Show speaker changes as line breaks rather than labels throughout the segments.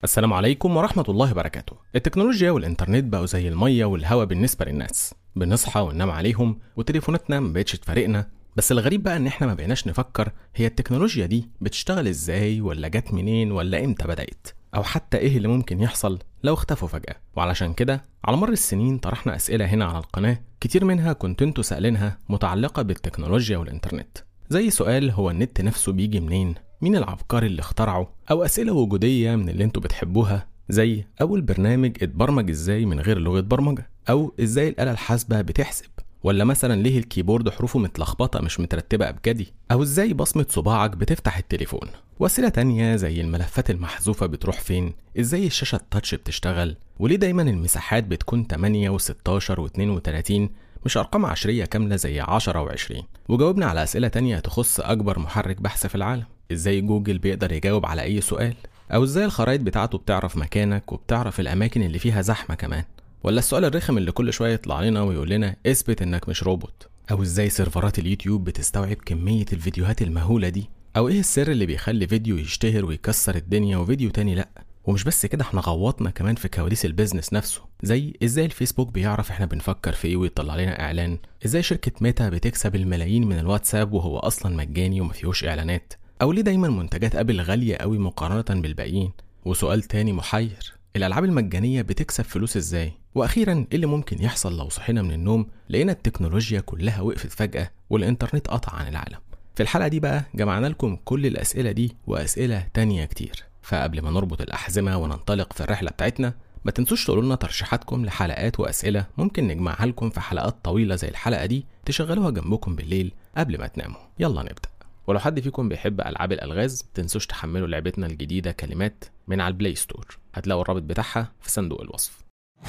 السلام عليكم ورحمة الله وبركاته التكنولوجيا والإنترنت بقوا زي المية والهواء بالنسبة للناس بنصحى وننام عليهم وتليفوناتنا ما بقتش تفارقنا بس الغريب بقى إن إحنا ما بقيناش نفكر هي التكنولوجيا دي بتشتغل إزاي ولا جت منين ولا إمتى بدأت أو حتى إيه اللي ممكن يحصل لو اختفوا فجأة وعلشان كده على مر السنين طرحنا أسئلة هنا على القناة كتير منها كنت انتوا سألينها متعلقة بالتكنولوجيا والإنترنت زي سؤال هو النت نفسه بيجي منين مين العبقري اللي اخترعه او اسئله وجوديه من اللي انتوا بتحبوها زي اول برنامج اتبرمج ازاي من غير لغه برمجه او ازاي الاله الحاسبه بتحسب ولا مثلا ليه الكيبورد حروفه متلخبطه مش مترتبه ابجدي او ازاي بصمه صباعك بتفتح التليفون واسئله تانية زي الملفات المحذوفه بتروح فين ازاي الشاشه التاتش بتشتغل وليه دايما المساحات بتكون 8 و16 و32 مش أرقام عشرية كاملة زي 10 و20 وجاوبنا على أسئلة تانية تخص أكبر محرك بحث في العالم إزاي جوجل بيقدر يجاوب على أي سؤال أو إزاي الخرائط بتاعته بتعرف مكانك وبتعرف الأماكن اللي فيها زحمة كمان ولا السؤال الرخم اللي كل شوية يطلع لنا ويقول لنا اثبت إنك مش روبوت أو إزاي سيرفرات اليوتيوب بتستوعب كمية الفيديوهات المهولة دي أو إيه السر اللي بيخلي فيديو يشتهر ويكسر الدنيا وفيديو تاني لأ ومش بس كده احنا غوطنا كمان في كواليس البيزنس نفسه زي ازاي الفيسبوك بيعرف احنا بنفكر في ايه ويطلع لنا اعلان ازاي شركة ميتا بتكسب الملايين من الواتساب وهو اصلا مجاني وما فيهوش اعلانات او ليه دايما منتجات ابل غالية قوي مقارنة بالباقيين وسؤال تاني محير الالعاب المجانية بتكسب فلوس ازاي واخيرا ايه اللي ممكن يحصل لو صحينا من النوم لقينا التكنولوجيا كلها وقفت فجأة والانترنت قطع عن العالم في الحلقة دي بقى جمعنا لكم كل الأسئلة دي وأسئلة تانية كتير فقبل ما نربط الأحزمة وننطلق في الرحلة بتاعتنا ما تنسوش تقولوا لنا ترشيحاتكم لحلقات وأسئلة ممكن نجمعها لكم في حلقات طويلة زي الحلقة دي تشغلوها جنبكم بالليل قبل ما تناموا يلا نبدأ ولو حد فيكم بيحب ألعاب الألغاز تنسوش تحملوا لعبتنا الجديدة كلمات من على البلاي ستور هتلاقوا الرابط بتاعها في صندوق الوصف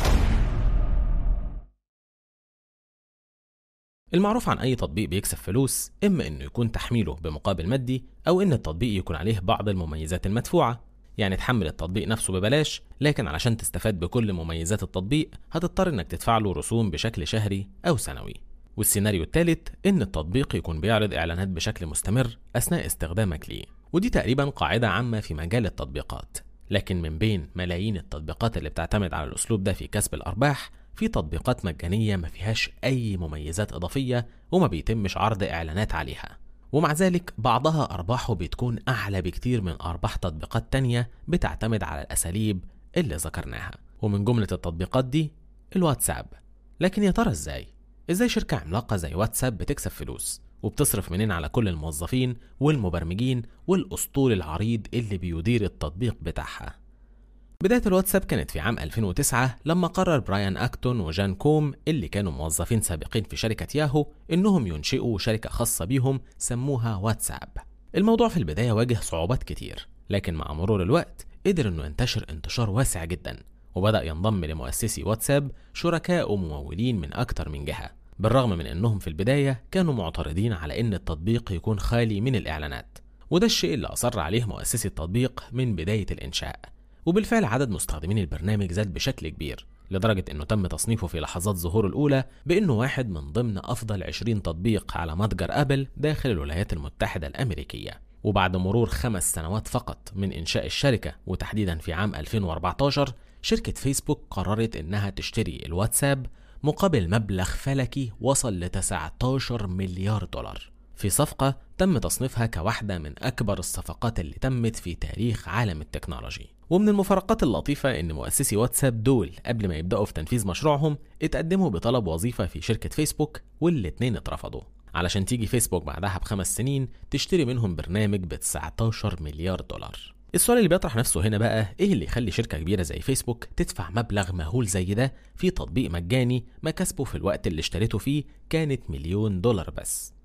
المعروف عن أي تطبيق بيكسب فلوس إما إنه يكون تحميله بمقابل مادي أو إن التطبيق يكون عليه بعض المميزات المدفوعة يعني تحمل التطبيق نفسه ببلاش لكن علشان تستفاد بكل مميزات التطبيق هتضطر إنك تدفع له رسوم بشكل شهري أو سنوي والسيناريو الثالث إن التطبيق يكون بيعرض إعلانات بشكل مستمر أثناء استخدامك ليه ودي تقريبا قاعدة عامة في مجال التطبيقات لكن من بين ملايين التطبيقات اللي بتعتمد على الأسلوب ده في كسب الأرباح في تطبيقات مجانية ما فيهاش أي مميزات إضافية وما بيتمش عرض إعلانات عليها ومع ذلك بعضها أرباحه بتكون أعلى بكتير من أرباح تطبيقات تانية بتعتمد على الأساليب اللي ذكرناها ومن جملة التطبيقات دي الواتساب لكن يا ترى إزاي؟ إزاي شركة عملاقة زي واتساب بتكسب فلوس وبتصرف منين على كل الموظفين والمبرمجين والأسطول العريض اللي بيدير التطبيق بتاعها بداية الواتساب كانت في عام 2009 لما قرر برايان أكتون وجان كوم اللي كانوا موظفين سابقين في شركة ياهو إنهم ينشئوا شركة خاصة بيهم سموها واتساب الموضوع في البداية واجه صعوبات كتير لكن مع مرور الوقت قدر إنه ينتشر انتشار واسع جدا وبدأ ينضم لمؤسسي واتساب شركاء وممولين من أكتر من جهة بالرغم من إنهم في البداية كانوا معترضين على إن التطبيق يكون خالي من الإعلانات وده الشيء اللي أصر عليه مؤسسي التطبيق من بداية الإنشاء وبالفعل عدد مستخدمين البرنامج زاد بشكل كبير لدرجة انه تم تصنيفه في لحظات ظهوره الأولى بأنه واحد من ضمن أفضل 20 تطبيق على متجر أبل داخل الولايات المتحدة الأمريكية وبعد مرور خمس سنوات فقط من إنشاء الشركة وتحديدا في عام 2014 شركة فيسبوك قررت إنها تشتري الواتساب مقابل مبلغ فلكي وصل ل 19 مليار دولار في صفقة تم تصنيفها كواحدة من أكبر الصفقات اللي تمت في تاريخ عالم التكنولوجي ومن المفارقات اللطيفة إن مؤسسي واتساب دول قبل ما يبدأوا في تنفيذ مشروعهم اتقدموا بطلب وظيفة في شركة فيسبوك والاتنين اترفضوا علشان تيجي فيسبوك بعدها بخمس سنين تشتري منهم برنامج ب 19 مليار دولار السؤال اللي بيطرح نفسه هنا بقى ايه اللي يخلي شركة كبيرة زي فيسبوك تدفع مبلغ مهول زي ده في تطبيق مجاني مكاسبه في الوقت اللي اشتريته فيه كانت مليون دولار بس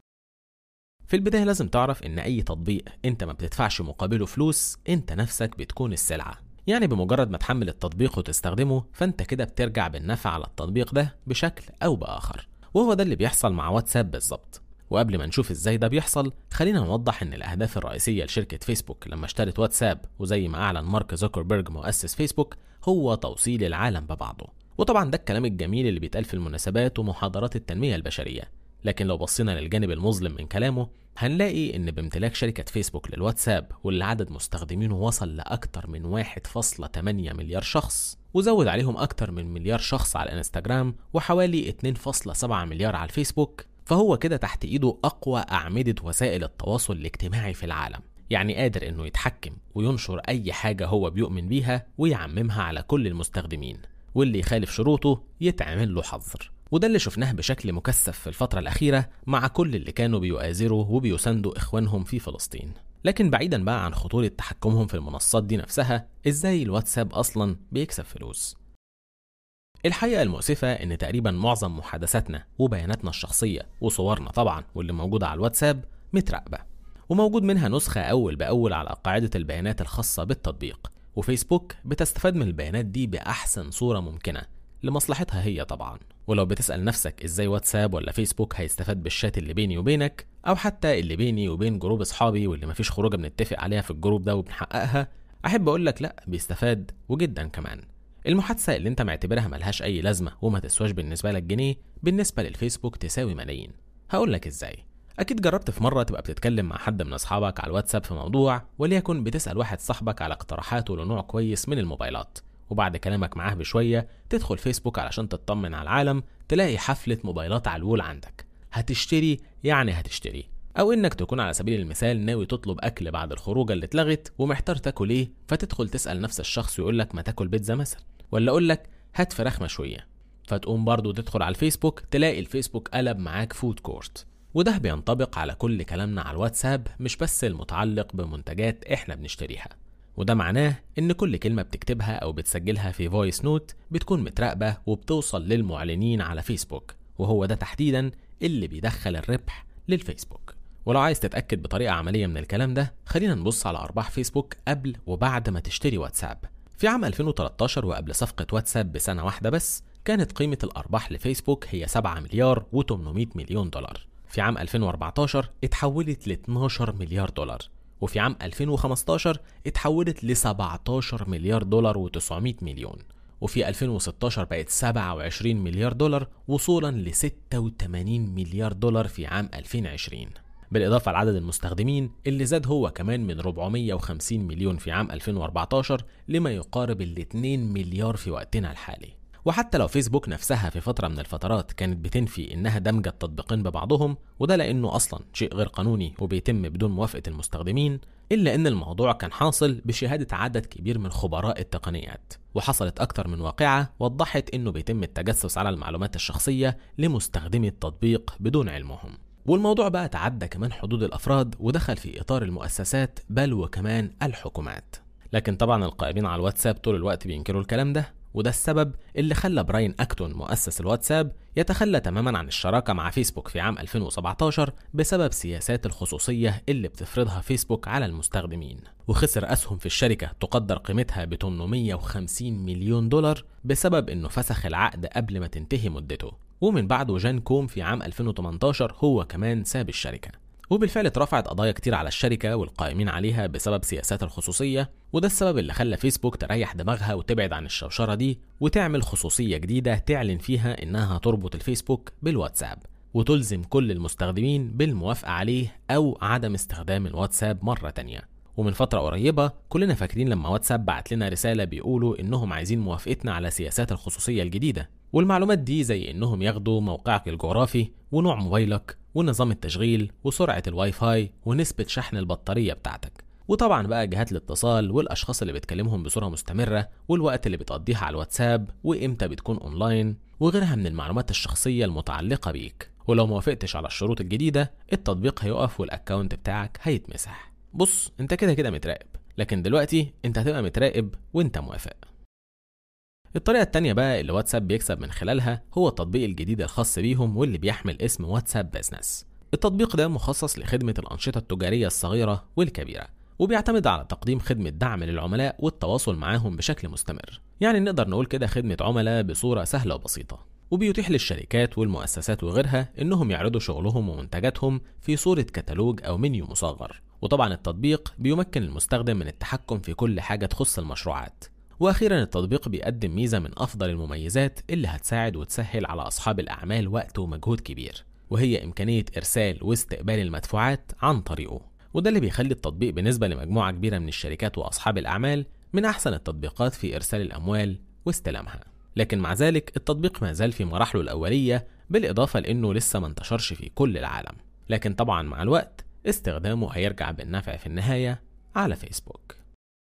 في البداية لازم تعرف إن أي تطبيق أنت ما بتدفعش مقابله فلوس أنت نفسك بتكون السلعة يعني بمجرد ما تحمل التطبيق وتستخدمه فأنت كده بترجع بالنفع على التطبيق ده بشكل أو بآخر وهو ده اللي بيحصل مع واتساب بالظبط وقبل ما نشوف ازاي ده بيحصل خلينا نوضح ان الاهداف الرئيسيه لشركه فيسبوك لما اشترت واتساب وزي ما اعلن مارك زوكربيرج مؤسس فيسبوك هو توصيل العالم ببعضه وطبعا ده الكلام الجميل اللي بيتقال في المناسبات ومحاضرات التنميه البشريه لكن لو بصينا للجانب المظلم من كلامه هنلاقي إن بامتلاك شركة فيسبوك للواتساب واللي عدد مستخدمينه وصل لأكتر من 1.8 مليار شخص وزود عليهم أكتر من مليار شخص على الانستجرام وحوالي 2.7 مليار على الفيسبوك فهو كده تحت إيده أقوى أعمدة وسائل التواصل الاجتماعي في العالم يعني قادر إنه يتحكم وينشر أي حاجة هو بيؤمن بيها ويعممها على كل المستخدمين واللي يخالف شروطه يتعمل له حظر وده اللي شفناه بشكل مكثف في الفترة الأخيرة مع كل اللي كانوا بيؤازروا وبيساندوا إخوانهم في فلسطين لكن بعيدا بقى عن خطورة تحكمهم في المنصات دي نفسها إزاي الواتساب أصلا بيكسب فلوس الحقيقة المؤسفة إن تقريبا معظم محادثاتنا وبياناتنا الشخصية وصورنا طبعا واللي موجودة على الواتساب متراقبة وموجود منها نسخة أول بأول على قاعدة البيانات الخاصة بالتطبيق وفيسبوك بتستفاد من البيانات دي بأحسن صورة ممكنة لمصلحتها هي طبعا ولو بتسأل نفسك ازاي واتساب ولا فيسبوك هيستفاد بالشات اللي بيني وبينك او حتى اللي بيني وبين جروب اصحابي واللي مفيش خروجه بنتفق عليها في الجروب ده وبنحققها احب اقول لك لا بيستفاد وجدا كمان المحادثة اللي انت معتبرها ملهاش اي لازمة وما تسواش بالنسبة لك جنيه بالنسبة للفيسبوك تساوي ملايين هقول لك ازاي اكيد جربت في مرة تبقى بتتكلم مع حد من اصحابك على الواتساب في موضوع وليكن بتسأل واحد صاحبك على اقتراحاته لنوع كويس من الموبايلات وبعد كلامك معاه بشوية تدخل فيسبوك علشان تطمن على العالم تلاقي حفلة موبايلات على الوول عندك هتشتري يعني هتشتري أو إنك تكون على سبيل المثال ناوي تطلب أكل بعد الخروجة اللي اتلغت ومحتار تاكل إيه فتدخل تسأل نفس الشخص ويقول لك ما تاكل بيتزا مثلا ولا أقول لك هات فراخ مشوية فتقوم برضو تدخل على الفيسبوك تلاقي الفيسبوك قلب معاك فود كورت وده بينطبق على كل كلامنا على الواتساب مش بس المتعلق بمنتجات احنا بنشتريها وده معناه إن كل كلمة بتكتبها أو بتسجلها في فويس نوت بتكون متراقبة وبتوصل للمعلنين على فيسبوك وهو ده تحديدا اللي بيدخل الربح للفيسبوك ولو عايز تتأكد بطريقة عملية من الكلام ده خلينا نبص على أرباح فيسبوك قبل وبعد ما تشتري واتساب في عام 2013 وقبل صفقة واتساب بسنة واحدة بس كانت قيمة الأرباح لفيسبوك هي 7 مليار و800 مليون دولار في عام 2014 اتحولت ل 12 مليار دولار وفي عام 2015 اتحولت ل 17 مليار دولار و900 مليون وفي 2016 بقت 27 مليار دولار وصولا ل 86 مليار دولار في عام 2020 بالإضافة لعدد المستخدمين اللي زاد هو كمان من 450 مليون في عام 2014 لما يقارب ال 2 مليار في وقتنا الحالي وحتى لو فيسبوك نفسها في فترة من الفترات كانت بتنفي إنها دمج التطبيقين ببعضهم وده لأنه أصلا شيء غير قانوني وبيتم بدون موافقة المستخدمين إلا إن الموضوع كان حاصل بشهادة عدد كبير من خبراء التقنيات وحصلت أكتر من واقعة وضحت إنه بيتم التجسس على المعلومات الشخصية لمستخدمي التطبيق بدون علمهم والموضوع بقى تعدى كمان حدود الأفراد ودخل في إطار المؤسسات بل وكمان الحكومات لكن طبعا القائمين على الواتساب طول الوقت بينكروا الكلام ده وده السبب اللي خلى براين أكتون مؤسس الواتساب يتخلى تماما عن الشراكة مع فيسبوك في عام 2017 بسبب سياسات الخصوصية اللي بتفرضها فيسبوك على المستخدمين وخسر أسهم في الشركة تقدر قيمتها ب 850 مليون دولار بسبب إنه فسخ العقد قبل ما تنتهي مدته ومن بعده جان كوم في عام 2018 هو كمان ساب الشركة وبالفعل اترفعت قضايا كتير على الشركة والقائمين عليها بسبب سياسات الخصوصية وده السبب اللي خلى فيسبوك تريح دماغها وتبعد عن الشوشرة دي وتعمل خصوصية جديدة تعلن فيها إنها تربط الفيسبوك بالواتساب وتلزم كل المستخدمين بالموافقة عليه أو عدم استخدام الواتساب مرة تانية ومن فترة قريبة كلنا فاكرين لما واتساب بعت لنا رسالة بيقولوا إنهم عايزين موافقتنا على سياسات الخصوصية الجديدة والمعلومات دي زي إنهم ياخدوا موقعك الجغرافي ونوع موبايلك ونظام التشغيل وسرعة الواي فاي ونسبة شحن البطارية بتاعتك وطبعا بقى جهات الاتصال والاشخاص اللي بتكلمهم بصوره مستمره والوقت اللي بتقضيها على الواتساب وامتى بتكون اونلاين وغيرها من المعلومات الشخصيه المتعلقه بيك ولو موافقتش على الشروط الجديده التطبيق هيقف والاكونت بتاعك هيتمسح بص انت كده كده متراقب لكن دلوقتي انت هتبقى متراقب وانت موافق الطريقة التانية بقى اللي واتساب بيكسب من خلالها هو التطبيق الجديد الخاص بيهم واللي بيحمل اسم واتساب بيزنس التطبيق ده مخصص لخدمة الأنشطة التجارية الصغيرة والكبيرة وبيعتمد على تقديم خدمة دعم للعملاء والتواصل معاهم بشكل نستمر يعني نقدر نقول كده خدمة عملاء بصورة سهلة وبسيطة وبيتيح للشركات والمؤسسات وغيرها انهم يعرضوا شغلهم ومنتجاتهم في صورة كتالوج او منيو مصغر وطبعا التطبيق بيمكن المستخدم من التحكم في كل حاجة تخص المشروعات واخيرا التطبيق بيقدم ميزة من افضل المميزات اللي هتساعد وتسهل على اصحاب الاعمال وقت ومجهود كبير وهي إمكانية إرسال واستقبال المدفوعات عن طريقه وده اللي بيخلي التطبيق بالنسبة لمجموعة كبيرة من الشركات وأصحاب الأعمال من أحسن التطبيقات في إرسال الأموال واستلامها لكن مع ذلك التطبيق ما زال في مراحله الأولية بالإضافة لأنه لسه ما انتشرش في كل العالم لكن طبعا مع الوقت استخدامه هيرجع بالنفع في النهاية على فيسبوك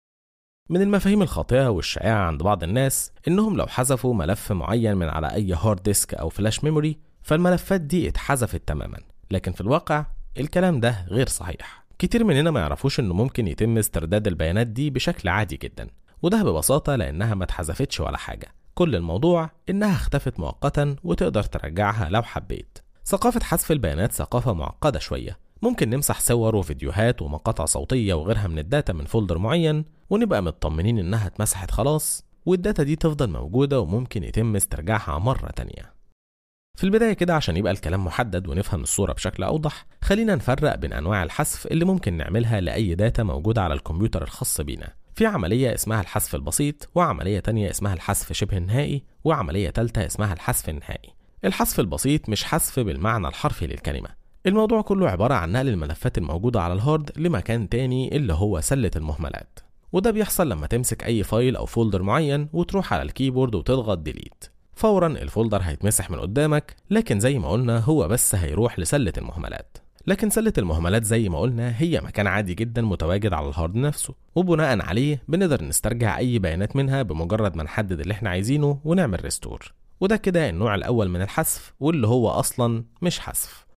من المفاهيم الخاطئة والشائعة عند بعض الناس إنهم لو حذفوا ملف معين من على أي هارد ديسك أو فلاش ميموري فالملفات دي اتحذفت تماما لكن في الواقع الكلام ده غير صحيح كتير مننا ما يعرفوش إنه ممكن يتم استرداد البيانات دي بشكل عادي جدا وده ببساطة لأنها ما اتحذفتش ولا حاجة كل الموضوع إنها اختفت مؤقتا وتقدر ترجعها لو حبيت ثقافة حذف البيانات ثقافة معقدة شوية ممكن نمسح صور وفيديوهات ومقاطع صوتية وغيرها من الداتا من فولدر معين ونبقى مطمنين إنها اتمسحت خلاص والداتا دي تفضل موجودة وممكن يتم استرجاعها مرة تانية في البداية كده عشان يبقى الكلام محدد ونفهم الصورة بشكل أوضح خلينا نفرق بين أنواع الحذف اللي ممكن نعملها لأي داتا موجودة على الكمبيوتر الخاص بينا في عملية اسمها الحذف البسيط وعملية تانية اسمها الحذف شبه النهائي وعملية تالتة اسمها الحذف النهائي الحذف البسيط مش حذف بالمعنى الحرفي للكلمة الموضوع كله عبارة عن نقل الملفات الموجودة على الهارد لمكان تاني اللي هو سلة المهملات وده بيحصل لما تمسك أي فايل أو فولدر معين وتروح على الكيبورد وتضغط ديليت فورا الفولدر هيتمسح من قدامك لكن زي ما قلنا هو بس هيروح لسلة المهملات لكن سلة المهملات زي ما قلنا هي مكان عادي جدا متواجد على الهارد نفسه وبناء عليه بنقدر نسترجع أي بيانات منها بمجرد ما نحدد اللي احنا عايزينه ونعمل ريستور وده كده النوع الأول من الحذف واللي هو أصلا مش حذف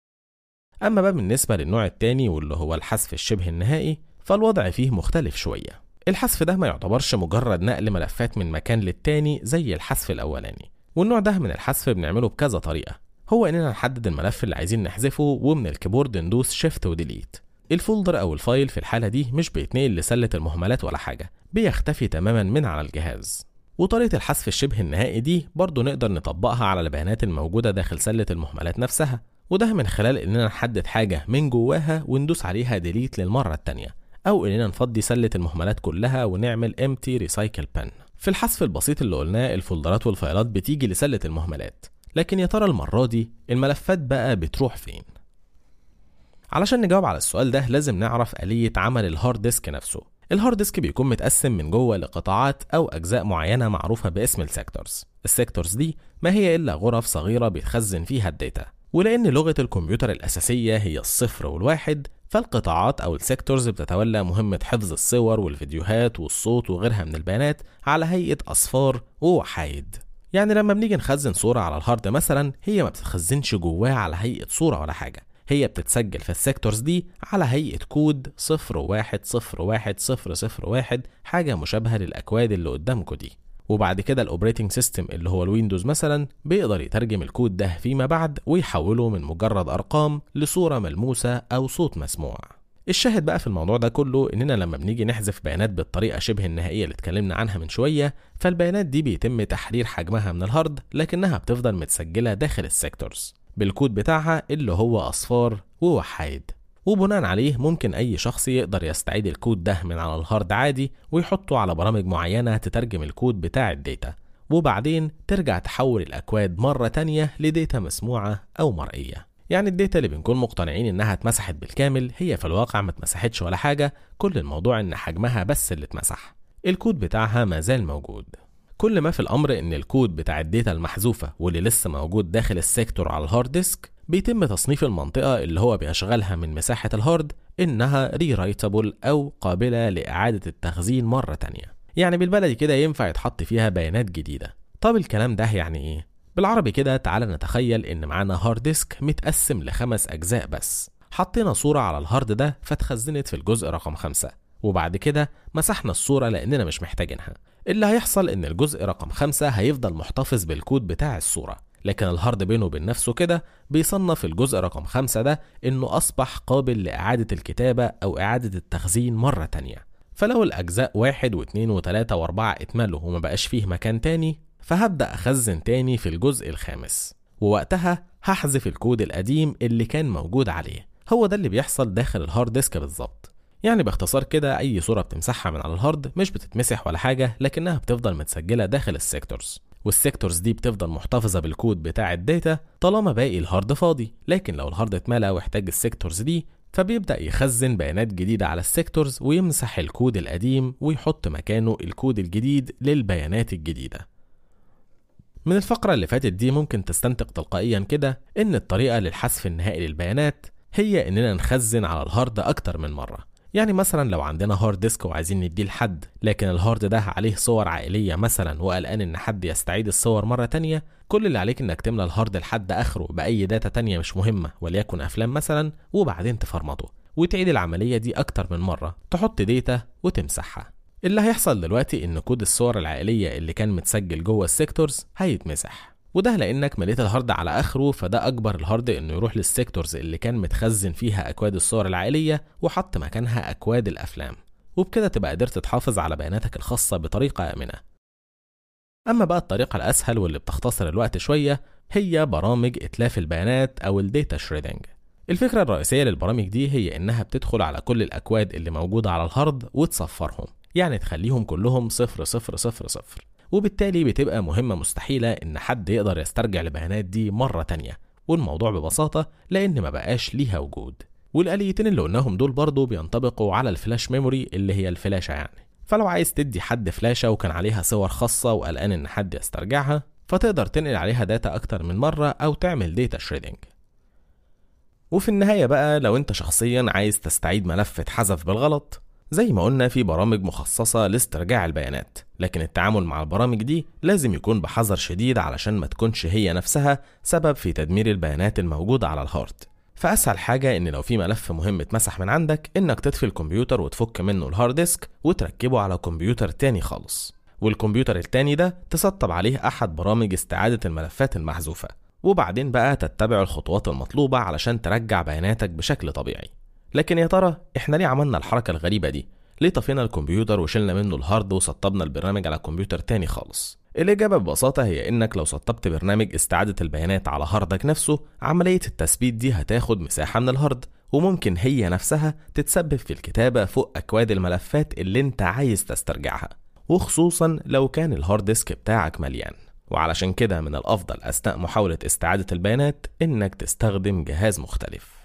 أما بقى بالنسبة للنوع التاني واللي هو الحذف الشبه النهائي فالوضع فيه مختلف شوية الحذف ده ما يعتبرش مجرد نقل ملفات من مكان للتاني زي الحذف الأولاني والنوع ده من الحذف بنعمله بكذا طريقة هو إننا نحدد الملف اللي عايزين نحذفه ومن الكيبورد ندوس شيفت وديليت الفولدر أو الفايل في الحالة دي مش بيتنقل لسلة المهملات ولا حاجة بيختفي تماما من على الجهاز وطريقة الحذف الشبه النهائي دي برضه نقدر نطبقها على البيانات الموجودة داخل سلة المهملات نفسها وده من خلال إننا نحدد حاجة من جواها وندوس عليها ديليت للمرة التانية أو إننا نفضي سلة المهملات كلها ونعمل empty recycle pen في الحذف البسيط اللي قلناه الفولدرات والفايلات بتيجي لسلة المهملات لكن يا ترى المرة دي الملفات بقى بتروح فين؟ علشان نجاوب على السؤال ده لازم نعرف آلية عمل الهارد ديسك نفسه الهارد ديسك بيكون متقسم من جوه لقطاعات أو أجزاء معينة معروفة باسم السيكتورز السيكتورز دي ما هي إلا غرف صغيرة بيتخزن فيها الداتا ولأن لغة الكمبيوتر الأساسية هي الصفر والواحد فالقطاعات أو السيكتورز بتتولى مهمة حفظ الصور والفيديوهات والصوت وغيرها من البيانات على هيئة أصفار ووحايد يعني لما بنيجي نخزن صورة على الهارد مثلا هي ما بتتخزنش جواها على هيئة صورة ولا حاجة هي بتتسجل في السيكتورز دي على هيئة كود صفر واحد صفر واحد صفر صفر واحد حاجة مشابهة للأكواد اللي قدامكم دي وبعد كده الاوبريتنج سيستم اللي هو الويندوز مثلا بيقدر يترجم الكود ده فيما بعد ويحوله من مجرد ارقام لصوره ملموسه او صوت مسموع الشاهد بقى في الموضوع ده كله اننا لما بنيجي نحذف بيانات بالطريقه شبه النهائيه اللي اتكلمنا عنها من شويه فالبيانات دي بيتم تحرير حجمها من الهارد لكنها بتفضل متسجله داخل السيكتورز بالكود بتاعها اللي هو اصفار ووحايد وبناء عليه ممكن أي شخص يقدر يستعيد الكود ده من على الهارد عادي ويحطه على برامج معينة تترجم الكود بتاع الداتا وبعدين ترجع تحول الأكواد مرة تانية لداتا مسموعة أو مرئية يعني الداتا اللي بنكون مقتنعين إنها اتمسحت بالكامل هي في الواقع ما اتمسحتش ولا حاجة كل الموضوع إن حجمها بس اللي اتمسح الكود بتاعها ما زال موجود كل ما في الأمر إن الكود بتاع الداتا المحذوفة واللي لسه موجود داخل السيكتور على الهارد ديسك بيتم تصنيف المنطقة اللي هو بيشغلها من مساحة الهارد إنها ريرايتابل أو قابلة لإعادة التخزين مرة تانية يعني بالبلدي كده ينفع يتحط فيها بيانات جديدة طب الكلام ده يعني إيه؟ بالعربي كده تعالى نتخيل إن معانا هارد ديسك متقسم لخمس أجزاء بس حطينا صورة على الهارد ده فاتخزنت في الجزء رقم خمسة وبعد كده مسحنا الصورة لأننا مش محتاجينها اللي هيحصل إن الجزء رقم خمسة هيفضل محتفظ بالكود بتاع الصورة لكن الهارد بينه وبين نفسه كده بيصنف الجزء رقم خمسة ده إنه أصبح قابل لإعادة الكتابة أو إعادة التخزين مرة تانية فلو الأجزاء واحد واثنين وتلاتة وأربعة اتملوا وما بقاش فيه مكان تاني فهبدأ أخزن تاني في الجزء الخامس ووقتها هحذف الكود القديم اللي كان موجود عليه هو ده اللي بيحصل داخل الهارد ديسك بالظبط يعني باختصار كده اي صوره بتمسحها من على الهارد مش بتتمسح ولا حاجه لكنها بتفضل متسجله داخل السيكتورز والسيكتورز دي بتفضل محتفظة بالكود بتاع الداتا طالما باقي الهارد فاضي لكن لو الهارد اتملى واحتاج السيكتورز دي فبيبدأ يخزن بيانات جديدة على السيكتورز ويمسح الكود القديم ويحط مكانه الكود الجديد للبيانات الجديدة من الفقرة اللي فاتت دي ممكن تستنتج تلقائيا كده إن الطريقة للحذف النهائي للبيانات هي إننا نخزن على الهارد أكتر من مرة يعني مثلا لو عندنا هارد ديسك وعايزين نديه لحد لكن الهارد ده عليه صور عائلية مثلا وقلقان إن حد يستعيد الصور مرة تانية كل اللي عليك إنك تملى الهارد لحد آخره بأي داتا تانية مش مهمة وليكن أفلام مثلا وبعدين تفرمطه وتعيد العملية دي أكتر من مرة تحط داتا وتمسحها اللي هيحصل دلوقتي إن كود الصور العائلية اللي كان متسجل جوه السيكتورز هيتمسح وده لانك مليت الهارد على اخره فده اجبر الهارد انه يروح للسيكتورز اللي كان متخزن فيها اكواد الصور العائليه وحط مكانها اكواد الافلام وبكده تبقى قدرت تحافظ على بياناتك الخاصه بطريقه امنه اما بقى الطريقه الاسهل واللي بتختصر الوقت شويه هي برامج اتلاف البيانات او الداتا شريدنج الفكره الرئيسيه للبرامج دي هي انها بتدخل على كل الاكواد اللي موجوده على الهارد وتصفرهم يعني تخليهم كلهم صفر صفر صفر صفر وبالتالي بتبقى مهمة مستحيلة إن حد يقدر يسترجع البيانات دي مرة تانية والموضوع ببساطة لأن ما بقاش ليها وجود والآليتين اللي قلناهم دول برضه بينطبقوا على الفلاش ميموري اللي هي الفلاشة يعني فلو عايز تدي حد فلاشة وكان عليها صور خاصة وقلقان إن حد يسترجعها فتقدر تنقل عليها داتا أكتر من مرة أو تعمل داتا شريدنج وفي النهاية بقى لو أنت شخصيا عايز تستعيد ملف اتحذف بالغلط زي ما قلنا في برامج مخصصة لاسترجاع البيانات لكن التعامل مع البرامج دي لازم يكون بحذر شديد علشان ما تكونش هي نفسها سبب في تدمير البيانات الموجودة على الهارد فأسهل حاجة إن لو في ملف مهم اتمسح من عندك إنك تطفي الكمبيوتر وتفك منه الهارد ديسك وتركبه على كمبيوتر تاني خالص والكمبيوتر التاني ده تسطب عليه أحد برامج استعادة الملفات المحذوفة وبعدين بقى تتبع الخطوات المطلوبة علشان ترجع بياناتك بشكل طبيعي لكن يا ترى احنا ليه عملنا الحركة الغريبة دي؟ ليه طفينا الكمبيوتر وشلنا منه الهارد وسطبنا البرنامج على كمبيوتر تاني خالص؟ الإجابة ببساطة هي إنك لو سطبت برنامج استعادة البيانات على هاردك نفسه عملية التثبيت دي هتاخد مساحة من الهارد وممكن هي نفسها تتسبب في الكتابة فوق أكواد الملفات اللي أنت عايز تسترجعها وخصوصا لو كان الهارد ديسك بتاعك مليان وعلشان كده من الأفضل أثناء محاولة استعادة البيانات إنك تستخدم جهاز مختلف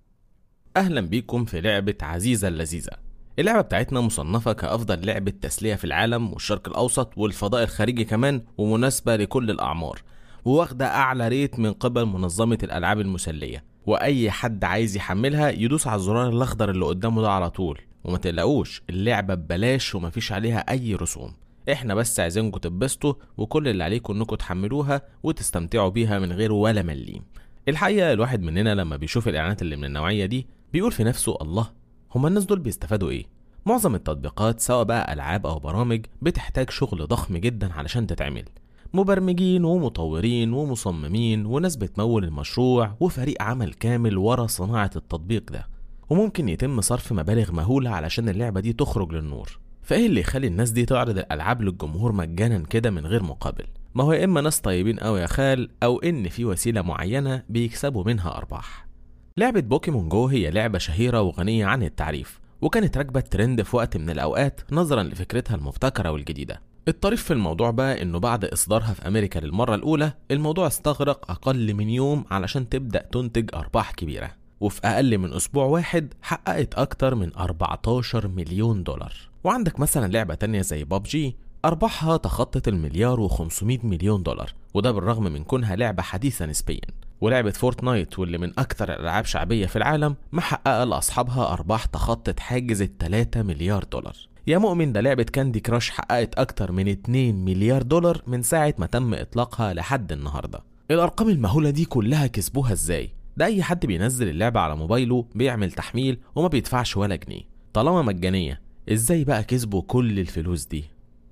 أهلا بيكم في لعبة عزيزة اللذيذة اللعبة بتاعتنا مصنفة كأفضل لعبة تسلية في العالم والشرق الأوسط والفضاء الخارجي كمان ومناسبة لكل الأعمار وواخدة أعلى ريت من قبل منظمة الألعاب المسلية وأي حد عايز يحملها يدوس على الزرار الأخضر اللي قدامه ده على طول وما تقلقوش اللعبة ببلاش ومفيش عليها أي رسوم احنا بس عايزينكم تتبسطوا وكل اللي عليكم انكم تحملوها وتستمتعوا بيها من غير ولا مليم الحقيقة الواحد مننا لما بيشوف الإعلانات اللي من النوعية دي بيقول في نفسه الله هما الناس دول بيستفادوا ايه معظم التطبيقات سواء بقى ألعاب أو برامج بتحتاج شغل ضخم جدا علشان تتعمل مبرمجين ومطورين ومصممين وناس بتمول المشروع وفريق عمل كامل ورا صناعة التطبيق ده وممكن يتم صرف مبالغ مهولة علشان اللعبة دي تخرج للنور فايه اللي يخلي الناس دي تعرض الألعاب للجمهور مجانا كده من غير مقابل ما هو يا إما ناس طيبين أوي يا خال أو إن في وسيلة معينة بيكسبوا منها أرباح لعبة بوكيمون جو هي لعبة شهيرة وغنية عن التعريف وكانت راكبة الترند في وقت من الأوقات نظرا لفكرتها المبتكرة والجديدة الطريف في الموضوع بقى انه بعد اصدارها في امريكا للمرة الاولى الموضوع استغرق اقل من يوم علشان تبدأ تنتج ارباح كبيرة وفي اقل من اسبوع واحد حققت اكتر من 14 مليون دولار وعندك مثلا لعبة تانية زي بابجي أرباحها تخطت المليار و500 مليون دولار وده بالرغم من كونها لعبة حديثة نسبيا ولعبة فورتنايت واللي من أكثر الألعاب شعبية في العالم محققة لأصحابها أرباح تخطت حاجز ال 3 مليار دولار يا مؤمن ده لعبة كاندي كراش حققت أكتر من 2 مليار دولار من ساعة ما تم إطلاقها لحد النهاردة الأرقام المهولة دي كلها كسبوها إزاي؟ ده أي حد بينزل اللعبة على موبايله بيعمل تحميل وما بيدفعش ولا جنيه طالما مجانية إزاي بقى كسبوا كل الفلوس دي؟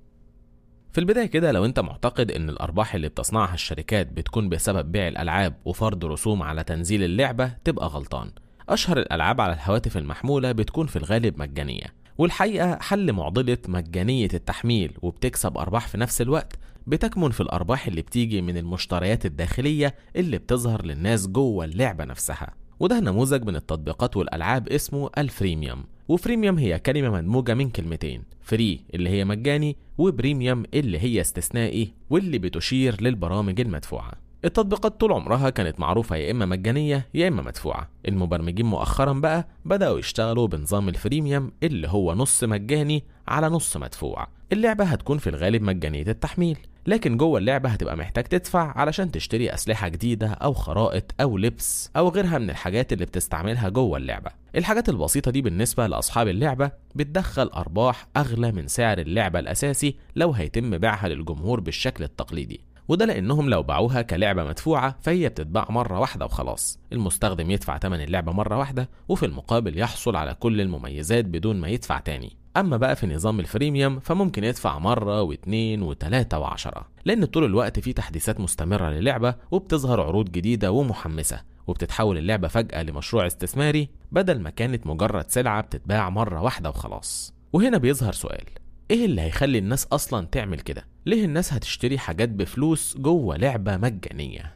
في البداية كده لو انت معتقد ان الارباح اللي بتصنعها الشركات بتكون بسبب بيع الالعاب وفرض رسوم على تنزيل اللعبة تبقى غلطان اشهر الالعاب على الهواتف المحمولة بتكون في الغالب مجانية والحقيقة حل معضلة مجانية التحميل وبتكسب ارباح في نفس الوقت بتكمن في الارباح اللي بتيجي من المشتريات الداخلية اللي بتظهر للناس جوه اللعبة نفسها وده نموذج من التطبيقات والالعاب اسمه الفريميوم وفريميوم هي كلمة مدموجة من كلمتين فري اللي هي مجاني وبريميوم اللي هي استثنائي واللي بتشير للبرامج المدفوعة التطبيقات طول عمرها كانت معروفة يا إما مجانية يا إما مدفوعة المبرمجين مؤخرا بقى بدأوا يشتغلوا بنظام الفريميوم اللي هو نص مجاني على نص مدفوع اللعبة هتكون في الغالب مجانية التحميل لكن جوه اللعبة هتبقى محتاج تدفع علشان تشتري أسلحة جديدة أو خرائط أو لبس أو غيرها من الحاجات اللي بتستعملها جوه اللعبة الحاجات البسيطة دي بالنسبة لأصحاب اللعبة بتدخل أرباح أغلى من سعر اللعبة الأساسي لو هيتم بيعها للجمهور بالشكل التقليدي وده لانهم لو باعوها كلعبه مدفوعه فهي بتتباع مره واحده وخلاص المستخدم يدفع ثمن اللعبه مره واحده وفي المقابل يحصل على كل المميزات بدون ما يدفع تاني اما بقى في نظام الفريميوم فممكن يدفع مره واثنين وثلاثه وعشرة لان طول الوقت في تحديثات مستمره للعبه وبتظهر عروض جديده ومحمسه وبتتحول اللعبه فجاه لمشروع استثماري بدل ما كانت مجرد سلعه بتتباع مره واحده وخلاص وهنا بيظهر سؤال ايه اللي هيخلي الناس اصلا تعمل كده ليه الناس هتشتري حاجات بفلوس جوه لعبه مجانيه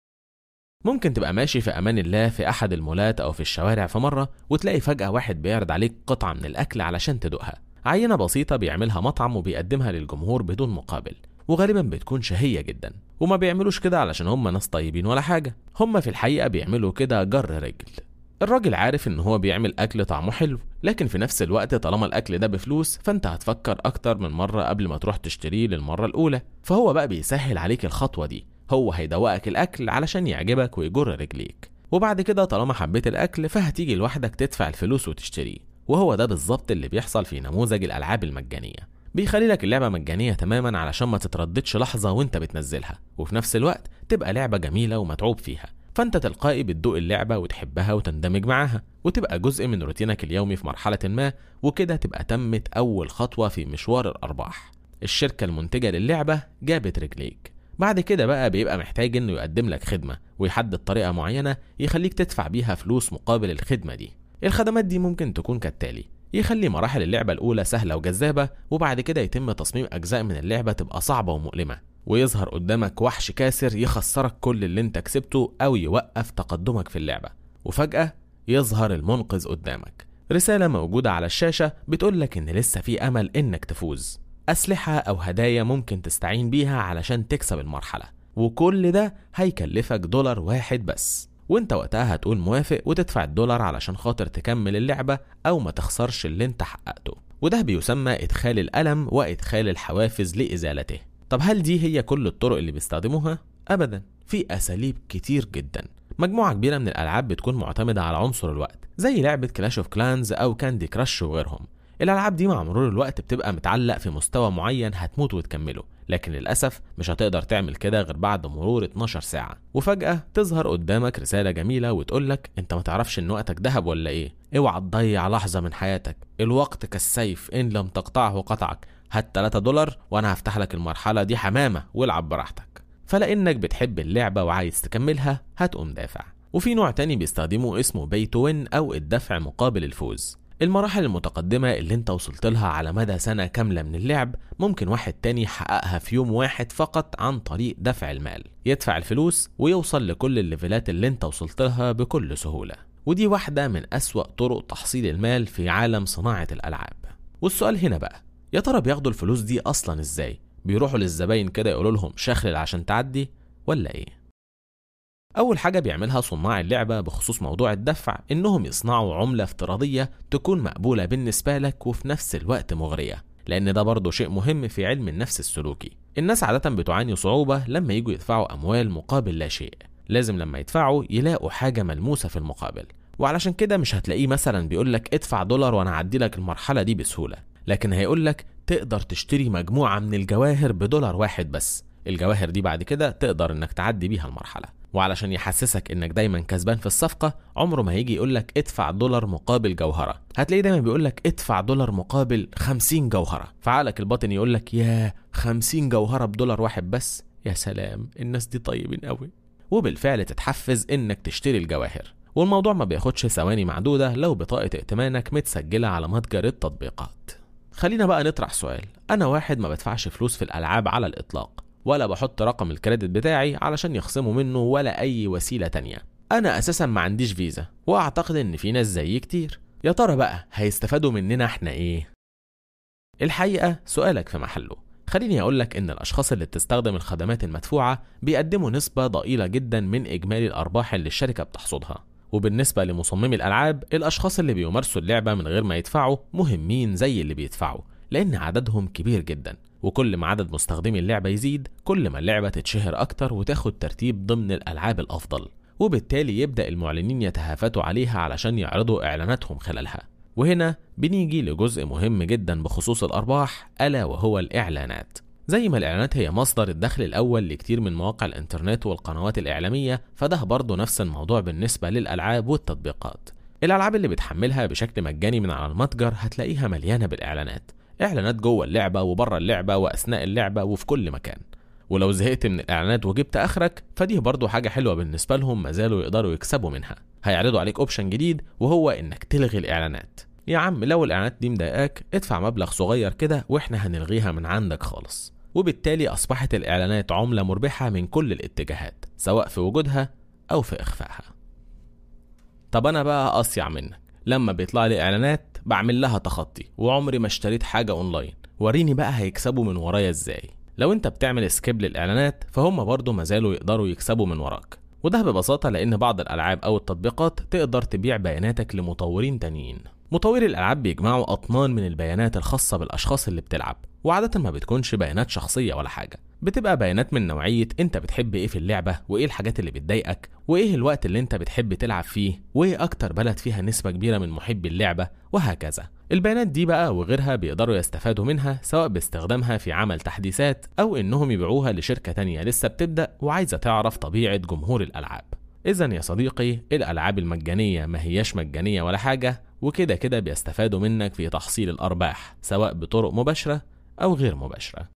ممكن تبقى ماشي في امان الله في احد المولات او في الشوارع في مره وتلاقي فجاه واحد بيعرض عليك قطعه من الاكل علشان تدوقها عينه بسيطه بيعملها مطعم وبيقدمها للجمهور بدون مقابل وغالبا بتكون شهية جدا وما بيعملوش كده علشان هم ناس طيبين ولا حاجة هم في الحقيقة بيعملوا كده جر رجل الراجل عارف ان هو بيعمل اكل طعمه حلو لكن في نفس الوقت طالما الاكل ده بفلوس فانت هتفكر اكتر من مرة قبل ما تروح تشتريه للمرة الاولى فهو بقى بيسهل عليك الخطوة دي هو هيدوقك الاكل علشان يعجبك ويجر رجليك وبعد كده طالما حبيت الاكل فهتيجي لوحدك تدفع الفلوس وتشتريه وهو ده بالظبط اللي بيحصل في نموذج الالعاب المجانيه بيخلي لك اللعبة مجانية تماما علشان ما تترددش لحظة وانت بتنزلها وفي نفس الوقت تبقى لعبة جميلة ومتعوب فيها فانت تلقائي بتدوق اللعبة وتحبها وتندمج معاها وتبقى جزء من روتينك اليومي في مرحلة ما وكده تبقى تمت أول خطوة في مشوار الأرباح الشركة المنتجة للعبة جابت رجليك بعد كده بقى بيبقى محتاج انه يقدم لك خدمة ويحدد طريقة معينة يخليك تدفع بيها فلوس مقابل الخدمة دي الخدمات دي ممكن تكون كالتالي يخلي مراحل اللعبة الأولى سهلة وجذابة وبعد كده يتم تصميم أجزاء من اللعبة تبقى صعبة ومؤلمة ويظهر قدامك وحش كاسر يخسرك كل اللي انت كسبته أو يوقف تقدمك في اللعبة وفجأة يظهر المنقذ قدامك رسالة موجودة على الشاشة بتقولك إن لسه في أمل إنك تفوز أسلحة أو هدايا ممكن تستعين بيها علشان تكسب المرحلة وكل ده هيكلفك دولار واحد بس وانت وقتها هتقول موافق وتدفع الدولار علشان خاطر تكمل اللعبة أو ما تخسرش اللي انت حققته وده بيسمى إدخال الألم وإدخال الحوافز لإزالته طب هل دي هي كل الطرق اللي بيستخدموها؟ أبدا في أساليب كتير جدا مجموعة كبيرة من الألعاب بتكون معتمدة على عنصر الوقت زي لعبة كلاش اوف كلانز أو كاندي كراش وغيرهم الألعاب دي مع مرور الوقت بتبقى متعلق في مستوى معين هتموت وتكمله لكن للأسف مش هتقدر تعمل كده غير بعد مرور 12 ساعة وفجأة تظهر قدامك رسالة جميلة وتقولك انت ما تعرفش ان وقتك ذهب ولا ايه اوعى تضيع لحظة من حياتك الوقت كالسيف ان لم تقطعه قطعك هات 3 دولار وانا هفتح لك المرحلة دي حمامة والعب براحتك فلانك بتحب اللعبة وعايز تكملها هتقوم دافع وفي نوع تاني بيستخدمه اسمه بي تو وين او الدفع مقابل الفوز المراحل المتقدمة اللي انت وصلت لها على مدى سنة كاملة من اللعب ممكن واحد تاني يحققها في يوم واحد فقط عن طريق دفع المال يدفع الفلوس ويوصل لكل الليفلات اللي انت وصلت لها بكل سهولة ودي واحدة من أسوأ طرق تحصيل المال في عالم صناعة الألعاب والسؤال هنا بقى يا ترى بياخدوا الفلوس دي أصلا ازاي بيروحوا للزباين كده يقولوا لهم شخلل عشان تعدي ولا ايه أول حاجة بيعملها صناع اللعبة بخصوص موضوع الدفع إنهم يصنعوا عملة افتراضية تكون مقبولة بالنسبة لك وفي نفس الوقت مغرية لأن ده برضه شيء مهم في علم النفس السلوكي الناس عادة بتعاني صعوبة لما يجوا يدفعوا أموال مقابل لا شيء لازم لما يدفعوا يلاقوا حاجة ملموسة في المقابل وعلشان كده مش هتلاقيه مثلا بيقولك ادفع دولار وانا اعدي لك المرحلة دي بسهولة لكن هيقولك تقدر تشتري مجموعة من الجواهر بدولار واحد بس الجواهر دي بعد كده تقدر انك تعدي بيها المرحلة وعلشان يحسسك انك دايما كسبان في الصفقة عمره ما هيجي يقولك ادفع دولار مقابل جوهرة هتلاقيه دايما بيقولك ادفع دولار مقابل 50 جوهرة فعقلك الباطن يقولك يا 50 جوهرة بدولار واحد بس يا سلام الناس دي طيبين قوي وبالفعل تتحفز انك تشتري الجواهر والموضوع ما بياخدش ثواني معدودة لو بطاقة ائتمانك متسجلة على متجر التطبيقات خلينا بقى نطرح سؤال أنا واحد ما بدفعش فلوس في الألعاب على الإطلاق ولا بحط رقم الكريدت بتاعي علشان يخصموا منه ولا أي وسيلة تانية أنا أساسا ما عنديش فيزا وأعتقد إن في ناس زيي كتير يا ترى بقى هيستفادوا مننا احنا ايه الحقيقة سؤالك في محله خليني أقولك إن الأشخاص اللي بتستخدم الخدمات المدفوعة بيقدموا نسبة ضئيلة جدا من إجمالي الأرباح اللي الشركة بتحصدها وبالنسبة لمصممي الألعاب الأشخاص اللي بيمارسوا اللعبة من غير ما يدفعوا مهمين زي اللي بيدفعوا لأن عددهم كبير جدا وكل ما عدد مستخدمي اللعبة يزيد كل ما اللعبة تتشهر أكتر وتاخد ترتيب ضمن الألعاب الأفضل وبالتالي يبدأ المعلنين يتهافتوا عليها علشان يعرضوا إعلاناتهم خلالها وهنا بنيجي لجزء مهم جدا بخصوص الأرباح ألا وهو الإعلانات زي ما الإعلانات هي مصدر الدخل الأول لكتير من مواقع الإنترنت والقنوات الإعلامية فده برضه نفس الموضوع بالنسبة للألعاب والتطبيقات الألعاب اللي بتحملها بشكل مجاني من على المتجر هتلاقيها مليانة بالإعلانات إعلانات جوه اللعبة وبره اللعبة وأثناء اللعبة وفي كل مكان ولو زهقت من الإعلانات وجبت آخرك فدي برضه حاجة حلوة بالنسبة لهم ما زالوا يقدروا يكسبوا منها هيعرضوا عليك أوبشن جديد وهو إنك تلغي الإعلانات يا عم لو الإعلانات دي مضايقاك ادفع مبلغ صغير كده وإحنا هنلغيها من عندك خالص وبالتالي أصبحت الإعلانات عملة مربحة من كل الاتجاهات سواء في وجودها أو في إخفائها طب أنا بقى أصيع منك لما بيطلع لي إعلانات بعمل لها تخطي وعمري ما اشتريت حاجة أونلاين وريني بقى هيكسبوا من ورايا إزاي لو أنت بتعمل سكيب للإعلانات فهم برضه مازالوا يقدروا يكسبوا من وراك وده ببساطة لأن بعض الألعاب أو التطبيقات تقدر تبيع بياناتك لمطورين تانيين مطوري الألعاب بيجمعوا أطنان من البيانات الخاصة بالأشخاص اللي بتلعب وعادة ما بتكونش بيانات شخصية ولا حاجة بتبقى بيانات من نوعية انت بتحب ايه في اللعبة وايه الحاجات اللي بتضايقك وايه الوقت اللي انت بتحب تلعب فيه وايه اكتر بلد فيها نسبة كبيرة من محبي اللعبة وهكذا البيانات دي بقى وغيرها بيقدروا يستفادوا منها سواء باستخدامها في عمل تحديثات او انهم يبيعوها لشركة تانية لسه بتبدأ وعايزة تعرف طبيعة جمهور الألعاب إذا يا صديقي الألعاب المجانية ما هياش مجانية ولا حاجة وكده كده بيستفادوا منك في تحصيل الأرباح سواء بطرق مباشرة أو غير مباشرة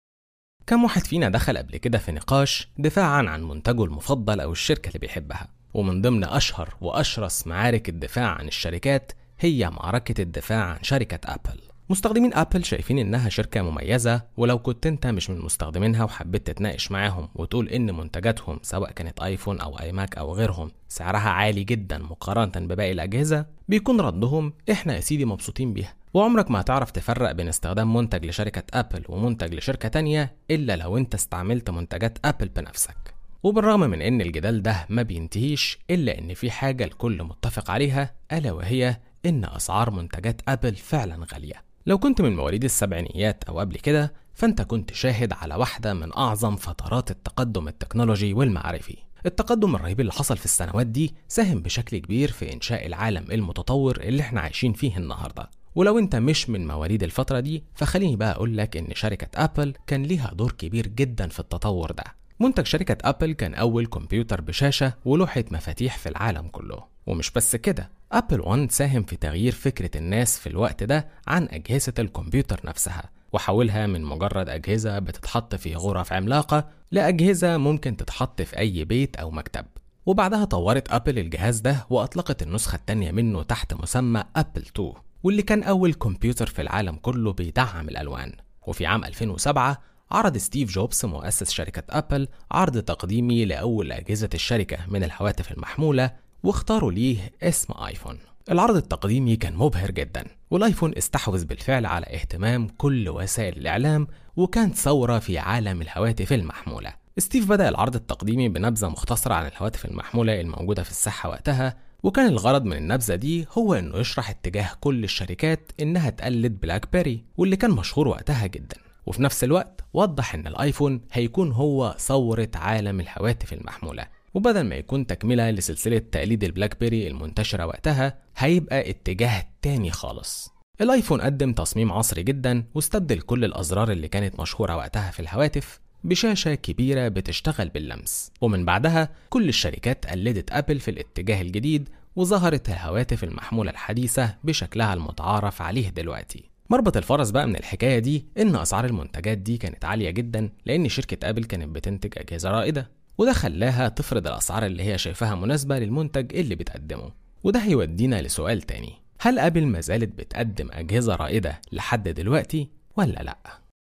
كم واحد فينا دخل قبل كده في نقاش دفاعا عن منتجه المفضل أو الشركة اللي بيحبها ومن ضمن أشهر وأشرس معارك الدفاع عن الشركات هي معركة الدفاع عن شركة أبل مستخدمين أبل شايفين إنها شركة مميزة ولو كنت أنت مش من مستخدمينها وحبيت تتناقش معاهم وتقول إن منتجاتهم سواء كانت آيفون أو آي ماك أو غيرهم سعرها عالي جدا مقارنة بباقي الأجهزة بيكون ردهم إحنا يا سيدي مبسوطين بيها وعمرك ما هتعرف تفرق بين استخدام منتج لشركة أبل ومنتج لشركة تانية إلا لو أنت استعملت منتجات أبل بنفسك وبالرغم من إن الجدال ده ما بينتهيش إلا إن في حاجة الكل متفق عليها ألا وهي إن أسعار منتجات أبل فعلا غالية لو كنت من مواليد السبعينيات أو قبل كده فأنت كنت شاهد على واحدة من أعظم فترات التقدم التكنولوجي والمعرفي التقدم الرهيب اللي حصل في السنوات دي ساهم بشكل كبير في إنشاء العالم المتطور اللي احنا عايشين فيه النهارده ولو انت مش من مواليد الفترة دي فخليني بقى اقول لك ان شركة ابل كان ليها دور كبير جدا في التطور ده منتج شركة ابل كان اول كمبيوتر بشاشة ولوحة مفاتيح في العالم كله ومش بس كده ابل 1 ساهم في تغيير فكرة الناس في الوقت ده عن اجهزة الكمبيوتر نفسها وحولها من مجرد أجهزة بتتحط في غرف عملاقة لأجهزة ممكن تتحط في أي بيت أو مكتب وبعدها طورت أبل الجهاز ده وأطلقت النسخة التانية منه تحت مسمى أبل 2 واللي كان أول كمبيوتر في العالم كله بيدعم الألوان وفي عام 2007 عرض ستيف جوبز مؤسس شركة أبل عرض تقديمي لأول أجهزة الشركة من الهواتف المحمولة واختاروا ليه اسم آيفون العرض التقديمي كان مبهر جدا والايفون استحوذ بالفعل على اهتمام كل وسائل الاعلام وكان ثوره في عالم الهواتف المحموله ستيف بدا العرض التقديمي بنبذه مختصره عن الهواتف المحموله الموجوده في الساحه وقتها وكان الغرض من النبذه دي هو انه يشرح اتجاه كل الشركات انها تقلد بلاك بيري واللي كان مشهور وقتها جدا وفي نفس الوقت وضح ان الايفون هيكون هو ثوره عالم الهواتف المحموله وبدل ما يكون تكملة لسلسلة تقليد البلاك بيري المنتشرة وقتها هيبقى اتجاه تاني خالص الايفون قدم تصميم عصري جدا واستبدل كل الازرار اللي كانت مشهورة وقتها في الهواتف بشاشة كبيرة بتشتغل باللمس ومن بعدها كل الشركات قلدت أبل في الاتجاه الجديد وظهرت الهواتف المحمولة الحديثة بشكلها المتعارف عليه دلوقتي مربط الفرس بقى من الحكاية دي إن أسعار المنتجات دي كانت عالية جدا لأن شركة أبل كانت بتنتج أجهزة رائدة وده خلاها تفرض الأسعار اللي هي شايفاها مناسبة للمنتج اللي بتقدمه وده هيودينا لسؤال تاني هل أبل ما زالت بتقدم أجهزة رائدة لحد دلوقتي ولا لأ؟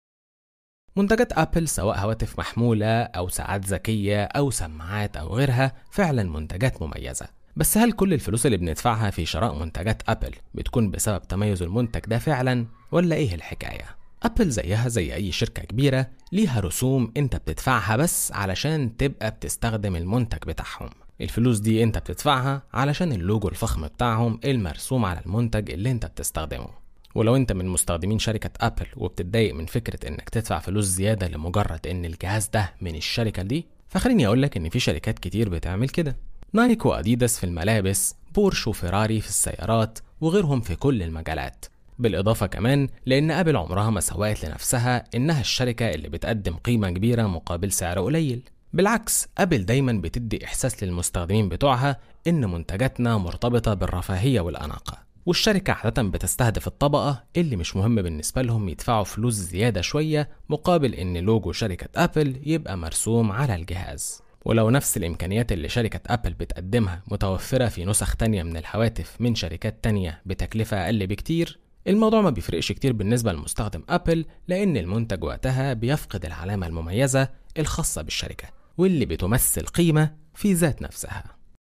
منتجات أبل سواء هواتف محمولة أو ساعات ذكية أو سماعات أو غيرها فعلا منتجات مميزة بس هل كل الفلوس اللي بندفعها في شراء منتجات أبل بتكون بسبب تميز المنتج ده فعلا ولا إيه الحكاية؟ أبل زيها زي أي شركة كبيرة ليها رسوم أنت بتدفعها بس علشان تبقى بتستخدم المنتج بتاعهم الفلوس دي أنت بتدفعها علشان اللوجو الفخم بتاعهم المرسوم على المنتج اللي أنت بتستخدمه ولو انت من مستخدمين شركة ابل وبتتضايق من فكرة انك تدفع فلوس زيادة لمجرد ان الجهاز ده من الشركة دي فخليني اقولك ان في شركات كتير بتعمل كده نايك واديداس في الملابس بورش وفيراري في السيارات وغيرهم في كل المجالات بالإضافة كمان لأن أبل عمرها ما سوقت لنفسها إنها الشركة اللي بتقدم قيمة كبيرة مقابل سعر قليل بالعكس أبل دايما بتدي إحساس للمستخدمين بتوعها إن منتجاتنا مرتبطة بالرفاهية والأناقة والشركة عادة بتستهدف الطبقة اللي مش مهم بالنسبة لهم يدفعوا فلوس زيادة شوية مقابل إن لوجو شركة أبل يبقى مرسوم على الجهاز ولو نفس الإمكانيات اللي شركة أبل بتقدمها متوفرة في نسخ تانية من الهواتف من شركات تانية بتكلفة أقل بكتير الموضوع ما بيفرقش كتير بالنسبة لمستخدم أبل لأن المنتج وقتها بيفقد العلامة المميزة الخاصة بالشركة واللي بتمثل قيمة في ذات نفسها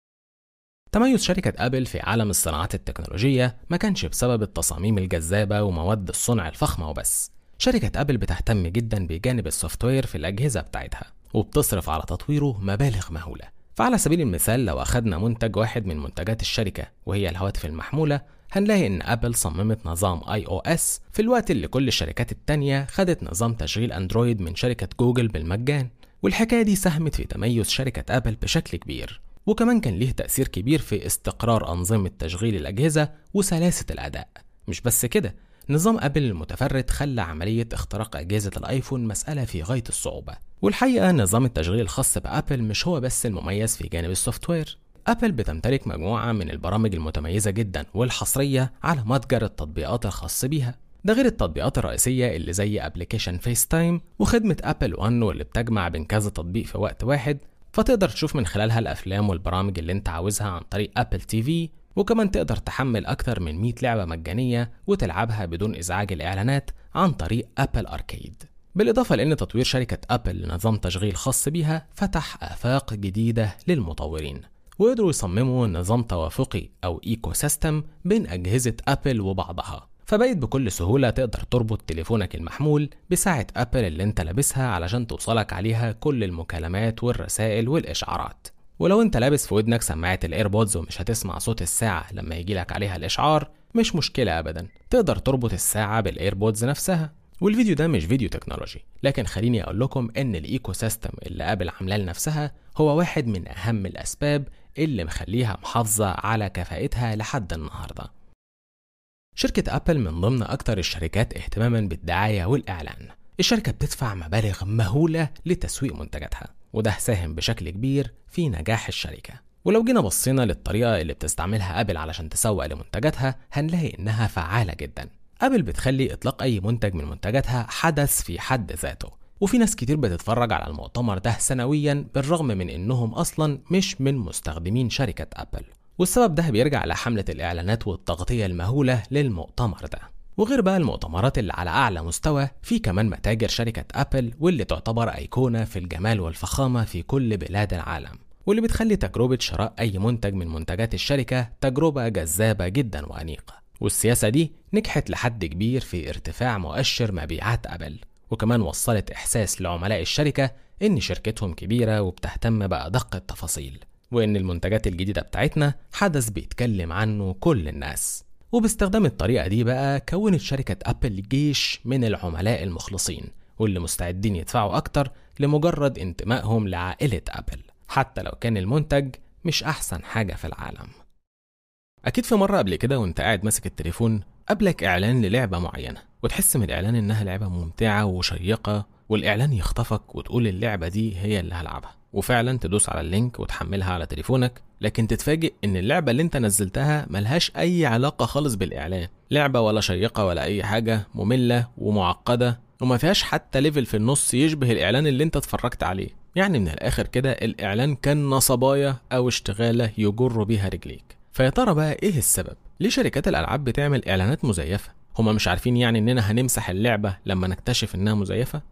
تميز شركة أبل في عالم الصناعات التكنولوجية ما كانش بسبب التصاميم الجذابة ومواد الصنع الفخمة وبس شركة أبل بتهتم جدا بجانب السوفت وير في الأجهزة بتاعتها وبتصرف على تطويره مبالغ مهولة فعلى سبيل المثال لو أخدنا منتج واحد من منتجات الشركة وهي الهواتف المحمولة هنلاقي إن أبل صممت نظام اي او اس في الوقت اللي كل الشركات التانية خدت نظام تشغيل أندرويد من شركة جوجل بالمجان والحكاية دي ساهمت في تميز شركة أبل بشكل كبير وكمان كان ليه تأثير كبير في استقرار أنظمة تشغيل الأجهزة وسلاسة الأداء مش بس كده نظام أبل المتفرد خلى عملية اختراق أجهزة الآيفون مسألة في غاية الصعوبة والحقيقة نظام التشغيل الخاص بأبل مش هو بس المميز في جانب السوفت وير أبل بتمتلك مجموعة من البرامج المتميزة جدا والحصرية على متجر التطبيقات الخاص بيها ده غير التطبيقات الرئيسية اللي زي ابلكيشن فيس تايم وخدمة أبل وان واللي بتجمع بين كذا تطبيق في وقت واحد فتقدر تشوف من خلالها الأفلام والبرامج اللي انت عاوزها عن طريق أبل تي في وكمان تقدر تحمل أكتر من 100 لعبة مجانية وتلعبها بدون إزعاج الإعلانات عن طريق أبل أركيد بالإضافة لأن تطوير شركة أبل لنظام تشغيل خاص بيها فتح آفاق جديدة للمطورين وقدروا يصمموا نظام توافقي أو إيكو سيستم بين أجهزة أبل وبعضها فبقيت بكل سهولة تقدر تربط تليفونك المحمول بساعة أبل اللي انت لابسها علشان توصلك عليها كل المكالمات والرسائل والإشعارات ولو انت لابس في ودنك سماعة الايربودز ومش هتسمع صوت الساعة لما يجيلك عليها الإشعار مش مشكلة أبدا تقدر تربط الساعة بالايربودز نفسها والفيديو ده مش فيديو تكنولوجي لكن خليني أقول لكم إن الإيكو سيستم اللي أبل عاملاه لنفسها هو واحد من أهم الأسباب اللي مخليها محافظة على كفاءتها لحد النهارده شركة أبل من ضمن أكتر الشركات اهتماما بالدعاية والإعلان الشركة بتدفع مبالغ مهولة لتسويق منتجاتها وده ساهم بشكل كبير في نجاح الشركة ولو جينا بصينا للطريقة اللي بتستعملها أبل علشان تسوق لمنتجاتها هنلاقي إنها فعالة جدا أبل بتخلي إطلاق أي منتج من منتجاتها حدث في حد ذاته وفي ناس كتير بتتفرج على المؤتمر ده سنويا بالرغم من إنهم أصلا مش من مستخدمين شركة أبل والسبب ده بيرجع لحملة الإعلانات والتغطية المهولة للمؤتمر ده وغير بقى المؤتمرات اللي على أعلى مستوى في كمان متاجر شركة أبل واللي تعتبر أيقونة في الجمال والفخامة في كل بلاد العالم واللي بتخلي تجربة شراء أي منتج من منتجات الشركة تجربة جذابة جدا وأنيقة والسياسة دي نجحت لحد كبير في ارتفاع مؤشر مبيعات أبل وكمان وصلت إحساس لعملاء الشركة إن شركتهم كبيرة وبتهتم بأدق التفاصيل وإن المنتجات الجديدة بتاعتنا حدث بيتكلم عنه كل الناس وباستخدام الطريقة دي بقى كونت شركة أبل جيش من العملاء المخلصين واللي مستعدين يدفعوا أكتر لمجرد انتمائهم لعائلة أبل حتى لو كان المنتج مش أحسن حاجة في العالم أكيد في مرة قبل كده وأنت قاعد ماسك التليفون قابلك إعلان للعبة معينة وتحس من الإعلان إنها لعبة ممتعة وشيقة والإعلان يخطفك وتقول اللعبة دي هي اللي هلعبها وفعلا تدوس على اللينك وتحملها على تليفونك لكن تتفاجئ ان اللعبة اللي انت نزلتها ملهاش اي علاقة خالص بالاعلان لعبة ولا شيقة ولا اي حاجة مملة ومعقدة وما فيهاش حتى ليفل في النص يشبه الاعلان اللي انت اتفرجت عليه يعني من الاخر كده الاعلان كان نصبايا او اشتغالة يجر بيها رجليك فيا ترى بقى ايه السبب ليه شركات الالعاب بتعمل اعلانات مزيفة هما مش عارفين يعني اننا هنمسح اللعبة لما نكتشف انها مزيفة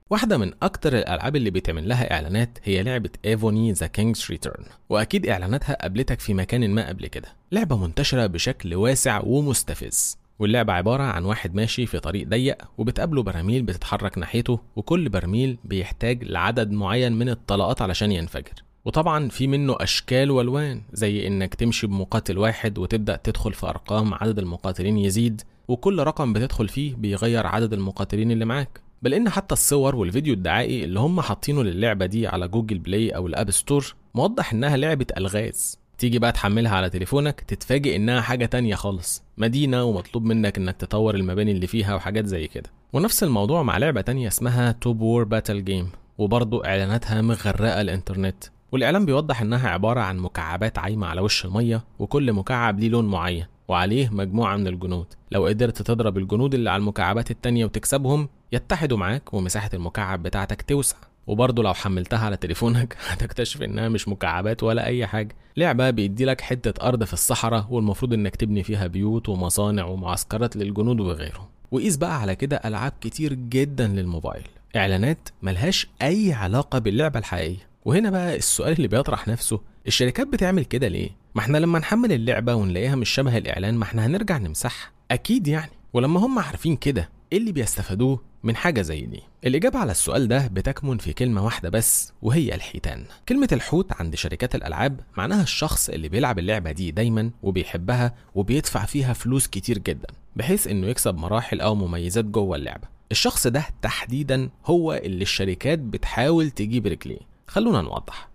واحدة من أكتر الألعاب اللي بيتعمل لها إعلانات هي لعبة ايفوني ذا كينجز ريتيرن وأكيد إعلاناتها قابلتك في مكان ما قبل كده لعبة منتشرة بشكل واسع ومستفز واللعبة عبارة عن واحد ماشي في طريق ضيق وبتقابله براميل بتتحرك ناحيته وكل برميل بيحتاج لعدد معين من الطلقات علشان ينفجر وطبعا في منه اشكال والوان زي انك تمشي بمقاتل واحد وتبدا تدخل في ارقام عدد المقاتلين يزيد وكل رقم بتدخل فيه بيغير عدد المقاتلين اللي معاك بل ان حتى الصور والفيديو الدعائي اللي هم حاطينه للعبه دي على جوجل بلاي او الاب ستور موضح انها لعبه الغاز تيجي بقى تحملها على تليفونك تتفاجئ انها حاجه تانية خالص مدينه ومطلوب منك انك تطور المباني اللي فيها وحاجات زي كده ونفس الموضوع مع لعبه تانية اسمها توب وور باتل جيم وبرضه اعلاناتها مغرقه الانترنت والاعلان بيوضح انها عباره عن مكعبات عايمه على وش الميه وكل مكعب ليه لون معين وعليه مجموعه من الجنود لو قدرت تضرب الجنود اللي على المكعبات التانية وتكسبهم يتحدوا معاك ومساحه المكعب بتاعتك توسع وبرضه لو حملتها على تليفونك هتكتشف انها مش مكعبات ولا اي حاجه لعبه بيدي لك حته ارض في الصحراء والمفروض انك تبني فيها بيوت ومصانع ومعسكرات للجنود وغيره وقيس بقى على كده العاب كتير جدا للموبايل اعلانات ملهاش اي علاقه باللعبه الحقيقيه وهنا بقى السؤال اللي بيطرح نفسه الشركات بتعمل كده ليه ما احنا لما نحمل اللعبه ونلاقيها مش شبه الاعلان ما احنا هنرجع نمسحها اكيد يعني ولما هم عارفين كده ايه اللي بيستفادوه من حاجه زي دي الاجابه على السؤال ده بتكمن في كلمه واحده بس وهي الحيتان كلمه الحوت عند شركات الالعاب معناها الشخص اللي بيلعب اللعبه دي دايما وبيحبها وبيدفع فيها فلوس كتير جدا بحيث انه يكسب مراحل او مميزات جوه اللعبه الشخص ده تحديدا هو اللي الشركات بتحاول تجيب رجليه خلونا نوضح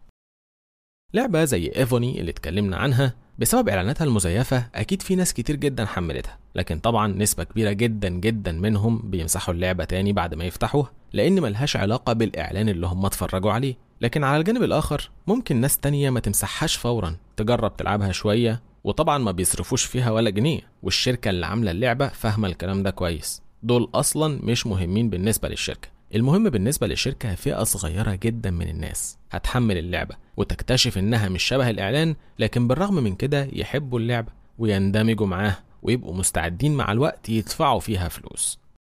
لعبة زي ايفوني اللي اتكلمنا عنها بسبب اعلاناتها المزيفة اكيد في ناس كتير جدا حملتها لكن طبعا نسبة كبيرة جدا جدا منهم بيمسحوا اللعبة تاني بعد ما يفتحوها لان ملهاش علاقة بالاعلان اللي هم اتفرجوا عليه لكن على الجانب الاخر ممكن ناس تانية ما تمسحهاش فورا تجرب تلعبها شوية وطبعا ما بيصرفوش فيها ولا جنيه والشركة اللي عاملة اللعبة فاهمة الكلام ده كويس دول اصلا مش مهمين بالنسبة للشركة المهم بالنسبة للشركة فئة صغيرة جدا من الناس هتحمل اللعبة وتكتشف إنها مش شبه الإعلان لكن بالرغم من كده يحبوا اللعبة ويندمجوا معاها ويبقوا مستعدين مع الوقت يدفعوا فيها فلوس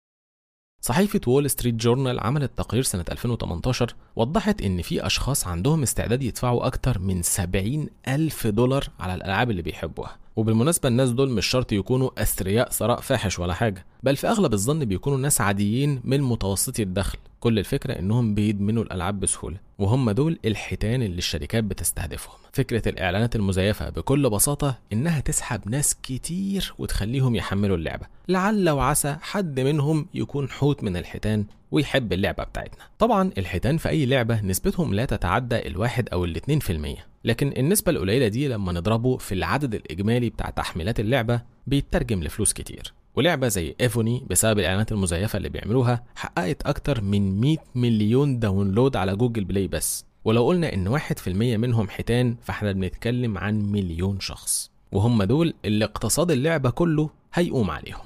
صحيفة وول ستريت جورنال عملت تقرير سنة 2018 وضحت إن في أشخاص عندهم استعداد يدفعوا أكتر من 70 ألف دولار على الألعاب اللي بيحبوها وبالمناسبة الناس دول مش شرط يكونوا أثرياء ثراء فاحش ولا حاجة بل في أغلب الظن بيكونوا ناس عاديين من متوسطي الدخل كل الفكرة إنهم بيدمنوا الألعاب بسهولة وهم دول الحيتان اللي الشركات بتستهدفهم فكرة الإعلانات المزيفة بكل بساطة إنها تسحب ناس كتير وتخليهم يحملوا اللعبة لعل وعسى حد منهم يكون حوت من الحيتان ويحب اللعبة بتاعتنا طبعا الحيتان في أي لعبة نسبتهم لا تتعدى الواحد أو الاتنين في المية لكن النسبة القليلة دي لما نضربه في العدد الإجمالي بتاع تحميلات اللعبة بيترجم لفلوس كتير ولعبة زي ايفوني بسبب الإعلانات المزيفة اللي بيعملوها حققت أكتر من 100 مليون داونلود على جوجل بلاي بس ولو قلنا إن واحد في المية منهم حيتان فاحنا بنتكلم عن مليون شخص وهم دول اللي اقتصاد اللعبة كله هيقوم عليهم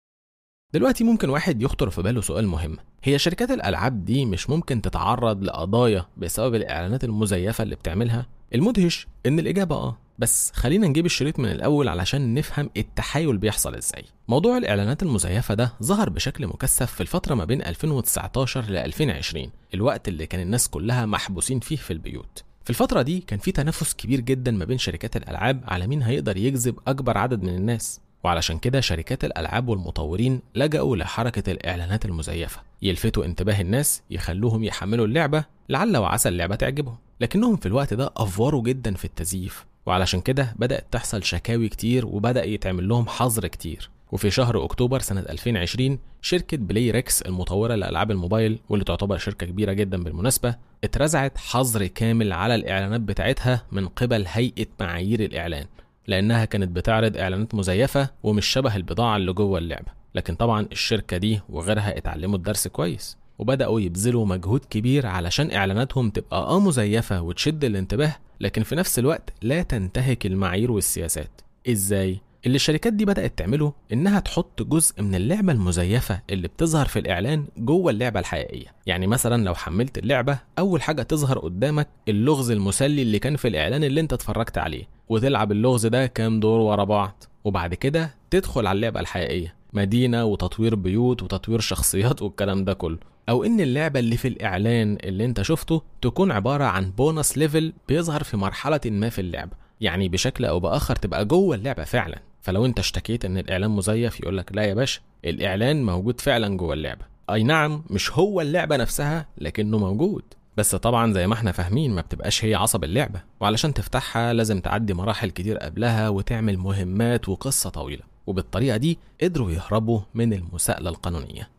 دلوقتي ممكن واحد يخطر في باله سؤال مهم هي شركات الألعاب دي مش ممكن تتعرض لقضايا بسبب الإعلانات المزيفة اللي بتعملها المدهش إن الإجابة آه بس خلينا نجيب الشريط من الأول علشان نفهم التحايل بيحصل إزاي موضوع الإعلانات المزيفة ده ظهر بشكل مكثف في الفترة ما بين 2019 ل 2020 الوقت اللي كان الناس كلها محبوسين فيه في البيوت في الفترة دي كان في تنافس كبير جدا ما بين شركات الألعاب على مين هيقدر يجذب أكبر عدد من الناس وعلشان كده شركات الألعاب والمطورين لجأوا لحركة الإعلانات المزيفة يلفتوا انتباه الناس يخلوهم يحملوا اللعبة لعل وعسى اللعبة تعجبهم لكنهم في الوقت ده أفوروا جدا في التزييف وعلشان كده بدأت تحصل شكاوي كتير وبدأ يتعمل لهم حظر كتير وفي شهر أكتوبر سنة 2020 شركة بلاي ريكس المطورة لألعاب الموبايل واللي تعتبر شركة كبيرة جدا بالمناسبة اترزعت حظر كامل على الإعلانات بتاعتها من قبل هيئة معايير الإعلان لأنها كانت بتعرض إعلانات مزيفة ومش شبه البضاعة اللي جوه اللعبة لكن طبعا الشركة دي وغيرها اتعلموا الدرس كويس وبدأوا يبذلوا مجهود كبير علشان إعلاناتهم تبقى آه مزيفة وتشد الانتباه لكن في نفس الوقت لا تنتهك المعايير والسياسات إزاي؟ اللي الشركات دي بدأت تعمله إنها تحط جزء من اللعبة المزيفة اللي بتظهر في الإعلان جوه اللعبة الحقيقية يعني مثلا لو حملت اللعبة أول حاجة تظهر قدامك اللغز المسلي اللي كان في الإعلان اللي أنت اتفرجت عليه وتلعب اللغز ده كام دور ورا بعض وبعد كده تدخل على اللعبة الحقيقية مدينة وتطوير بيوت وتطوير شخصيات والكلام ده كله أو إن اللعبة اللي في الإعلان اللي أنت شفته تكون عبارة عن بونص ليفل بيظهر في مرحلة ما في اللعبة يعني بشكل أو بآخر تبقى جوه اللعبة فعلا فلو أنت اشتكيت إن الإعلان مزيف يقولك لا يا باشا الإعلان موجود فعلا جوه اللعبة أي نعم مش هو اللعبة نفسها لكنه موجود بس طبعا زي ما احنا فاهمين ما بتبقاش هي عصب اللعبة وعلشان تفتحها لازم تعدي مراحل كتير قبلها وتعمل مهمات وقصة طويلة وبالطريقة دي قدروا يهربوا من المساءلة القانونية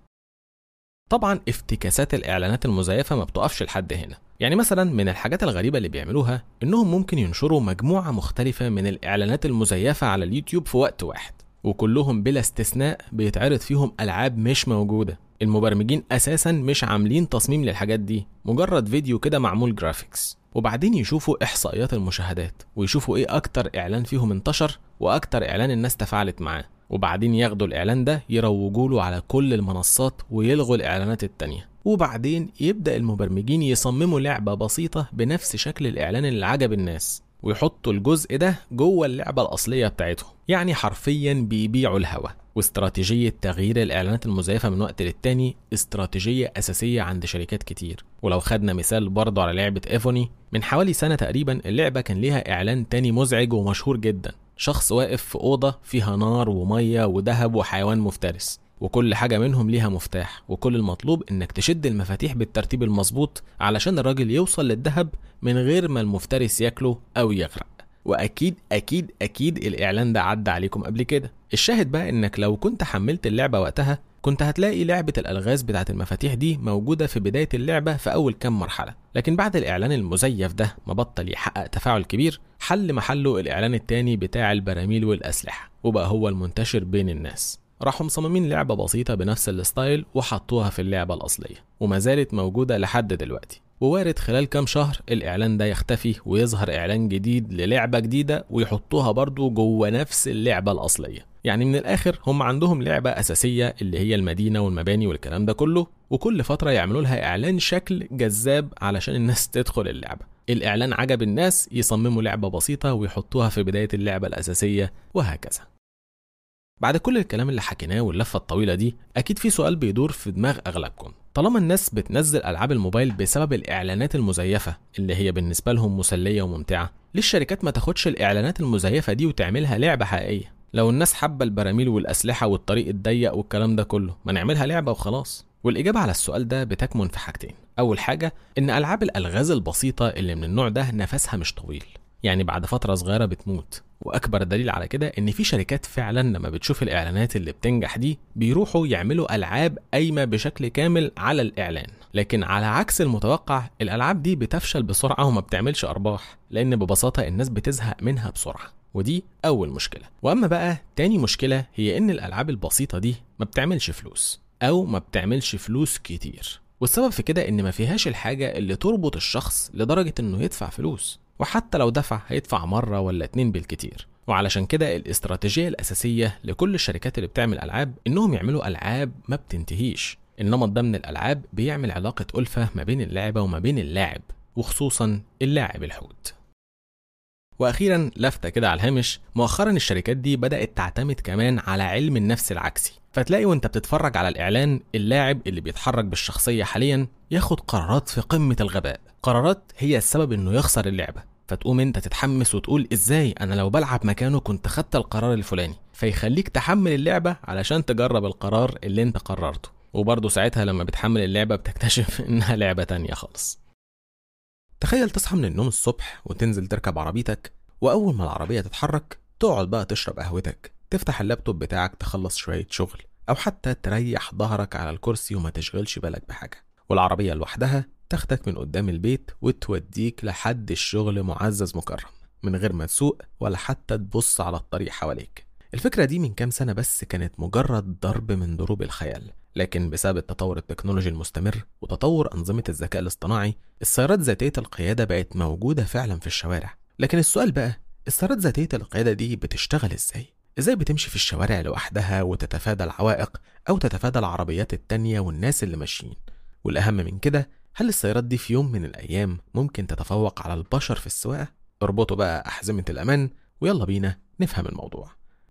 طبعا افتكاسات الاعلانات المزيفه ما بتقفش لحد هنا يعني مثلا من الحاجات الغريبه اللي بيعملوها انهم ممكن ينشروا مجموعه مختلفه من الاعلانات المزيفه على اليوتيوب في وقت واحد وكلهم بلا استثناء بيتعرض فيهم العاب مش موجوده المبرمجين اساسا مش عاملين تصميم للحاجات دي مجرد فيديو كده معمول جرافيكس وبعدين يشوفوا احصائيات المشاهدات ويشوفوا ايه اكتر اعلان فيهم انتشر واكتر اعلان الناس تفاعلت معاه وبعدين ياخدوا الاعلان ده يروجوا له على كل المنصات ويلغوا الاعلانات التانية وبعدين يبدا المبرمجين يصمموا لعبه بسيطه بنفس شكل الاعلان اللي عجب الناس ويحطوا الجزء ده جوه اللعبه الاصليه بتاعتهم يعني حرفيا بيبيعوا الهوا واستراتيجية تغيير الإعلانات المزيفة من وقت للتاني استراتيجية أساسية عند شركات كتير ولو خدنا مثال برضه على لعبة إيفوني من حوالي سنة تقريبا اللعبة كان ليها إعلان تاني مزعج ومشهور جدا شخص واقف في أوضة فيها نار ومية وذهب وحيوان مفترس وكل حاجة منهم ليها مفتاح وكل المطلوب انك تشد المفاتيح بالترتيب المظبوط علشان الراجل يوصل للذهب من غير ما المفترس ياكله او يغرق واكيد اكيد اكيد الاعلان ده عدى عليكم قبل كده الشاهد بقى انك لو كنت حملت اللعبة وقتها كنت هتلاقي لعبة الألغاز بتاعة المفاتيح دي موجودة في بداية اللعبة في أول كام مرحلة لكن بعد الإعلان المزيف ده ما بطل يحقق تفاعل كبير حل محله الإعلان التاني بتاع البراميل والأسلحة وبقى هو المنتشر بين الناس راحوا مصممين لعبة بسيطة بنفس الستايل وحطوها في اللعبة الأصلية وما زالت موجودة لحد دلوقتي ووارد خلال كام شهر الإعلان ده يختفي ويظهر إعلان جديد للعبة جديدة ويحطوها برضو جوه نفس اللعبة الأصلية يعني من الآخر هم عندهم لعبة أساسية اللي هي المدينة والمباني والكلام ده كله وكل فترة يعملوا لها إعلان شكل جذاب علشان الناس تدخل اللعبة الإعلان عجب الناس يصمموا لعبة بسيطة ويحطوها في بداية اللعبة الأساسية وهكذا بعد كل الكلام اللي حكيناه واللفة الطويلة دي أكيد في سؤال بيدور في دماغ أغلبكم طالما الناس بتنزل ألعاب الموبايل بسبب الإعلانات المزيفة اللي هي بالنسبة لهم مسلية وممتعة ليه الشركات ما تاخدش الإعلانات المزيفة دي وتعملها لعبة حقيقية لو الناس حابة البراميل والأسلحة والطريق الضيق والكلام ده كله ما نعملها لعبة وخلاص والإجابة على السؤال ده بتكمن في حاجتين أول حاجة إن ألعاب الألغاز البسيطة اللي من النوع ده نفسها مش طويل يعني بعد فترة صغيرة بتموت واكبر دليل على كده ان في شركات فعلا لما بتشوف الاعلانات اللي بتنجح دي بيروحوا يعملوا العاب قايمه بشكل كامل على الاعلان لكن على عكس المتوقع الالعاب دي بتفشل بسرعه وما بتعملش ارباح لان ببساطه الناس بتزهق منها بسرعه ودي اول مشكله واما بقى تاني مشكله هي ان الالعاب البسيطه دي ما بتعملش فلوس او ما بتعملش فلوس كتير والسبب في كده ان ما فيهاش الحاجه اللي تربط الشخص لدرجه انه يدفع فلوس وحتى لو دفع هيدفع مرة ولا اتنين بالكتير وعلشان كده الاستراتيجية الأساسية لكل الشركات اللي بتعمل ألعاب إنهم يعملوا ألعاب ما بتنتهيش النمط ده من الألعاب بيعمل علاقة ألفة ما بين اللعبة وما بين اللاعب وخصوصا اللاعب الحوت واخيرا لفته كده على الهامش مؤخرا الشركات دي بدات تعتمد كمان على علم النفس العكسي فتلاقي وانت بتتفرج على الاعلان اللاعب اللي بيتحرك بالشخصيه حاليا ياخد قرارات في قمه الغباء قرارات هي السبب انه يخسر اللعبه فتقوم انت تتحمس وتقول ازاي انا لو بلعب مكانه كنت خدت القرار الفلاني فيخليك تحمل اللعبه علشان تجرب القرار اللي انت قررته وبرضه ساعتها لما بتحمل اللعبه بتكتشف انها لعبه تانية خالص تخيل تصحى من النوم الصبح وتنزل تركب عربيتك وأول ما العربية تتحرك تقعد بقى تشرب قهوتك تفتح اللابتوب بتاعك تخلص شوية شغل أو حتى تريح ظهرك على الكرسي وما تشغلش بالك بحاجة والعربية لوحدها تاخدك من قدام البيت وتوديك لحد الشغل معزز مكرم من غير ما تسوق ولا حتى تبص على الطريق حواليك الفكرة دي من كام سنة بس كانت مجرد ضرب من ضروب الخيال لكن بسبب التطور التكنولوجي المستمر وتطور أنظمة الذكاء الاصطناعي السيارات ذاتية القيادة بقت موجودة فعلا في الشوارع لكن السؤال بقى السيارات ذاتية القيادة دي بتشتغل ازاي؟ ازاي بتمشي في الشوارع لوحدها وتتفادى العوائق أو تتفادى العربيات التانية والناس اللي ماشيين؟ والأهم من كده هل السيارات دي في يوم من الأيام ممكن تتفوق على البشر في السواقة؟ اربطوا بقى أحزمة الأمان ويلا بينا نفهم الموضوع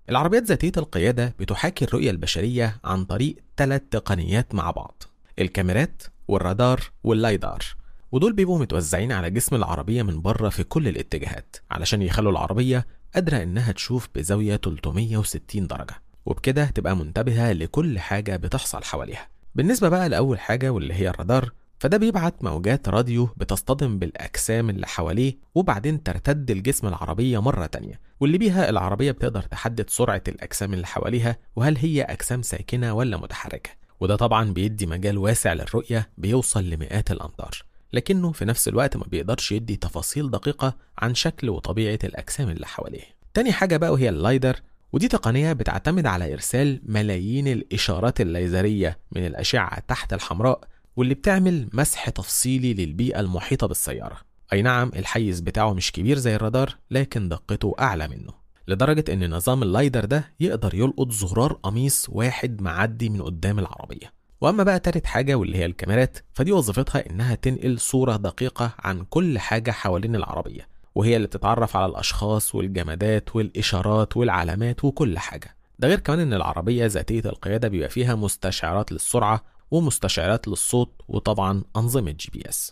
العربيات ذاتية القيادة بتحاكي الرؤية البشرية عن طريق ثلاث تقنيات مع بعض الكاميرات والرادار واللايدار ودول بيبقوا متوزعين على جسم العربية من بره في كل الاتجاهات علشان يخلوا العربية قادرة إنها تشوف بزاوية 360 درجة وبكده تبقى منتبهة لكل حاجة بتحصل حواليها بالنسبة بقى لأول حاجة واللي هي الرادار فده بيبعت موجات راديو بتصطدم بالأجسام اللي حواليه وبعدين ترتد لجسم العربية مرة تانية واللي بيها العربية بتقدر تحدد سرعة الأجسام اللي حواليها وهل هي أجسام ساكنة ولا متحركة وده طبعا بيدي مجال واسع للرؤية بيوصل لمئات الأمتار لكنه في نفس الوقت ما بيقدرش يدي تفاصيل دقيقة عن شكل وطبيعة الأجسام اللي حواليه تاني حاجة بقى وهي اللايدر ودي تقنية بتعتمد على إرسال ملايين الإشارات الليزرية من الأشعة تحت الحمراء واللي بتعمل مسح تفصيلي للبيئة المحيطة بالسيارة أي نعم الحيز بتاعه مش كبير زي الرادار لكن دقته أعلى منه لدرجة إن نظام اللايدر ده يقدر يلقط زرار قميص واحد معدي من قدام العربية وأما بقى تالت حاجة واللي هي الكاميرات فدي وظيفتها إنها تنقل صورة دقيقة عن كل حاجة حوالين العربية وهي اللي بتتعرف على الأشخاص والجمادات والإشارات والعلامات وكل حاجة ده غير كمان إن العربية ذاتية القيادة بيبقى فيها مستشعرات للسرعة ومستشعرات للصوت وطبعا أنظمة جي بي اس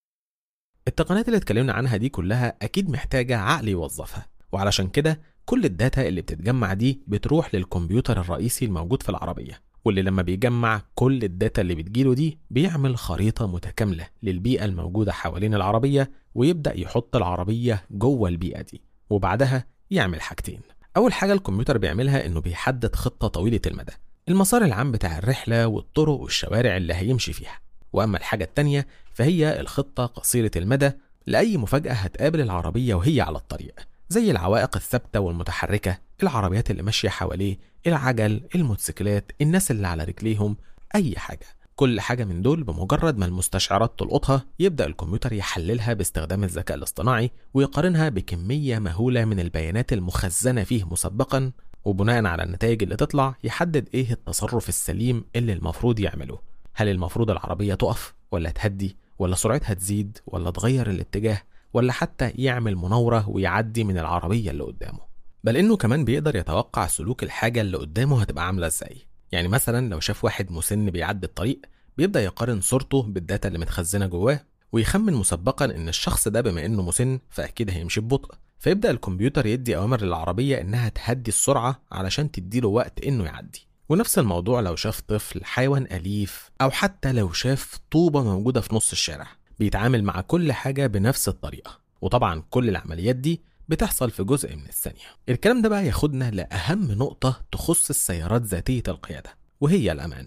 التقنيات اللي اتكلمنا عنها دي كلها أكيد محتاجة عقل يوظفها وعلشان كده كل الداتا اللي بتتجمع دي بتروح للكمبيوتر الرئيسي الموجود في العربية واللي لما بيجمع كل الداتا اللي بتجيله دي بيعمل خريطة متكاملة للبيئة الموجودة حوالين العربية ويبدأ يحط العربية جوه البيئة دي وبعدها يعمل حاجتين أول حاجة الكمبيوتر بيعملها إنه بيحدد خطة طويلة المدى المسار العام بتاع الرحلة والطرق والشوارع اللي هيمشي فيها وأما الحاجة التانية فهي الخطة قصيرة المدى لأي مفاجأة هتقابل العربية وهي على الطريق زي العوائق الثابتة والمتحركة العربيات اللي ماشية حواليه العجل الموتوسيكلات الناس اللي على رجليهم أي حاجة كل حاجة من دول بمجرد ما المستشعرات تلقطها يبدأ الكمبيوتر يحللها باستخدام الذكاء الاصطناعي ويقارنها بكمية مهولة من البيانات المخزنة فيه مسبقا وبناء على النتائج اللي تطلع يحدد ايه التصرف السليم اللي المفروض يعمله هل المفروض العربية تقف ولا تهدي ولا سرعتها تزيد ولا تغير الاتجاه ولا حتى يعمل مناورة ويعدي من العربية اللي قدامه بل انه كمان بيقدر يتوقع سلوك الحاجة اللي قدامه هتبقى عاملة ازاي يعني مثلا لو شاف واحد مسن بيعدي الطريق بيبدأ يقارن صورته بالداتا اللي متخزنة جواه ويخمن مسبقا ان الشخص ده بما انه مسن فاكيد هيمشي ببطء فيبدأ الكمبيوتر يدي أوامر للعربية إنها تهدي السرعة علشان تديله وقت إنه يعدي ونفس الموضوع لو شاف طفل حيوان أليف أو حتى لو شاف طوبة موجودة في نص الشارع بيتعامل مع كل حاجة بنفس الطريقة وطبعا كل العمليات دي بتحصل في جزء من الثانية الكلام ده بقى ياخدنا لأهم نقطة تخص السيارات ذاتية القيادة وهي الأمان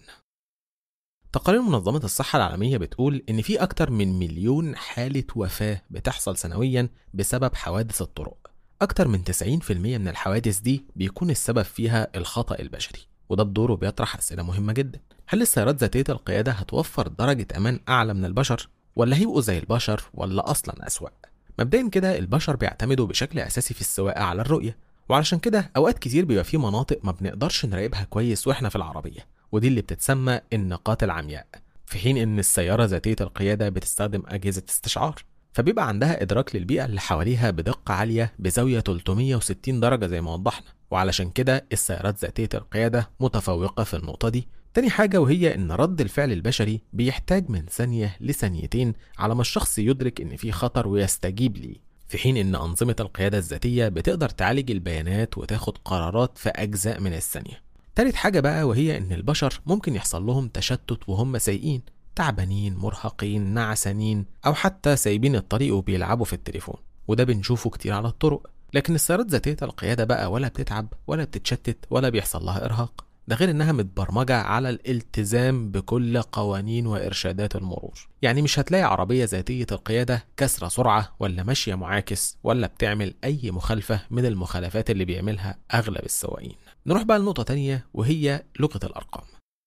تقارير منظمة الصحة العالمية بتقول إن في أكتر من مليون حالة وفاة بتحصل سنويا بسبب حوادث الطرق أكتر من 90% من الحوادث دي بيكون السبب فيها الخطأ البشري وده بدوره بيطرح أسئلة مهمة جدا هل السيارات ذاتية القيادة هتوفر درجة أمان أعلى من البشر ولا هيبقوا زي البشر ولا أصلا أسوأ مبدئيا كده البشر بيعتمدوا بشكل أساسي في السواقة على الرؤية وعلشان كده أوقات كتير بيبقى في مناطق ما بنقدرش نراقبها كويس وإحنا في العربية ودي اللي بتتسمى النقاط العمياء في حين ان السياره ذاتيه القياده بتستخدم اجهزه استشعار فبيبقى عندها ادراك للبيئه اللي حواليها بدقه عاليه بزاويه 360 درجه زي ما وضحنا وعلشان كده السيارات ذاتيه القياده متفوقه في النقطه دي تاني حاجة وهي إن رد الفعل البشري بيحتاج من ثانية لثانيتين على ما الشخص يدرك إن في خطر ويستجيب ليه في حين إن أنظمة القيادة الذاتية بتقدر تعالج البيانات وتاخد قرارات في أجزاء من الثانية تالت حاجة بقى وهي إن البشر ممكن يحصل لهم تشتت وهم سايقين تعبانين مرهقين نعسانين أو حتى سايبين الطريق وبيلعبوا في التليفون وده بنشوفه كتير على الطرق لكن السيارات ذاتية القيادة بقى ولا بتتعب ولا بتتشتت ولا بيحصل لها إرهاق ده غير إنها متبرمجة على الالتزام بكل قوانين وإرشادات المرور يعني مش هتلاقي عربية ذاتية القيادة كسرة سرعة ولا ماشية معاكس ولا بتعمل أي مخالفة من المخالفات اللي بيعملها أغلب السواقين نروح بقى لنقطة تانية وهي لغة الأرقام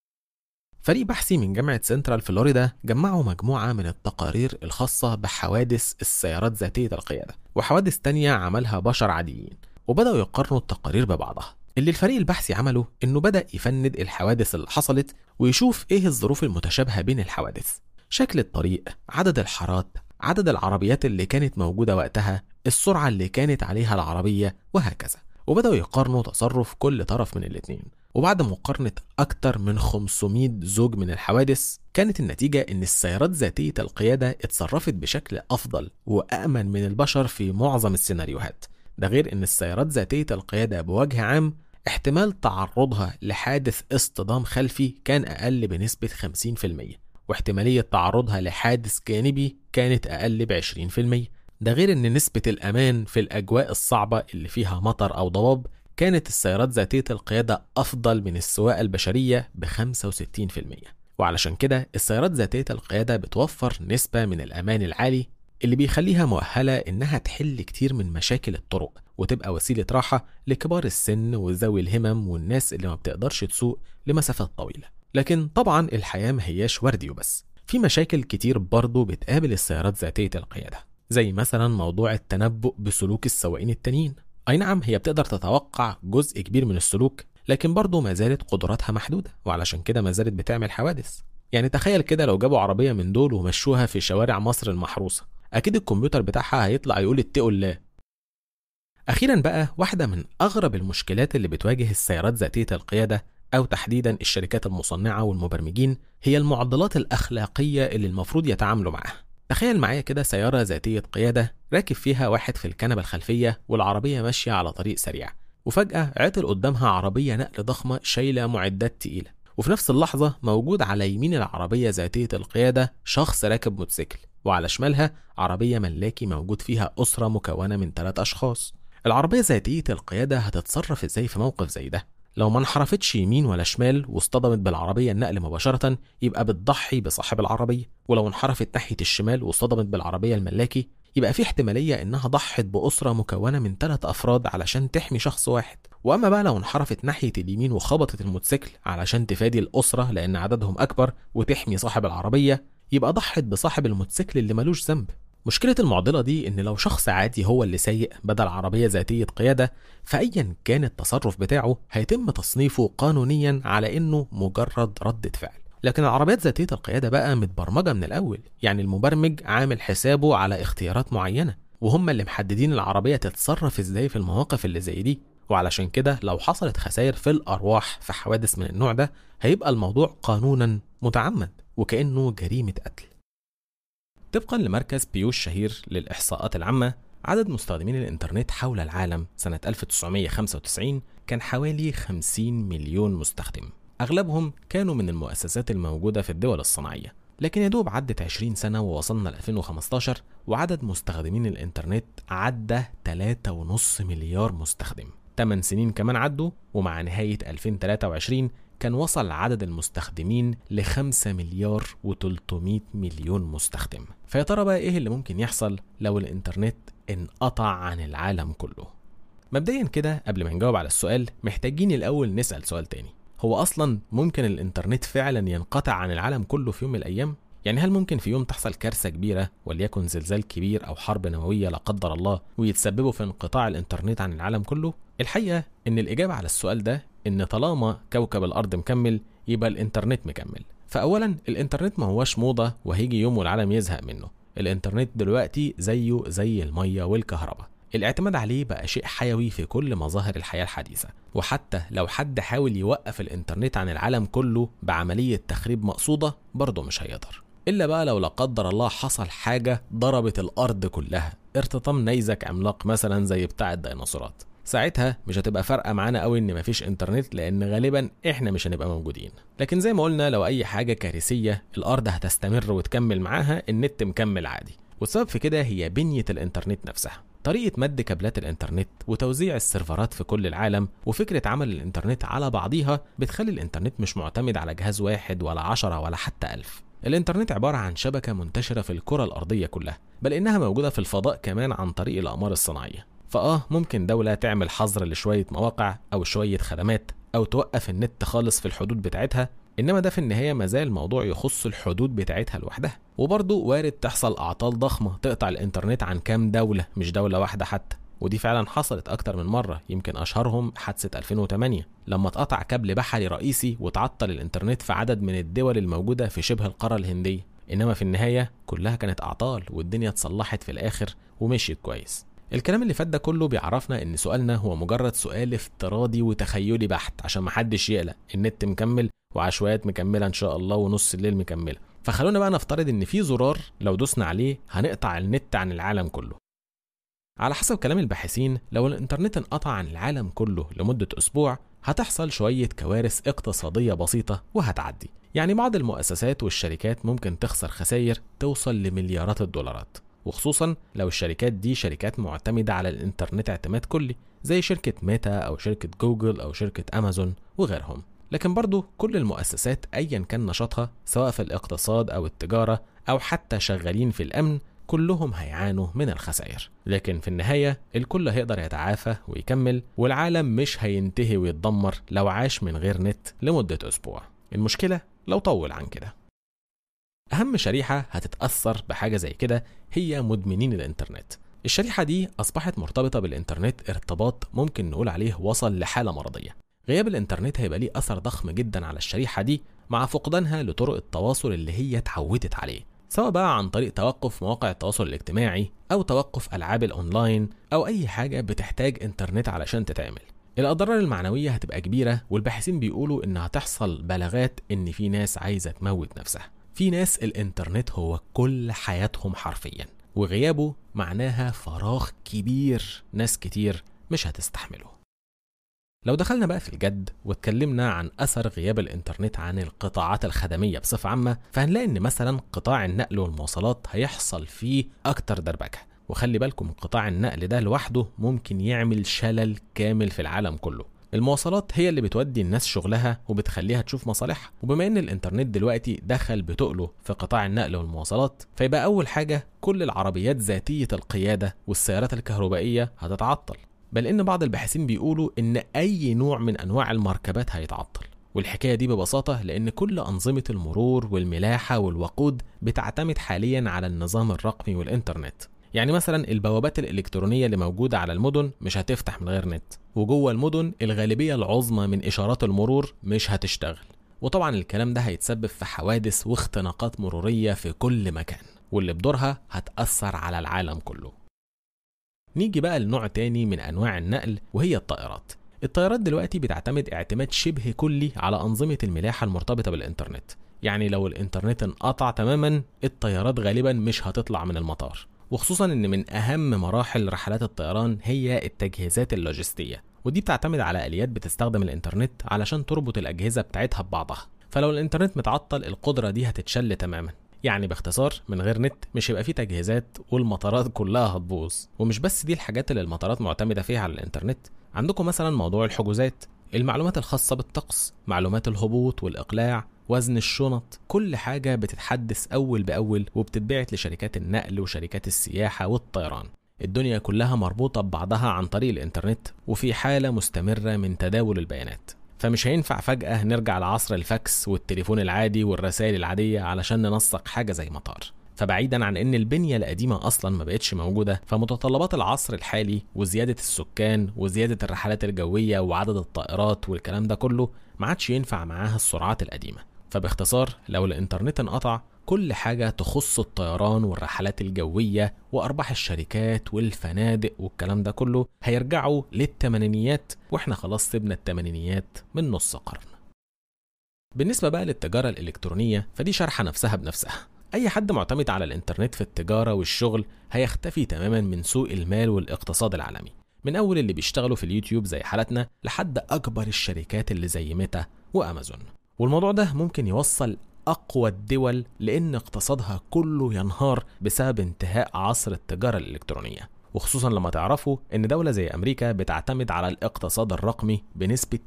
فريق بحثي من جامعة سنترال فلوريدا جمعوا مجموعة من التقارير الخاصة بحوادث السيارات ذاتية القيادة وحوادث تانية عملها بشر عاديين وبدأوا يقارنوا التقارير ببعضها اللي الفريق البحثي عمله انه بدأ يفند الحوادث اللي حصلت ويشوف ايه الظروف المتشابهة بين الحوادث شكل الطريق عدد الحارات عدد العربيات اللي كانت موجودة وقتها السرعة اللي كانت عليها العربية وهكذا وبدأوا يقارنوا تصرف كل طرف من الاتنين وبعد مقارنة أكتر من 500 زوج من الحوادث كانت النتيجة إن السيارات ذاتية القيادة اتصرفت بشكل أفضل وأأمن من البشر في معظم السيناريوهات ده غير إن السيارات ذاتية القيادة بوجه عام احتمال تعرضها لحادث اصطدام خلفي كان أقل بنسبة 50% واحتمالية تعرضها لحادث جانبي كانت أقل ب 20% ده غير إن نسبة الأمان في الأجواء الصعبة اللي فيها مطر أو ضباب كانت السيارات ذاتية القيادة أفضل من السواقة البشرية ب 65% وعلشان كده السيارات ذاتية القيادة بتوفر نسبة من الأمان العالي اللي بيخليها مؤهلة إنها تحل كتير من مشاكل الطرق وتبقى وسيلة راحة لكبار السن وذوي الهمم والناس اللي ما بتقدرش تسوق لمسافات طويلة لكن طبعا الحياة ما هياش وردي وبس في مشاكل كتير برضه بتقابل السيارات ذاتية القيادة زي مثلا موضوع التنبؤ بسلوك السواقين التانيين أي نعم هي بتقدر تتوقع جزء كبير من السلوك لكن برضه ما زالت قدراتها محدودة وعلشان كده ما زالت بتعمل حوادث يعني تخيل كده لو جابوا عربية من دول ومشوها في شوارع مصر المحروسة أكيد الكمبيوتر بتاعها هيطلع يقول اتقوا الله أخيرا بقى واحدة من أغرب المشكلات اللي بتواجه السيارات ذاتية القيادة أو تحديدا الشركات المصنعة والمبرمجين هي المعضلات الأخلاقية اللي المفروض يتعاملوا معاها تخيل معايا كده سيارة ذاتية قيادة راكب فيها واحد في الكنبة الخلفية والعربية ماشية على طريق سريع وفجأة عطل قدامها عربية نقل ضخمة شايلة معدات تقيلة وفي نفس اللحظة موجود على يمين العربية ذاتية القيادة شخص راكب موتوسيكل وعلى شمالها عربية ملاكي موجود فيها أسرة مكونة من ثلاث أشخاص العربية ذاتية القيادة هتتصرف ازاي في موقف زي ده لو ما انحرفتش يمين ولا شمال واصطدمت بالعربية النقل مباشرة يبقى بتضحي بصاحب العربية ولو انحرفت ناحية الشمال واصطدمت بالعربية الملاكي يبقى في احتمالية إنها ضحت بأسرة مكونة من ثلاث أفراد علشان تحمي شخص واحد وأما بقى لو انحرفت ناحية اليمين وخبطت الموتوسيكل علشان تفادي الأسرة لأن عددهم أكبر وتحمي صاحب العربية يبقى ضحت بصاحب الموتوسيكل اللي ملوش ذنب مشكلة المعضلة دي إن لو شخص عادي هو اللي سايق بدل عربية ذاتية قيادة فأيا كان التصرف بتاعه هيتم تصنيفه قانونيا على إنه مجرد ردة فعل لكن العربيات ذاتية القيادة بقى متبرمجة من الأول يعني المبرمج عامل حسابه على اختيارات معينة وهم اللي محددين العربية تتصرف ازاي في المواقف اللي زي دي وعلشان كده لو حصلت خسائر في الأرواح في حوادث من النوع ده هيبقى الموضوع قانونا متعمد وكأنه جريمة قتل طبقا لمركز بيو الشهير للإحصاءات العامة عدد مستخدمين الإنترنت حول العالم سنة 1995 كان حوالي 50 مليون مستخدم أغلبهم كانوا من المؤسسات الموجودة في الدول الصناعية لكن يا دوب عدت 20 سنة ووصلنا ل 2015 وعدد مستخدمين الإنترنت عدى 3.5 مليار مستخدم 8 سنين كمان عدوا ومع نهاية 2023 كان وصل عدد المستخدمين ل 5 مليار و300 مليون مستخدم فيا ترى بقى ايه اللي ممكن يحصل لو الانترنت انقطع عن العالم كله مبدئيا كده قبل ما نجاوب على السؤال محتاجين الاول نسال سؤال تاني هو اصلا ممكن الانترنت فعلا ينقطع عن العالم كله في يوم من الايام يعني هل ممكن في يوم تحصل كارثه كبيره وليكن زلزال كبير او حرب نوويه لا قدر الله ويتسببوا في انقطاع الانترنت عن العالم كله الحقيقه ان الاجابه على السؤال ده ان طالما كوكب الارض مكمل يبقى الانترنت مكمل فاولا الانترنت ما هوش موضه وهيجي يوم والعالم يزهق منه الانترنت دلوقتي زيه زي الميه والكهرباء الاعتماد عليه بقى شيء حيوي في كل مظاهر الحياة الحديثة وحتى لو حد حاول يوقف الانترنت عن العالم كله بعملية تخريب مقصودة برضه مش هيقدر إلا بقى لو لا قدر الله حصل حاجة ضربت الأرض كلها ارتطام نيزك عملاق مثلا زي بتاع الديناصورات ساعتها مش هتبقى فارقه معانا قوي ان مفيش انترنت لان غالبا احنا مش هنبقى موجودين لكن زي ما قلنا لو اي حاجه كارثيه الارض هتستمر وتكمل معاها النت مكمل عادي والسبب في كده هي بنيه الانترنت نفسها طريقة مد كابلات الإنترنت وتوزيع السيرفرات في كل العالم وفكرة عمل الإنترنت على بعضيها بتخلي الإنترنت مش معتمد على جهاز واحد ولا عشرة ولا حتى ألف الإنترنت عبارة عن شبكة منتشرة في الكرة الأرضية كلها بل إنها موجودة في الفضاء كمان عن طريق الأقمار الصناعية فآه ممكن دولة تعمل حظر لشوية مواقع أو شوية خدمات أو توقف النت خالص في الحدود بتاعتها إنما ده في النهاية مازال الموضوع يخص الحدود بتاعتها لوحدها وبرضه وارد تحصل أعطال ضخمة تقطع الإنترنت عن كام دولة مش دولة واحدة حتى ودي فعلا حصلت أكتر من مرة يمكن أشهرهم حادثة 2008 لما اتقطع كابل بحري رئيسي وتعطل الإنترنت في عدد من الدول الموجودة في شبه القارة الهندية إنما في النهاية كلها كانت أعطال والدنيا اتصلحت في الآخر ومشيت كويس الكلام اللي فات ده كله بيعرفنا ان سؤالنا هو مجرد سؤال افتراضي وتخيلي بحت عشان محدش يقلق النت مكمل وعشوائيات مكمله ان شاء الله ونص الليل مكمله فخلونا بقى نفترض ان في زرار لو دوسنا عليه هنقطع النت عن العالم كله على حسب كلام الباحثين لو الانترنت انقطع عن العالم كله لمدة أسبوع هتحصل شوية كوارث اقتصادية بسيطة وهتعدي يعني بعض المؤسسات والشركات ممكن تخسر خسائر توصل لمليارات الدولارات وخصوصا لو الشركات دي شركات معتمدة على الانترنت اعتماد كلي زي شركة ميتا أو شركة جوجل أو شركة أمازون وغيرهم لكن برضو كل المؤسسات أيا كان نشاطها سواء في الاقتصاد أو التجارة أو حتى شغالين في الأمن كلهم هيعانوا من الخسائر لكن في النهاية الكل هيقدر يتعافى ويكمل والعالم مش هينتهي ويتدمر لو عاش من غير نت لمدة أسبوع المشكلة لو طول عن كده أهم شريحة هتتأثر بحاجة زي كده هي مدمنين الإنترنت الشريحة دي أصبحت مرتبطة بالإنترنت ارتباط ممكن نقول عليه وصل لحالة مرضية غياب الإنترنت هيبقى ليه أثر ضخم جدا على الشريحة دي مع فقدانها لطرق التواصل اللي هي اتعودت عليه سواء بقى عن طريق توقف مواقع التواصل الاجتماعي أو توقف ألعاب الأونلاين أو أي حاجة بتحتاج إنترنت علشان تتعمل الأضرار المعنوية هتبقى كبيرة والباحثين بيقولوا إنها تحصل بلاغات إن في ناس عايزة تموت نفسها في ناس الإنترنت هو كل حياتهم حرفيا وغيابه معناها فراغ كبير ناس كتير مش هتستحمله لو دخلنا بقى في الجد واتكلمنا عن أثر غياب الإنترنت عن القطاعات الخدمية بصفة عامة فهنلاقي إن مثلا قطاع النقل والمواصلات هيحصل فيه أكتر دربكة وخلي بالكم قطاع النقل ده لوحده ممكن يعمل شلل كامل في العالم كله المواصلات هي اللي بتودي الناس شغلها وبتخليها تشوف مصالحها وبما ان الانترنت دلوقتي دخل بتقله في قطاع النقل والمواصلات فيبقى اول حاجه كل العربيات ذاتيه القياده والسيارات الكهربائيه هتتعطل بل ان بعض الباحثين بيقولوا ان اي نوع من انواع المركبات هيتعطل والحكايه دي ببساطه لان كل انظمه المرور والملاحه والوقود بتعتمد حاليا على النظام الرقمي والانترنت يعني مثلا البوابات الإلكترونية اللي موجودة على المدن مش هتفتح من غير نت وجوه المدن الغالبية العظمى من إشارات المرور مش هتشتغل وطبعا الكلام ده هيتسبب في حوادث واختناقات مرورية في كل مكان واللي بدورها هتأثر على العالم كله نيجي بقى لنوع تاني من أنواع النقل وهي الطائرات الطيارات دلوقتي بتعتمد اعتماد شبه كلي على أنظمة الملاحة المرتبطة بالإنترنت يعني لو الإنترنت انقطع تماما الطيارات غالبا مش هتطلع من المطار وخصوصا ان من اهم مراحل رحلات الطيران هي التجهيزات اللوجستيه ودي بتعتمد على اليات بتستخدم الانترنت علشان تربط الاجهزه بتاعتها ببعضها فلو الانترنت متعطل القدره دي هتتشل تماما يعني باختصار من غير نت مش هيبقى فيه تجهيزات والمطارات كلها هتبوظ ومش بس دي الحاجات اللي المطارات معتمده فيها على الانترنت عندكم مثلا موضوع الحجوزات المعلومات الخاصه بالطقس معلومات الهبوط والاقلاع وزن الشنط كل حاجة بتتحدث أول بأول وبتتبعت لشركات النقل وشركات السياحة والطيران الدنيا كلها مربوطة ببعضها عن طريق الإنترنت وفي حالة مستمرة من تداول البيانات فمش هينفع فجأة نرجع لعصر الفاكس والتليفون العادي والرسائل العادية علشان ننسق حاجة زي مطار فبعيدا عن ان البنية القديمة اصلا ما بقتش موجودة فمتطلبات العصر الحالي وزيادة السكان وزيادة الرحلات الجوية وعدد الطائرات والكلام ده كله ما عادش ينفع معاها السرعات القديمة فباختصار لو الانترنت انقطع كل حاجة تخص الطيران والرحلات الجوية وأرباح الشركات والفنادق والكلام ده كله هيرجعوا للتمانينيات وإحنا خلاص سيبنا التمانينيات من نص قرن بالنسبة بقى للتجارة الإلكترونية فدي شرحة نفسها بنفسها أي حد معتمد على الإنترنت في التجارة والشغل هيختفي تماما من سوق المال والاقتصاد العالمي من أول اللي بيشتغلوا في اليوتيوب زي حالتنا لحد أكبر الشركات اللي زي ميتا وأمازون والموضوع ده ممكن يوصل أقوى الدول لأن اقتصادها كله ينهار بسبب انتهاء عصر التجارة الإلكترونية وخصوصا لما تعرفوا إن دولة زي أمريكا بتعتمد على الاقتصاد الرقمي بنسبة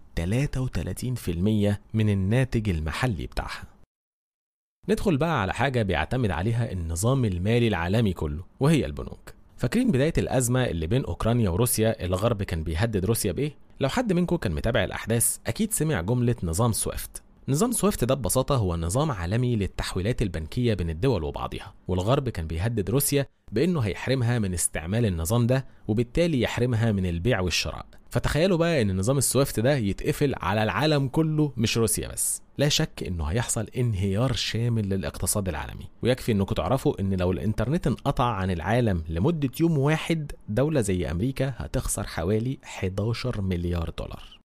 33% من الناتج المحلي بتاعها ندخل بقى على حاجة بيعتمد عليها النظام المالي العالمي كله وهي البنوك فاكرين بداية الأزمة اللي بين أوكرانيا وروسيا الغرب كان بيهدد روسيا بإيه؟ لو حد منكم كان متابع الأحداث أكيد سمع جملة نظام سويفت نظام سويفت ده ببساطة هو نظام عالمي للتحويلات البنكية بين الدول وبعضها والغرب كان بيهدد روسيا بأنه هيحرمها من استعمال النظام ده وبالتالي يحرمها من البيع والشراء فتخيلوا بقى ان نظام السويفت ده يتقفل على العالم كله مش روسيا بس لا شك انه هيحصل انهيار شامل للاقتصاد العالمي ويكفي انكم تعرفوا ان لو الانترنت انقطع عن العالم لمدة يوم واحد دولة زي امريكا هتخسر حوالي 11 مليار دولار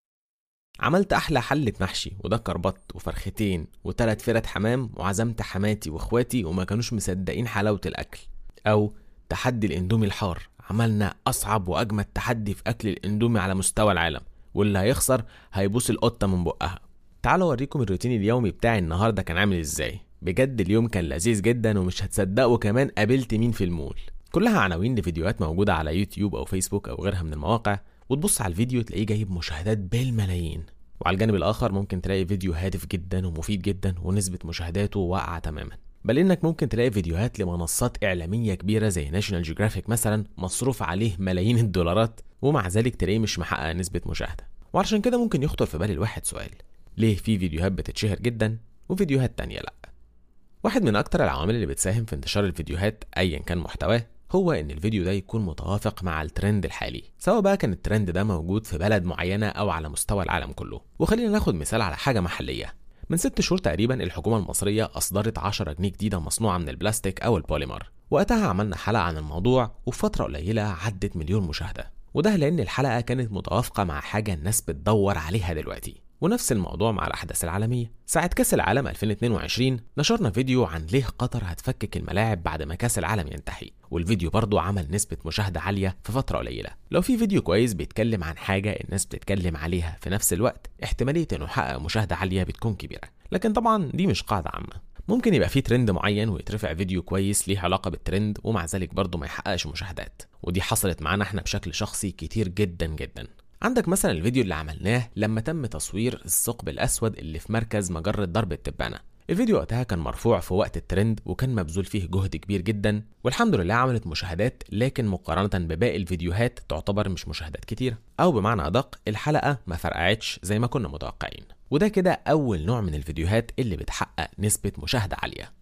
عملت احلى حلة محشي وده كربط وفرختين وتلات فرد حمام وعزمت حماتي واخواتي وما كانوش مصدقين حلاوة الاكل او تحدي الاندومي الحار عملنا اصعب واجمد تحدي في اكل الاندومي على مستوى العالم واللي هيخسر هيبوس القطه من بقها تعالوا اوريكم الروتين اليومي بتاعي النهارده كان عامل ازاي بجد اليوم كان لذيذ جدا ومش هتصدقوا كمان قابلت مين في المول كلها عناوين لفيديوهات موجوده على يوتيوب او فيسبوك او غيرها من المواقع وتبص على الفيديو تلاقيه جايب مشاهدات بالملايين وعلى الجانب الاخر ممكن تلاقي فيديو هادف جدا ومفيد جدا ونسبه مشاهداته واقعه تماما بل انك ممكن تلاقي فيديوهات لمنصات اعلاميه كبيره زي ناشونال جيوغرافيك مثلا مصروف عليه ملايين الدولارات ومع ذلك تلاقيه مش محقق نسبه مشاهده وعشان كده ممكن يخطر في بال الواحد سؤال ليه في فيديوهات بتتشهر جدا وفيديوهات تانية لا واحد من اكتر العوامل اللي بتساهم في انتشار الفيديوهات ايا كان محتواه هو ان الفيديو ده يكون متوافق مع الترند الحالي سواء بقى كان الترند ده موجود في بلد معينه او على مستوى العالم كله وخلينا ناخد مثال على حاجه محليه من ست شهور تقريبا الحكومة المصرية أصدرت 10 جنيه جديدة مصنوعة من البلاستيك أو البوليمر وقتها عملنا حلقة عن الموضوع وفي فترة قليلة عدت مليون مشاهدة وده لأن الحلقة كانت متوافقة مع حاجة الناس بتدور عليها دلوقتي ونفس الموضوع مع الأحداث العالمية ساعة كأس العالم 2022 نشرنا فيديو عن ليه قطر هتفكك الملاعب بعد ما كأس العالم ينتهي والفيديو برضه عمل نسبة مشاهدة عالية في فترة قليلة لو في فيديو كويس بيتكلم عن حاجة الناس بتتكلم عليها في نفس الوقت احتمالية انه يحقق مشاهدة عالية بتكون كبيرة لكن طبعا دي مش قاعدة عامة ممكن يبقى في ترند معين ويترفع فيديو كويس ليه علاقة بالترند ومع ذلك برضه ما يحققش مشاهدات ودي حصلت معانا احنا بشكل شخصي كتير جدا جدا عندك مثلا الفيديو اللي عملناه لما تم تصوير الثقب الاسود اللي في مركز مجرة درب التبانة الفيديو وقتها كان مرفوع في وقت الترند وكان مبذول فيه جهد كبير جدا والحمد لله عملت مشاهدات لكن مقارنة بباقي الفيديوهات تعتبر مش مشاهدات كتير او بمعنى ادق الحلقة ما فرقعتش زي ما كنا متوقعين وده كده اول نوع من الفيديوهات اللي بتحقق نسبة مشاهدة عالية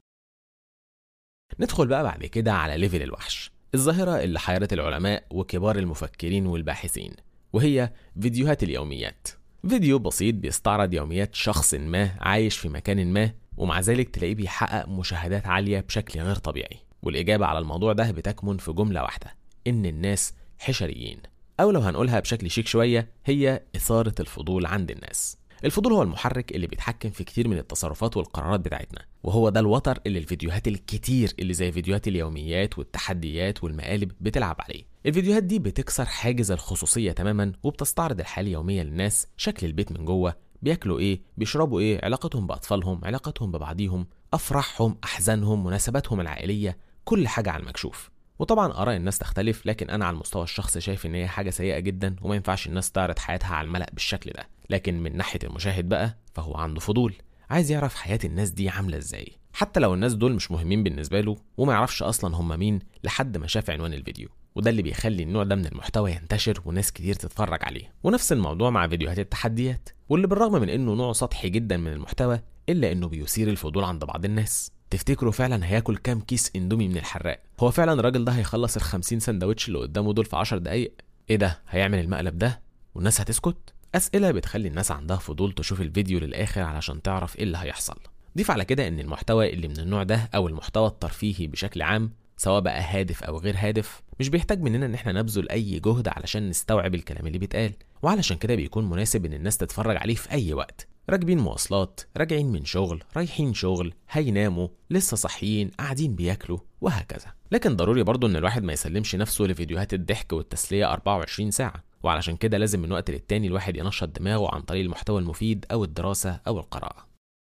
ندخل بقى بعد كده على ليفل الوحش الظاهرة اللي حيرت العلماء وكبار المفكرين والباحثين وهي فيديوهات اليوميات فيديو بسيط بيستعرض يوميات شخص ما عايش في مكان ما ومع ذلك تلاقيه بيحقق مشاهدات عالية بشكل غير طبيعي والإجابة على الموضوع ده بتكمن في جملة واحدة إن الناس حشريين أو لو هنقولها بشكل شيك شوية هي إثارة الفضول عند الناس الفضول هو المحرك اللي بيتحكم في كتير من التصرفات والقرارات بتاعتنا وهو ده الوتر اللي الفيديوهات الكتير اللي زي فيديوهات اليوميات والتحديات والمقالب بتلعب عليه الفيديوهات دي بتكسر حاجز الخصوصية تماما وبتستعرض الحالة اليومية للناس شكل البيت من جوه بياكلوا ايه بيشربوا ايه علاقتهم باطفالهم علاقتهم ببعضيهم افراحهم احزانهم مناسباتهم العائليه كل حاجه على المكشوف وطبعا اراء الناس تختلف لكن انا على المستوى الشخصي شايف ان هي حاجه سيئه جدا وما ينفعش الناس تعرض حياتها على الملأ بالشكل ده لكن من ناحيه المشاهد بقى فهو عنده فضول عايز يعرف حياه الناس دي عامله ازاي حتى لو الناس دول مش مهمين بالنسبه له وما يعرفش اصلا هم مين لحد ما شاف عنوان الفيديو وده اللي بيخلي النوع ده من المحتوى ينتشر وناس كتير تتفرج عليه ونفس الموضوع مع فيديوهات التحديات واللي بالرغم من انه نوع سطحي جدا من المحتوى الا انه بيثير الفضول عند بعض الناس تفتكروا فعلا هياكل كام كيس اندومي من الحراق هو فعلا الراجل ده هيخلص ال 50 سندوتش اللي قدامه دول في 10 دقايق ايه ده هيعمل المقلب ده والناس هتسكت اسئله بتخلي الناس عندها فضول تشوف الفيديو للاخر علشان تعرف ايه اللي هيحصل ضيف على كده ان المحتوى اللي من النوع ده او المحتوى الترفيهي بشكل عام سواء بقى هادف او غير هادف مش بيحتاج مننا ان احنا نبذل اي جهد علشان نستوعب الكلام اللي بيتقال وعلشان كده بيكون مناسب ان الناس تتفرج عليه في اي وقت راكبين مواصلات راجعين من شغل رايحين شغل هيناموا لسه صاحيين قاعدين بياكلوا وهكذا لكن ضروري برضو ان الواحد ما يسلمش نفسه لفيديوهات الضحك والتسلية 24 ساعة وعلشان كده لازم من وقت للتاني الواحد ينشط دماغه عن طريق المحتوى المفيد او الدراسة او القراءة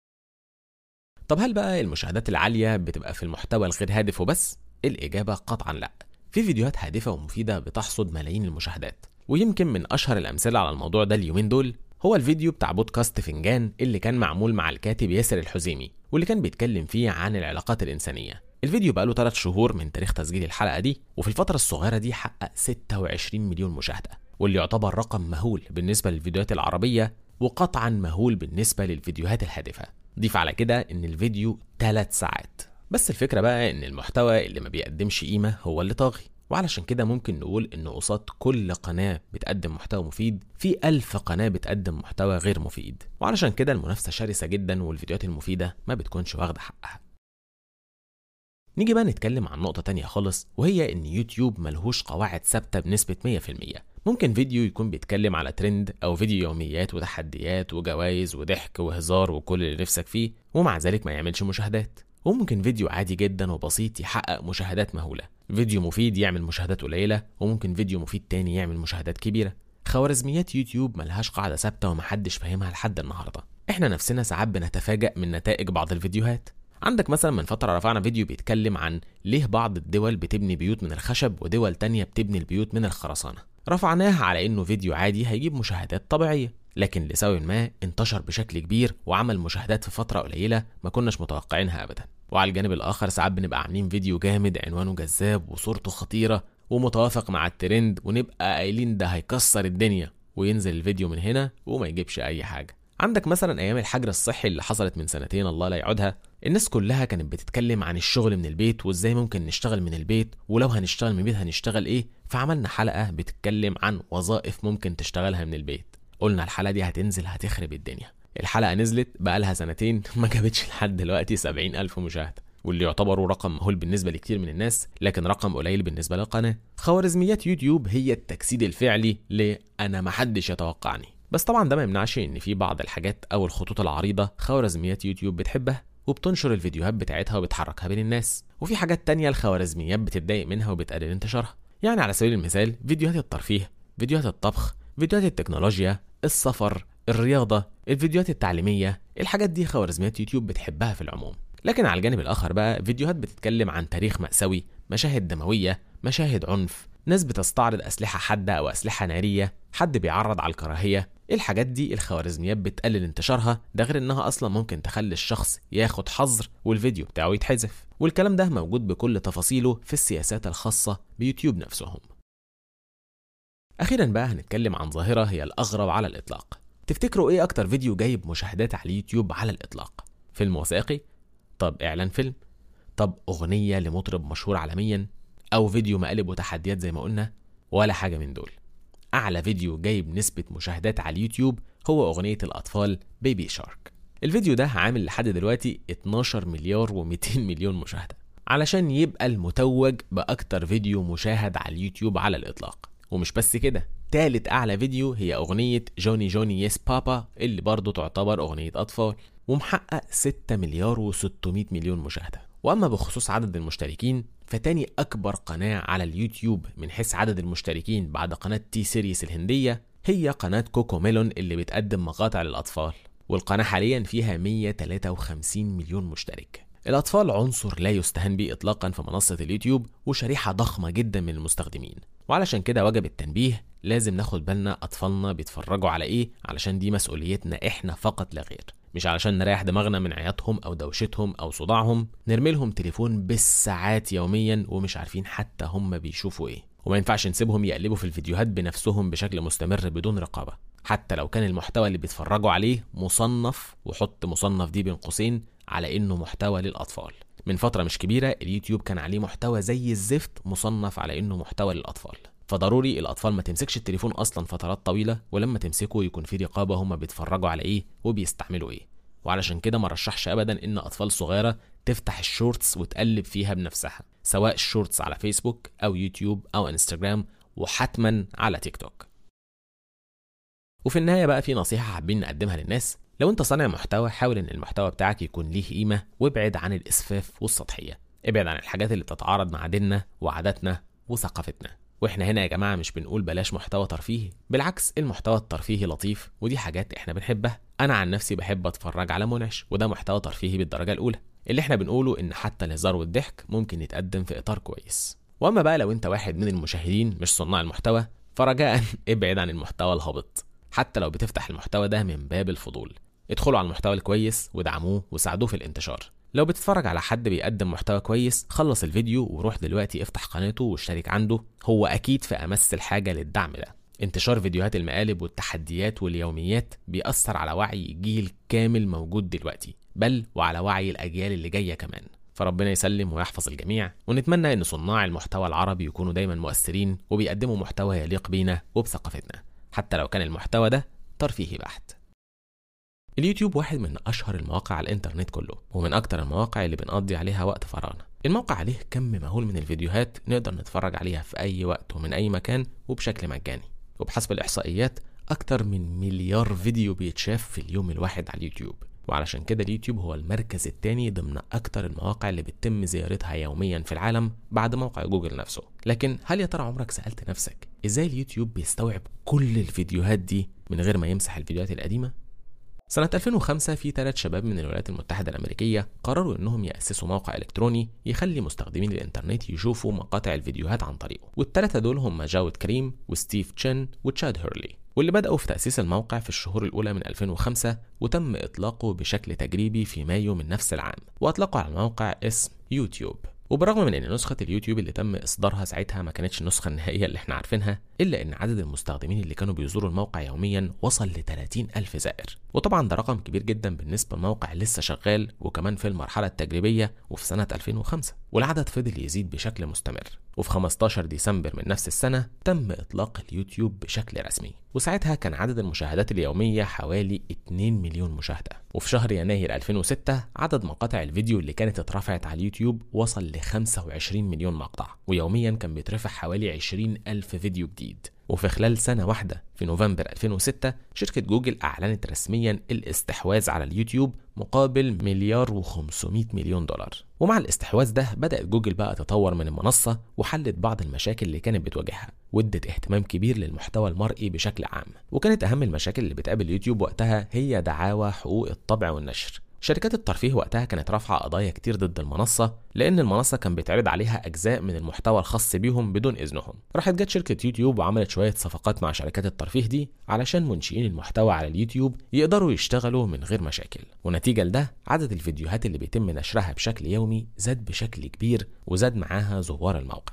طب هل بقى المشاهدات العالية بتبقى في المحتوى الغير هادف وبس؟ الإجابة قطعا لا في فيديوهات هادفة ومفيدة بتحصد ملايين المشاهدات ويمكن من أشهر الأمثلة على الموضوع ده اليومين دول هو الفيديو بتاع بودكاست فنجان اللي كان معمول مع الكاتب ياسر الحزيمي واللي كان بيتكلم فيه عن العلاقات الإنسانية الفيديو بقاله 3 شهور من تاريخ تسجيل الحلقة دي وفي الفترة الصغيرة دي حقق 26 مليون مشاهدة واللي يعتبر رقم مهول بالنسبة للفيديوهات العربية وقطعا مهول بالنسبة للفيديوهات الهادفة ضيف على كده ان الفيديو 3 ساعات بس الفكرة بقى ان المحتوى اللي ما بيقدمش قيمة هو اللي طاغي وعلشان كده ممكن نقول ان قصاد كل قناة بتقدم محتوى مفيد في ألف قناة بتقدم محتوى غير مفيد وعلشان كده المنافسة شرسة جدا والفيديوهات المفيدة ما بتكونش واخدة حقها نيجي بقى نتكلم عن نقطة تانية خالص وهي إن يوتيوب ملهوش قواعد ثابتة بنسبة 100% ممكن فيديو يكون بيتكلم على ترند أو فيديو يوميات وتحديات وجوائز وضحك وهزار وكل اللي نفسك فيه ومع ذلك ما يعملش مشاهدات وممكن فيديو عادي جدا وبسيط يحقق مشاهدات مهولة فيديو مفيد يعمل مشاهدات قليلة وممكن فيديو مفيد تاني يعمل مشاهدات كبيرة خوارزميات يوتيوب ملهاش قاعدة ثابتة ومحدش فاهمها لحد النهاردة احنا نفسنا ساعات بنتفاجأ من نتائج بعض الفيديوهات عندك مثلا من فترة رفعنا فيديو بيتكلم عن ليه بعض الدول بتبني بيوت من الخشب ودول تانية بتبني البيوت من الخرسانة رفعناه على انه فيديو عادي هيجيب مشاهدات طبيعية لكن لسبب ما انتشر بشكل كبير وعمل مشاهدات في فترة قليلة ما كناش متوقعينها ابدا وعلى الجانب الاخر ساعات بنبقى عاملين فيديو جامد عنوانه جذاب وصورته خطيرة ومتوافق مع الترند ونبقى قايلين ده هيكسر الدنيا وينزل الفيديو من هنا وما يجيبش اي حاجة عندك مثلا ايام الحجر الصحي اللي حصلت من سنتين الله لا يعودها الناس كلها كانت بتتكلم عن الشغل من البيت وازاي ممكن نشتغل من البيت ولو هنشتغل من البيت هنشتغل ايه فعملنا حلقة بتتكلم عن وظائف ممكن تشتغلها من البيت قلنا الحلقة دي هتنزل هتخرب الدنيا الحلقة نزلت بقالها سنتين ما جابتش لحد دلوقتي سبعين ألف مشاهدة واللي يعتبروا رقم مهول بالنسبة لكتير من الناس لكن رقم قليل بالنسبة للقناة خوارزميات يوتيوب هي التجسيد الفعلي لأنا محدش يتوقعني بس طبعا ده ما يمنعش ان في بعض الحاجات او الخطوط العريضة خوارزميات يوتيوب بتحبها وبتنشر الفيديوهات بتاعتها وبتحركها بين الناس وفي حاجات تانية الخوارزميات بتتضايق منها وبتقلل انتشارها يعني على سبيل المثال فيديوهات الترفيه فيديوهات الطبخ فيديوهات التكنولوجيا السفر الرياضة الفيديوهات التعليمية الحاجات دي خوارزميات يوتيوب بتحبها في العموم لكن على الجانب الآخر بقى فيديوهات بتتكلم عن تاريخ مأساوي مشاهد دموية مشاهد عنف ناس بتستعرض أسلحة حادة أو أسلحة نارية حد بيعرض على الكراهية الحاجات دي الخوارزميات بتقلل انتشارها ده غير انها اصلا ممكن تخلي الشخص ياخد حظر والفيديو بتاعه يتحذف والكلام ده موجود بكل تفاصيله في السياسات الخاصة بيوتيوب نفسهم اخيرا بقى هنتكلم عن ظاهرة هي الاغرب على الاطلاق تفتكروا ايه اكتر فيديو جايب مشاهدات على اليوتيوب على الاطلاق فيلم وثائقي طب اعلان فيلم طب اغنية لمطرب مشهور عالميا او فيديو مقالب وتحديات زي ما قلنا ولا حاجة من دول أعلى فيديو جايب نسبة مشاهدات على اليوتيوب هو أغنية الأطفال بيبي شارك الفيديو ده عامل لحد دلوقتي 12 مليار و200 مليون مشاهدة علشان يبقى المتوج بأكتر فيديو مشاهد على اليوتيوب على الإطلاق ومش بس كده تالت أعلى فيديو هي أغنية جوني جوني يس بابا اللي برضه تعتبر أغنية أطفال ومحقق 6 مليار و600 مليون مشاهدة وأما بخصوص عدد المشتركين فتاني أكبر قناة على اليوتيوب من حيث عدد المشتركين بعد قناة تي سيريس الهندية هي قناة كوكو ميلون اللي بتقدم مقاطع للأطفال والقناة حاليا فيها 153 مليون مشترك الأطفال عنصر لا يستهان به إطلاقا في منصة اليوتيوب وشريحة ضخمة جدا من المستخدمين وعلشان كده وجب التنبيه لازم ناخد بالنا أطفالنا بيتفرجوا على إيه علشان دي مسؤوليتنا إحنا فقط لا غير مش علشان نريح دماغنا من عياطهم او دوشتهم او صداعهم نرمي لهم تليفون بالساعات يوميا ومش عارفين حتى هم بيشوفوا ايه وما ينفعش نسيبهم يقلبوا في الفيديوهات بنفسهم بشكل مستمر بدون رقابه حتى لو كان المحتوى اللي بيتفرجوا عليه مصنف وحط مصنف دي بين قوسين على انه محتوى للاطفال من فتره مش كبيره اليوتيوب كان عليه محتوى زي الزفت مصنف على انه محتوى للاطفال فضروري الاطفال ما تمسكش التليفون اصلا فترات طويله ولما تمسكه يكون في رقابه هم بيتفرجوا على ايه وبيستعملوا ايه وعلشان كده ما رشحش ابدا ان اطفال صغيره تفتح الشورتس وتقلب فيها بنفسها سواء الشورتس على فيسبوك او يوتيوب او انستجرام وحتما على تيك توك وفي النهايه بقى في نصيحه حابين نقدمها للناس لو انت صانع محتوى حاول ان المحتوى بتاعك يكون ليه قيمه وابعد عن الاسفاف والسطحيه ابعد عن الحاجات اللي بتتعارض مع ديننا وعاداتنا وثقافتنا واحنا هنا يا جماعه مش بنقول بلاش محتوى ترفيهي بالعكس المحتوى الترفيهي لطيف ودي حاجات احنا بنحبها انا عن نفسي بحب اتفرج على منعش وده محتوى ترفيهي بالدرجه الاولى اللي احنا بنقوله ان حتى الهزار والضحك ممكن يتقدم في اطار كويس واما بقى لو انت واحد من المشاهدين مش صناع المحتوى فرجاء ابعد عن المحتوى الهابط حتى لو بتفتح المحتوى ده من باب الفضول ادخلوا على المحتوى الكويس ودعموه وساعدوه في الانتشار لو بتتفرج على حد بيقدم محتوى كويس خلص الفيديو وروح دلوقتي افتح قناته واشترك عنده هو اكيد في امس الحاجه للدعم ده انتشار فيديوهات المقالب والتحديات واليوميات بيأثر على وعي جيل كامل موجود دلوقتي بل وعلى وعي الأجيال اللي جاية كمان فربنا يسلم ويحفظ الجميع ونتمنى ان صناع المحتوى العربي يكونوا دايما مؤثرين وبيقدموا محتوى يليق بينا وبثقافتنا حتى لو كان المحتوى ده ترفيهي بحت اليوتيوب واحد من اشهر المواقع على الانترنت كله ومن اكتر المواقع اللي بنقضي عليها وقت فراغنا الموقع عليه كم مهول من الفيديوهات نقدر نتفرج عليها في اي وقت ومن اي مكان وبشكل مجاني وبحسب الاحصائيات اكتر من مليار فيديو بيتشاف في اليوم الواحد على اليوتيوب وعلشان كده اليوتيوب هو المركز الثاني ضمن أكتر المواقع اللي بتتم زيارتها يوميا في العالم بعد موقع جوجل نفسه لكن هل يا ترى عمرك سألت نفسك إزاي اليوتيوب بيستوعب كل الفيديوهات دي من غير ما يمسح الفيديوهات القديمة؟ سنة 2005 في ثلاث شباب من الولايات المتحدة الأمريكية قرروا إنهم يأسسوا موقع إلكتروني يخلي مستخدمين الإنترنت يشوفوا مقاطع الفيديوهات عن طريقه والثلاثة دول هم جاود كريم وستيف تشين وتشاد هيرلي واللي بدأوا في تأسيس الموقع في الشهور الأولى من 2005 وتم إطلاقه بشكل تجريبي في مايو من نفس العام وأطلقوا على الموقع اسم يوتيوب وبرغم من ان نسخة اليوتيوب اللي تم اصدارها ساعتها ما كانتش النسخة النهائية اللي احنا عارفينها الا ان عدد المستخدمين اللي كانوا بيزوروا الموقع يوميا وصل ل 30 الف زائر وطبعا ده رقم كبير جدا بالنسبة لموقع لسه شغال وكمان في المرحلة التجريبية وفي سنة 2005 والعدد فضل يزيد بشكل مستمر وفي 15 ديسمبر من نفس السنة تم إطلاق اليوتيوب بشكل رسمي وساعتها كان عدد المشاهدات اليومية حوالي 2 مليون مشاهدة وفي شهر يناير 2006 عدد مقاطع الفيديو اللي كانت اترفعت على اليوتيوب وصل ل 25 مليون مقطع ويوميا كان بيترفع حوالي 20 ألف فيديو جديد وفي خلال سنة واحدة في نوفمبر 2006 شركة جوجل أعلنت رسميا الاستحواذ على اليوتيوب مقابل مليار و500 مليون دولار ومع الاستحواذ ده بدأت جوجل بقى تطور من المنصة وحلت بعض المشاكل اللي كانت بتواجهها وادت اهتمام كبير للمحتوى المرئي بشكل عام وكانت أهم المشاكل اللي بتقابل اليوتيوب وقتها هي دعاوى حقوق الطبع والنشر شركات الترفيه وقتها كانت رافعة قضايا كتير ضد المنصة لأن المنصة كان بيتعرض عليها أجزاء من المحتوى الخاص بيهم بدون إذنهم راحت جت شركة يوتيوب وعملت شوية صفقات مع شركات الترفيه دي علشان منشئين المحتوى على اليوتيوب يقدروا يشتغلوا من غير مشاكل ونتيجة لده عدد الفيديوهات اللي بيتم نشرها بشكل يومي زاد بشكل كبير وزاد معاها زوار الموقع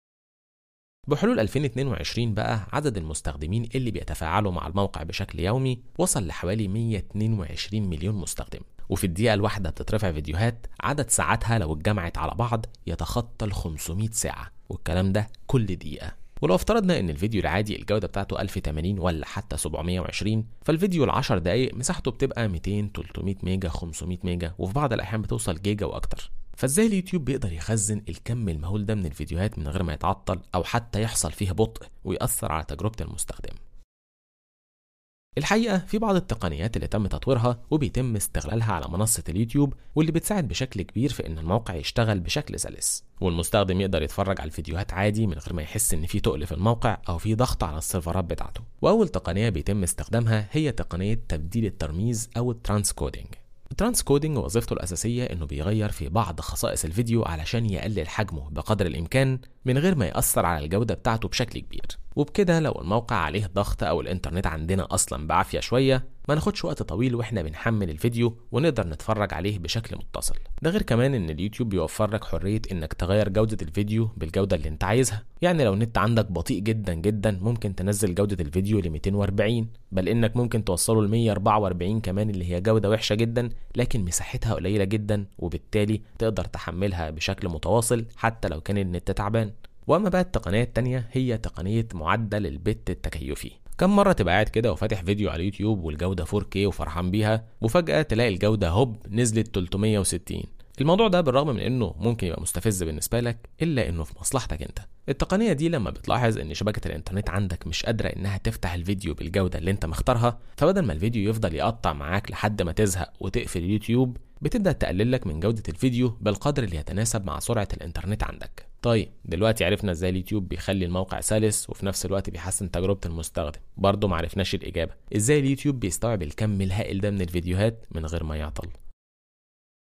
بحلول 2022 بقى عدد المستخدمين اللي بيتفاعلوا مع الموقع بشكل يومي وصل لحوالي 122 مليون مستخدم وفي الدقيقة الواحدة بتترفع فيديوهات عدد ساعاتها لو اتجمعت على بعض يتخطى ال 500 ساعة والكلام ده كل دقيقة ولو افترضنا ان الفيديو العادي الجودة بتاعته 1080 ولا حتى 720 فالفيديو ال 10 دقايق مساحته بتبقى 200 300 ميجا 500 ميجا وفي بعض الاحيان بتوصل جيجا واكتر فازاي اليوتيوب بيقدر يخزن الكم المهول ده من الفيديوهات من غير ما يتعطل او حتى يحصل فيه بطء ويأثر على تجربة المستخدم الحقيقة في بعض التقنيات اللي تم تطويرها وبيتم استغلالها على منصة اليوتيوب واللي بتساعد بشكل كبير في إن الموقع يشتغل بشكل سلس والمستخدم يقدر يتفرج على الفيديوهات عادي من غير ما يحس إن في تقل في الموقع أو في ضغط على السيرفرات بتاعته وأول تقنية بيتم استخدامها هي تقنية تبديل الترميز أو الترانسكودينج الترانس كودينج وظيفته الأساسية إنه بيغير في بعض خصائص الفيديو علشان يقلل حجمه بقدر الإمكان من غير ما يأثر على الجودة بتاعته بشكل كبير وبكده لو الموقع عليه ضغط أو الإنترنت عندنا أصلا بعافية شوية ما ناخدش وقت طويل واحنا بنحمل الفيديو ونقدر نتفرج عليه بشكل متصل ده غير كمان ان اليوتيوب بيوفر لك حريه انك تغير جوده الفيديو بالجوده اللي انت عايزها يعني لو النت عندك بطيء جدا جدا ممكن تنزل جوده الفيديو ل 240 بل انك ممكن توصله ل 144 كمان اللي هي جوده وحشه جدا لكن مساحتها قليله جدا وبالتالي تقدر تحملها بشكل متواصل حتى لو كان النت تعبان واما بقى التقنيه التانية هي تقنيه معدل البت التكيفي كم مرة تبقى قاعد كده وفاتح فيديو على اليوتيوب والجودة 4K وفرحان بيها وفجأة تلاقي الجودة هوب نزلت 360 الموضوع ده بالرغم من انه ممكن يبقى مستفز بالنسبة لك الا انه في مصلحتك انت التقنية دي لما بتلاحظ ان شبكة الانترنت عندك مش قادرة انها تفتح الفيديو بالجودة اللي انت مختارها فبدل ما الفيديو يفضل يقطع معاك لحد ما تزهق وتقفل اليوتيوب بتبدأ تقلل لك من جودة الفيديو بالقدر اللي يتناسب مع سرعة الانترنت عندك طيب دلوقتي عرفنا ازاي اليوتيوب بيخلي الموقع سلس وفي نفس الوقت بيحسن تجربة المستخدم برضه معرفناش الإجابة ازاي اليوتيوب بيستوعب الكم الهائل ده من الفيديوهات من غير ما يعطل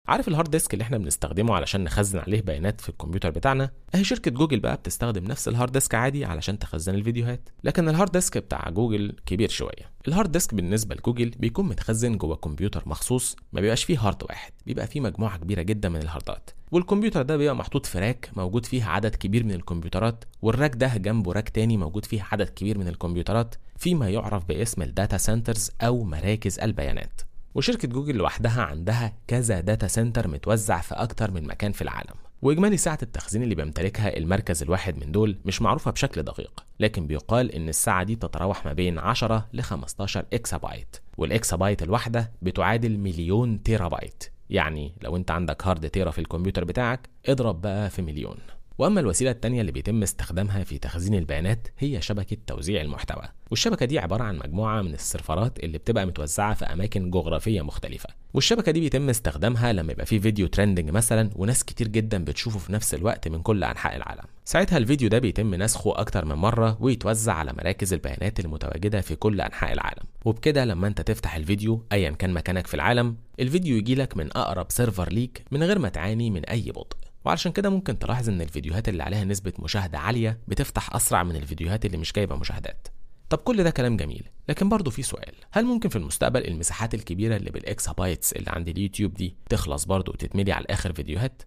عارف الهارد ديسك اللي احنا بنستخدمه علشان نخزن عليه بيانات في الكمبيوتر بتاعنا اهي شركه جوجل بقى بتستخدم نفس الهارد ديسك عادي علشان تخزن الفيديوهات لكن الهارد ديسك بتاع جوجل كبير شويه الهارد ديسك بالنسبه لجوجل بيكون متخزن جوه كمبيوتر مخصوص ما بيبقاش فيه هارد واحد بيبقى فيه مجموعه كبيره جدا من الهاردات والكمبيوتر ده بيبقى محطوط في راك موجود فيه عدد كبير من الكمبيوترات والراك ده جنبه راك تاني موجود فيه عدد كبير من الكمبيوترات فيما يعرف باسم الداتا سنترز او مراكز البيانات وشركة جوجل لوحدها عندها كذا داتا سنتر متوزع في أكتر من مكان في العالم وإجمالي سعة التخزين اللي بيمتلكها المركز الواحد من دول مش معروفة بشكل دقيق لكن بيقال إن الساعة دي تتراوح ما بين 10 ل 15 إكسا بايت والإكسا بايت الواحدة بتعادل مليون تيرا بايت يعني لو انت عندك هارد تيرا في الكمبيوتر بتاعك اضرب بقى في مليون واما الوسيله الثانيه اللي بيتم استخدامها في تخزين البيانات هي شبكه توزيع المحتوى والشبكه دي عباره عن مجموعه من السيرفرات اللي بتبقى متوزعه في اماكن جغرافيه مختلفه والشبكه دي بيتم استخدامها لما يبقى في فيديو ترندنج مثلا وناس كتير جدا بتشوفه في نفس الوقت من كل انحاء العالم ساعتها الفيديو ده بيتم نسخه اكتر من مره ويتوزع على مراكز البيانات المتواجده في كل انحاء العالم وبكده لما انت تفتح الفيديو ايا كان مكانك في العالم الفيديو يجيلك من اقرب سيرفر ليك من غير ما تعاني من اي بطء وعلشان كده ممكن تلاحظ ان الفيديوهات اللي عليها نسبة مشاهدة عالية بتفتح اسرع من الفيديوهات اللي مش جايبة مشاهدات طب كل ده كلام جميل لكن برضه في سؤال هل ممكن في المستقبل المساحات الكبيرة اللي بالاكسا بايتس اللي عند اليوتيوب دي تخلص برضه وتتملي على الاخر فيديوهات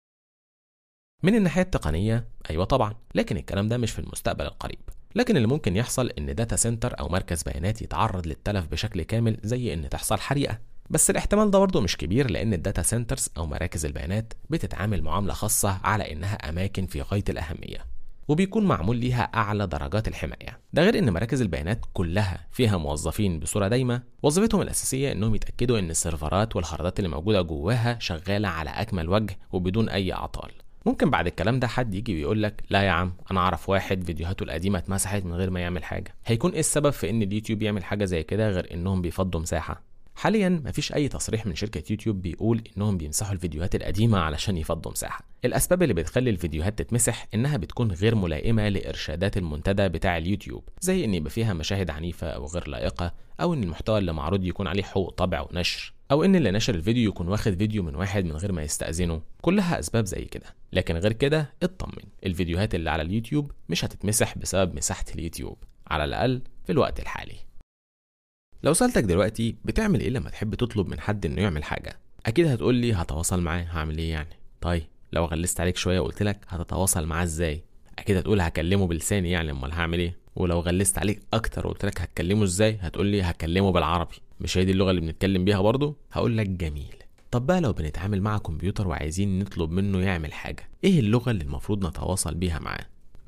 من الناحية التقنية أيوة طبعا لكن الكلام ده مش في المستقبل القريب لكن اللي ممكن يحصل إن داتا سنتر أو مركز بيانات يتعرض للتلف بشكل كامل زي إن تحصل حريقة بس الاحتمال ده برضه مش كبير لأن الداتا سنترز أو مراكز البيانات بتتعامل معاملة خاصة على إنها أماكن في غاية الأهمية وبيكون معمول ليها أعلى درجات الحماية ده غير إن مراكز البيانات كلها فيها موظفين بصورة دايمة وظيفتهم الأساسية إنهم يتأكدوا إن السيرفرات والهاردات اللي موجودة جواها شغالة على أكمل وجه وبدون أي أعطال ممكن بعد الكلام ده حد يجي ويقول لك لا يا عم انا اعرف واحد فيديوهاته القديمه اتمسحت من غير ما يعمل حاجه هيكون ايه السبب في ان اليوتيوب يعمل حاجه زي كده غير انهم بيفضوا مساحه حاليا مفيش اي تصريح من شركه يوتيوب بيقول انهم بيمسحوا الفيديوهات القديمه علشان يفضوا مساحه الاسباب اللي بتخلي الفيديوهات تتمسح انها بتكون غير ملائمه لارشادات المنتدى بتاع اليوتيوب زي ان يبقى فيها مشاهد عنيفه او غير لائقه او ان المحتوى اللي معروض يكون عليه حقوق طبع ونشر او ان اللي نشر الفيديو يكون واخد فيديو من واحد من غير ما يستأذنه كلها اسباب زي كده لكن غير كده اطمن الفيديوهات اللي على اليوتيوب مش هتتمسح بسبب مساحه اليوتيوب على الاقل في الوقت الحالي لو سألتك دلوقتي بتعمل ايه لما تحب تطلب من حد انه يعمل حاجة اكيد هتقول لي هتواصل معاه هعمل ايه يعني طيب لو غلست عليك شوية وقلت لك هتتواصل معاه ازاي اكيد هتقول هكلمه بلساني يعني امال هعمل ايه ولو غلست عليك اكتر وقلت لك هتكلمه ازاي هتقول لي هكلمه بالعربي مش هي دي اللغة اللي بنتكلم بيها برضه هقول لك جميل طب بقى لو بنتعامل مع كمبيوتر وعايزين نطلب منه يعمل حاجة ايه اللغة اللي المفروض نتواصل بيها معاه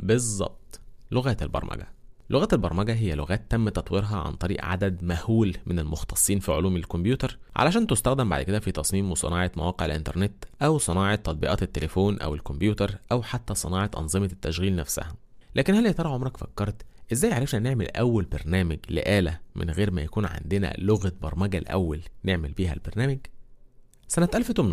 بالظبط لغة البرمجة لغة البرمجة هي لغات تم تطويرها عن طريق عدد مهول من المختصين في علوم الكمبيوتر علشان تستخدم بعد كده في تصميم وصناعة مواقع الإنترنت أو صناعة تطبيقات التليفون أو الكمبيوتر أو حتى صناعة أنظمة التشغيل نفسها لكن هل يا ترى عمرك فكرت ازاي عرفنا نعمل أول برنامج لآلة من غير ما يكون عندنا لغة برمجة الأول نعمل بيها البرنامج؟ سنة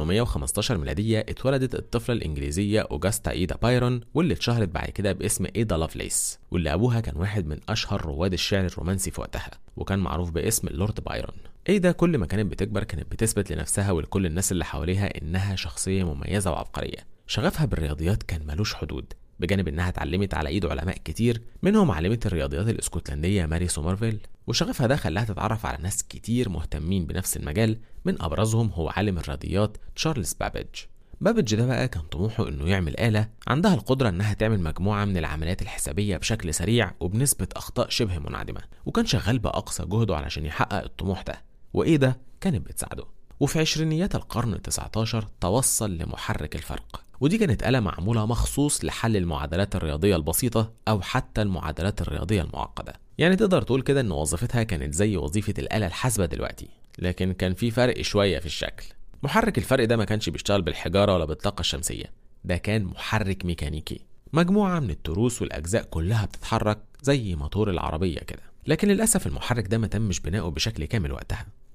1815 ميلادية اتولدت الطفلة الإنجليزية أوجاستا إيدا بايرون واللي اتشهرت بعد كده باسم إيدا لافليس واللي أبوها كان واحد من أشهر رواد الشعر الرومانسي في وقتها وكان معروف باسم اللورد بايرون إيدا كل ما كانت بتكبر كانت بتثبت لنفسها ولكل الناس اللي حواليها إنها شخصية مميزة وعبقرية شغفها بالرياضيات كان ملوش حدود بجانب انها اتعلمت على ايد علماء كتير منهم عالمة الرياضيات الاسكتلندية ماري سومرفيل وشغفها ده خلاها تتعرف على ناس كتير مهتمين بنفس المجال من ابرزهم هو عالم الرياضيات تشارلز بابج بابج ده بقى كان طموحه انه يعمل آلة عندها القدرة انها تعمل مجموعة من العمليات الحسابية بشكل سريع وبنسبة اخطاء شبه منعدمة وكان شغال باقصى جهده علشان يحقق الطموح ده وايه ده كانت بتساعده وفي عشرينيات القرن ال19 توصل لمحرك الفرق ودي كانت آلة معمولة مخصوص لحل المعادلات الرياضية البسيطة أو حتى المعادلات الرياضية المعقدة يعني تقدر تقول كده إن وظيفتها كانت زي وظيفة الآلة الحاسبة دلوقتي لكن كان في فرق شوية في الشكل محرك الفرق ده ما كانش بيشتغل بالحجارة ولا بالطاقة الشمسية ده كان محرك ميكانيكي مجموعة من التروس والأجزاء كلها بتتحرك زي موتور العربية كده لكن للأسف المحرك ده ما تمش بناؤه بشكل كامل وقتها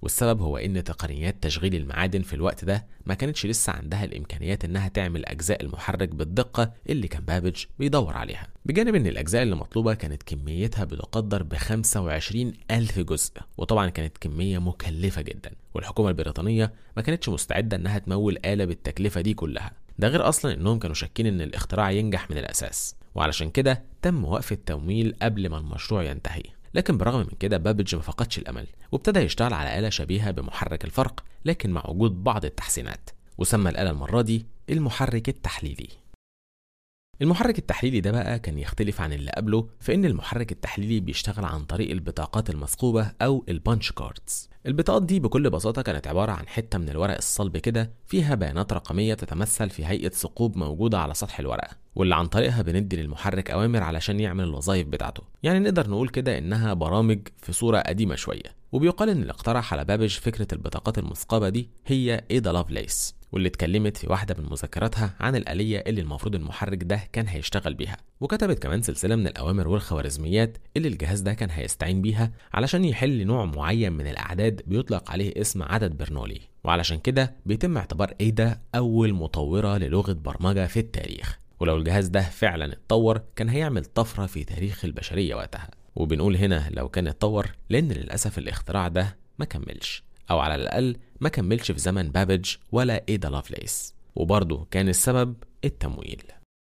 والسبب هو ان تقنيات تشغيل المعادن في الوقت ده ما كانتش لسه عندها الامكانيات انها تعمل اجزاء المحرك بالدقه اللي كان بابج بيدور عليها بجانب ان الاجزاء اللي مطلوبه كانت كميتها بتقدر ب 25 الف جزء وطبعا كانت كميه مكلفه جدا والحكومه البريطانيه ما كانتش مستعده انها تمول اله بالتكلفه دي كلها ده غير اصلا انهم كانوا شاكين ان الاختراع ينجح من الاساس وعلشان كده تم وقف التمويل قبل ما المشروع ينتهي لكن برغم من كده بابج ما فقدش الامل وابتدى يشتغل على آلة شبيهة بمحرك الفرق لكن مع وجود بعض التحسينات وسمى الآلة المرة دي المحرك التحليلي المحرك التحليلي ده بقى كان يختلف عن اللي قبله في ان المحرك التحليلي بيشتغل عن طريق البطاقات المثقوبة او البانش كاردز البطاقات دي بكل بساطة كانت عبارة عن حتة من الورق الصلب كده فيها بيانات رقمية بتتمثل في هيئة ثقوب موجودة على سطح الورقة واللي عن طريقها بندي للمحرك أوامر علشان يعمل الوظائف بتاعته يعني نقدر نقول كده إنها برامج في صورة قديمة شوية وبيقال إن اللي اقترح على بابج فكرة البطاقات المثقبة دي هي إيدا لافليس واللي اتكلمت في واحدة من مذكراتها عن الآلية اللي المفروض المحرك ده كان هيشتغل بيها وكتبت كمان سلسلة من الأوامر والخوارزميات اللي الجهاز ده كان هيستعين بيها علشان يحل نوع معين من الأعداد بيطلق عليه اسم عدد برنولي وعلشان كده بيتم اعتبار ايدا أول مطورة للغة برمجة في التاريخ ولو الجهاز ده فعلا اتطور كان هيعمل طفرة في تاريخ البشرية وقتها وبنقول هنا لو كان اتطور لأن للأسف الاختراع ده ما كملش أو على الأقل ما كملش في زمن بابج ولا إيدا لافليس وبرضه كان السبب التمويل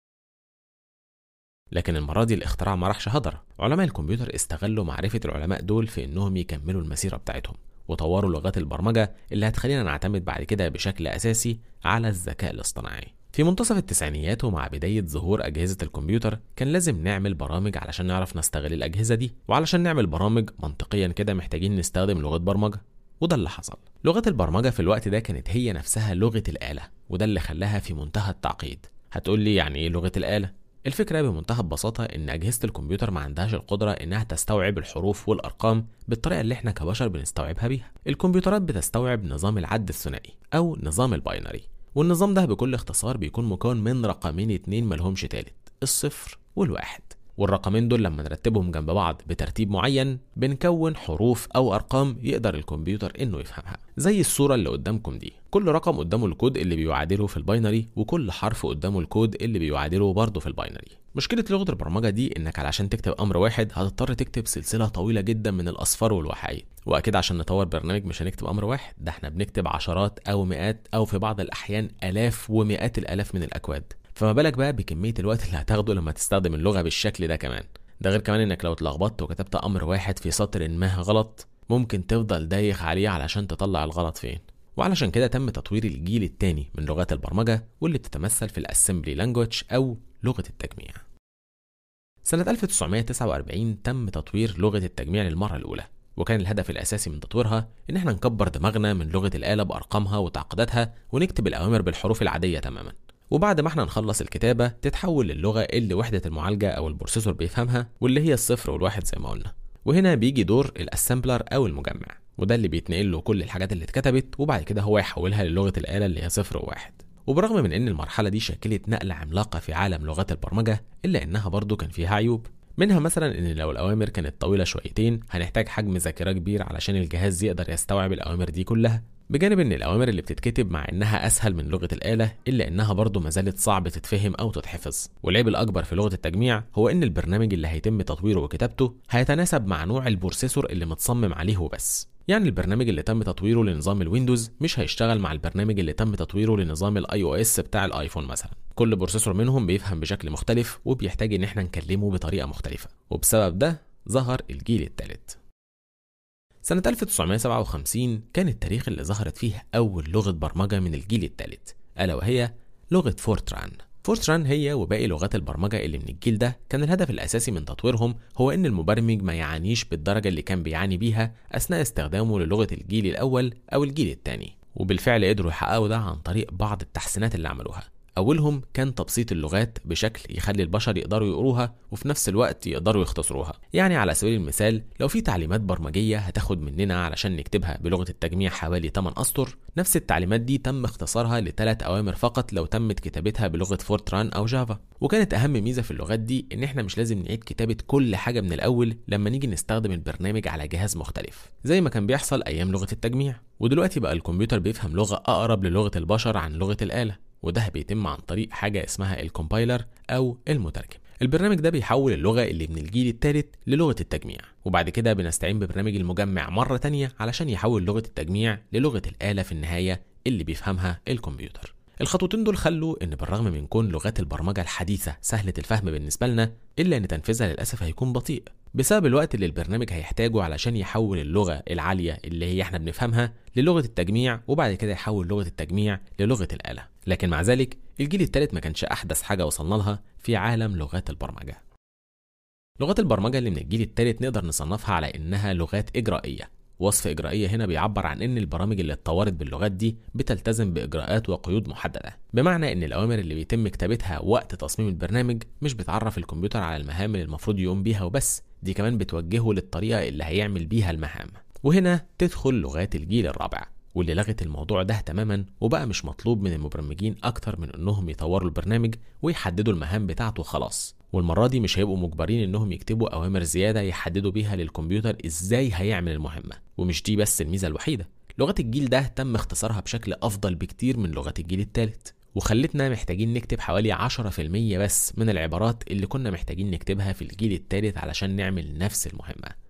لكن المرة دي الاختراع ما راحش هدر علماء الكمبيوتر استغلوا معرفة العلماء دول في انهم يكملوا المسيرة بتاعتهم وطوروا لغات البرمجة اللي هتخلينا نعتمد بعد كده بشكل أساسي على الذكاء الاصطناعي في منتصف التسعينيات ومع بداية ظهور أجهزة الكمبيوتر كان لازم نعمل برامج علشان نعرف نستغل الأجهزة دي وعلشان نعمل برامج منطقيا كده محتاجين نستخدم لغة برمجة وده اللي حصل لغة البرمجة في الوقت ده كانت هي نفسها لغة الآلة وده اللي خلاها في منتهى التعقيد هتقول لي يعني ايه لغة الآلة الفكرة بمنتهى البساطة إن أجهزة الكمبيوتر ما عندهاش القدرة إنها تستوعب الحروف والأرقام بالطريقة اللي إحنا كبشر بنستوعبها بيها. الكمبيوترات بتستوعب نظام العد الثنائي أو نظام الباينري، والنظام ده بكل اختصار بيكون مكون من رقمين اتنين ملهمش تالت، الصفر والواحد. والرقمين دول لما نرتبهم جنب بعض بترتيب معين بنكون حروف او ارقام يقدر الكمبيوتر انه يفهمها زي الصوره اللي قدامكم دي كل رقم قدامه الكود اللي بيعادله في الباينري وكل حرف قدامه الكود اللي بيعادله برضه في الباينري مشكله لغه البرمجه دي انك علشان تكتب امر واحد هتضطر تكتب سلسله طويله جدا من الاصفار والوحايد واكيد عشان نطور برنامج مش هنكتب امر واحد ده احنا بنكتب عشرات او مئات او في بعض الاحيان الاف ومئات الالاف من الاكواد فما بالك بقى بكميه الوقت اللي هتاخده لما تستخدم اللغه بالشكل ده كمان ده غير كمان انك لو اتلخبطت وكتبت امر واحد في سطر ما غلط ممكن تفضل دايخ عليه علشان تطلع الغلط فين وعلشان كده تم تطوير الجيل الثاني من لغات البرمجه واللي بتتمثل في الاسمبلي لانجوج او لغه التجميع سنة 1949 تم تطوير لغة التجميع للمرة الأولى وكان الهدف الأساسي من تطويرها إن احنا نكبر دماغنا من لغة الآلة بأرقامها وتعقيداتها ونكتب الأوامر بالحروف العادية تماما وبعد ما احنا نخلص الكتابة تتحول للغة اللي وحدة المعالجة أو البروسيسور بيفهمها واللي هي الصفر والواحد زي ما قلنا وهنا بيجي دور الاسمبلر أو المجمع وده اللي بيتنقل له كل الحاجات اللي اتكتبت وبعد كده هو يحولها للغة الآلة اللي هي صفر وواحد وبرغم من ان المرحلة دي شكلت نقلة عملاقة في عالم لغات البرمجة إلا إنها برضو كان فيها عيوب منها مثلا ان لو الاوامر كانت طويله شويتين هنحتاج حجم ذاكره كبير علشان الجهاز يقدر يستوعب الاوامر دي كلها بجانب ان الاوامر اللي بتتكتب مع انها اسهل من لغه الاله الا انها برضه ما زالت صعب تتفهم او تتحفظ والعيب الاكبر في لغه التجميع هو ان البرنامج اللي هيتم تطويره وكتابته هيتناسب مع نوع البروسيسور اللي متصمم عليه وبس يعني البرنامج اللي تم تطويره لنظام الويندوز مش هيشتغل مع البرنامج اللي تم تطويره لنظام الاي او اس بتاع الايفون مثلا كل بروسيسور منهم بيفهم بشكل مختلف وبيحتاج ان احنا نكلمه بطريقه مختلفه وبسبب ده ظهر الجيل الثالث سنة 1957 كان التاريخ اللي ظهرت فيه أول لغة برمجة من الجيل الثالث ألا وهي لغة فورتران فورتران هي وباقي لغات البرمجة اللي من الجيل ده كان الهدف الأساسي من تطويرهم هو إن المبرمج ما يعانيش بالدرجة اللي كان بيعاني بيها أثناء استخدامه للغة الجيل الأول أو الجيل الثاني وبالفعل قدروا يحققوا ده عن طريق بعض التحسينات اللي عملوها أولهم كان تبسيط اللغات بشكل يخلي البشر يقدروا يقروها وفي نفس الوقت يقدروا يختصروها يعني على سبيل المثال لو في تعليمات برمجية هتاخد مننا علشان نكتبها بلغة التجميع حوالي 8 أسطر نفس التعليمات دي تم اختصارها لثلاث أوامر فقط لو تمت كتابتها بلغة فورتران أو جافا وكانت أهم ميزة في اللغات دي إن إحنا مش لازم نعيد كتابة كل حاجة من الأول لما نيجي نستخدم البرنامج على جهاز مختلف زي ما كان بيحصل أيام لغة التجميع ودلوقتي بقى الكمبيوتر بيفهم لغة أقرب للغة البشر عن لغة الآلة وده بيتم عن طريق حاجة اسمها الكومبايلر أو المترجم البرنامج ده بيحول اللغة اللي من الجيل الثالث للغة التجميع وبعد كده بنستعين ببرنامج المجمع مرة تانية علشان يحول لغة التجميع للغة الآلة في النهاية اللي بيفهمها الكمبيوتر الخطوتين دول خلوا ان بالرغم من كون لغات البرمجه الحديثه سهله الفهم بالنسبه لنا الا ان تنفيذها للاسف هيكون بطيء بسبب الوقت اللي البرنامج هيحتاجه علشان يحول اللغه العاليه اللي هي احنا بنفهمها للغه التجميع وبعد كده يحول لغه التجميع للغه الاله لكن مع ذلك الجيل الثالث ما كانش احدث حاجه وصلنا لها في عالم لغات البرمجه لغات البرمجه اللي من الجيل الثالث نقدر نصنفها على انها لغات اجرائيه وصف إجرائية هنا بيعبر عن إن البرامج اللي اتطورت باللغات دي بتلتزم بإجراءات وقيود محددة بمعنى إن الأوامر اللي بيتم كتابتها وقت تصميم البرنامج مش بتعرف الكمبيوتر على المهام اللي المفروض يقوم بيها وبس دي كمان بتوجهه للطريقة اللي هيعمل بيها المهام وهنا تدخل لغات الجيل الرابع واللي لغت الموضوع ده تماما وبقى مش مطلوب من المبرمجين أكتر من إنهم يطوروا البرنامج ويحددوا المهام بتاعته خلاص والمرة دي مش هيبقوا مجبرين إنهم يكتبوا أوامر زيادة يحددوا بيها للكمبيوتر إزاي هيعمل المهمة ومش دي بس الميزة الوحيدة لغات الجيل ده تم اختصارها بشكل أفضل بكتير من لغات الجيل الثالث وخلتنا محتاجين نكتب حوالي 10% بس من العبارات اللي كنا محتاجين نكتبها في الجيل الثالث علشان نعمل نفس المهمة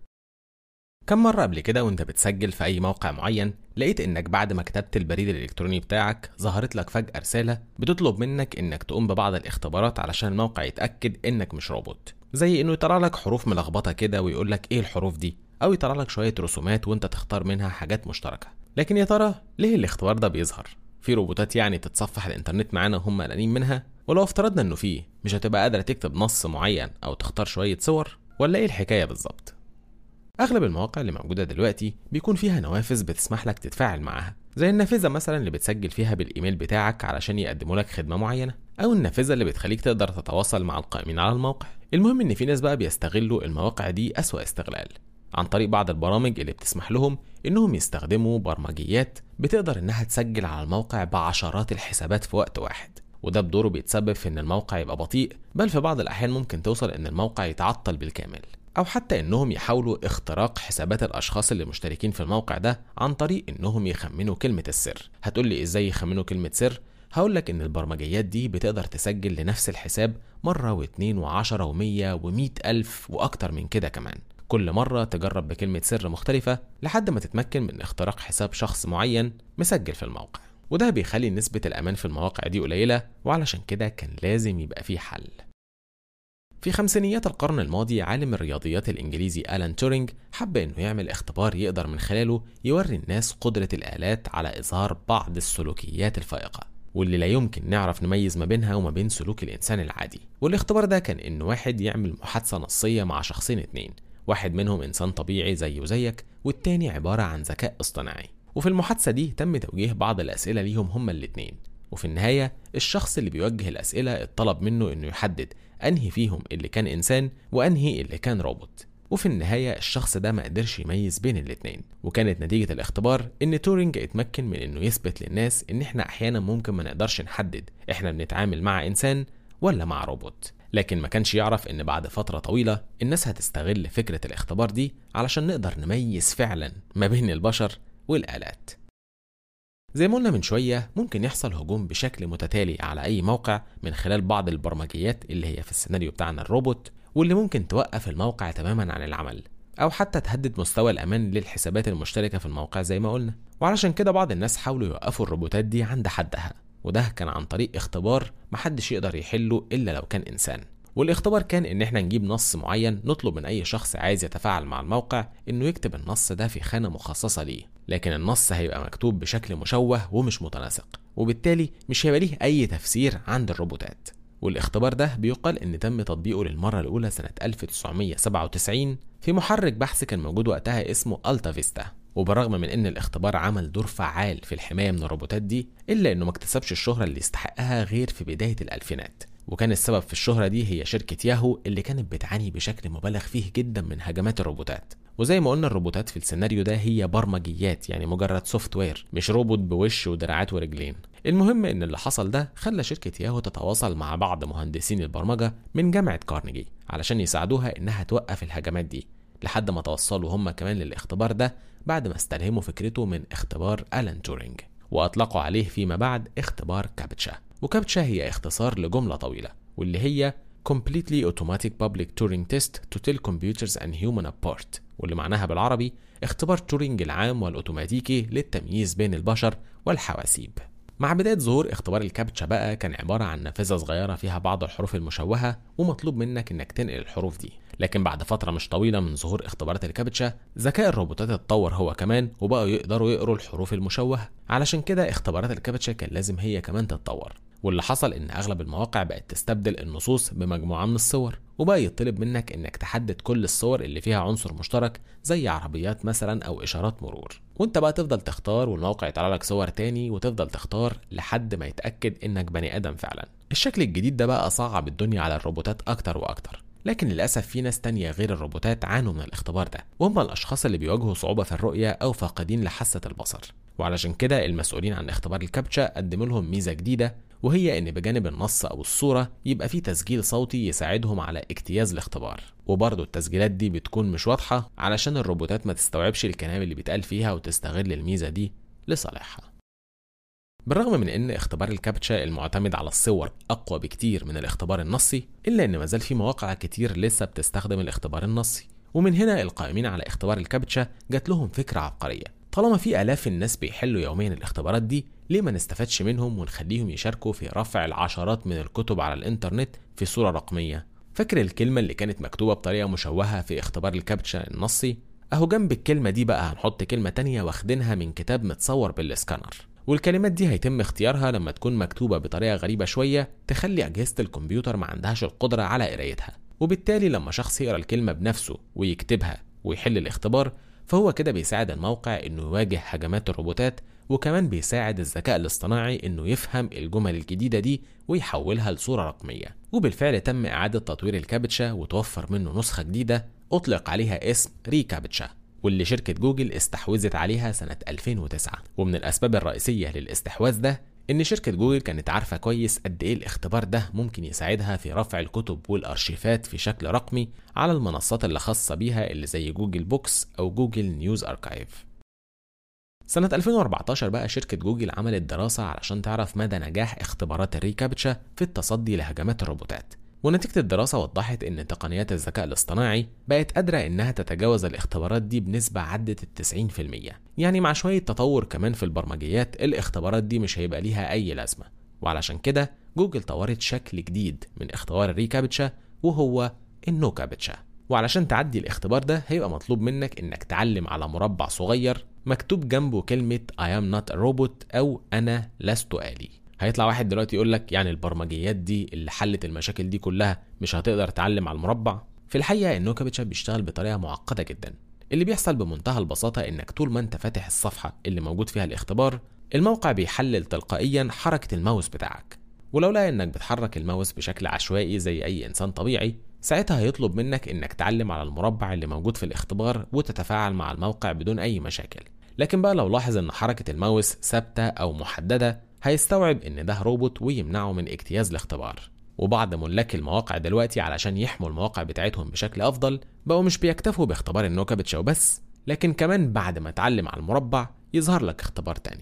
كم مرة قبل كده وانت بتسجل في أي موقع معين لقيت إنك بعد ما كتبت البريد الإلكتروني بتاعك ظهرت لك فجأة رسالة بتطلب منك إنك تقوم ببعض الاختبارات علشان الموقع يتأكد إنك مش روبوت زي إنه يطلع لك حروف ملخبطة كده ويقول لك إيه الحروف دي أو يطلع لك شوية رسومات وانت تختار منها حاجات مشتركة لكن يا ترى ليه الاختبار ده بيظهر؟ في روبوتات يعني تتصفح الإنترنت معانا وهم قلقانين منها؟ ولو افترضنا إنه فيه مش هتبقى قادرة تكتب نص معين أو تختار شوية صور؟ ولا إيه الحكاية بالظبط؟ اغلب المواقع اللي موجوده دلوقتي بيكون فيها نوافذ بتسمح لك تتفاعل معاها زي النافذه مثلا اللي بتسجل فيها بالايميل بتاعك علشان يقدموا لك خدمه معينه او النافذه اللي بتخليك تقدر تتواصل مع القائمين على الموقع المهم ان في ناس بقى بيستغلوا المواقع دي اسوا استغلال عن طريق بعض البرامج اللي بتسمح لهم انهم يستخدموا برمجيات بتقدر انها تسجل على الموقع بعشرات الحسابات في وقت واحد وده بدوره بيتسبب في ان الموقع يبقى بطيء بل في بعض الاحيان ممكن توصل ان الموقع يتعطل بالكامل أو حتى إنهم يحاولوا اختراق حسابات الأشخاص اللي مشتركين في الموقع ده عن طريق إنهم يخمنوا كلمة السر هتقول لي إزاي يخمنوا كلمة سر هقول لك إن البرمجيات دي بتقدر تسجل لنفس الحساب مرة واتنين وعشرة ومية ومية ألف وأكتر من كده كمان كل مرة تجرب بكلمة سر مختلفة لحد ما تتمكن من اختراق حساب شخص معين مسجل في الموقع وده بيخلي نسبة الأمان في المواقع دي قليلة وعلشان كده كان لازم يبقى فيه حل في خمسينيات القرن الماضي عالم الرياضيات الإنجليزي آلان تورينج حب إنه يعمل اختبار يقدر من خلاله يوري الناس قدرة الآلات على إظهار بعض السلوكيات الفائقة واللي لا يمكن نعرف نميز ما بينها وما بين سلوك الإنسان العادي والاختبار ده كان إن واحد يعمل محادثة نصية مع شخصين اتنين واحد منهم إنسان طبيعي زيه وزيك والتاني عبارة عن ذكاء اصطناعي وفي المحادثة دي تم توجيه بعض الأسئلة ليهم هما الاتنين وفي النهاية الشخص اللي بيوجه الأسئلة اتطلب منه إنه يحدد أنهي فيهم اللي كان إنسان وأنهي اللي كان روبوت وفي النهاية الشخص ده ما قدرش يميز بين الاتنين وكانت نتيجة الاختبار إن تورينج اتمكن من إنه يثبت للناس إن إحنا أحيانا ممكن ما نقدرش نحدد إحنا بنتعامل مع إنسان ولا مع روبوت لكن ما كانش يعرف إن بعد فترة طويلة الناس هتستغل فكرة الاختبار دي علشان نقدر نميز فعلا ما بين البشر والآلات زي ما قلنا من شوية ممكن يحصل هجوم بشكل متتالي على أي موقع من خلال بعض البرمجيات اللي هي في السيناريو بتاعنا الروبوت واللي ممكن توقف الموقع تماما عن العمل أو حتى تهدد مستوى الأمان للحسابات المشتركة في الموقع زي ما قلنا وعلشان كده بعض الناس حاولوا يوقفوا الروبوتات دي عند حدها وده كان عن طريق اختبار محدش يقدر يحله إلا لو كان إنسان والاختبار كان ان احنا نجيب نص معين نطلب من اي شخص عايز يتفاعل مع الموقع انه يكتب النص ده في خانه مخصصه ليه لكن النص هيبقى مكتوب بشكل مشوه ومش متناسق وبالتالي مش هيبقى ليه اي تفسير عند الروبوتات والاختبار ده بيقال ان تم تطبيقه للمره الاولى سنه 1997 في محرك بحث كان موجود وقتها اسمه التا فيستا وبالرغم من ان الاختبار عمل دور فعال في الحمايه من الروبوتات دي الا انه ما اكتسبش الشهره اللي يستحقها غير في بدايه الالفينات وكان السبب في الشهرة دي هي شركة ياهو اللي كانت بتعاني بشكل مبالغ فيه جدا من هجمات الروبوتات وزي ما قلنا الروبوتات في السيناريو ده هي برمجيات يعني مجرد سوفت وير مش روبوت بوش ودراعات ورجلين المهم ان اللي حصل ده خلى شركة ياهو تتواصل مع بعض مهندسين البرمجة من جامعة كارنيجي علشان يساعدوها انها توقف الهجمات دي لحد ما توصلوا هم كمان للاختبار ده بعد ما استلهموا فكرته من اختبار ألان تورينج وأطلقوا عليه فيما بعد اختبار كابتشا وكابتشا هي اختصار لجملة طويلة واللي هي Completely Automatic Public Turing Test to Tell Computers and Human Apart واللي معناها بالعربي اختبار تورينج العام والأوتوماتيكي للتمييز بين البشر والحواسيب مع بداية ظهور اختبار الكابتشا بقى كان عبارة عن نافذة صغيرة فيها بعض الحروف المشوهة ومطلوب منك انك تنقل الحروف دي لكن بعد فترة مش طويلة من ظهور اختبارات الكابتشا ذكاء الروبوتات اتطور هو كمان وبقوا يقدروا يقروا الحروف المشوهة علشان كده اختبارات الكابتشا كان لازم هي كمان تتطور واللي حصل ان اغلب المواقع بقت تستبدل النصوص بمجموعه من الصور وبقى يطلب منك انك تحدد كل الصور اللي فيها عنصر مشترك زي عربيات مثلا او اشارات مرور وانت بقى تفضل تختار والموقع يطلع لك صور تاني وتفضل تختار لحد ما يتاكد انك بني ادم فعلا الشكل الجديد ده بقى صعب الدنيا على الروبوتات اكتر واكتر لكن للأسف في ناس تانية غير الروبوتات عانوا من الاختبار ده وهم الأشخاص اللي بيواجهوا صعوبة في الرؤية أو فاقدين لحاسة البصر وعلشان كده المسؤولين عن اختبار الكابتشا قدموا لهم ميزة جديدة وهي ان بجانب النص او الصوره يبقى في تسجيل صوتي يساعدهم على اجتياز الاختبار وبرضه التسجيلات دي بتكون مش واضحه علشان الروبوتات ما تستوعبش الكلام اللي بيتقال فيها وتستغل الميزه دي لصالحها بالرغم من ان اختبار الكابتشا المعتمد على الصور اقوى بكتير من الاختبار النصي الا ان مازال في مواقع كتير لسه بتستخدم الاختبار النصي ومن هنا القائمين على اختبار الكابتشا جات لهم فكره عبقريه طالما في آلاف الناس بيحلوا يوميا الاختبارات دي ليه ما نستفادش منهم ونخليهم يشاركوا في رفع العشرات من الكتب على الإنترنت في صورة رقمية فاكر الكلمة اللي كانت مكتوبة بطريقة مشوهة في اختبار الكابتشا النصي أهو جنب الكلمة دي بقى هنحط كلمة تانية واخدينها من كتاب متصور بالسكانر والكلمات دي هيتم اختيارها لما تكون مكتوبة بطريقة غريبة شوية تخلي أجهزة الكمبيوتر ما عندهاش القدرة على قرايتها وبالتالي لما شخص يقرا الكلمة بنفسه ويكتبها ويحل الاختبار فهو كده بيساعد الموقع انه يواجه هجمات الروبوتات وكمان بيساعد الذكاء الاصطناعي انه يفهم الجمل الجديدة دي ويحولها لصورة رقمية وبالفعل تم اعادة تطوير الكابتشا وتوفر منه نسخة جديدة اطلق عليها اسم ريكابتشا واللي شركة جوجل استحوذت عليها سنة 2009 ومن الأسباب الرئيسية للاستحواذ ده إن شركة جوجل كانت عارفة كويس قد إيه الاختبار ده ممكن يساعدها في رفع الكتب والأرشيفات في شكل رقمي على المنصات اللي خاصة بيها اللي زي جوجل بوكس أو جوجل نيوز أركايف سنة 2014 بقى شركة جوجل عملت دراسة علشان تعرف مدى نجاح اختبارات الريكابتشا في التصدي لهجمات الروبوتات ونتيجة الدراسة وضحت إن تقنيات الذكاء الاصطناعي بقت قادرة إنها تتجاوز الاختبارات دي بنسبة عدت التسعين في المية يعني مع شوية تطور كمان في البرمجيات الاختبارات دي مش هيبقى ليها أي لازمة وعلشان كده جوجل طورت شكل جديد من اختبار الريكابتشا وهو النو كابتشا وعلشان تعدي الاختبار ده هيبقى مطلوب منك انك تعلم على مربع صغير مكتوب جنبه كلمة I am not a robot أو أنا لست آلي هيطلع واحد دلوقتي يقول لك يعني البرمجيات دي اللي حلت المشاكل دي كلها مش هتقدر تعلم على المربع في الحقيقه النو كابتشا بيشتغل بطريقه معقده جدا اللي بيحصل بمنتهى البساطه انك طول ما انت فاتح الصفحه اللي موجود فيها الاختبار الموقع بيحلل تلقائيا حركه الماوس بتاعك ولو لقى انك بتحرك الماوس بشكل عشوائي زي اي انسان طبيعي ساعتها هيطلب منك انك تعلم على المربع اللي موجود في الاختبار وتتفاعل مع الموقع بدون اي مشاكل لكن بقى لو لاحظ ان حركه الماوس ثابته او محدده هيستوعب ان ده روبوت ويمنعه من اجتياز الاختبار وبعض ملاك المواقع دلوقتي علشان يحموا المواقع بتاعتهم بشكل افضل بقوا مش بيكتفوا باختبار النوكابتشا وبس لكن كمان بعد ما تعلم على المربع يظهر لك اختبار تاني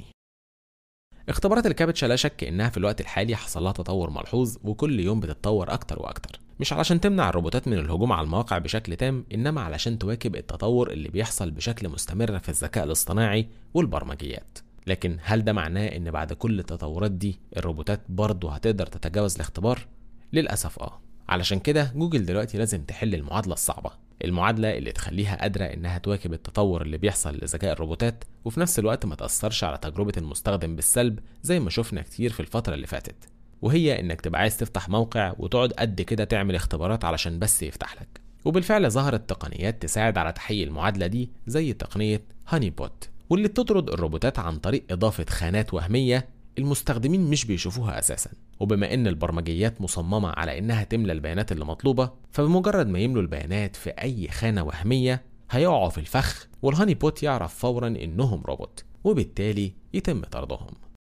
اختبارات الكابتشا لا شك انها في الوقت الحالي حصل لها تطور ملحوظ وكل يوم بتتطور اكتر واكتر مش علشان تمنع الروبوتات من الهجوم على المواقع بشكل تام انما علشان تواكب التطور اللي بيحصل بشكل مستمر في الذكاء الاصطناعي والبرمجيات لكن هل ده معناه ان بعد كل التطورات دي الروبوتات برضه هتقدر تتجاوز الاختبار للاسف اه علشان كده جوجل دلوقتي لازم تحل المعادله الصعبه المعادله اللي تخليها قادره انها تواكب التطور اللي بيحصل لذكاء الروبوتات وفي نفس الوقت ما تاثرش على تجربه المستخدم بالسلب زي ما شفنا كتير في الفتره اللي فاتت وهي انك تبقى عايز تفتح موقع وتقعد قد كده تعمل اختبارات علشان بس يفتح لك وبالفعل ظهرت تقنيات تساعد على تحقيق المعادلة دي زي تقنية هاني بوت واللي بتطرد الروبوتات عن طريق إضافة خانات وهمية المستخدمين مش بيشوفوها أساسا وبما إن البرمجيات مصممة على إنها تملى البيانات اللي مطلوبة فبمجرد ما يملوا البيانات في أي خانة وهمية هيقعوا في الفخ والهاني بوت يعرف فورا إنهم روبوت وبالتالي يتم طردهم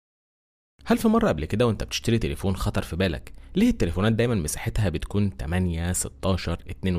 هل في مرة قبل كده وانت بتشتري تليفون خطر في بالك ليه التليفونات دايما مساحتها بتكون 8 16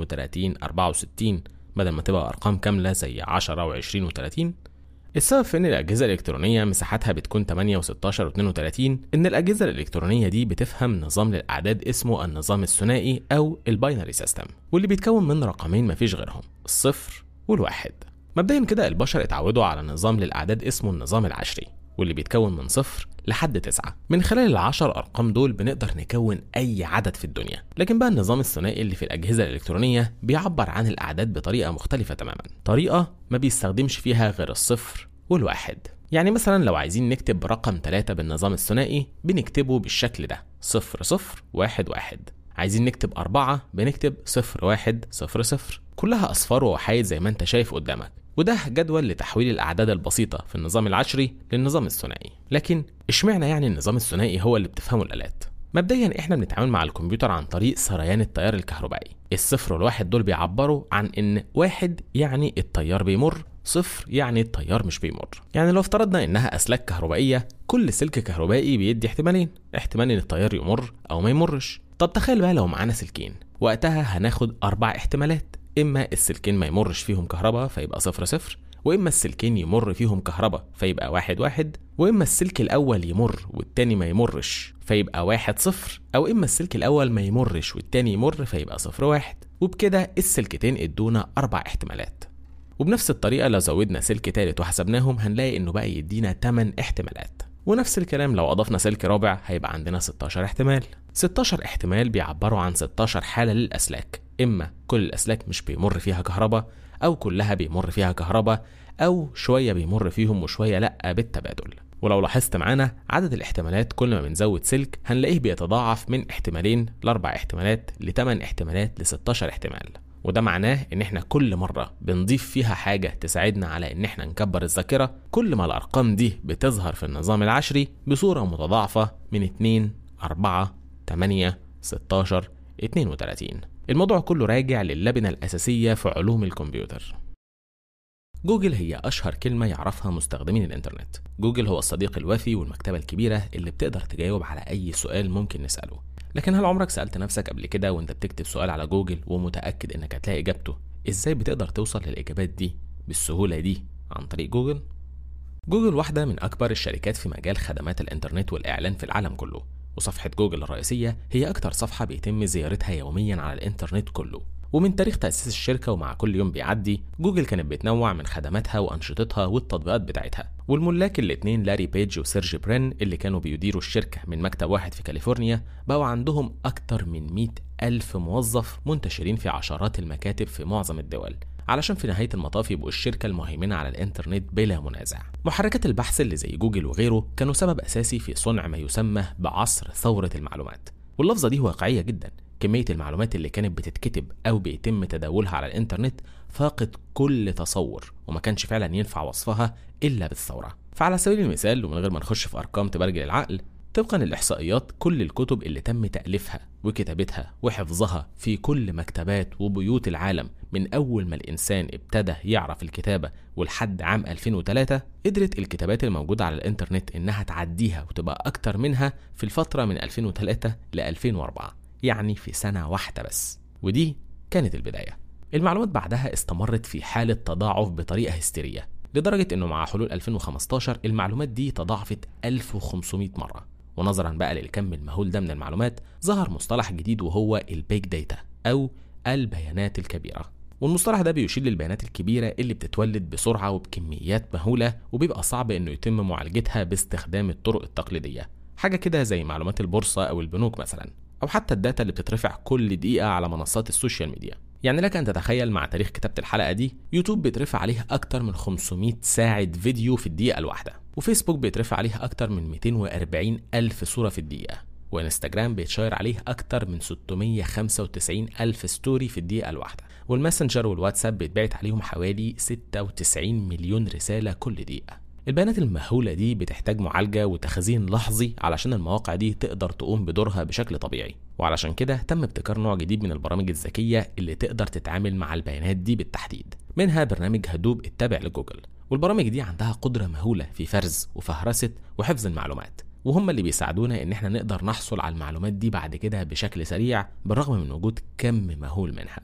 32 64 بدل ما تبقى ارقام كاملة زي 10 و20 و30 السبب في ان الاجهزه الالكترونيه مساحتها بتكون 8 و16 و32 ان الاجهزه الالكترونيه دي بتفهم نظام للاعداد اسمه النظام الثنائي او الباينري سيستم واللي بيتكون من رقمين مفيش غيرهم الصفر والواحد مبدئيا كده البشر اتعودوا على نظام للاعداد اسمه النظام العشري واللي بيتكون من صفر لحد تسعة من خلال العشر أرقام دول بنقدر نكون أي عدد في الدنيا لكن بقى النظام الثنائي اللي في الأجهزة الإلكترونية بيعبر عن الأعداد بطريقة مختلفة تماما طريقة ما بيستخدمش فيها غير الصفر والواحد يعني مثلا لو عايزين نكتب رقم 3 بالنظام الثنائي بنكتبه بالشكل ده صفر صفر واحد واحد عايزين نكتب أربعة بنكتب صفر واحد صفر صفر كلها أصفار ووحايد زي ما انت شايف قدامك وده جدول لتحويل الأعداد البسيطة في النظام العشري للنظام الثنائي لكن اشمعنى يعني النظام الثنائي هو اللي بتفهمه الآلات مبدئيا احنا بنتعامل مع الكمبيوتر عن طريق سريان التيار الكهربائي الصفر والواحد دول بيعبروا عن ان واحد يعني التيار بيمر صفر يعني التيار مش بيمر يعني لو افترضنا انها اسلاك كهربائيه كل سلك كهربائي بيدي احتمالين احتمال ان التيار يمر او ما يمرش طب تخيل بقى لو معانا سلكين وقتها هناخد اربع احتمالات اما السلكين ما يمرش فيهم كهرباء فيبقى صفر صفر واما السلكين يمر فيهم كهرباء فيبقى واحد واحد واما السلك الاول يمر والتاني ما يمرش فيبقى واحد صفر او اما السلك الاول ما يمرش والتاني يمر فيبقى صفر واحد وبكده السلكتين ادونا اربع احتمالات وبنفس الطريقه لو زودنا سلك تالت وحسبناهم هنلاقي انه بقى يدينا 8 احتمالات ونفس الكلام لو اضفنا سلك رابع هيبقى عندنا 16 احتمال 16 احتمال بيعبروا عن 16 حاله للاسلاك اما كل الاسلاك مش بيمر فيها كهرباء او كلها بيمر فيها كهرباء او شويه بيمر فيهم وشويه لا بالتبادل ولو لاحظت معانا عدد الاحتمالات كل ما بنزود سلك هنلاقيه بيتضاعف من احتمالين لاربع احتمالات لثمان احتمالات ل 16 احتمال وده معناه ان احنا كل مرة بنضيف فيها حاجة تساعدنا على ان احنا نكبر الذاكرة كل ما الارقام دي بتظهر في النظام العشري بصورة متضاعفة من 2 4 8 16 32 الموضوع كله راجع للبنة الأساسية في علوم الكمبيوتر جوجل هي أشهر كلمة يعرفها مستخدمين الإنترنت جوجل هو الصديق الوفي والمكتبة الكبيرة اللي بتقدر تجاوب على أي سؤال ممكن نسأله لكن هل عمرك سألت نفسك قبل كده وانت بتكتب سؤال على جوجل ومتأكد انك هتلاقي إجابته ازاي بتقدر توصل للإجابات دي بالسهولة دي عن طريق جوجل؟ جوجل واحدة من أكبر الشركات في مجال خدمات الإنترنت والإعلان في العالم كله وصفحة جوجل الرئيسية هي أكتر صفحة بيتم زيارتها يوميا على الإنترنت كله ومن تاريخ تأسيس الشركة ومع كل يوم بيعدي جوجل كانت بتنوع من خدماتها وأنشطتها والتطبيقات بتاعتها والملاك الاتنين لاري بيج وسيرجي برين اللي كانوا بيديروا الشركة من مكتب واحد في كاليفورنيا بقوا عندهم أكتر من 100 ألف موظف منتشرين في عشرات المكاتب في معظم الدول علشان في نهاية المطاف يبقوا الشركة المهيمنة على الإنترنت بلا منازع. محركات البحث اللي زي جوجل وغيره كانوا سبب أساسي في صنع ما يسمى بعصر ثورة المعلومات. واللفظة دي واقعية جدا. كمية المعلومات اللي كانت بتتكتب أو بيتم تداولها على الإنترنت فاقت كل تصور وما كانش فعلا ينفع وصفها إلا بالثورة. فعلى سبيل المثال ومن غير ما نخش في أرقام تبرجل العقل طبقا للإحصائيات كل الكتب اللي تم تأليفها وكتابتها وحفظها في كل مكتبات وبيوت العالم من أول ما الإنسان ابتدى يعرف الكتابة ولحد عام 2003 قدرت الكتابات الموجودة على الإنترنت إنها تعديها وتبقى أكتر منها في الفترة من 2003 ل 2004 يعني في سنة واحدة بس ودي كانت البداية المعلومات بعدها استمرت في حالة تضاعف بطريقة هستيرية لدرجة إنه مع حلول 2015 المعلومات دي تضاعفت 1500 مرة ونظرا بقى للكم المهول ده من المعلومات ظهر مصطلح جديد وهو البيج داتا أو البيانات الكبيرة والمصطلح ده بيشير للبيانات الكبيرة اللي بتتولد بسرعة وبكميات مهولة وبيبقى صعب إنه يتم معالجتها باستخدام الطرق التقليدية حاجة كده زي معلومات البورصة أو البنوك مثلا أو حتى الداتا اللي بتترفع كل دقيقة على منصات السوشيال ميديا يعني لك أن تتخيل مع تاريخ كتابة الحلقة دي يوتيوب بيترفع عليه أكتر من 500 ساعة فيديو في الدقيقة الواحدة وفيسبوك بيترفع عليه أكتر من 240 ألف صورة في الدقيقة وانستجرام بيتشير عليه أكتر من 695 ألف ستوري في الدقيقة الواحدة والماسنجر والواتساب بيتبعت عليهم حوالي 96 مليون رسالة كل دقيقة البيانات المهولة دي بتحتاج معالجة وتخزين لحظي علشان المواقع دي تقدر تقوم بدورها بشكل طبيعي وعلشان كده تم ابتكار نوع جديد من البرامج الذكية اللي تقدر تتعامل مع البيانات دي بالتحديد منها برنامج هدوب التابع لجوجل والبرامج دي عندها قدرة مهولة في فرز وفهرسة وحفظ المعلومات وهم اللي بيساعدونا ان احنا نقدر نحصل على المعلومات دي بعد كده بشكل سريع بالرغم من وجود كم مهول منها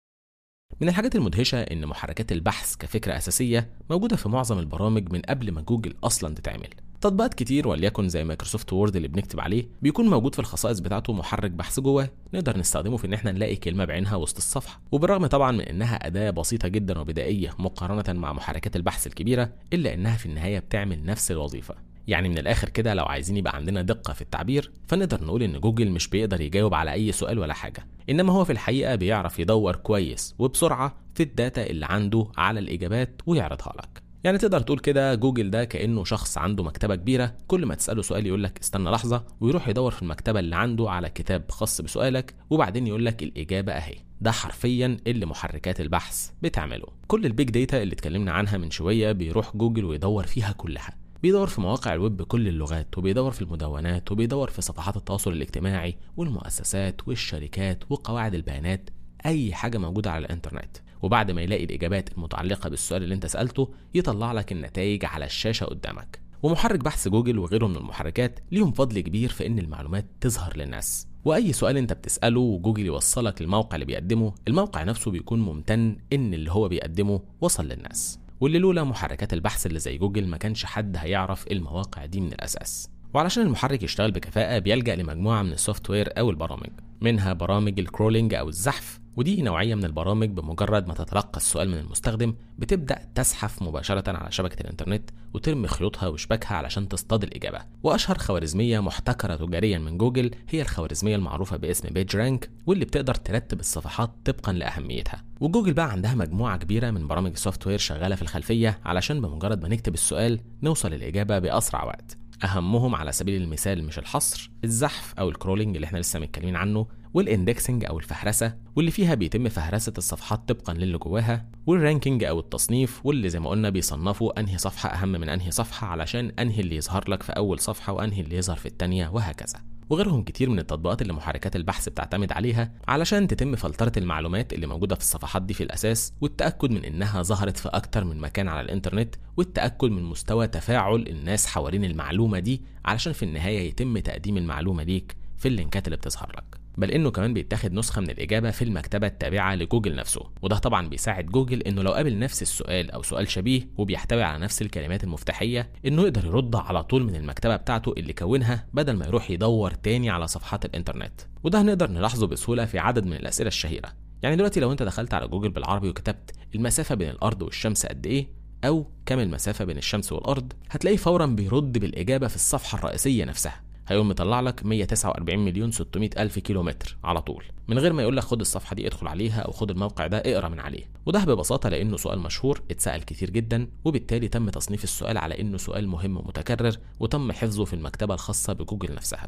من الحاجات المدهشة إن محركات البحث كفكرة أساسية موجودة في معظم البرامج من قبل ما جوجل أصلا تتعمل تطبيقات كتير وليكن زي مايكروسوفت وورد اللي بنكتب عليه بيكون موجود في الخصائص بتاعته محرك بحث جواه نقدر نستخدمه في ان احنا نلاقي كلمه بعينها وسط الصفحه وبالرغم طبعا من انها اداه بسيطه جدا وبدائيه مقارنه مع محركات البحث الكبيره الا انها في النهايه بتعمل نفس الوظيفه يعني من الاخر كده لو عايزين يبقى عندنا دقه في التعبير فنقدر نقول ان جوجل مش بيقدر يجاوب على اي سؤال ولا حاجه انما هو في الحقيقه بيعرف يدور كويس وبسرعه في الداتا اللي عنده على الاجابات ويعرضها لك يعني تقدر تقول كده جوجل ده كانه شخص عنده مكتبه كبيره كل ما تساله سؤال يقول لك استنى لحظه ويروح يدور في المكتبه اللي عنده على كتاب خاص بسؤالك وبعدين يقول لك الاجابه اهي ده حرفيا اللي محركات البحث بتعمله كل البيج داتا اللي اتكلمنا عنها من شويه بيروح جوجل ويدور فيها كلها بيدور في مواقع الويب بكل اللغات وبيدور في المدونات وبيدور في صفحات التواصل الاجتماعي والمؤسسات والشركات وقواعد البيانات اي حاجه موجوده على الانترنت وبعد ما يلاقي الاجابات المتعلقه بالسؤال اللي انت سالته يطلع لك النتائج على الشاشه قدامك ومحرك بحث جوجل وغيره من المحركات ليهم فضل كبير في ان المعلومات تظهر للناس واي سؤال انت بتساله وجوجل يوصلك للموقع اللي بيقدمه الموقع نفسه بيكون ممتن ان اللي هو بيقدمه وصل للناس واللي لولا محركات البحث اللي زي جوجل ما كانش حد هيعرف المواقع دي من الاساس وعلشان المحرك يشتغل بكفاءة بيلجأ لمجموعة من السوفت وير أو البرامج منها برامج الكرولينج أو الزحف ودي نوعية من البرامج بمجرد ما تتلقى السؤال من المستخدم بتبدأ تزحف مباشرة على شبكة الإنترنت وترمي خيوطها وشباكها علشان تصطاد الإجابة وأشهر خوارزمية محتكرة تجاريا من جوجل هي الخوارزمية المعروفة باسم بيج رانك واللي بتقدر ترتب الصفحات طبقا لأهميتها وجوجل بقى عندها مجموعة كبيرة من برامج السوفت وير شغالة في الخلفية علشان بمجرد ما نكتب السؤال نوصل الإجابة بأسرع وقت اهمهم على سبيل المثال مش الحصر الزحف او الكرولينج اللي احنا لسه متكلمين عنه والاندكسنج او الفهرسه واللي فيها بيتم فهرسه الصفحات طبقا للي جواها والرانكينج او التصنيف واللي زي ما قلنا بيصنفوا انهي صفحه اهم من انهي صفحه علشان انهي اللي يظهر لك في اول صفحه وانهي اللي يظهر في الثانيه وهكذا وغيرهم كتير من التطبيقات اللي محركات البحث بتعتمد عليها علشان تتم فلترة المعلومات اللي موجودة في الصفحات دي في الأساس والتأكد من إنها ظهرت في أكتر من مكان على الإنترنت والتأكد من مستوى تفاعل الناس حوالين المعلومة دي علشان في النهاية يتم تقديم المعلومة ليك في اللينكات اللي بتظهر لك بل انه كمان بيتاخد نسخه من الاجابه في المكتبه التابعه لجوجل نفسه وده طبعا بيساعد جوجل انه لو قابل نفس السؤال او سؤال شبيه وبيحتوي على نفس الكلمات المفتاحيه انه يقدر يرد على طول من المكتبه بتاعته اللي كونها بدل ما يروح يدور تاني على صفحات الانترنت وده هنقدر نلاحظه بسهوله في عدد من الاسئله الشهيره يعني دلوقتي لو انت دخلت على جوجل بالعربي وكتبت المسافه بين الارض والشمس قد ايه او كم المسافه بين الشمس والارض هتلاقيه فورا بيرد بالاجابه في الصفحه الرئيسيه نفسها هيقوم مطلع لك 149 مليون 600 الف كيلومتر على طول من غير ما يقول لك خد الصفحه دي ادخل عليها او خد الموقع ده اقرا من عليه وده ببساطه لانه سؤال مشهور اتسال كتير جدا وبالتالي تم تصنيف السؤال على انه سؤال مهم ومتكرر وتم حفظه في المكتبه الخاصه بجوجل نفسها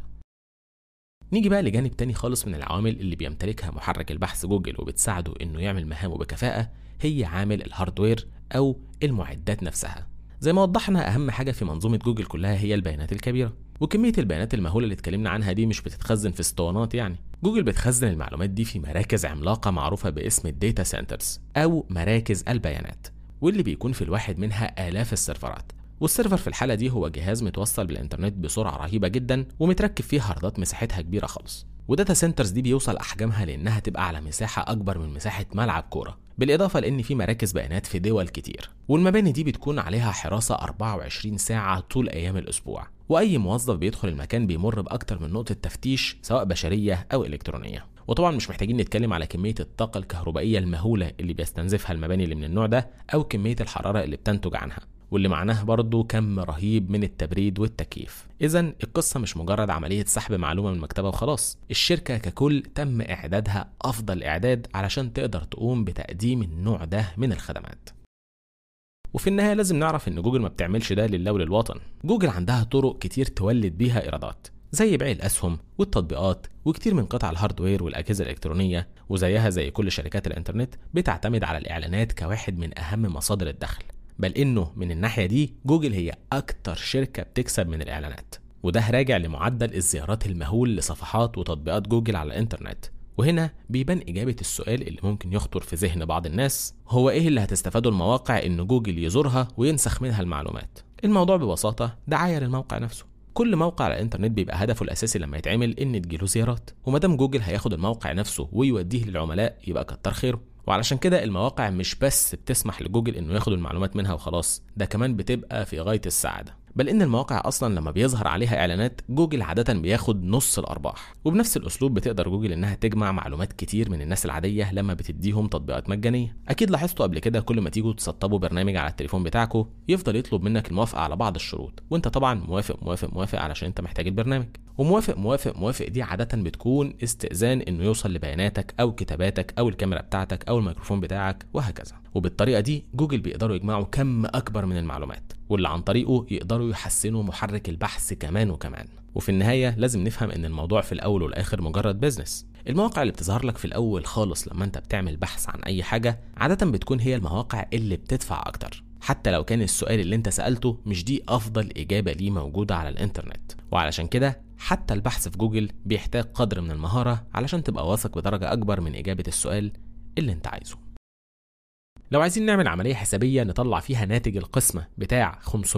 نيجي بقى لجانب تاني خالص من العوامل اللي بيمتلكها محرك البحث جوجل وبتساعده انه يعمل مهامه بكفاءه هي عامل الهاردوير او المعدات نفسها زي ما وضحنا اهم حاجه في منظومه جوجل كلها هي البيانات الكبيره وكميه البيانات المهوله اللي اتكلمنا عنها دي مش بتتخزن في اسطوانات يعني جوجل بتخزن المعلومات دي في مراكز عملاقه معروفه باسم الداتا سنترز او مراكز البيانات واللي بيكون في الواحد منها الاف السيرفرات والسيرفر في الحالة دي هو جهاز متوصل بالإنترنت بسرعة رهيبة جدا ومتركب فيه هاردات مساحتها كبيرة خالص وداتا سنترز دي بيوصل أحجامها لأنها تبقى على مساحة أكبر من مساحة ملعب كورة بالإضافة لأن في مراكز بيانات في دول كتير والمباني دي بتكون عليها حراسة 24 ساعة طول أيام الأسبوع وأي موظف بيدخل المكان بيمر بأكتر من نقطة تفتيش سواء بشرية أو إلكترونية وطبعا مش محتاجين نتكلم على كمية الطاقة الكهربائية المهولة اللي بيستنزفها المباني اللي من النوع ده أو كمية الحرارة اللي بتنتج عنها واللي معناه برضه كم رهيب من التبريد والتكييف إذا القصة مش مجرد عملية سحب معلومة من المكتبة وخلاص الشركة ككل تم إعدادها أفضل إعداد علشان تقدر تقوم بتقديم النوع ده من الخدمات وفي النهاية لازم نعرف إن جوجل ما بتعملش ده لله وللوطن جوجل عندها طرق كتير تولد بيها إيرادات زي بيع الأسهم والتطبيقات وكتير من قطع الهاردوير والأجهزة الإلكترونية وزيها زي كل شركات الإنترنت بتعتمد على الإعلانات كواحد من أهم مصادر الدخل بل إنه من الناحية دي جوجل هي أكتر شركة بتكسب من الإعلانات وده راجع لمعدل الزيارات المهول لصفحات وتطبيقات جوجل على الإنترنت وهنا بيبان إجابة السؤال اللي ممكن يخطر في ذهن بعض الناس هو إيه اللي هتستفاده المواقع إن جوجل يزورها وينسخ منها المعلومات الموضوع ببساطة دعاية للموقع نفسه كل موقع على الانترنت بيبقى هدفه الاساسي لما يتعمل ان تجيله زيارات ومادام جوجل هياخد الموقع نفسه ويوديه للعملاء يبقى كتر خيره وعلشان كده المواقع مش بس بتسمح لجوجل انه ياخد المعلومات منها وخلاص ده كمان بتبقى في غايه السعاده بل ان المواقع اصلا لما بيظهر عليها اعلانات جوجل عاده بياخد نص الارباح وبنفس الاسلوب بتقدر جوجل انها تجمع معلومات كتير من الناس العاديه لما بتديهم تطبيقات مجانيه اكيد لاحظتوا قبل كده كل ما تيجوا تسطبوا برنامج على التليفون بتاعكم يفضل يطلب منك الموافقه على بعض الشروط وانت طبعا موافق موافق موافق علشان انت محتاج البرنامج وموافق موافق موافق دي عاده بتكون استئذان انه يوصل لبياناتك او كتاباتك او الكاميرا بتاعتك او الميكروفون بتاعك وهكذا وبالطريقه دي جوجل بيقدروا يجمعوا كم اكبر من المعلومات واللي عن طريقه يقدروا يحسنوا محرك البحث كمان وكمان وفي النهايه لازم نفهم ان الموضوع في الاول والاخر مجرد بيزنس المواقع اللي بتظهر لك في الاول خالص لما انت بتعمل بحث عن اي حاجه عاده بتكون هي المواقع اللي بتدفع اكتر حتى لو كان السؤال اللي انت سالته مش دي افضل اجابه ليه موجوده على الانترنت وعلشان كده حتى البحث في جوجل بيحتاج قدر من المهاره علشان تبقى واثق بدرجه اكبر من اجابه السؤال اللي انت عايزه لو عايزين نعمل عملية حسابية نطلع فيها ناتج القسمة بتاع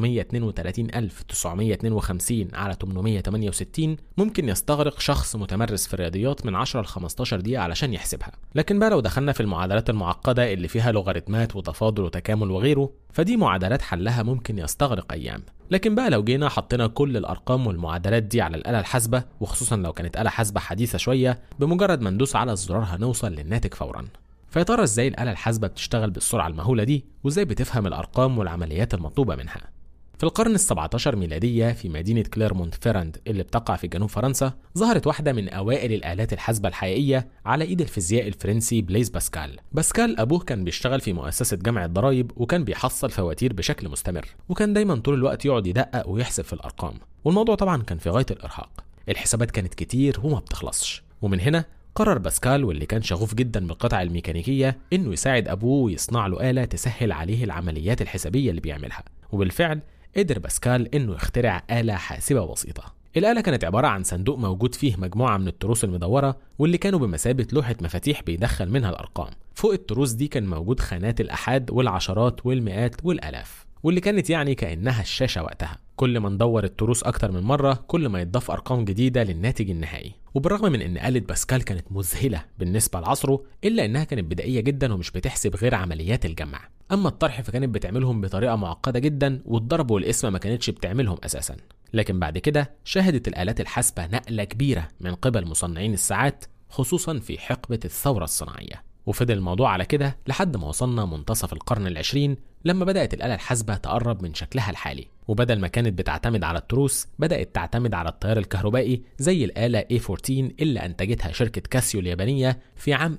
532952 على 868 ممكن يستغرق شخص متمرس في الرياضيات من 10 ل 15 دقيقة علشان يحسبها لكن بقى لو دخلنا في المعادلات المعقدة اللي فيها لوغاريتمات وتفاضل وتكامل وغيره فدي معادلات حلها ممكن يستغرق أيام لكن بقى لو جينا حطينا كل الارقام والمعادلات دي على الاله الحاسبه وخصوصا لو كانت اله حاسبه حديثه شويه بمجرد ما ندوس على الزرار هنوصل للناتج فورا فيا ترى ازاي الآلة الحاسبة بتشتغل بالسرعة المهولة دي وازاي بتفهم الأرقام والعمليات المطلوبة منها في القرن ال17 ميلادية في مدينة كليرمونت فيراند اللي بتقع في جنوب فرنسا ظهرت واحدة من أوائل الآلات الحاسبة الحقيقية على إيد الفيزياء الفرنسي بليز باسكال باسكال أبوه كان بيشتغل في مؤسسة جمع الضرايب وكان بيحصل فواتير بشكل مستمر وكان دايما طول الوقت يقعد يدقق ويحسب في الأرقام والموضوع طبعا كان في غاية الإرهاق الحسابات كانت كتير وما بتخلصش ومن هنا قرر باسكال واللي كان شغوف جدا بالقطع الميكانيكية انه يساعد ابوه ويصنع له آلة تسهل عليه العمليات الحسابية اللي بيعملها وبالفعل قدر باسكال انه يخترع آلة حاسبة بسيطة الآلة كانت عبارة عن صندوق موجود فيه مجموعة من التروس المدورة واللي كانوا بمثابة لوحة مفاتيح بيدخل منها الأرقام فوق التروس دي كان موجود خانات الأحاد والعشرات والمئات والآلاف واللي كانت يعني كأنها الشاشة وقتها كل ما ندور التروس أكتر من مرة كل ما يتضاف أرقام جديدة للناتج النهائي وبالرغم من ان آلة باسكال كانت مذهلة بالنسبة لعصره إلا إنها كانت بدائية جدا ومش بتحسب غير عمليات الجمع أما الطرح فكانت بتعملهم بطريقة معقدة جدا والضرب والقسمة ما كانتش بتعملهم أساسا لكن بعد كده شهدت الآلات الحاسبة نقلة كبيرة من قبل مصنعين الساعات خصوصا في حقبة الثورة الصناعية وفضل الموضوع على كده لحد ما وصلنا منتصف القرن العشرين لما بدأت الآلة الحاسبة تقرب من شكلها الحالي وبدل ما كانت بتعتمد على التروس بدأت تعتمد على التيار الكهربائي زي الآلة A14 اللي أنتجتها شركة كاسيو اليابانية في عام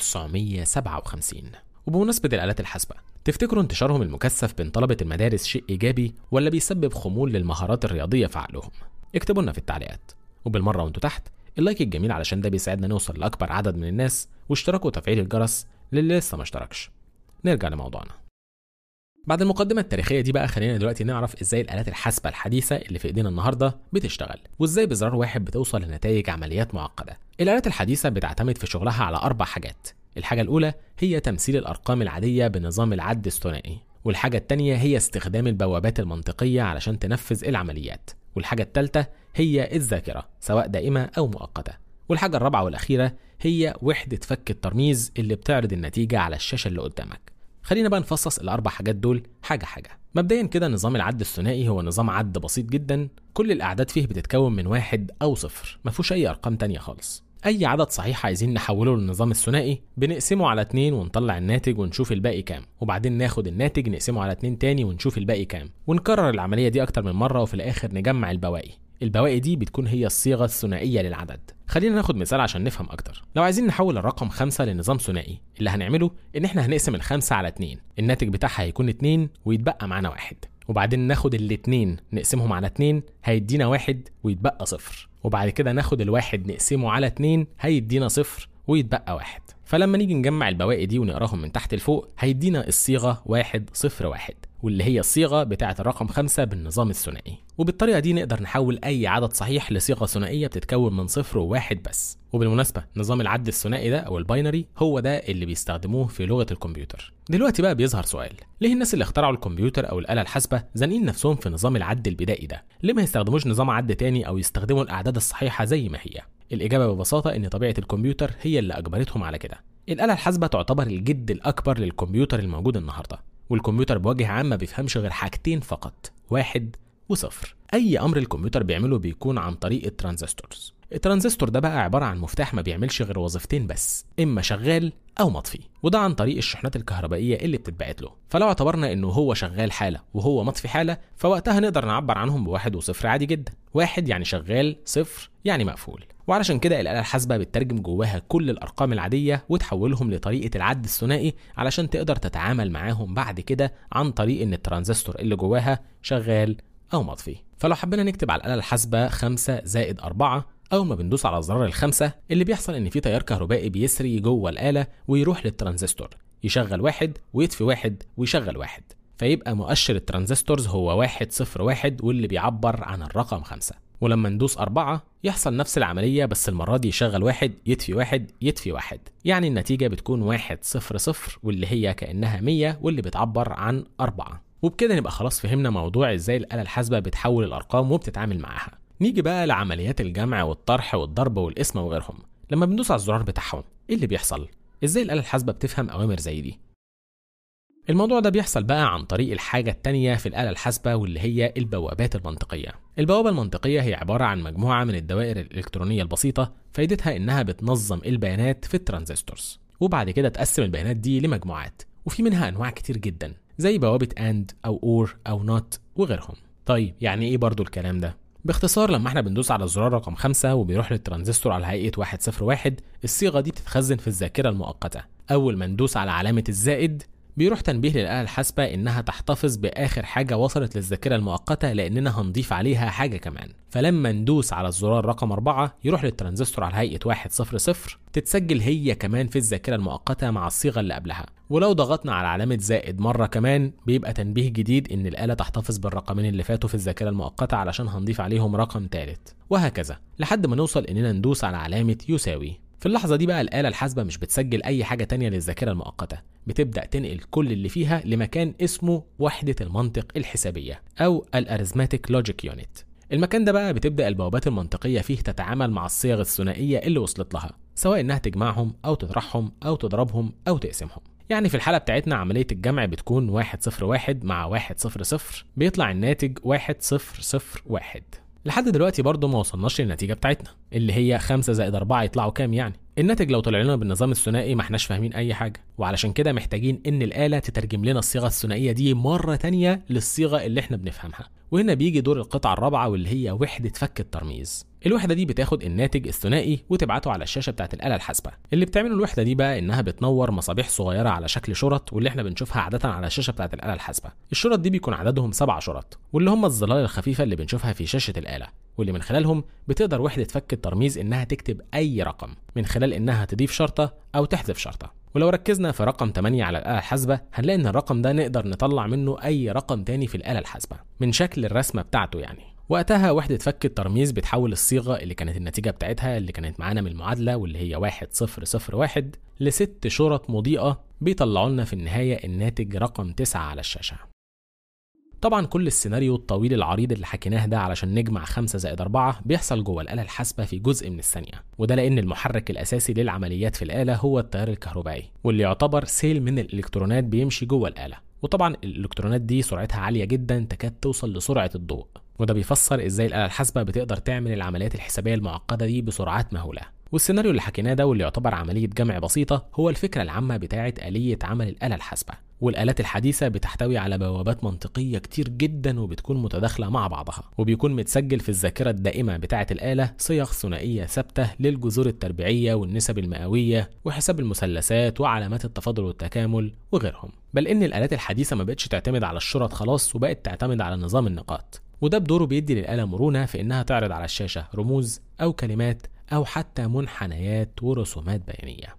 1957 وبمناسبة الآلات الحاسبة تفتكروا انتشارهم المكثف بين طلبة المدارس شيء إيجابي ولا بيسبب خمول للمهارات الرياضية في عقلهم؟ اكتبوا لنا في التعليقات وبالمرة وانتوا تحت اللايك الجميل علشان ده بيساعدنا نوصل لأكبر عدد من الناس واشتراك وتفعيل الجرس للي لسه ما اشتركش نرجع لموضوعنا بعد المقدمة التاريخية دي بقى خلينا دلوقتي نعرف ازاي الآلات الحاسبة الحديثة اللي في ايدينا النهاردة بتشتغل وازاي بزرار واحد بتوصل لنتائج عمليات معقدة الآلات الحديثة بتعتمد في شغلها على أربع حاجات الحاجة الأولى هي تمثيل الأرقام العادية بنظام العد الثنائي والحاجة التانية هي استخدام البوابات المنطقية علشان تنفذ العمليات والحاجة التالتة هي الذاكرة سواء دائمة أو مؤقتة والحاجة الرابعة والأخيرة هي وحدة فك الترميز اللي بتعرض النتيجة على الشاشة اللي قدامك خلينا بقى نفصص الأربع حاجات دول حاجة حاجة مبدئيا كده نظام العد الثنائي هو نظام عد بسيط جدا كل الأعداد فيه بتتكون من واحد أو صفر مفيهوش أي أرقام تانية خالص أي عدد صحيح عايزين نحوله للنظام الثنائي بنقسمه على اتنين ونطلع الناتج ونشوف الباقي كام وبعدين ناخد الناتج نقسمه على اتنين تاني ونشوف الباقي كام ونكرر العملية دي أكتر من مرة وفي الآخر نجمع البواقي البواقي دي بتكون هي الصيغة الثنائية للعدد خلينا ناخد مثال عشان نفهم أكتر لو عايزين نحول الرقم خمسة لنظام ثنائي اللي هنعمله إن إحنا هنقسم الخمسة على اتنين الناتج بتاعها هيكون اتنين ويتبقى معانا واحد وبعدين ناخد الاتنين نقسمهم على اتنين هيدينا واحد ويتبقى صفر وبعد كده ناخد الواحد نقسمه على اتنين هيدينا صفر ويتبقى واحد فلما نيجي نجمع البواقي دي ونقراهم من تحت لفوق هيدينا الصيغة واحد صفر واحد واللي هي الصيغة بتاعة الرقم خمسة بالنظام الثنائي وبالطريقة دي نقدر نحول أي عدد صحيح لصيغة ثنائية بتتكون من صفر وواحد بس وبالمناسبة نظام العد الثنائي ده أو الباينري هو ده اللي بيستخدموه في لغة الكمبيوتر دلوقتي بقى بيظهر سؤال ليه الناس اللي اخترعوا الكمبيوتر أو الآلة الحاسبة زانقين نفسهم في نظام العد البدائي ده ليه ما يستخدموش نظام عد تاني أو يستخدموا الأعداد الصحيحة زي ما هي الإجابة ببساطة إن طبيعة الكمبيوتر هي اللي أجبرتهم على كده الآلة الحاسبة تعتبر الجد الأكبر للكمبيوتر الموجود النهاردة والكمبيوتر بوجه عام ما بيفهمش غير حاجتين فقط واحد وصفر أي أمر الكمبيوتر بيعمله بيكون عن طريق الترانزستورز الترانزستور ده بقى عبارة عن مفتاح ما بيعملش غير وظيفتين بس إما شغال أو مطفي وده عن طريق الشحنات الكهربائية اللي بتتبعت له فلو اعتبرنا إنه هو شغال حالة وهو مطفي حالة فوقتها نقدر نعبر عنهم بواحد وصفر عادي جدا واحد يعني شغال صفر يعني مقفول وعلشان كده الآلة الحاسبة بتترجم جواها كل الأرقام العادية وتحولهم لطريقة العد الثنائي علشان تقدر تتعامل معاهم بعد كده عن طريق إن الترانزستور اللي جواها شغال أو مطفي فلو حبينا نكتب على الآلة الحاسبة 5 زائد 4 أول ما بندوس على زرار الخمسة اللي بيحصل إن في تيار كهربائي بيسري جوه الآلة ويروح للترانزستور يشغل واحد ويطفي واحد ويشغل واحد فيبقى مؤشر الترانزستورز هو واحد صفر واحد واللي بيعبر عن الرقم خمسة ولما ندوس أربعة يحصل نفس العملية بس المرة دي يشغل واحد يطفي واحد يطفي واحد يعني النتيجة بتكون واحد صفر صفر واللي هي كأنها مية واللي بتعبر عن أربعة وبكده نبقى خلاص فهمنا موضوع ازاي الآلة الحاسبة بتحول الأرقام وبتتعامل معاها نيجي بقى لعمليات الجمع والطرح والضرب والقسمة وغيرهم لما بندوس على الزرار بتاعهم ايه اللي بيحصل ازاي الآلة الحاسبة بتفهم أوامر زي دي الموضوع ده بيحصل بقى عن طريق الحاجة التانية في الآلة الحاسبة واللي هي البوابات المنطقية. البوابة المنطقية هي عبارة عن مجموعة من الدوائر الإلكترونية البسيطة فايدتها إنها بتنظم البيانات في الترانزستورز وبعد كده تقسم البيانات دي لمجموعات وفي منها أنواع كتير جدا زي بوابة AND أو OR أو NOT وغيرهم. طيب يعني إيه برضو الكلام ده؟ باختصار لما احنا بندوس على الزرار رقم 5 وبيروح للترانزستور على هيئة 101 الصيغة دي بتتخزن في الذاكرة المؤقتة. أول ما ندوس على علامة الزائد بيروح تنبيه للآلة الحاسبة إنها تحتفظ بآخر حاجة وصلت للذاكرة المؤقتة لأننا هنضيف عليها حاجة كمان فلما ندوس على الزرار رقم 4 يروح للترانزستور على هيئة 100 تتسجل هي كمان في الذاكرة المؤقتة مع الصيغة اللي قبلها ولو ضغطنا على علامة زائد مرة كمان بيبقى تنبيه جديد إن الآلة تحتفظ بالرقمين اللي فاتوا في الذاكرة المؤقتة علشان هنضيف عليهم رقم ثالث وهكذا لحد ما نوصل إننا ندوس على علامة يساوي في اللحظة دي بقى الآلة الحاسبة مش بتسجل أي حاجة تانية للذاكرة المؤقتة بتبدأ تنقل كل اللي فيها لمكان اسمه وحدة المنطق الحسابية أو الأريزماتيك لوجيك يونت المكان ده بقى بتبدأ البوابات المنطقية فيه تتعامل مع الصيغ الثنائية اللي وصلت لها سواء إنها تجمعهم أو تطرحهم أو تضربهم أو تقسمهم يعني في الحالة بتاعتنا عملية الجمع بتكون 101 مع 100 بيطلع الناتج 1001 لحد دلوقتي برضه ما وصلناش للنتيجة بتاعتنا اللي هي 5 زائد 4 يطلعوا كام يعني الناتج لو طلع لنا بالنظام الثنائي ما احناش فاهمين اي حاجة وعلشان كده محتاجين ان الآلة تترجم لنا الصيغة الثنائية دي مرة تانية للصيغة اللي احنا بنفهمها وهنا بيجي دور القطعة الرابعة واللي هي وحدة فك الترميز الوحدة دي بتاخد الناتج الثنائي وتبعته على الشاشة بتاعت الآلة الحاسبة اللي بتعمله الوحدة دي بقى إنها بتنور مصابيح صغيرة على شكل شرط واللي احنا بنشوفها عادة على الشاشة بتاعت الآلة الحاسبة الشرط دي بيكون عددهم سبع شرط واللي هم الظلال الخفيفة اللي بنشوفها في شاشة الآلة واللي من خلالهم بتقدر وحدة فك الترميز إنها تكتب أي رقم من خلال إنها تضيف شرطة أو تحذف شرطة ولو ركزنا في رقم 8 على الآلة الحاسبة هنلاقي إن الرقم ده نقدر نطلع منه أي رقم تاني في الآلة الحاسبة من شكل الرسمة بتاعته يعني وقتها وحدة فك الترميز بتحول الصيغة اللي كانت النتيجة بتاعتها اللي كانت معانا من المعادلة واللي هي واحد صفر صفر واحد لست شرط مضيئة بيطلعوا لنا في النهاية الناتج رقم تسعة على الشاشة طبعا كل السيناريو الطويل العريض اللي حكيناه ده علشان نجمع 5 زائد 4 بيحصل جوه الآلة الحاسبة في جزء من الثانية وده لأن المحرك الأساسي للعمليات في الآلة هو التيار الكهربائي واللي يعتبر سيل من الإلكترونات بيمشي جوه الآلة وطبعا الإلكترونات دي سرعتها عالية جدا تكاد توصل لسرعة الضوء وده بيفسر ازاي الآلة الحاسبة بتقدر تعمل العمليات الحسابية المعقدة دي بسرعات مهولة والسيناريو اللي حكيناه ده واللي يعتبر عملية جمع بسيطة هو الفكرة العامة بتاعة آلية عمل الآلة الحاسبة والآلات الحديثة بتحتوي على بوابات منطقية كتير جدا وبتكون متداخلة مع بعضها وبيكون متسجل في الذاكرة الدائمة بتاعة الآلة صيغ ثنائية ثابتة للجذور التربيعية والنسب المئوية وحساب المثلثات وعلامات التفاضل والتكامل وغيرهم بل إن الآلات الحديثة ما بقتش تعتمد على الشرط خلاص وبقت تعتمد على نظام النقاط وده بدوره بيدي للآلة مرونة في إنها تعرض على الشاشة رموز أو كلمات أو حتى منحنيات ورسومات بيانية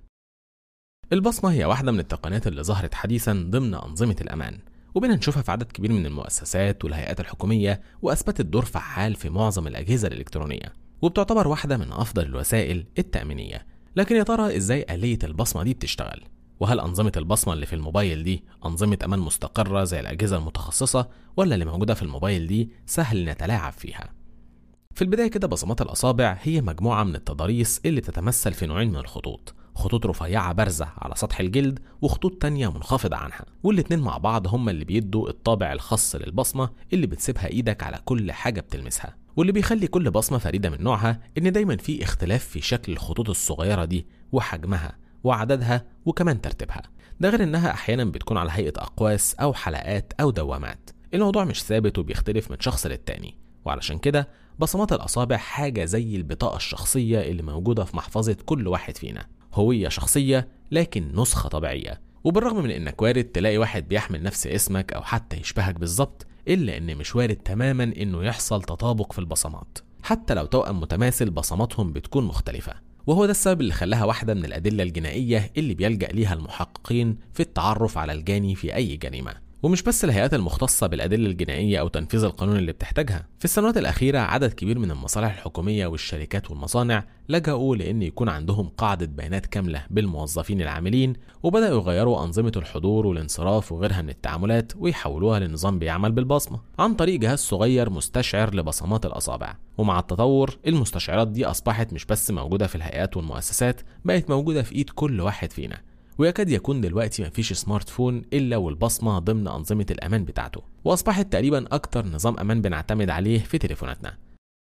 البصمة هي واحدة من التقنيات اللي ظهرت حديثا ضمن أنظمة الأمان وبنا نشوفها في عدد كبير من المؤسسات والهيئات الحكومية وأثبتت دور فعال في معظم الأجهزة الإلكترونية وبتعتبر واحدة من أفضل الوسائل التأمينية لكن يا ترى إزاي آلية البصمة دي بتشتغل؟ وهل أنظمة البصمة اللي في الموبايل دي أنظمة أمان مستقرة زي الأجهزة المتخصصة ولا اللي موجودة في الموبايل دي سهل نتلاعب فيها؟ في البداية كده بصمات الأصابع هي مجموعة من التضاريس اللي تتمثل في نوعين من الخطوط خطوط رفيعة بارزة على سطح الجلد وخطوط تانية منخفضة عنها والاتنين مع بعض هما اللي بيدوا الطابع الخاص للبصمة اللي بتسيبها ايدك على كل حاجة بتلمسها واللي بيخلي كل بصمة فريدة من نوعها إن دايما في اختلاف في شكل الخطوط الصغيرة دي وحجمها وعددها وكمان ترتيبها ده غير إنها أحيانا بتكون على هيئة أقواس أو حلقات أو دوامات الموضوع مش ثابت وبيختلف من شخص للتاني وعلشان كده بصمات الأصابع حاجة زي البطاقة الشخصية اللي موجودة في محفظة كل واحد فينا هوية شخصية لكن نسخة طبيعية وبالرغم من إنك وارد تلاقي واحد بيحمل نفس اسمك أو حتى يشبهك بالظبط إلا إن مش وارد تماما إنه يحصل تطابق في البصمات حتى لو توأم متماثل بصماتهم بتكون مختلفة وهو ده السبب اللي خلاها واحدة من الأدلة الجنائية اللي بيلجأ ليها المحققين في التعرف على الجاني في أي جريمة ومش بس الهيئات المختصة بالأدلة الجنائية أو تنفيذ القانون اللي بتحتاجها في السنوات الأخيرة عدد كبير من المصالح الحكومية والشركات والمصانع لجأوا لأن يكون عندهم قاعدة بيانات كاملة بالموظفين العاملين وبدأوا يغيروا أنظمة الحضور والانصراف وغيرها من التعاملات ويحولوها لنظام بيعمل بالبصمة عن طريق جهاز صغير مستشعر لبصمات الأصابع ومع التطور المستشعرات دي أصبحت مش بس موجودة في الهيئات والمؤسسات بقت موجودة في إيد كل واحد فينا ويكاد يكون دلوقتي مفيش سمارت فون إلا والبصمة ضمن أنظمة الأمان بتاعته وأصبحت تقريبا أكتر نظام أمان بنعتمد عليه في تليفوناتنا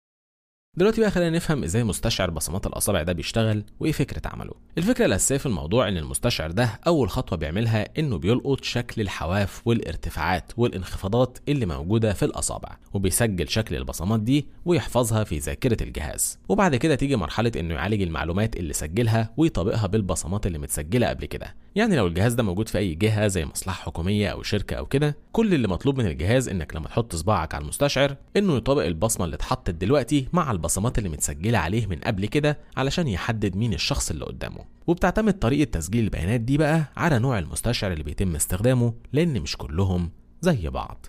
دلوقتي بقى خلينا نفهم ازاي مستشعر بصمات الاصابع ده بيشتغل وايه فكره عمله الفكره الاساسيه في الموضوع ان المستشعر ده اول خطوه بيعملها انه بيلقط شكل الحواف والارتفاعات والانخفاضات اللي موجوده في الاصابع وبيسجل شكل البصمات دي ويحفظها في ذاكره الجهاز وبعد كده تيجي مرحله انه يعالج المعلومات اللي سجلها ويطابقها بالبصمات اللي متسجله قبل كده يعني لو الجهاز ده موجود في اي جهه زي مصلحه حكوميه او شركه او كده كل اللي مطلوب من الجهاز انك لما تحط صباعك على المستشعر انه يطابق البصمه اللي اتحطت دلوقتي مع البصمات اللي متسجله عليه من قبل كده علشان يحدد مين الشخص اللي قدامه وبتعتمد طريقه تسجيل البيانات دي بقى على نوع المستشعر اللي بيتم استخدامه لان مش كلهم زي بعض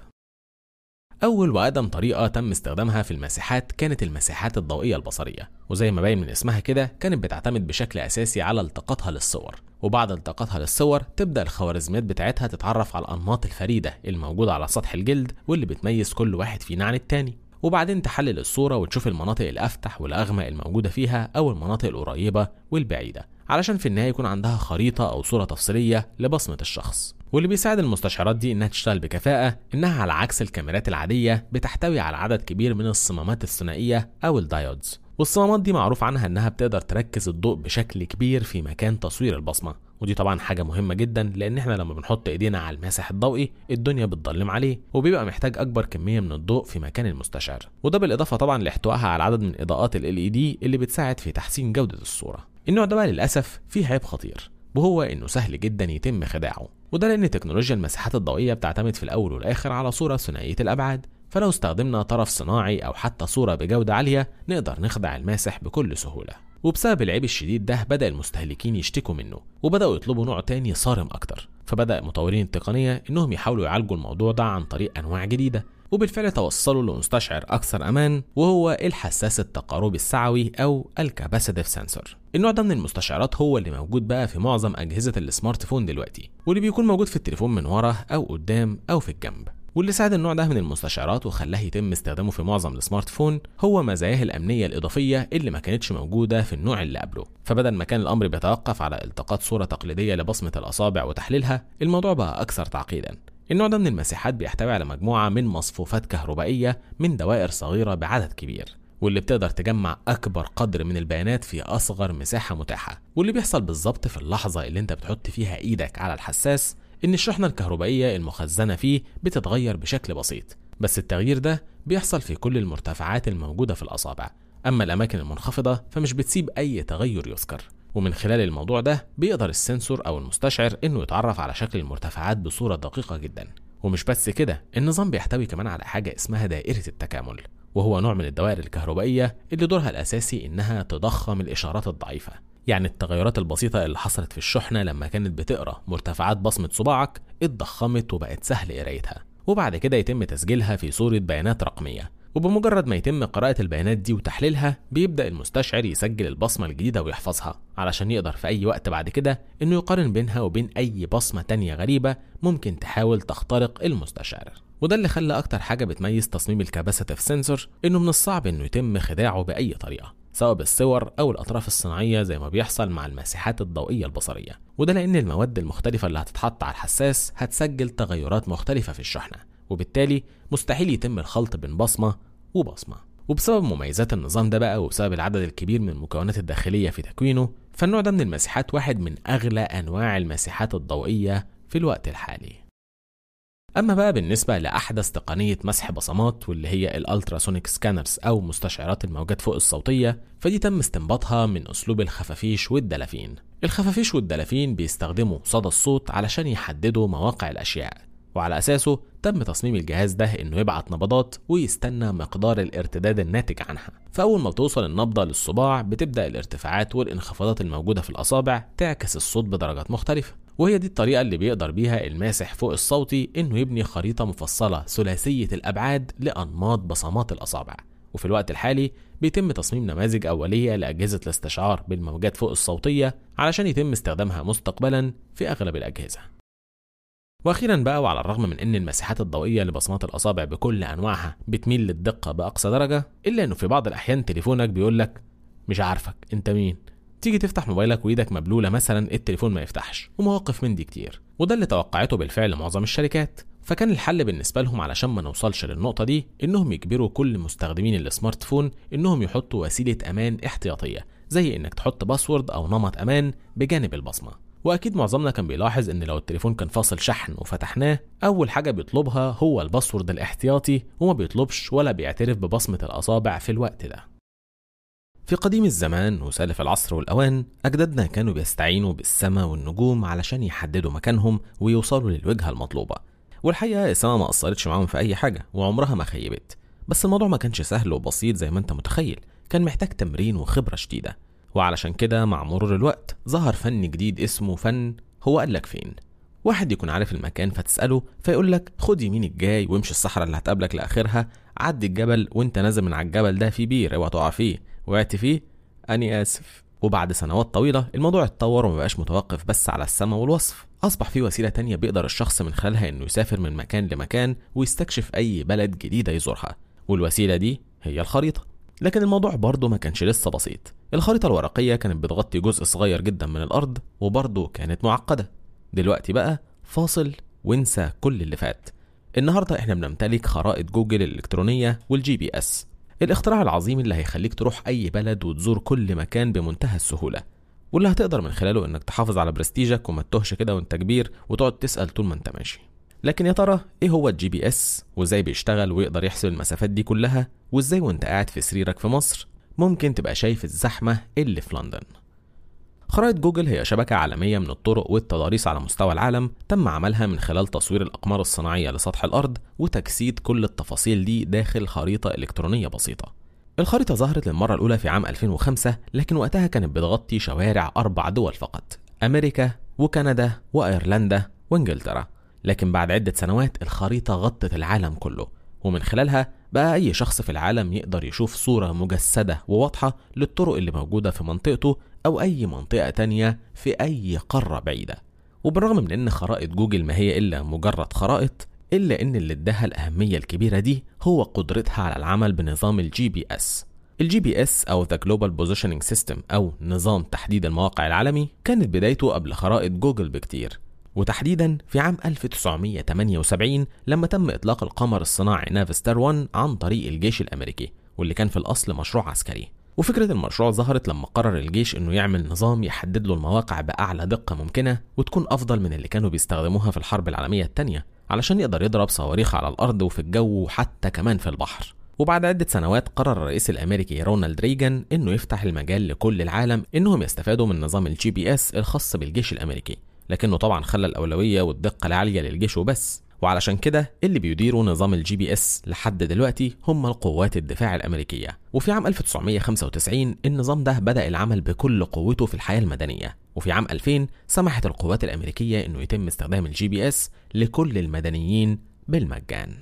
أول وأقدم طريقة تم استخدامها في المساحات كانت المساحات الضوئية البصرية وزي ما باين من اسمها كده كانت بتعتمد بشكل أساسي على التقاطها للصور وبعد التقاطها للصور تبدأ الخوارزميات بتاعتها تتعرف على الأنماط الفريدة الموجودة على سطح الجلد واللي بتميز كل واحد فينا عن التاني وبعدين تحلل الصورة وتشوف المناطق الأفتح والأغمق الموجودة فيها أو المناطق القريبة والبعيدة علشان في النهاية يكون عندها خريطة أو صورة تفصيلية لبصمة الشخص واللي بيساعد المستشعرات دي إنها تشتغل بكفاءة إنها على عكس الكاميرات العادية بتحتوي على عدد كبير من الصمامات الثنائية أو الدايودز والصمامات دي معروف عنها إنها بتقدر تركز الضوء بشكل كبير في مكان تصوير البصمة ودي طبعا حاجة مهمة جدا لأن احنا لما بنحط ايدينا على الماسح الضوئي الدنيا بتضلم عليه وبيبقى محتاج أكبر كمية من الضوء في مكان المستشعر وده بالإضافة طبعا لاحتوائها على عدد من إضاءات ال LED اللي بتساعد في تحسين جودة الصورة النوع ده بقى للأسف فيه عيب خطير وهو إنه سهل جدا يتم خداعه وده لأن تكنولوجيا المساحات الضوئية بتعتمد في الأول والآخر على صورة ثنائية الأبعاد فلو استخدمنا طرف صناعي أو حتى صورة بجودة عالية نقدر نخدع الماسح بكل سهولة وبسبب العيب الشديد ده بدأ المستهلكين يشتكوا منه وبدأوا يطلبوا نوع تاني صارم أكتر فبدأ مطورين التقنية إنهم يحاولوا يعالجوا الموضوع ده عن طريق أنواع جديدة وبالفعل توصلوا لمستشعر أكثر أمان وهو الحساس التقاربي السعوي أو الكاباسيتيف سنسور النوع ده من المستشعرات هو اللي موجود بقى في معظم أجهزة السمارت فون دلوقتي واللي بيكون موجود في التليفون من ورا أو قدام أو في الجنب واللي ساعد النوع ده من المستشعرات وخلاه يتم استخدامه في معظم السمارت فون هو مزاياه الأمنية الإضافية اللي ما كانتش موجودة في النوع اللي قبله فبدل ما كان الأمر بيتوقف على التقاط صورة تقليدية لبصمة الأصابع وتحليلها الموضوع بقى أكثر تعقيدا النوع ده من المساحات بيحتوي على مجموعة من مصفوفات كهربائية من دوائر صغيرة بعدد كبير واللي بتقدر تجمع أكبر قدر من البيانات في أصغر مساحة متاحة واللي بيحصل بالظبط في اللحظة اللي أنت بتحط فيها إيدك على الحساس إن الشحنة الكهربائية المخزنة فيه بتتغير بشكل بسيط بس التغيير ده بيحصل في كل المرتفعات الموجودة في الأصابع أما الأماكن المنخفضة فمش بتسيب أي تغير يذكر ومن خلال الموضوع ده بيقدر السنسور أو المستشعر إنه يتعرف على شكل المرتفعات بصورة دقيقة جدا ومش بس كده النظام بيحتوي كمان على حاجة اسمها دائرة التكامل وهو نوع من الدوائر الكهربائية اللي دورها الأساسي إنها تضخم الإشارات الضعيفة يعني التغيرات البسيطة اللي حصلت في الشحنة لما كانت بتقرأ مرتفعات بصمة صباعك اتضخمت وبقت سهل قرايتها وبعد كده يتم تسجيلها في صورة بيانات رقمية وبمجرد ما يتم قراءة البيانات دي وتحليلها بيبدأ المستشعر يسجل البصمة الجديدة ويحفظها علشان يقدر في أي وقت بعد كده إنه يقارن بينها وبين أي بصمة تانية غريبة ممكن تحاول تخترق المستشعر وده اللي خلى أكتر حاجة بتميز تصميم الكاباسيتيف سنسور إنه من الصعب إنه يتم خداعه بأي طريقة سواء بالصور أو الأطراف الصناعية زي ما بيحصل مع المساحات الضوئية البصرية وده لأن المواد المختلفة اللي هتتحط على الحساس هتسجل تغيرات مختلفة في الشحنة وبالتالي مستحيل يتم الخلط بين بصمة وبصمة وبسبب مميزات النظام ده بقى وبسبب العدد الكبير من المكونات الداخلية في تكوينه فالنوع ده من المساحات واحد من أغلى أنواع المساحات الضوئية في الوقت الحالي أما بقى بالنسبة لأحدث تقنية مسح بصمات واللي هي الألتراسونيك سكانرز أو مستشعرات الموجات فوق الصوتية فدي تم استنباطها من أسلوب الخفافيش والدلافين الخفافيش والدلافين بيستخدموا صدى الصوت علشان يحددوا مواقع الأشياء وعلى أساسه تم تصميم الجهاز ده إنه يبعت نبضات ويستنى مقدار الارتداد الناتج عنها فأول ما توصل النبضة للصباع بتبدأ الارتفاعات والانخفاضات الموجودة في الأصابع تعكس الصوت بدرجات مختلفة وهي دي الطريقة اللي بيقدر بيها الماسح فوق الصوتي إنه يبني خريطة مفصلة ثلاثية الأبعاد لأنماط بصمات الأصابع وفي الوقت الحالي بيتم تصميم نماذج أولية لأجهزة الاستشعار بالموجات فوق الصوتية علشان يتم استخدامها مستقبلا في أغلب الأجهزة واخيرا بقى وعلى الرغم من ان المساحات الضوئيه لبصمات الاصابع بكل انواعها بتميل للدقه باقصى درجه الا انه في بعض الاحيان تليفونك بيقول لك مش عارفك انت مين تيجي تفتح موبايلك وايدك مبلوله مثلا التليفون ما يفتحش ومواقف من دي كتير وده اللي توقعته بالفعل معظم الشركات فكان الحل بالنسبه لهم علشان ما نوصلش للنقطه دي انهم يجبروا كل مستخدمين السمارت فون انهم يحطوا وسيله امان احتياطيه زي انك تحط باسورد او نمط امان بجانب البصمه واكيد معظمنا كان بيلاحظ ان لو التليفون كان فاصل شحن وفتحناه اول حاجه بيطلبها هو الباسورد الاحتياطي وما بيطلبش ولا بيعترف ببصمه الاصابع في الوقت ده في قديم الزمان وسالف العصر والأوان أجدادنا كانوا بيستعينوا بالسماء والنجوم علشان يحددوا مكانهم ويوصلوا للوجهة المطلوبة والحقيقة السماء ما أثرتش معاهم في أي حاجة وعمرها ما خيبت بس الموضوع ما كانش سهل وبسيط زي ما أنت متخيل كان محتاج تمرين وخبرة شديدة وعلشان كده مع مرور الوقت ظهر فن جديد اسمه فن هو قالك فين واحد يكون عارف المكان فتسأله فيقول لك خد يمين الجاي وامشي الصحراء اللي هتقابلك لآخرها عدي الجبل وانت نازل من على الجبل ده في بير اوعى تقع فيه وقعت فيه أني آسف وبعد سنوات طويلة الموضوع اتطور ومبقاش متوقف بس على السماء والوصف أصبح في وسيلة تانية بيقدر الشخص من خلالها إنه يسافر من مكان لمكان ويستكشف أي بلد جديدة يزورها والوسيلة دي هي الخريطة لكن الموضوع برضه ما كانش لسه بسيط الخريطة الورقية كانت بتغطي جزء صغير جدا من الأرض وبرضه كانت معقدة دلوقتي بقى فاصل وانسى كل اللي فات النهاردة احنا بنمتلك خرائط جوجل الإلكترونية والجي بي اس الاختراع العظيم اللي هيخليك تروح أي بلد وتزور كل مكان بمنتهى السهولة واللي هتقدر من خلاله انك تحافظ على برستيجك وما تتوهش كده وانت كبير وتقعد تسأل طول ما انت ماشي لكن يا ترى ايه هو الجي بي اس وازاي بيشتغل ويقدر يحسب المسافات دي كلها وازاي وانت قاعد في سريرك في مصر ممكن تبقى شايف الزحمة اللي في لندن خرائط جوجل هي شبكة عالمية من الطرق والتضاريس على مستوى العالم تم عملها من خلال تصوير الأقمار الصناعية لسطح الأرض وتجسيد كل التفاصيل دي داخل خريطة إلكترونية بسيطة الخريطة ظهرت للمرة الأولى في عام 2005 لكن وقتها كانت بتغطي شوارع أربع دول فقط أمريكا وكندا وأيرلندا وإنجلترا لكن بعد عدة سنوات الخريطة غطت العالم كله ومن خلالها بقى أي شخص في العالم يقدر يشوف صورة مجسدة وواضحة للطرق اللي موجودة في منطقته أو أي منطقة تانية في أي قارة بعيدة وبالرغم من أن خرائط جوجل ما هي إلا مجرد خرائط إلا أن اللي اداها الأهمية الكبيرة دي هو قدرتها على العمل بنظام الجي بي اس الجي بي اس أو The Global Positioning System أو نظام تحديد المواقع العالمي كانت بدايته قبل خرائط جوجل بكتير وتحديدا في عام 1978 لما تم إطلاق القمر الصناعي نافستار 1 عن طريق الجيش الأمريكي واللي كان في الأصل مشروع عسكري وفكرة المشروع ظهرت لما قرر الجيش انه يعمل نظام يحدد له المواقع بأعلى دقة ممكنة وتكون أفضل من اللي كانوا بيستخدموها في الحرب العالمية الثانية علشان يقدر يضرب صواريخ على الأرض وفي الجو وحتى كمان في البحر وبعد عدة سنوات قرر الرئيس الأمريكي رونالد ريجان إنه يفتح المجال لكل العالم إنهم يستفادوا من نظام الجي بي اس الخاص بالجيش الأمريكي لكنه طبعا خلى الأولوية والدقة العالية للجيش وبس وعلشان كده اللي بيديروا نظام الجي بي اس لحد دلوقتي هم القوات الدفاع الأمريكية وفي عام 1995 النظام ده بدأ العمل بكل قوته في الحياة المدنية وفي عام 2000 سمحت القوات الأمريكية إنه يتم استخدام الجي بي اس لكل المدنيين بالمجان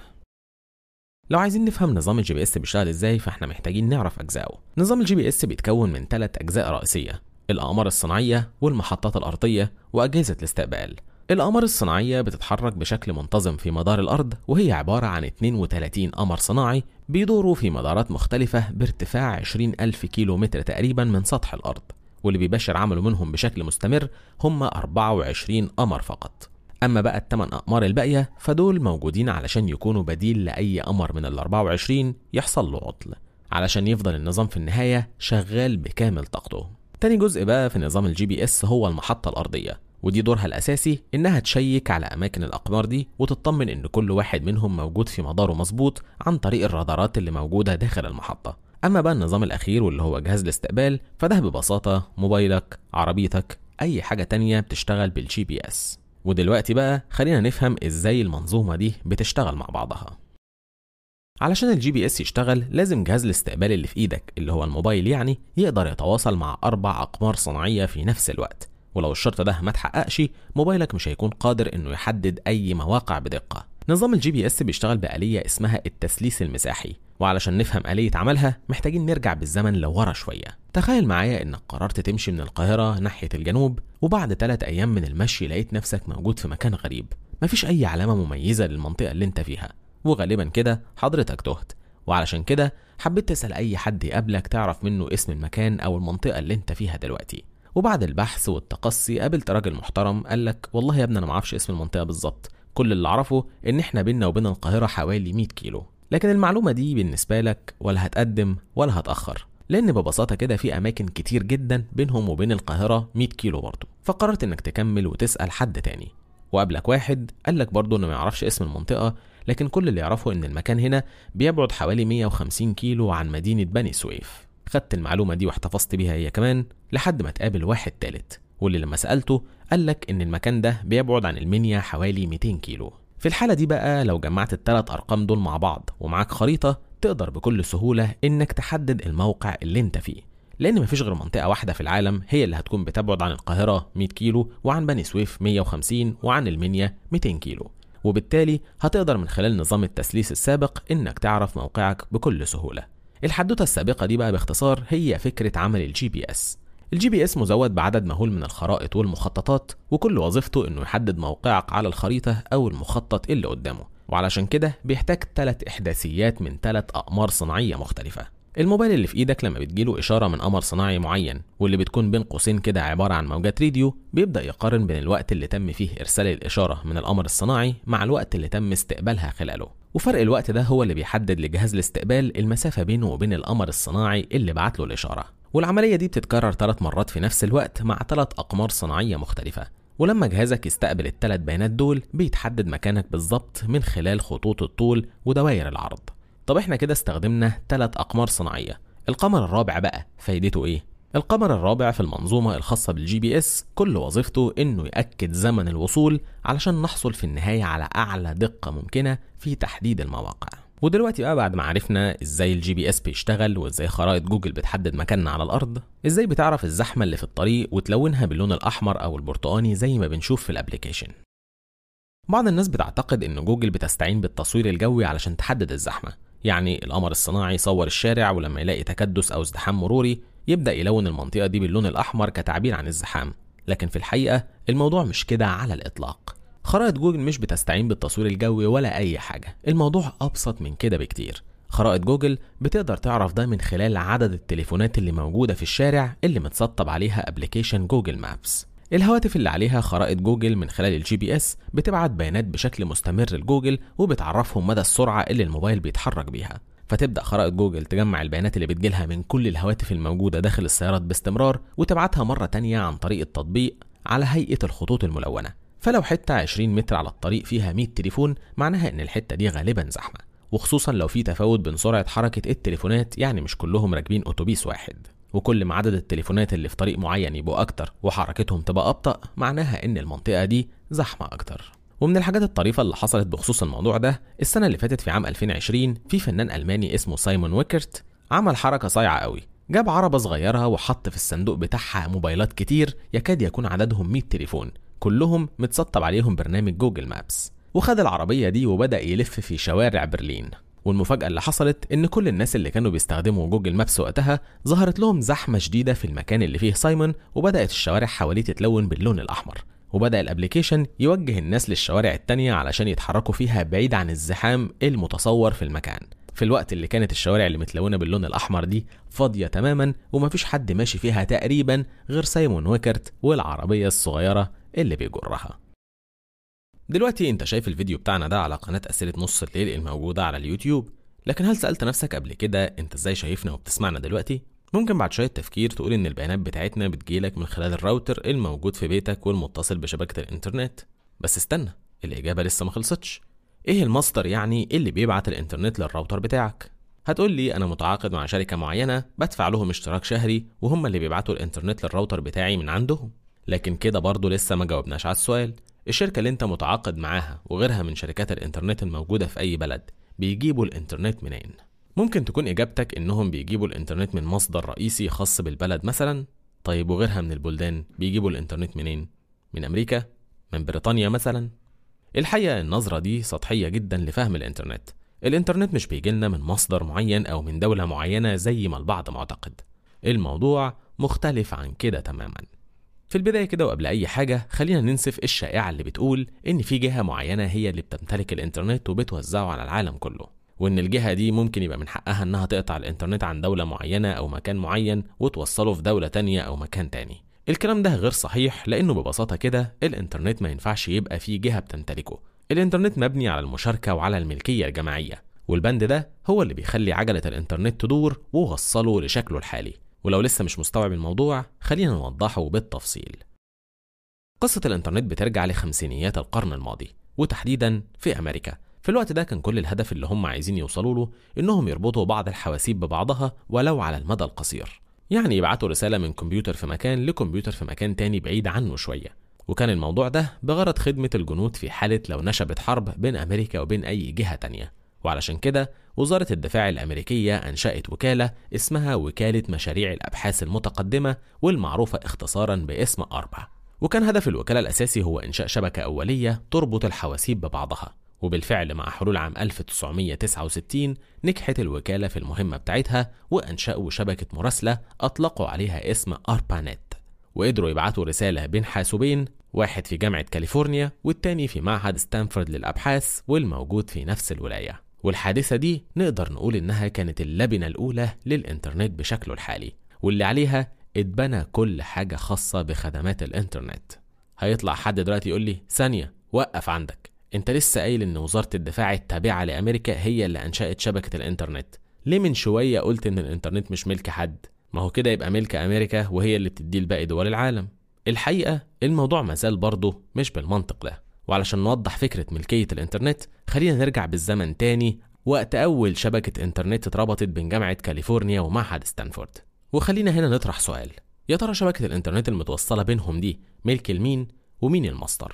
لو عايزين نفهم نظام الجي بي اس بيشتغل ازاي فاحنا محتاجين نعرف اجزائه نظام الجي بي اس بيتكون من ثلاث اجزاء رئيسيه الاقمار الصناعيه والمحطات الارضيه واجهزه الاستقبال الأقمار الصناعية بتتحرك بشكل منتظم في مدار الأرض وهي عبارة عن 32 قمر صناعي بيدوروا في مدارات مختلفة بارتفاع 20 ألف كيلو متر تقريبا من سطح الأرض واللي بيبشر عمله منهم بشكل مستمر هم 24 قمر فقط أما بقى الثمان أقمار الباقية فدول موجودين علشان يكونوا بديل لأي قمر من ال 24 يحصل له عطل علشان يفضل النظام في النهاية شغال بكامل طاقته تاني جزء بقى في نظام الجي بي اس هو المحطة الأرضية ودي دورها الأساسي إنها تشيك على أماكن الأقمار دي وتطمن إن كل واحد منهم موجود في مداره مظبوط عن طريق الرادارات اللي موجودة داخل المحطة أما بقى النظام الأخير واللي هو جهاز الاستقبال فده ببساطة موبايلك عربيتك أي حاجة تانية بتشتغل بالجي بي اس ودلوقتي بقى خلينا نفهم إزاي المنظومة دي بتشتغل مع بعضها علشان الجي بي اس يشتغل لازم جهاز الاستقبال اللي في ايدك اللي هو الموبايل يعني يقدر يتواصل مع اربع اقمار صناعيه في نفس الوقت ولو الشرط ده ما اتحققش موبايلك مش هيكون قادر انه يحدد اي مواقع بدقه نظام الجي بي اس بيشتغل بآلية اسمها التسليس المساحي وعلشان نفهم آلية عملها محتاجين نرجع بالزمن لورا شوية تخيل معايا انك قررت تمشي من القاهرة ناحية الجنوب وبعد ثلاث أيام من المشي لقيت نفسك موجود في مكان غريب مفيش أي علامة مميزة للمنطقة اللي انت فيها وغالبا كده حضرتك تهت وعلشان كده حبيت تسأل أي حد يقابلك تعرف منه اسم المكان أو المنطقة اللي انت فيها دلوقتي وبعد البحث والتقصي قابلت راجل محترم قال لك والله يا ابني انا ما اعرفش اسم المنطقه بالظبط كل اللي اعرفه ان احنا بينا وبين القاهره حوالي 100 كيلو لكن المعلومه دي بالنسبه لك ولا هتقدم ولا هتاخر لان ببساطه كده في اماكن كتير جدا بينهم وبين القاهره 100 كيلو برضه فقررت انك تكمل وتسال حد تاني وقابلك واحد قال لك برضه انه ما يعرفش اسم المنطقه لكن كل اللي يعرفه ان المكان هنا بيبعد حوالي 150 كيلو عن مدينه بني سويف خدت المعلومة دي واحتفظت بيها هي كمان لحد ما تقابل واحد تالت واللي لما سألته قالك إن المكان ده بيبعد عن المنيا حوالي 200 كيلو في الحالة دي بقى لو جمعت التلات أرقام دول مع بعض ومعاك خريطة تقدر بكل سهولة إنك تحدد الموقع اللي أنت فيه لأن مفيش غير منطقة واحدة في العالم هي اللي هتكون بتبعد عن القاهرة 100 كيلو وعن بني سويف 150 وعن المنيا 200 كيلو وبالتالي هتقدر من خلال نظام التسليس السابق إنك تعرف موقعك بكل سهولة الحدوته السابقه دي بقى باختصار هي فكره عمل الجي بي اس الجي بي اس مزود بعدد مهول من الخرائط والمخططات وكل وظيفته انه يحدد موقعك على الخريطه او المخطط اللي قدامه وعلشان كده بيحتاج ثلاث احداثيات من ثلاث اقمار صناعيه مختلفه الموبايل اللي في ايدك لما بتجيله اشاره من قمر صناعي معين واللي بتكون بين قوسين كده عباره عن موجات راديو بيبدا يقارن بين الوقت اللي تم فيه ارسال الاشاره من القمر الصناعي مع الوقت اللي تم استقبالها خلاله وفرق الوقت ده هو اللي بيحدد لجهاز الاستقبال المسافه بينه وبين القمر الصناعي اللي بعت له الاشاره والعمليه دي بتتكرر ثلاث مرات في نفس الوقت مع ثلاث اقمار صناعيه مختلفه ولما جهازك يستقبل الثلاث بيانات دول بيتحدد مكانك بالظبط من خلال خطوط الطول ودوائر العرض طب احنا كده استخدمنا ثلاث أقمار صناعية القمر الرابع بقى فايدته ايه؟ القمر الرابع في المنظومة الخاصة بالجي بي اس كل وظيفته انه يأكد زمن الوصول علشان نحصل في النهاية على أعلى دقة ممكنة في تحديد المواقع ودلوقتي بقى بعد ما عرفنا ازاي الجي بي اس بيشتغل وازاي خرائط جوجل بتحدد مكاننا على الارض ازاي بتعرف الزحمه اللي في الطريق وتلونها باللون الاحمر او البرتقاني زي ما بنشوف في الابليكيشن بعض الناس بتعتقد ان جوجل بتستعين بالتصوير الجوي علشان تحدد الزحمه يعني القمر الصناعي يصور الشارع ولما يلاقي تكدس او ازدحام مروري يبدا يلون المنطقه دي باللون الاحمر كتعبير عن الزحام لكن في الحقيقه الموضوع مش كده على الاطلاق خرائط جوجل مش بتستعين بالتصوير الجوي ولا اي حاجه الموضوع ابسط من كده بكتير خرائط جوجل بتقدر تعرف ده من خلال عدد التليفونات اللي موجوده في الشارع اللي متسطب عليها ابلكيشن جوجل مابس الهواتف اللي عليها خرائط جوجل من خلال الجي بي اس بتبعت بيانات بشكل مستمر لجوجل وبتعرفهم مدى السرعه اللي الموبايل بيتحرك بيها فتبدا خرائط جوجل تجمع البيانات اللي بتجيلها من كل الهواتف الموجوده داخل السيارات باستمرار وتبعتها مره تانية عن طريق التطبيق على هيئه الخطوط الملونه فلو حته 20 متر على الطريق فيها 100 تليفون معناها ان الحته دي غالبا زحمه وخصوصا لو في تفاوت بين سرعه حركه التليفونات يعني مش كلهم راكبين اتوبيس واحد وكل ما عدد التليفونات اللي في طريق معين يبقوا أكتر وحركتهم تبقى أبطأ معناها إن المنطقة دي زحمة أكتر ومن الحاجات الطريفة اللي حصلت بخصوص الموضوع ده السنة اللي فاتت في عام 2020 في فنان ألماني اسمه سايمون ويكرت عمل حركة صايعة قوي جاب عربة صغيرة وحط في الصندوق بتاعها موبايلات كتير يكاد يكون عددهم 100 تليفون كلهم متسطب عليهم برنامج جوجل مابس وخد العربية دي وبدأ يلف في شوارع برلين والمفاجأة اللي حصلت إن كل الناس اللي كانوا بيستخدموا جوجل مابس وقتها ظهرت لهم زحمة شديدة في المكان اللي فيه سايمون وبدأت الشوارع حواليه تتلون باللون الأحمر وبدأ الابليكيشن يوجه الناس للشوارع التانية علشان يتحركوا فيها بعيد عن الزحام المتصور في المكان في الوقت اللي كانت الشوارع اللي متلونة باللون الأحمر دي فاضية تماما ومفيش حد ماشي فيها تقريبا غير سايمون ويكرت والعربية الصغيرة اللي بيجرها دلوقتي انت شايف الفيديو بتاعنا ده على قناة أسئلة نص الليل الموجودة على اليوتيوب لكن هل سألت نفسك قبل كده انت ازاي شايفنا وبتسمعنا دلوقتي؟ ممكن بعد شوية تفكير تقول ان البيانات بتاعتنا بتجيلك من خلال الراوتر الموجود في بيتك والمتصل بشبكة الانترنت بس استنى الإجابة لسه ما خلصتش ايه المصدر يعني اللي بيبعت الانترنت للراوتر بتاعك؟ هتقول لي انا متعاقد مع شركة معينة بدفع لهم اشتراك شهري وهم اللي بيبعتوا الانترنت للراوتر بتاعي من عندهم لكن كده برضه لسه ما جاوبناش على السؤال الشركة اللي انت متعاقد معاها وغيرها من شركات الانترنت الموجودة في اي بلد بيجيبوا الانترنت منين؟ ممكن تكون اجابتك انهم بيجيبوا الانترنت من مصدر رئيسي خاص بالبلد مثلا طيب وغيرها من البلدان بيجيبوا الانترنت منين؟ من امريكا؟ من بريطانيا مثلا؟ الحقيقة النظرة دي سطحية جدا لفهم الانترنت الانترنت مش بيجيلنا من مصدر معين او من دولة معينة زي ما البعض معتقد الموضوع مختلف عن كده تماما في البداية كده وقبل أي حاجة خلينا ننسف الشائعة اللي بتقول إن في جهة معينة هي اللي بتمتلك الإنترنت وبتوزعه على العالم كله وإن الجهة دي ممكن يبقى من حقها إنها تقطع الإنترنت عن دولة معينة أو مكان معين وتوصله في دولة تانية أو مكان تاني الكلام ده غير صحيح لأنه ببساطة كده الإنترنت ما ينفعش يبقى فيه جهة بتمتلكه الإنترنت مبني على المشاركة وعلى الملكية الجماعية والبند ده هو اللي بيخلي عجلة الإنترنت تدور ووصله لشكله الحالي ولو لسه مش مستوعب الموضوع خلينا نوضحه بالتفصيل قصة الإنترنت بترجع لخمسينيات القرن الماضي وتحديدا في أمريكا في الوقت ده كان كل الهدف اللي هم عايزين يوصلوا له إنهم يربطوا بعض الحواسيب ببعضها ولو على المدى القصير يعني يبعتوا رسالة من كمبيوتر في مكان لكمبيوتر في مكان تاني بعيد عنه شوية وكان الموضوع ده بغرض خدمة الجنود في حالة لو نشبت حرب بين أمريكا وبين أي جهة تانية وعلشان كده وزارة الدفاع الأمريكية أنشأت وكالة اسمها وكالة مشاريع الأبحاث المتقدمة والمعروفة اختصارا باسم أربع وكان هدف الوكالة الأساسي هو إنشاء شبكة أولية تربط الحواسيب ببعضها وبالفعل مع حلول عام 1969 نجحت الوكالة في المهمة بتاعتها وأنشأوا شبكة مراسلة أطلقوا عليها اسم أربانيت وقدروا يبعتوا رسالة بين حاسوبين واحد في جامعة كاليفورنيا والتاني في معهد ستانفورد للأبحاث والموجود في نفس الولاية والحادثة دي نقدر نقول إنها كانت اللبنة الأولى للإنترنت بشكله الحالي واللي عليها اتبنى كل حاجة خاصة بخدمات الإنترنت هيطلع حد دلوقتي يقول لي ثانية وقف عندك انت لسه قايل ان وزارة الدفاع التابعة لأمريكا هي اللي أنشأت شبكة الإنترنت ليه من شوية قلت ان الإنترنت مش ملك حد ما هو كده يبقى ملك أمريكا وهي اللي بتديه لباقي دول العالم الحقيقة الموضوع مازال برضه مش بالمنطق ده وعلشان نوضح فكرة ملكية الإنترنت خلينا نرجع بالزمن تاني وقت أول شبكة إنترنت اتربطت بين جامعة كاليفورنيا ومعهد ستانفورد وخلينا هنا نطرح سؤال يا ترى شبكة الإنترنت المتوصلة بينهم دي ملك لمين ومين المصدر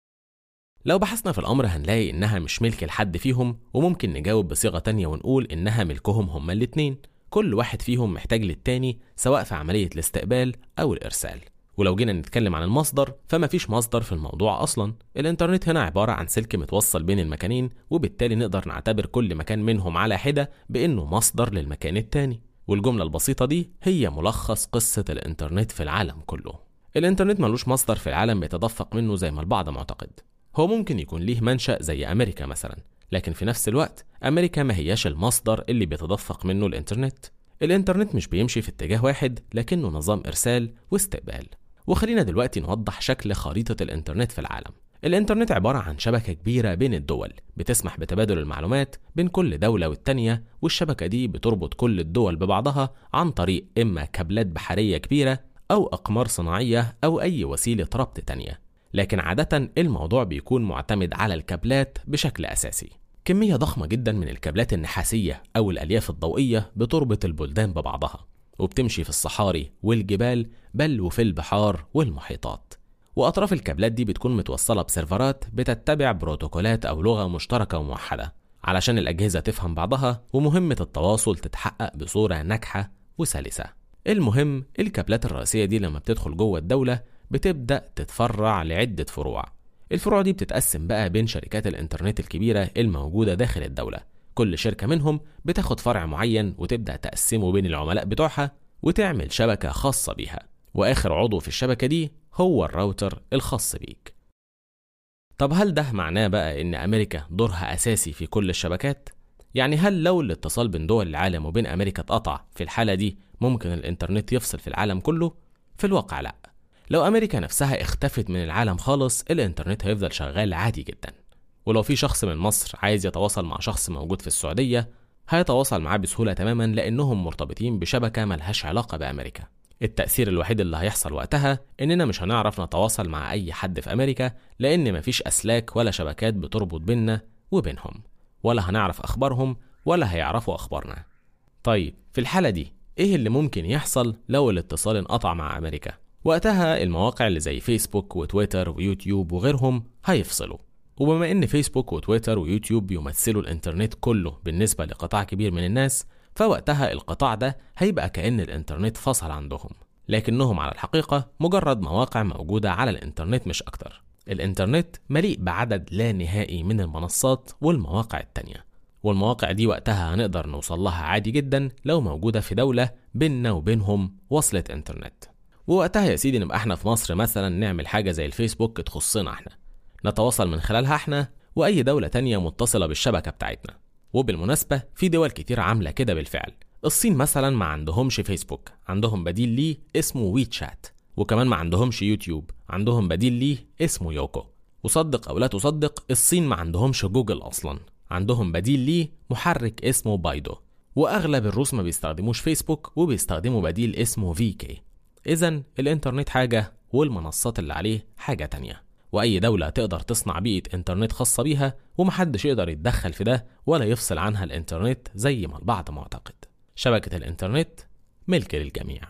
لو بحثنا في الأمر هنلاقي إنها مش ملك لحد فيهم وممكن نجاوب بصيغة تانية ونقول إنها ملكهم هما الاتنين كل واحد فيهم محتاج للتاني سواء في عملية الاستقبال أو الإرسال ولو جينا نتكلم عن المصدر فمفيش مصدر في الموضوع أصلا الإنترنت هنا عبارة عن سلك متوصل بين المكانين وبالتالي نقدر نعتبر كل مكان منهم على حدة بإنه مصدر للمكان التاني والجملة البسيطة دي هي ملخص قصة الإنترنت في العالم كله الإنترنت ملوش مصدر في العالم بيتدفق منه زي ما البعض معتقد هو ممكن يكون ليه منشأ زي أمريكا مثلا لكن في نفس الوقت أمريكا ما هياش المصدر اللي بيتدفق منه الإنترنت الإنترنت مش بيمشي في اتجاه واحد لكنه نظام إرسال واستقبال وخلينا دلوقتي نوضح شكل خريطة الإنترنت في العالم الإنترنت عبارة عن شبكة كبيرة بين الدول بتسمح بتبادل المعلومات بين كل دولة والتانية والشبكة دي بتربط كل الدول ببعضها عن طريق إما كابلات بحرية كبيرة أو أقمار صناعية أو أي وسيلة ربط تانية لكن عادة الموضوع بيكون معتمد على الكابلات بشكل أساسي كمية ضخمة جدا من الكابلات النحاسية أو الألياف الضوئية بتربط البلدان ببعضها وبتمشي في الصحاري والجبال بل وفي البحار والمحيطات وأطراف الكابلات دي بتكون متوصلة بسيرفرات بتتبع بروتوكولات أو لغة مشتركة وموحدة علشان الأجهزة تفهم بعضها ومهمة التواصل تتحقق بصورة ناجحة وسلسة المهم الكابلات الرئيسية دي لما بتدخل جوه الدولة بتبدأ تتفرع لعدة فروع الفروع دي بتتقسم بقى بين شركات الإنترنت الكبيرة الموجودة داخل الدولة كل شركة منهم بتاخد فرع معين وتبدأ تقسمه بين العملاء بتوعها وتعمل شبكة خاصة بيها وآخر عضو في الشبكة دي هو الراوتر الخاص بيك طب هل ده معناه بقى إن أمريكا دورها أساسي في كل الشبكات؟ يعني هل لو الاتصال بين دول العالم وبين أمريكا اتقطع في الحالة دي ممكن الإنترنت يفصل في العالم كله؟ في الواقع لأ لو أمريكا نفسها اختفت من العالم خالص الإنترنت هيفضل شغال عادي جدا ولو في شخص من مصر عايز يتواصل مع شخص موجود في السعودية هيتواصل معاه بسهولة تماما لأنهم مرتبطين بشبكة ملهاش علاقة بأمريكا التأثير الوحيد اللي هيحصل وقتها إننا مش هنعرف نتواصل مع أي حد في أمريكا لأن مفيش أسلاك ولا شبكات بتربط بيننا وبينهم ولا هنعرف أخبارهم ولا هيعرفوا أخبارنا طيب في الحالة دي إيه اللي ممكن يحصل لو الاتصال انقطع مع أمريكا؟ وقتها المواقع اللي زي فيسبوك وتويتر ويوتيوب وغيرهم هيفصلوا وبما ان فيسبوك وتويتر ويوتيوب بيمثلوا الانترنت كله بالنسبة لقطاع كبير من الناس فوقتها القطاع ده هيبقى كأن الانترنت فصل عندهم لكنهم على الحقيقة مجرد مواقع موجودة على الانترنت مش أكتر الانترنت مليء بعدد لا نهائي من المنصات والمواقع التانية والمواقع دي وقتها هنقدر نوصل لها عادي جدا لو موجودة في دولة بيننا وبينهم وصلة انترنت ووقتها يا سيدي نبقى احنا في مصر مثلا نعمل حاجة زي الفيسبوك تخصنا احنا نتواصل من خلالها احنا وأي دولة تانية متصلة بالشبكة بتاعتنا وبالمناسبة في دول كتير عاملة كده بالفعل الصين مثلا ما عندهمش فيسبوك عندهم بديل ليه اسمه ويت شات وكمان ما عندهمش يوتيوب عندهم بديل ليه اسمه يوكو وصدق أو لا تصدق الصين ما عندهمش جوجل أصلا عندهم بديل ليه محرك اسمه بايدو وأغلب الروس ما بيستخدموش فيسبوك وبيستخدموا بديل اسمه فيكي إذا الإنترنت حاجة والمنصات اللي عليه حاجة تانية وأي دولة تقدر تصنع بيئة إنترنت خاصة بيها ومحدش يقدر يتدخل في ده ولا يفصل عنها الإنترنت زي ما البعض معتقد شبكة الإنترنت ملك للجميع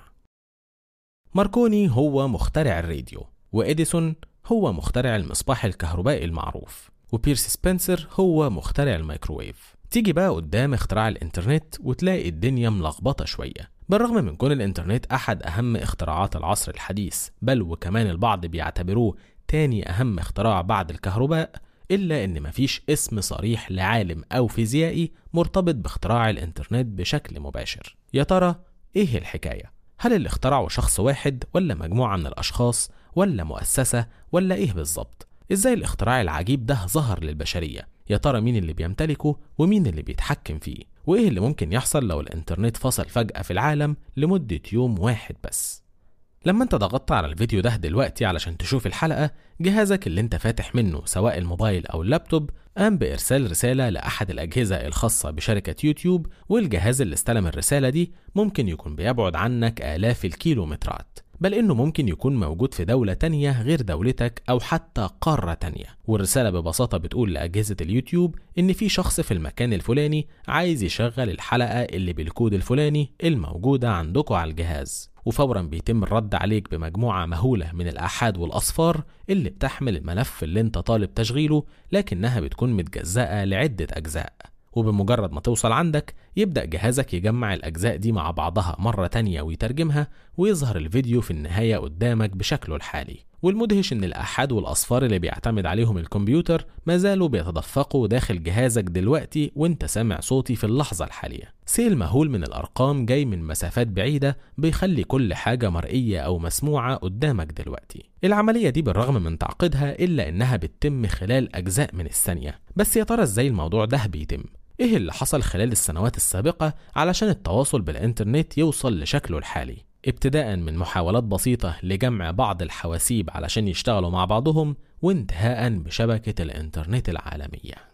ماركوني هو مخترع الراديو وإديسون هو مخترع المصباح الكهربائي المعروف وبيرسي سبنسر هو مخترع الميكروويف تيجي بقى قدام اختراع الإنترنت وتلاقي الدنيا ملخبطة شوية بالرغم من كون الإنترنت أحد أهم اختراعات العصر الحديث بل وكمان البعض بيعتبروه تاني أهم اختراع بعد الكهرباء إلا إن مفيش اسم صريح لعالم أو فيزيائي مرتبط باختراع الإنترنت بشكل مباشر يا ترى إيه الحكاية؟ هل اللي اخترعه شخص واحد ولا مجموعة من الأشخاص ولا مؤسسة ولا إيه بالظبط؟ إزاي الاختراع العجيب ده ظهر للبشرية؟ يا ترى مين اللي بيمتلكه ومين اللي بيتحكم فيه؟ وإيه اللي ممكن يحصل لو الإنترنت فصل فجأة في العالم لمدة يوم واحد بس؟ لما انت ضغطت على الفيديو ده دلوقتي علشان تشوف الحلقة جهازك اللي انت فاتح منه سواء الموبايل او اللابتوب قام بإرسال رسالة لأحد الأجهزة الخاصة بشركة يوتيوب والجهاز اللي استلم الرسالة دي ممكن يكون بيبعد عنك آلاف الكيلومترات بل إنه ممكن يكون موجود في دولة تانية غير دولتك أو حتى قارة تانية والرسالة ببساطة بتقول لأجهزة اليوتيوب إن في شخص في المكان الفلاني عايز يشغل الحلقة اللي بالكود الفلاني الموجودة عندكم على الجهاز وفورا بيتم الرد عليك بمجموعة مهولة من الآحاد والأصفار اللي بتحمل الملف اللي انت طالب تشغيله لكنها بتكون متجزأة لعدة أجزاء وبمجرد ما توصل عندك يبدأ جهازك يجمع الأجزاء دي مع بعضها مرة تانية ويترجمها ويظهر الفيديو في النهاية قدامك بشكله الحالي والمدهش ان الاحاد والاصفار اللي بيعتمد عليهم الكمبيوتر ما زالوا بيتدفقوا داخل جهازك دلوقتي وانت سامع صوتي في اللحظه الحاليه سيل مهول من الارقام جاي من مسافات بعيده بيخلي كل حاجه مرئيه او مسموعه قدامك دلوقتي العمليه دي بالرغم من تعقيدها الا انها بتتم خلال اجزاء من الثانيه بس يا ترى ازاي الموضوع ده بيتم ايه اللي حصل خلال السنوات السابقه علشان التواصل بالانترنت يوصل لشكله الحالي ابتداء من محاولات بسيطة لجمع بعض الحواسيب علشان يشتغلوا مع بعضهم وانتهاء بشبكة الإنترنت العالمية.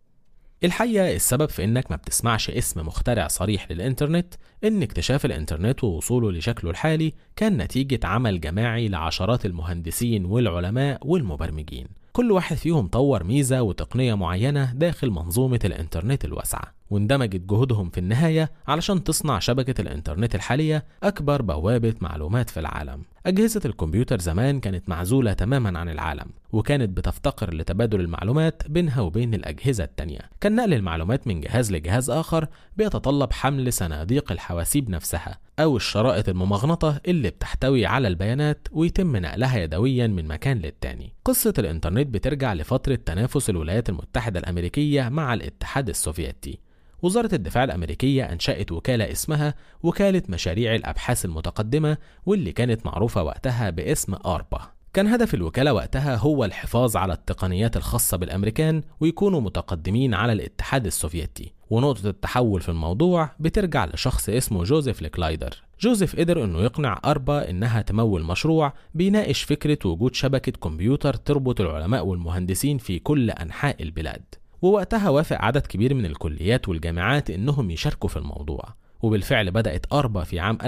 الحقيقة السبب في إنك ما بتسمعش اسم مخترع صريح للإنترنت إن اكتشاف الإنترنت ووصوله لشكله الحالي كان نتيجة عمل جماعي لعشرات المهندسين والعلماء والمبرمجين كل واحد فيهم طور ميزة وتقنية معينة داخل منظومة الإنترنت الواسعة واندمجت جهودهم في النهاية علشان تصنع شبكة الإنترنت الحالية أكبر بوابة معلومات في العالم أجهزة الكمبيوتر زمان كانت معزولة تماما عن العالم وكانت بتفتقر لتبادل المعلومات بينها وبين الأجهزة التانية كان نقل المعلومات من جهاز لجهاز آخر بيتطلب حمل صناديق الحواسيب نفسها أو الشرائط الممغنطة اللي بتحتوي على البيانات ويتم نقلها يدويا من مكان للتاني قصة الإنترنت بترجع لفترة تنافس الولايات المتحدة الأمريكية مع الاتحاد السوفيتي وزارة الدفاع الأمريكية أنشأت وكالة اسمها وكالة مشاريع الأبحاث المتقدمة واللي كانت معروفة وقتها باسم آربا كان هدف الوكالة وقتها هو الحفاظ على التقنيات الخاصة بالأمريكان ويكونوا متقدمين على الاتحاد السوفيتي ونقطة التحول في الموضوع بترجع لشخص اسمه جوزيف لكلايدر جوزيف قدر انه يقنع أربا انها تمول مشروع بيناقش فكرة وجود شبكة كمبيوتر تربط العلماء والمهندسين في كل أنحاء البلاد ووقتها وافق عدد كبير من الكليات والجامعات انهم يشاركوا في الموضوع وبالفعل بدأت أربا في عام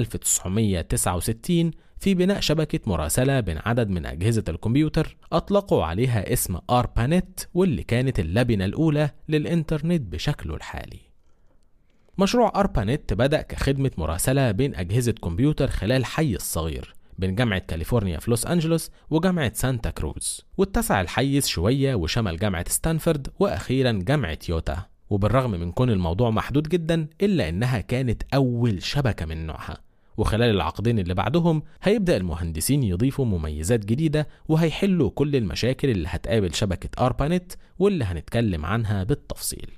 1969 في بناء شبكة مراسلة بين عدد من أجهزة الكمبيوتر أطلقوا عليها اسم أربانت واللي كانت اللبنة الأولى للإنترنت بشكله الحالي مشروع أربانت بدأ كخدمة مراسلة بين أجهزة كمبيوتر خلال حي الصغير بين جامعة كاليفورنيا في لوس أنجلوس وجامعة سانتا كروز واتسع الحيز شوية وشمل جامعة ستانفورد وأخيرا جامعة يوتا وبالرغم من كون الموضوع محدود جدا إلا إنها كانت أول شبكة من نوعها وخلال العقدين اللي بعدهم هيبدأ المهندسين يضيفوا مميزات جديدة وهيحلوا كل المشاكل اللي هتقابل شبكة أربانت واللي هنتكلم عنها بالتفصيل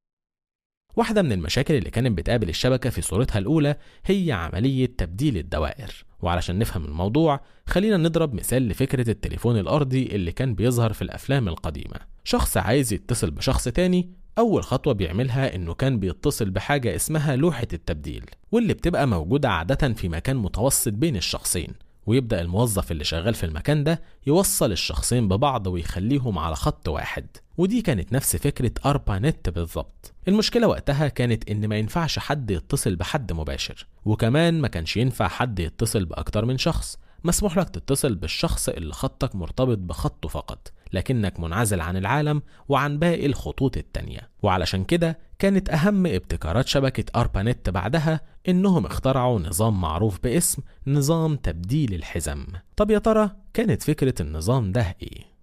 واحدة من المشاكل اللي كانت بتقابل الشبكة في صورتها الأولى هي عملية تبديل الدوائر وعلشان نفهم الموضوع خلينا نضرب مثال لفكرة التليفون الأرضي اللي كان بيظهر في الأفلام القديمة شخص عايز يتصل بشخص تاني أول خطوة بيعملها إنه كان بيتصل بحاجة اسمها لوحة التبديل واللي بتبقى موجودة عادة في مكان متوسط بين الشخصين ويبدأ الموظف اللي شغال في المكان ده يوصل الشخصين ببعض ويخليهم على خط واحد ودي كانت نفس فكرة أربا نت بالظبط المشكلة وقتها كانت إن ما ينفعش حد يتصل بحد مباشر وكمان ما كانش ينفع حد يتصل بأكتر من شخص مسموح لك تتصل بالشخص اللي خطك مرتبط بخطه فقط لكنك منعزل عن العالم وعن باقي الخطوط التانية وعلشان كده كانت أهم ابتكارات شبكة أربانت بعدها إنهم اخترعوا نظام معروف باسم نظام تبديل الحزم طب يا ترى كانت فكرة النظام ده إيه؟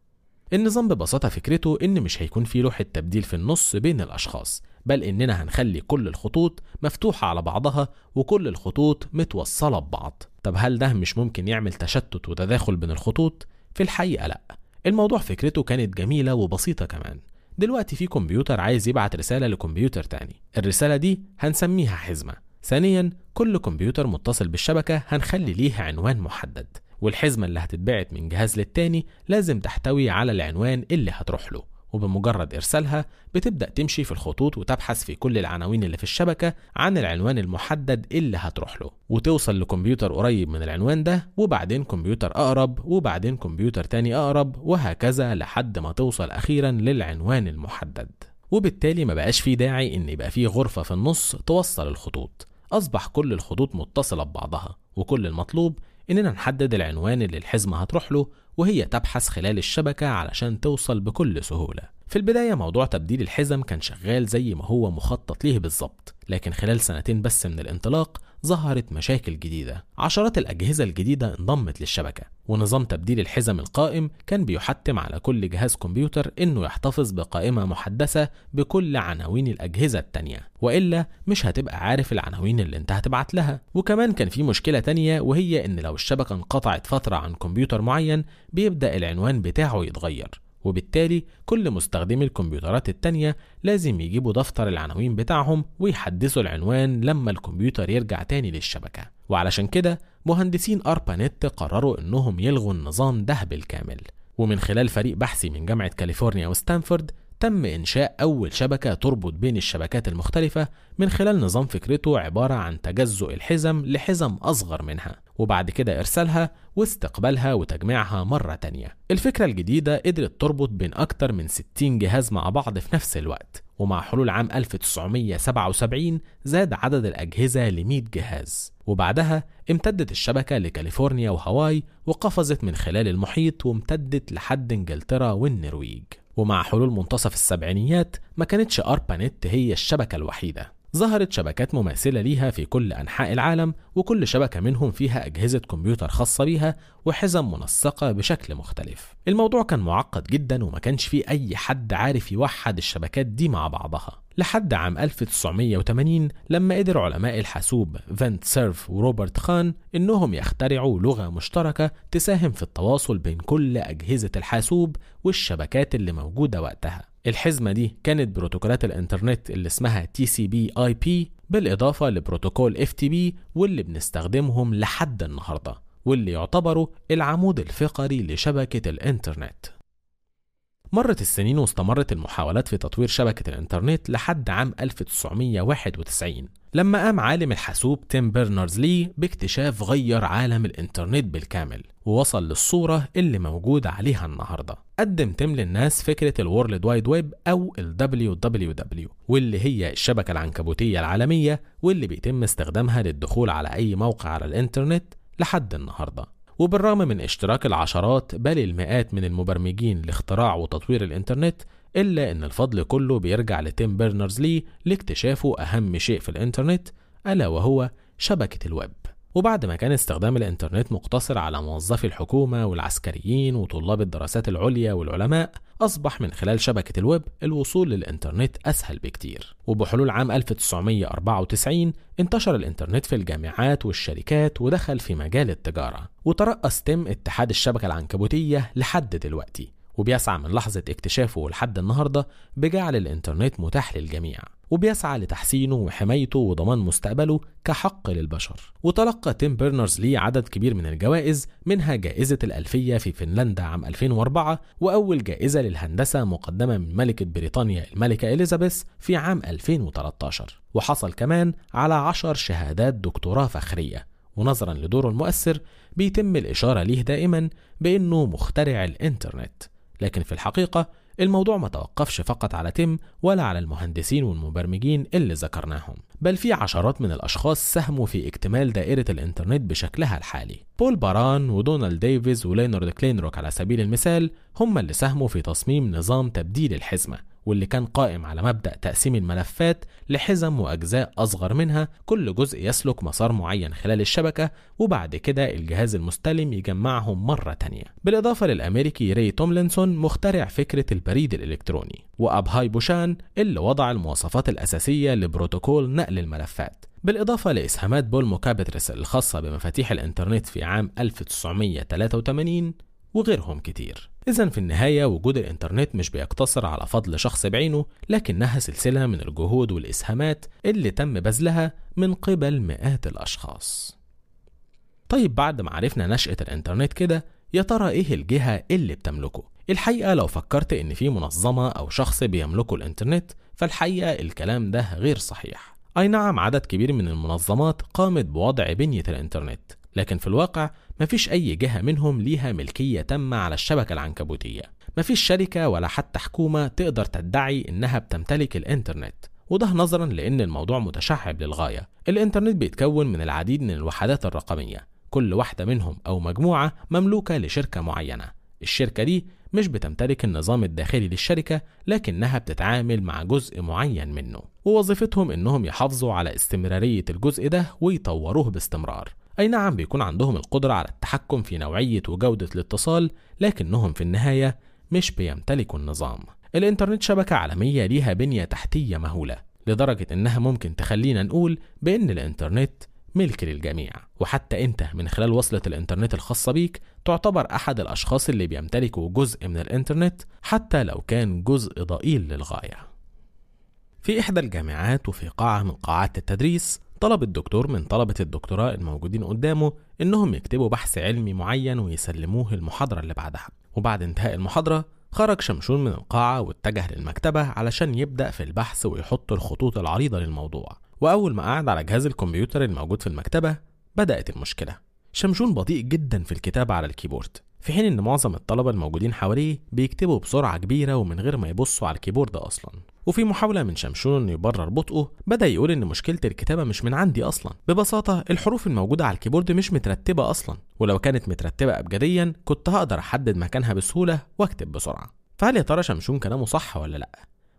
النظام ببساطة فكرته إن مش هيكون في لوحة تبديل في النص بين الأشخاص بل إننا هنخلي كل الخطوط مفتوحة على بعضها وكل الخطوط متوصلة ببعض طب هل ده مش ممكن يعمل تشتت وتداخل بين الخطوط؟ في الحقيقة لأ الموضوع فكرته كانت جميلة وبسيطة كمان دلوقتي في كمبيوتر عايز يبعت رسالة لكمبيوتر تاني الرسالة دي هنسميها حزمة ثانيا كل كمبيوتر متصل بالشبكة هنخلي ليه عنوان محدد والحزمة اللي هتتبعت من جهاز للتاني لازم تحتوي على العنوان اللي هتروح له وبمجرد إرسالها بتبدأ تمشي في الخطوط وتبحث في كل العناوين اللي في الشبكة عن العنوان المحدد اللي هتروح له وتوصل لكمبيوتر قريب من العنوان ده وبعدين كمبيوتر أقرب وبعدين كمبيوتر تاني أقرب وهكذا لحد ما توصل أخيرا للعنوان المحدد وبالتالي ما بقاش في داعي إن يبقى في غرفة في النص توصل الخطوط أصبح كل الخطوط متصلة ببعضها وكل المطلوب إننا نحدد العنوان اللي الحزمة هتروح له وهي تبحث خلال الشبكة علشان توصل بكل سهولة في البداية موضوع تبديل الحزم كان شغال زي ما هو مخطط ليه بالظبط لكن خلال سنتين بس من الانطلاق ظهرت مشاكل جديدة عشرات الأجهزة الجديدة انضمت للشبكة ونظام تبديل الحزم القائم كان بيحتم على كل جهاز كمبيوتر إنه يحتفظ بقائمة محدثة بكل عناوين الأجهزة التانية وإلا مش هتبقى عارف العناوين اللي انت هتبعت لها وكمان كان في مشكلة تانية وهي إن لو الشبكة انقطعت فترة عن كمبيوتر معين بيبدأ العنوان بتاعه يتغير وبالتالي كل مستخدمي الكمبيوترات التانية لازم يجيبوا دفتر العناوين بتاعهم ويحدثوا العنوان لما الكمبيوتر يرجع تاني للشبكة وعلشان كده مهندسين أربانت قرروا إنهم يلغوا النظام ده بالكامل ومن خلال فريق بحثي من جامعة كاليفورنيا وستانفورد تم إنشاء أول شبكة تربط بين الشبكات المختلفة من خلال نظام فكرته عبارة عن تجزؤ الحزم لحزم أصغر منها وبعد كده إرسالها واستقبالها وتجميعها مرة تانية الفكرة الجديدة قدرت تربط بين أكتر من 60 جهاز مع بعض في نفس الوقت ومع حلول عام 1977 زاد عدد الأجهزة ل 100 جهاز وبعدها امتدت الشبكة لكاليفورنيا وهاواي وقفزت من خلال المحيط وامتدت لحد انجلترا والنرويج ومع حلول منتصف السبعينيات ما كانتش أربانت هي الشبكة الوحيدة ظهرت شبكات مماثلة ليها في كل أنحاء العالم وكل شبكة منهم فيها أجهزة كمبيوتر خاصة بيها وحزم منسقة بشكل مختلف الموضوع كان معقد جدا وما كانش فيه أي حد عارف يوحد الشبكات دي مع بعضها لحد عام 1980 لما قدر علماء الحاسوب فانت سيرف وروبرت خان إنهم يخترعوا لغة مشتركة تساهم في التواصل بين كل أجهزة الحاسوب والشبكات اللي موجودة وقتها الحزمة دي كانت بروتوكولات الإنترنت اللي اسمها TCP/IP بالإضافة لبروتوكول FTP واللي بنستخدمهم لحد النهاردة واللي يعتبروا العمود الفقري لشبكة الإنترنت مرت السنين واستمرت المحاولات في تطوير شبكة الإنترنت لحد عام 1991 لما قام عالم الحاسوب تيم بيرنرز لي باكتشاف غير عالم الإنترنت بالكامل ووصل للصورة اللي موجود عليها النهاردة قدم تيم للناس فكرة الورلد وايد ويب أو ال WWW واللي هي الشبكة العنكبوتية العالمية واللي بيتم استخدامها للدخول على أي موقع على الإنترنت لحد النهارده وبالرغم من اشتراك العشرات بل المئات من المبرمجين لاختراع وتطوير الانترنت إلا إن الفضل كله بيرجع لتيم بيرنرز لي لاكتشافه أهم شيء في الإنترنت ألا وهو شبكة الويب وبعد ما كان استخدام الإنترنت مقتصر على موظفي الحكومة والعسكريين وطلاب الدراسات العليا والعلماء أصبح من خلال شبكة الويب الوصول للإنترنت أسهل بكتير وبحلول عام 1994 انتشر الإنترنت في الجامعات والشركات ودخل في مجال التجارة وترأس تم اتحاد الشبكة العنكبوتية لحد دلوقتي وبيسعى من لحظة اكتشافه لحد النهاردة بجعل الإنترنت متاح للجميع وبيسعى لتحسينه وحمايته وضمان مستقبله كحق للبشر وتلقى تيم بيرنرز لي عدد كبير من الجوائز منها جائزة الألفية في فنلندا عام 2004 وأول جائزة للهندسة مقدمة من ملكة بريطانيا الملكة إليزابيث في عام 2013 وحصل كمان على عشر شهادات دكتوراه فخرية ونظرا لدوره المؤثر بيتم الإشارة ليه دائما بأنه مخترع الإنترنت لكن في الحقيقة الموضوع ما توقفش فقط على تيم ولا على المهندسين والمبرمجين اللي ذكرناهم بل في عشرات من الأشخاص ساهموا في اكتمال دائرة الإنترنت بشكلها الحالي بول باران ودونالد ديفيز ولينارد كلينروك على سبيل المثال هم اللي ساهموا في تصميم نظام تبديل الحزمة واللي كان قائم على مبدأ تقسيم الملفات لحزم وأجزاء أصغر منها كل جزء يسلك مسار معين خلال الشبكة وبعد كده الجهاز المستلم يجمعهم مرة تانية بالإضافة للأمريكي ري توملينسون مخترع فكرة البريد الإلكتروني وأبهاي بوشان اللي وضع المواصفات الأساسية لبروتوكول نقل الملفات بالإضافة لإسهامات بول موكابترس الخاصة بمفاتيح الإنترنت في عام 1983 وغيرهم كتير إذا في النهاية وجود الإنترنت مش بيقتصر على فضل شخص بعينه لكنها سلسلة من الجهود والإسهامات اللي تم بذلها من قبل مئات الأشخاص طيب بعد ما عرفنا نشأة الإنترنت كده يا ترى إيه الجهة اللي بتملكه؟ الحقيقة لو فكرت إن في منظمة أو شخص بيملكوا الإنترنت فالحقيقة الكلام ده غير صحيح أي نعم عدد كبير من المنظمات قامت بوضع بنية الإنترنت لكن في الواقع مفيش أي جهة منهم ليها ملكية تامة على الشبكة العنكبوتية مفيش شركة ولا حتى حكومة تقدر تدعي إنها بتمتلك الإنترنت وده نظرا لأن الموضوع متشعب للغاية الإنترنت بيتكون من العديد من الوحدات الرقمية كل واحدة منهم أو مجموعة مملوكة لشركة معينة الشركة دي مش بتمتلك النظام الداخلي للشركة لكنها بتتعامل مع جزء معين منه ووظيفتهم إنهم يحافظوا على استمرارية الجزء ده ويطوروه باستمرار أي نعم بيكون عندهم القدرة على التحكم في نوعية وجودة الاتصال لكنهم في النهاية مش بيمتلكوا النظام الإنترنت شبكة عالمية ليها بنية تحتية مهولة لدرجة إنها ممكن تخلينا نقول بإن الإنترنت ملك للجميع وحتى أنت من خلال وصلة الإنترنت الخاصة بيك تعتبر أحد الأشخاص اللي بيمتلكوا جزء من الإنترنت حتى لو كان جزء ضئيل للغاية في إحدى الجامعات وفي قاعة من قاعات التدريس طلب الدكتور من طلبة الدكتوراه الموجودين قدامه إنهم يكتبوا بحث علمي معين ويسلموه المحاضرة اللي بعدها وبعد انتهاء المحاضرة خرج شمشون من القاعة واتجه للمكتبة علشان يبدأ في البحث ويحط الخطوط العريضة للموضوع وأول ما قعد على جهاز الكمبيوتر الموجود في المكتبة بدأت المشكلة شمشون بطيء جدا في الكتابة على الكيبورد في حين ان معظم الطلبة الموجودين حواليه بيكتبوا بسرعة كبيرة ومن غير ما يبصوا على الكيبورد اصلا وفي محاولة من شمشون انه يبرر بطئه بدأ يقول ان مشكلة الكتابة مش من عندي اصلا ببساطة الحروف الموجودة على الكيبورد مش مترتبة اصلا ولو كانت مترتبة ابجديا كنت هقدر احدد مكانها بسهولة واكتب بسرعة فهل يا ترى شمشون كلامه صح ولا لا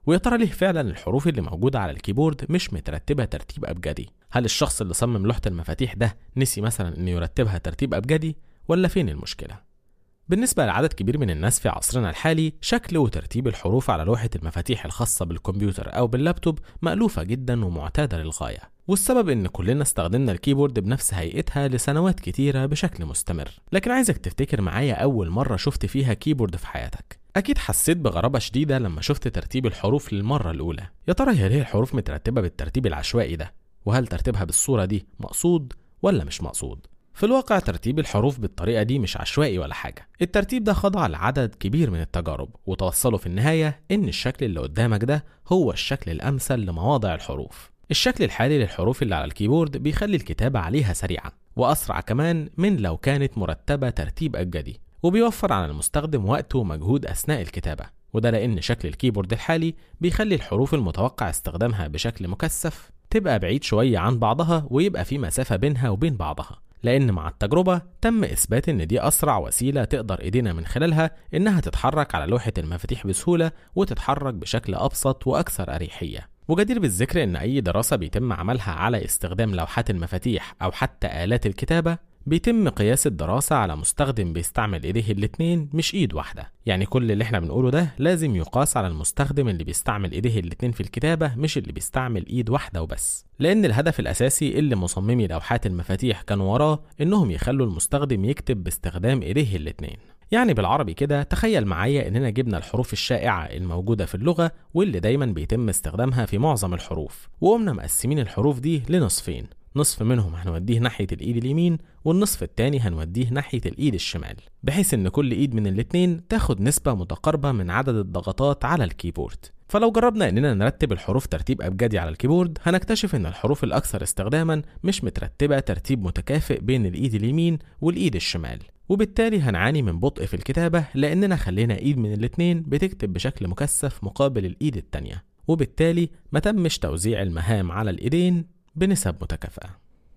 ويا ترى ليه فعلا الحروف اللي موجودة على الكيبورد مش مترتبة ترتيب أبجدي هل الشخص اللي صمم لوحة المفاتيح ده نسي مثلا انه يرتبها ترتيب أبجدي ولا فين المشكلة بالنسبة لعدد كبير من الناس في عصرنا الحالي شكل وترتيب الحروف على لوحة المفاتيح الخاصة بالكمبيوتر أو باللابتوب مألوفة جدا ومعتادة للغاية والسبب إن كلنا استخدمنا الكيبورد بنفس هيئتها لسنوات كتيرة بشكل مستمر لكن عايزك تفتكر معايا أول مرة شفت فيها كيبورد في حياتك أكيد حسيت بغرابة شديدة لما شفت ترتيب الحروف للمرة الأولى يا ترى هي ليه الحروف مترتبة بالترتيب العشوائي ده وهل ترتيبها بالصورة دي مقصود ولا مش مقصود في الواقع ترتيب الحروف بالطريقة دي مش عشوائي ولا حاجة الترتيب ده خضع لعدد كبير من التجارب وتوصلوا في النهاية إن الشكل اللي قدامك ده هو الشكل الأمثل لمواضع الحروف الشكل الحالي للحروف اللي على الكيبورد بيخلي الكتابة عليها سريعة وأسرع كمان من لو كانت مرتبة ترتيب أبجدي وبيوفر على المستخدم وقت ومجهود أثناء الكتابة وده لأن شكل الكيبورد الحالي بيخلي الحروف المتوقع استخدامها بشكل مكثف تبقى بعيد شوية عن بعضها ويبقى في مسافة بينها وبين بعضها لأن مع التجربة تم إثبات إن دي أسرع وسيلة تقدر إيدينا من خلالها إنها تتحرك على لوحة المفاتيح بسهولة وتتحرك بشكل أبسط وأكثر أريحية وجدير بالذكر إن أي دراسة بيتم عملها على استخدام لوحات المفاتيح أو حتى آلات الكتابة بيتم قياس الدراسة على مستخدم بيستعمل ايديه الاتنين مش ايد واحدة يعني كل اللي احنا بنقوله ده لازم يقاس على المستخدم اللي بيستعمل ايديه الاتنين في الكتابة مش اللي بيستعمل ايد واحدة وبس لان الهدف الاساسي اللي مصممي لوحات المفاتيح كانوا وراه انهم يخلوا المستخدم يكتب باستخدام ايديه الاتنين يعني بالعربي كده تخيل معايا اننا جبنا الحروف الشائعة الموجودة في اللغة واللي دايما بيتم استخدامها في معظم الحروف وقمنا مقسمين الحروف دي لنصفين نصف منهم هنوديه ناحية الإيد اليمين والنصف التاني هنوديه ناحية الإيد الشمال بحيث إن كل إيد من الاتنين تاخد نسبة متقاربة من عدد الضغطات على الكيبورد فلو جربنا إننا نرتب الحروف ترتيب أبجدي على الكيبورد هنكتشف إن الحروف الأكثر استخداما مش مترتبة ترتيب متكافئ بين الإيد اليمين والإيد الشمال وبالتالي هنعاني من بطء في الكتابة لأننا خلينا إيد من الاتنين بتكتب بشكل مكثف مقابل الإيد التانية وبالتالي ما تمش توزيع المهام على الإيدين بنسب متكافئة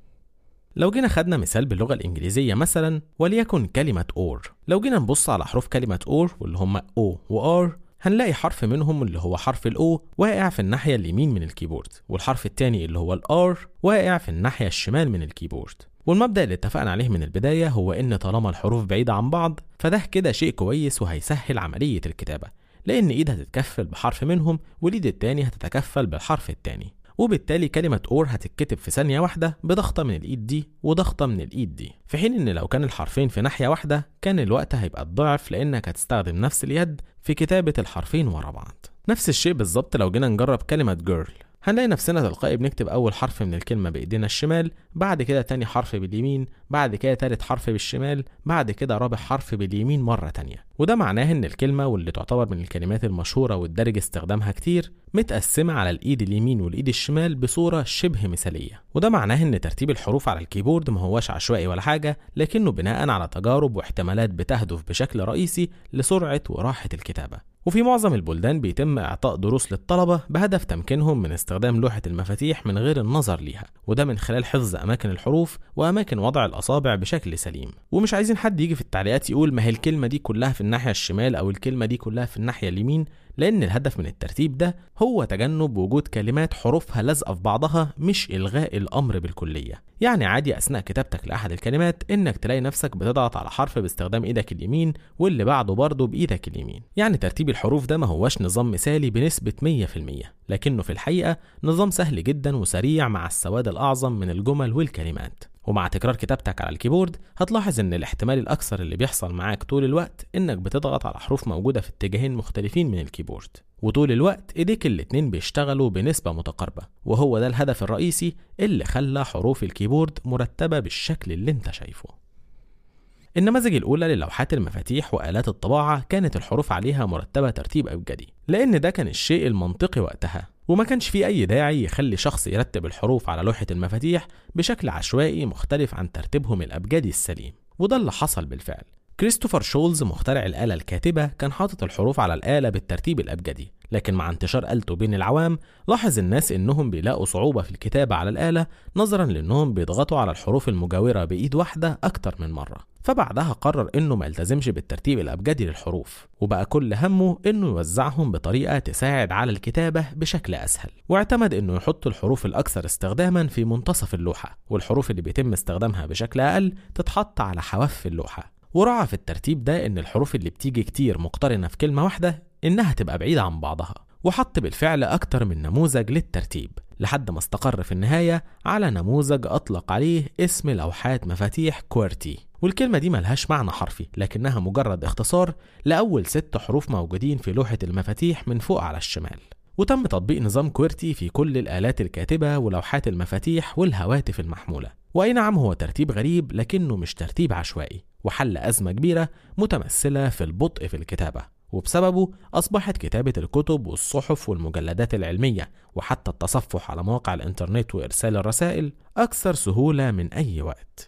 لو جينا خدنا مثال باللغة الإنجليزية مثلا وليكن كلمة or لو جينا نبص على حروف كلمة or واللي هم O و R هنلاقي حرف منهم اللي هو حرف ال O واقع في الناحية اليمين من الكيبورد والحرف التاني اللي هو ال R واقع في الناحية الشمال من الكيبورد والمبدأ اللي اتفقنا عليه من البداية هو إن طالما الحروف بعيدة عن بعض فده كده شيء كويس وهيسهل عملية الكتابة لأن إيد هتتكفل بحرف منهم والإيد التاني هتتكفل بالحرف التاني وبالتالي كلمة اور هتتكتب في ثانية واحدة بضغطة من الإيد دي وضغطة من الإيد دي في حين إن لو كان الحرفين في ناحية واحدة كان الوقت هيبقى الضعف لأنك هتستخدم نفس اليد في كتابة الحرفين ورا بعض نفس الشيء بالظبط لو جينا نجرب كلمة جيرل هنلاقي نفسنا تلقائي بنكتب أول حرف من الكلمة بإيدينا الشمال بعد كده تاني حرف باليمين بعد كده تالت حرف بالشمال بعد كده رابع حرف باليمين مرة تانية وده معناه إن الكلمة واللي تعتبر من الكلمات المشهورة والدارج استخدامها كتير متقسمة على الإيد اليمين والإيد الشمال بصورة شبه مثالية وده معناه إن ترتيب الحروف على الكيبورد ما هواش عشوائي ولا حاجة لكنه بناء على تجارب واحتمالات بتهدف بشكل رئيسي لسرعة وراحة الكتابة وفي معظم البلدان بيتم إعطاء دروس للطلبة بهدف تمكينهم من استخدام لوحة المفاتيح من غير النظر ليها وده من خلال حفظ أماكن الحروف وأماكن وضع الأصابع بشكل سليم ومش عايزين حد يجي في التعليقات يقول ما هي الكلمة دي كلها في الناحية الشمال أو الكلمة دي كلها في الناحية اليمين لأن الهدف من الترتيب ده هو تجنب وجود كلمات حروفها لازقة في بعضها مش إلغاء الأمر بالكلية يعني عادي أثناء كتابتك لأحد الكلمات إنك تلاقي نفسك بتضغط على حرف باستخدام إيدك اليمين واللي بعده برضه بإيدك اليمين يعني ترتيب الحروف ده ما هوش نظام مثالي بنسبة 100% لكنه في الحقيقة نظام سهل جدا وسريع مع السواد الأعظم من الجمل والكلمات ومع تكرار كتابتك على الكيبورد هتلاحظ ان الاحتمال الاكثر اللي بيحصل معاك طول الوقت انك بتضغط على حروف موجودة في اتجاهين مختلفين من الكيبورد وطول الوقت ايديك الاتنين بيشتغلوا بنسبة متقاربة وهو ده الهدف الرئيسي اللي خلى حروف الكيبورد مرتبة بالشكل اللي انت شايفه النماذج الأولى للوحات المفاتيح وآلات الطباعة كانت الحروف عليها مرتبة ترتيب أبجدي لأن ده كان الشيء المنطقي وقتها وما كانش في أي داعي يخلي شخص يرتب الحروف على لوحة المفاتيح بشكل عشوائي مختلف عن ترتيبهم الأبجدي السليم وده اللي حصل بالفعل كريستوفر شولز مخترع الآلة الكاتبة كان حاطط الحروف على الآلة بالترتيب الأبجدي لكن مع انتشار آلته بين العوام لاحظ الناس إنهم بيلاقوا صعوبة في الكتابة على الآلة نظرا لأنهم بيضغطوا على الحروف المجاورة بإيد واحدة أكتر من مرة فبعدها قرر إنه ما يلتزمش بالترتيب الأبجدي للحروف وبقى كل همه إنه يوزعهم بطريقة تساعد على الكتابة بشكل أسهل واعتمد إنه يحط الحروف الأكثر استخداما في منتصف اللوحة والحروف اللي بيتم استخدامها بشكل أقل تتحط على حواف اللوحة وراعى في الترتيب ده إن الحروف اللي بتيجي كتير مقترنة في كلمة واحدة إنها تبقى بعيدة عن بعضها وحط بالفعل أكتر من نموذج للترتيب لحد ما استقر في النهاية على نموذج أطلق عليه اسم لوحات مفاتيح كويرتي والكلمة دي ملهاش معنى حرفي لكنها مجرد اختصار لأول ست حروف موجودين في لوحة المفاتيح من فوق على الشمال وتم تطبيق نظام كويرتي في كل الآلات الكاتبة ولوحات المفاتيح والهواتف المحمولة وأي نعم هو ترتيب غريب لكنه مش ترتيب عشوائي وحل أزمة كبيرة متمثلة في البطء في الكتابة وبسببه أصبحت كتابة الكتب والصحف والمجلدات العلمية وحتى التصفح على مواقع الإنترنت وإرسال الرسائل أكثر سهولة من أي وقت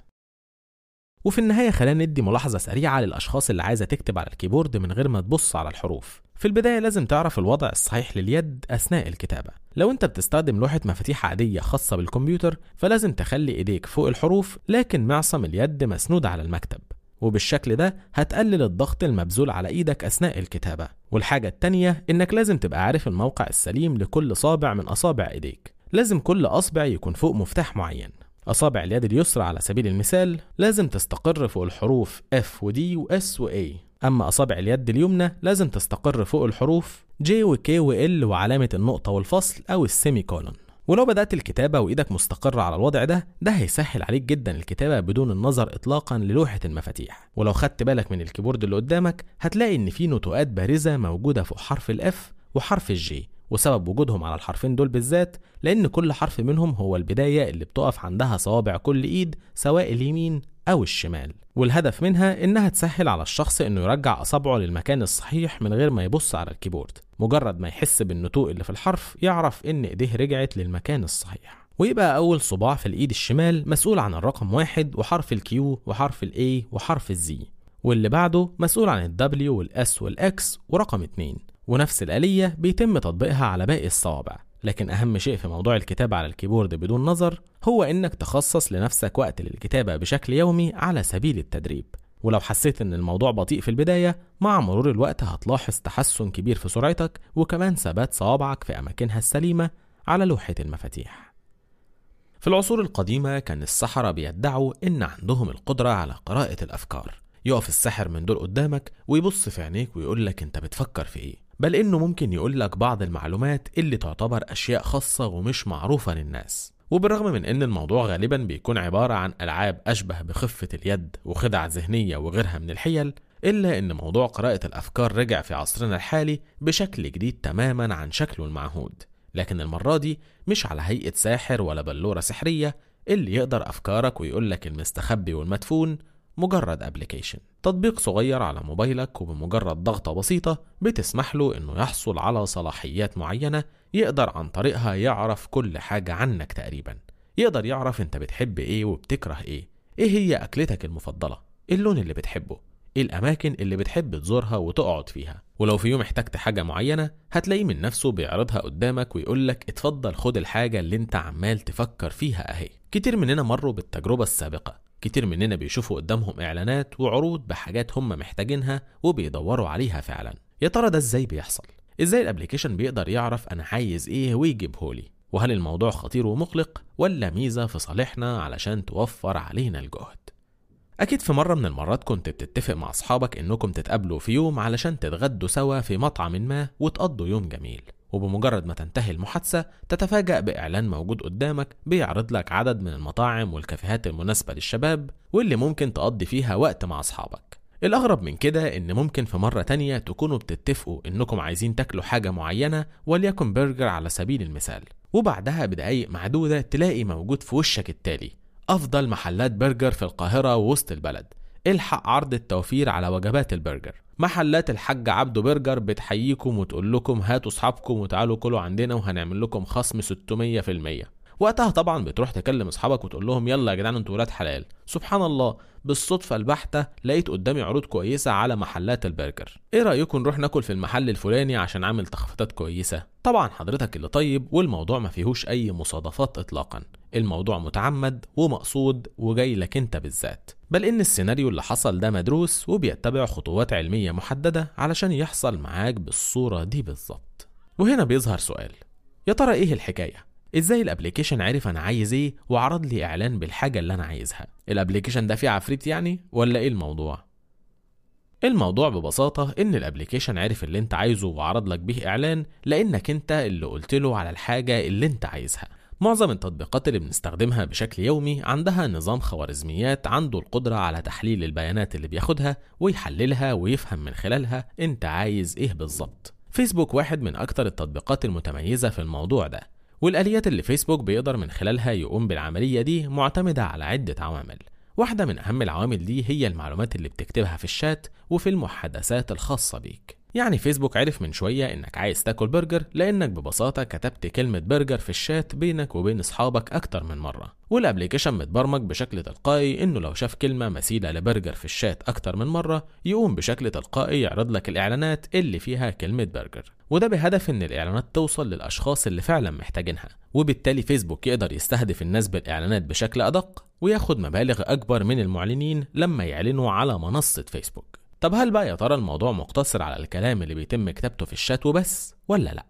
وفي النهاية خلينا ندي ملاحظة سريعة للأشخاص اللي عايزة تكتب على الكيبورد من غير ما تبص على الحروف في البداية لازم تعرف الوضع الصحيح لليد أثناء الكتابة لو أنت بتستخدم لوحة مفاتيح عادية خاصة بالكمبيوتر فلازم تخلي إيديك فوق الحروف لكن معصم اليد مسنود على المكتب وبالشكل ده هتقلل الضغط المبذول على ايدك اثناء الكتابه والحاجه التانيه انك لازم تبقى عارف الموقع السليم لكل صابع من اصابع ايديك لازم كل اصبع يكون فوق مفتاح معين أصابع اليد اليسرى على سبيل المثال لازم تستقر فوق الحروف F و D و S و A أما أصابع اليد اليمنى لازم تستقر فوق الحروف J و K و L وعلامة النقطة والفصل أو السيمي كولون ولو بدأت الكتابة وإيدك مستقرة على الوضع ده ده هيسهل عليك جدا الكتابة بدون النظر إطلاقا للوحة المفاتيح ولو خدت بالك من الكيبورد اللي قدامك هتلاقي إن في نتوءات بارزة موجودة فوق حرف الإف وحرف الجي وسبب وجودهم على الحرفين دول بالذات لأن كل حرف منهم هو البداية اللي بتقف عندها صوابع كل إيد سواء اليمين أو الشمال والهدف منها إنها تسهل على الشخص إنه يرجع أصابعه للمكان الصحيح من غير ما يبص على الكيبورد مجرد ما يحس بالنتوء اللي في الحرف يعرف إن إيديه رجعت للمكان الصحيح ويبقى أول صباع في الإيد الشمال مسؤول عن الرقم واحد وحرف الكيو وحرف الأي وحرف الزي واللي بعده مسؤول عن الدبليو والأس والإكس ورقم اتنين ونفس الآلية بيتم تطبيقها على باقي الصوابع لكن أهم شيء في موضوع الكتابة على الكيبورد بدون نظر هو إنك تخصص لنفسك وقت للكتابة بشكل يومي على سبيل التدريب ولو حسيت إن الموضوع بطيء في البداية مع مرور الوقت هتلاحظ تحسن كبير في سرعتك وكمان ثبات صوابعك في أماكنها السليمة على لوحة المفاتيح في العصور القديمة كان السحرة بيدعوا إن عندهم القدرة على قراءة الأفكار يقف الساحر من دول قدامك ويبص في عينيك ويقول لك انت بتفكر في ايه بل انه ممكن يقول لك بعض المعلومات اللي تعتبر اشياء خاصة ومش معروفة للناس وبالرغم من ان الموضوع غالبا بيكون عبارة عن العاب اشبه بخفة اليد وخدع ذهنية وغيرها من الحيل الا ان موضوع قراءة الافكار رجع في عصرنا الحالي بشكل جديد تماما عن شكله المعهود لكن المرة دي مش على هيئة ساحر ولا بلورة سحرية اللي يقدر أفكارك ويقول لك المستخبي والمدفون مجرد ابلكيشن تطبيق صغير على موبايلك وبمجرد ضغطة بسيطة بتسمح له انه يحصل على صلاحيات معينة يقدر عن طريقها يعرف كل حاجة عنك تقريبا يقدر يعرف انت بتحب ايه وبتكره ايه ايه هي اكلتك المفضلة ايه اللون اللي بتحبه ايه الاماكن اللي بتحب تزورها وتقعد فيها ولو في يوم احتجت حاجة معينة هتلاقيه من نفسه بيعرضها قدامك ويقولك اتفضل خد الحاجة اللي انت عمال تفكر فيها اهي كتير مننا مروا بالتجربة السابقة كتير مننا بيشوفوا قدامهم اعلانات وعروض بحاجات هم محتاجينها وبيدوروا عليها فعلا يا ترى ده ازاي بيحصل ازاي الابليكيشن بيقدر يعرف انا عايز ايه ويجيبهولي وهل الموضوع خطير ومقلق ولا ميزة في صالحنا علشان توفر علينا الجهد أكيد في مرة من المرات كنت بتتفق مع أصحابك إنكم تتقابلوا في يوم علشان تتغدوا سوا في مطعم ما وتقضوا يوم جميل وبمجرد ما تنتهي المحادثة تتفاجأ بإعلان موجود قدامك بيعرض لك عدد من المطاعم والكافيهات المناسبة للشباب واللي ممكن تقضي فيها وقت مع أصحابك الأغرب من كده إن ممكن في مرة تانية تكونوا بتتفقوا إنكم عايزين تاكلوا حاجة معينة وليكن برجر على سبيل المثال وبعدها بدقايق معدودة تلاقي موجود في وشك التالي أفضل محلات برجر في القاهرة ووسط البلد الحق عرض التوفير على وجبات البرجر محلات الحاج عبده برجر بتحييكم وتقول لكم هاتوا اصحابكم وتعالوا كلوا عندنا وهنعمل لكم خصم 600% وقتها طبعا بتروح تكلم اصحابك وتقول لهم يلا يا جدعان انتوا ولاد حلال سبحان الله بالصدفة البحتة لقيت قدامي عروض كويسة على محلات البرجر ايه رأيكم نروح ناكل في المحل الفلاني عشان عامل تخفيضات كويسة طبعا حضرتك اللي طيب والموضوع ما فيهوش اي مصادفات اطلاقا الموضوع متعمد ومقصود وجاي لك انت بالذات بل ان السيناريو اللي حصل ده مدروس وبيتبع خطوات علمية محددة علشان يحصل معاك بالصورة دي بالظبط وهنا بيظهر سؤال يا ترى ايه الحكايه ازاي الابليكيشن عرف انا عايز ايه وعرض لي اعلان بالحاجه اللي انا عايزها الابليكيشن ده فيه عفريت يعني ولا ايه الموضوع الموضوع ببساطة إن الابليكيشن عرف اللي أنت عايزه وعرض لك بيه إعلان لأنك أنت اللي قلت له على الحاجة اللي أنت عايزها. معظم التطبيقات اللي بنستخدمها بشكل يومي عندها نظام خوارزميات عنده القدرة على تحليل البيانات اللي بياخدها ويحللها ويفهم من خلالها أنت عايز إيه بالظبط. فيسبوك واحد من أكتر التطبيقات المتميزة في الموضوع ده والآليات اللي فيسبوك بيقدر من خلالها يقوم بالعملية دي معتمدة على عدة عوامل واحدة من أهم العوامل دي هي المعلومات اللي بتكتبها في الشات وفي المحادثات الخاصة بيك يعني فيسبوك عرف من شوية إنك عايز تاكل برجر لأنك ببساطة كتبت كلمة برجر في الشات بينك وبين أصحابك أكتر من مرة والابليكيشن متبرمج بشكل تلقائي إنه لو شاف كلمة مثيلة لبرجر في الشات أكتر من مرة يقوم بشكل تلقائي يعرض لك الإعلانات اللي فيها كلمة برجر وده بهدف إن الإعلانات توصل للأشخاص اللي فعلا محتاجينها وبالتالي فيسبوك يقدر يستهدف الناس بالإعلانات بشكل أدق وياخد مبالغ أكبر من المعلنين لما يعلنوا على منصة فيسبوك طب هل بقى يا ترى الموضوع مقتصر على الكلام اللي بيتم كتابته في الشات وبس ولا لأ؟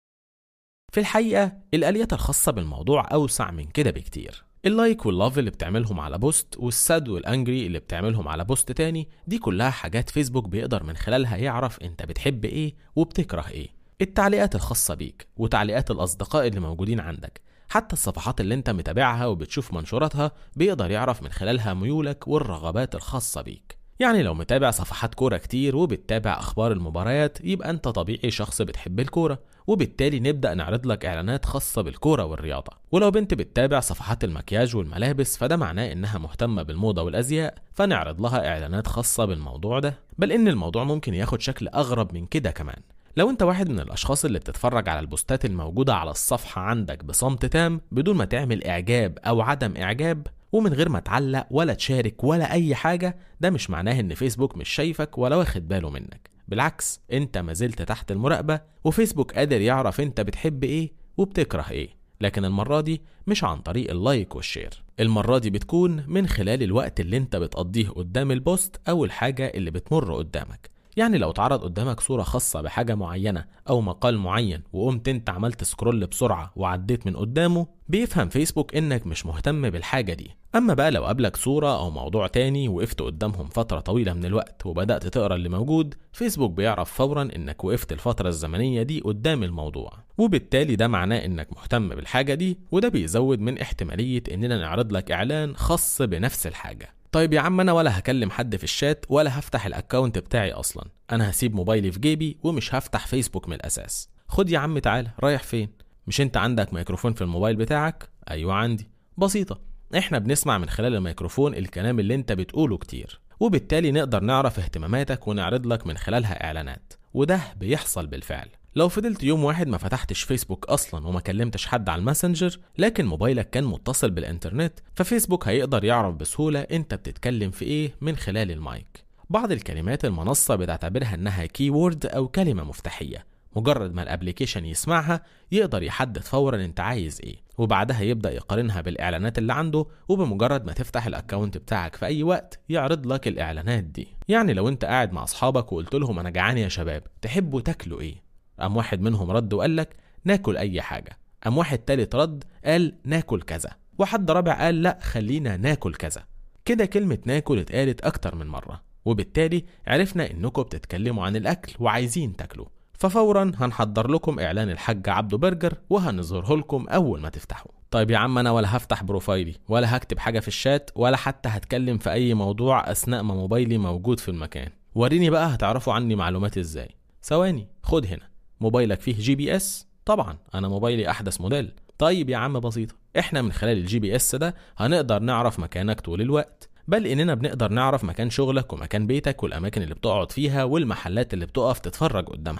في الحقيقة الآليات الخاصة بالموضوع أوسع من كده بكتير اللايك واللاف اللي بتعملهم على بوست والساد والانجري اللي بتعملهم على بوست تاني دي كلها حاجات فيسبوك بيقدر من خلالها يعرف انت بتحب ايه وبتكره ايه التعليقات الخاصة بيك وتعليقات الأصدقاء اللي موجودين عندك حتى الصفحات اللي انت متابعها وبتشوف منشوراتها بيقدر يعرف من خلالها ميولك والرغبات الخاصة بيك يعني لو متابع صفحات كورة كتير وبتتابع أخبار المباريات يبقى أنت طبيعي شخص بتحب الكورة وبالتالي نبدأ نعرض لك إعلانات خاصة بالكورة والرياضة ولو بنت بتتابع صفحات المكياج والملابس فده معناه إنها مهتمة بالموضة والأزياء فنعرض لها إعلانات خاصة بالموضوع ده بل إن الموضوع ممكن ياخد شكل أغرب من كده كمان لو انت واحد من الاشخاص اللي بتتفرج على البوستات الموجودة على الصفحة عندك بصمت تام بدون ما تعمل اعجاب او عدم اعجاب ومن غير ما تعلق ولا تشارك ولا اي حاجة ده مش معناه ان فيسبوك مش شايفك ولا واخد باله منك بالعكس انت ما زلت تحت المراقبة وفيسبوك قادر يعرف انت بتحب ايه وبتكره ايه لكن المرة دي مش عن طريق اللايك والشير المرة دي بتكون من خلال الوقت اللي انت بتقضيه قدام البوست او الحاجة اللي بتمر قدامك يعني لو اتعرض قدامك صورة خاصة بحاجة معينة أو مقال معين وقمت أنت عملت سكرول بسرعة وعديت من قدامه بيفهم فيسبوك إنك مش مهتم بالحاجة دي أما بقى لو قابلك صورة أو موضوع تاني وقفت قدامهم فترة طويلة من الوقت وبدأت تقرا اللي موجود فيسبوك بيعرف فورا إنك وقفت الفترة الزمنية دي قدام الموضوع وبالتالي ده معناه إنك مهتم بالحاجة دي وده بيزود من احتمالية إننا نعرض لك إعلان خاص بنفس الحاجة طيب يا عم انا ولا هكلم حد في الشات ولا هفتح الاكونت بتاعي اصلا انا هسيب موبايلي في جيبي ومش هفتح فيسبوك من الاساس خد يا عم تعالى رايح فين مش انت عندك ميكروفون في الموبايل بتاعك ايوه عندي بسيطه احنا بنسمع من خلال الميكروفون الكلام اللي انت بتقوله كتير وبالتالي نقدر نعرف اهتماماتك ونعرض لك من خلالها اعلانات وده بيحصل بالفعل لو فضلت يوم واحد ما فتحتش فيسبوك اصلا وما كلمتش حد على الماسنجر لكن موبايلك كان متصل بالانترنت ففيسبوك هيقدر يعرف بسهوله انت بتتكلم في ايه من خلال المايك بعض الكلمات المنصه بتعتبرها انها كيورد او كلمه مفتاحيه مجرد ما الابليكيشن يسمعها يقدر يحدد فورا انت عايز ايه وبعدها يبدا يقارنها بالاعلانات اللي عنده وبمجرد ما تفتح الاكونت بتاعك في اي وقت يعرض لك الاعلانات دي يعني لو انت قاعد مع اصحابك وقلت لهم انا جعان يا شباب تحبوا تاكلوا ايه قام واحد منهم رد وقال لك ناكل اي حاجه قام واحد تالت رد قال ناكل كذا وحد رابع قال لا خلينا ناكل كذا كده كلمة ناكل اتقالت أكتر من مرة وبالتالي عرفنا إنكم بتتكلموا عن الأكل وعايزين تاكلوا ففورا هنحضر لكم إعلان الحاج عبده برجر وهنظهره لكم أول ما تفتحوا طيب يا عم أنا ولا هفتح بروفايلي ولا هكتب حاجة في الشات ولا حتى هتكلم في أي موضوع أثناء ما موبايلي موجود في المكان وريني بقى هتعرفوا عني معلومات إزاي ثواني خد هنا موبايلك فيه جي بي اس طبعا انا موبايلي احدث موديل طيب يا عم بسيطه احنا من خلال الجي بي اس ده هنقدر نعرف مكانك طول الوقت بل اننا بنقدر نعرف مكان شغلك ومكان بيتك والاماكن اللي بتقعد فيها والمحلات اللي بتقف تتفرج قدامها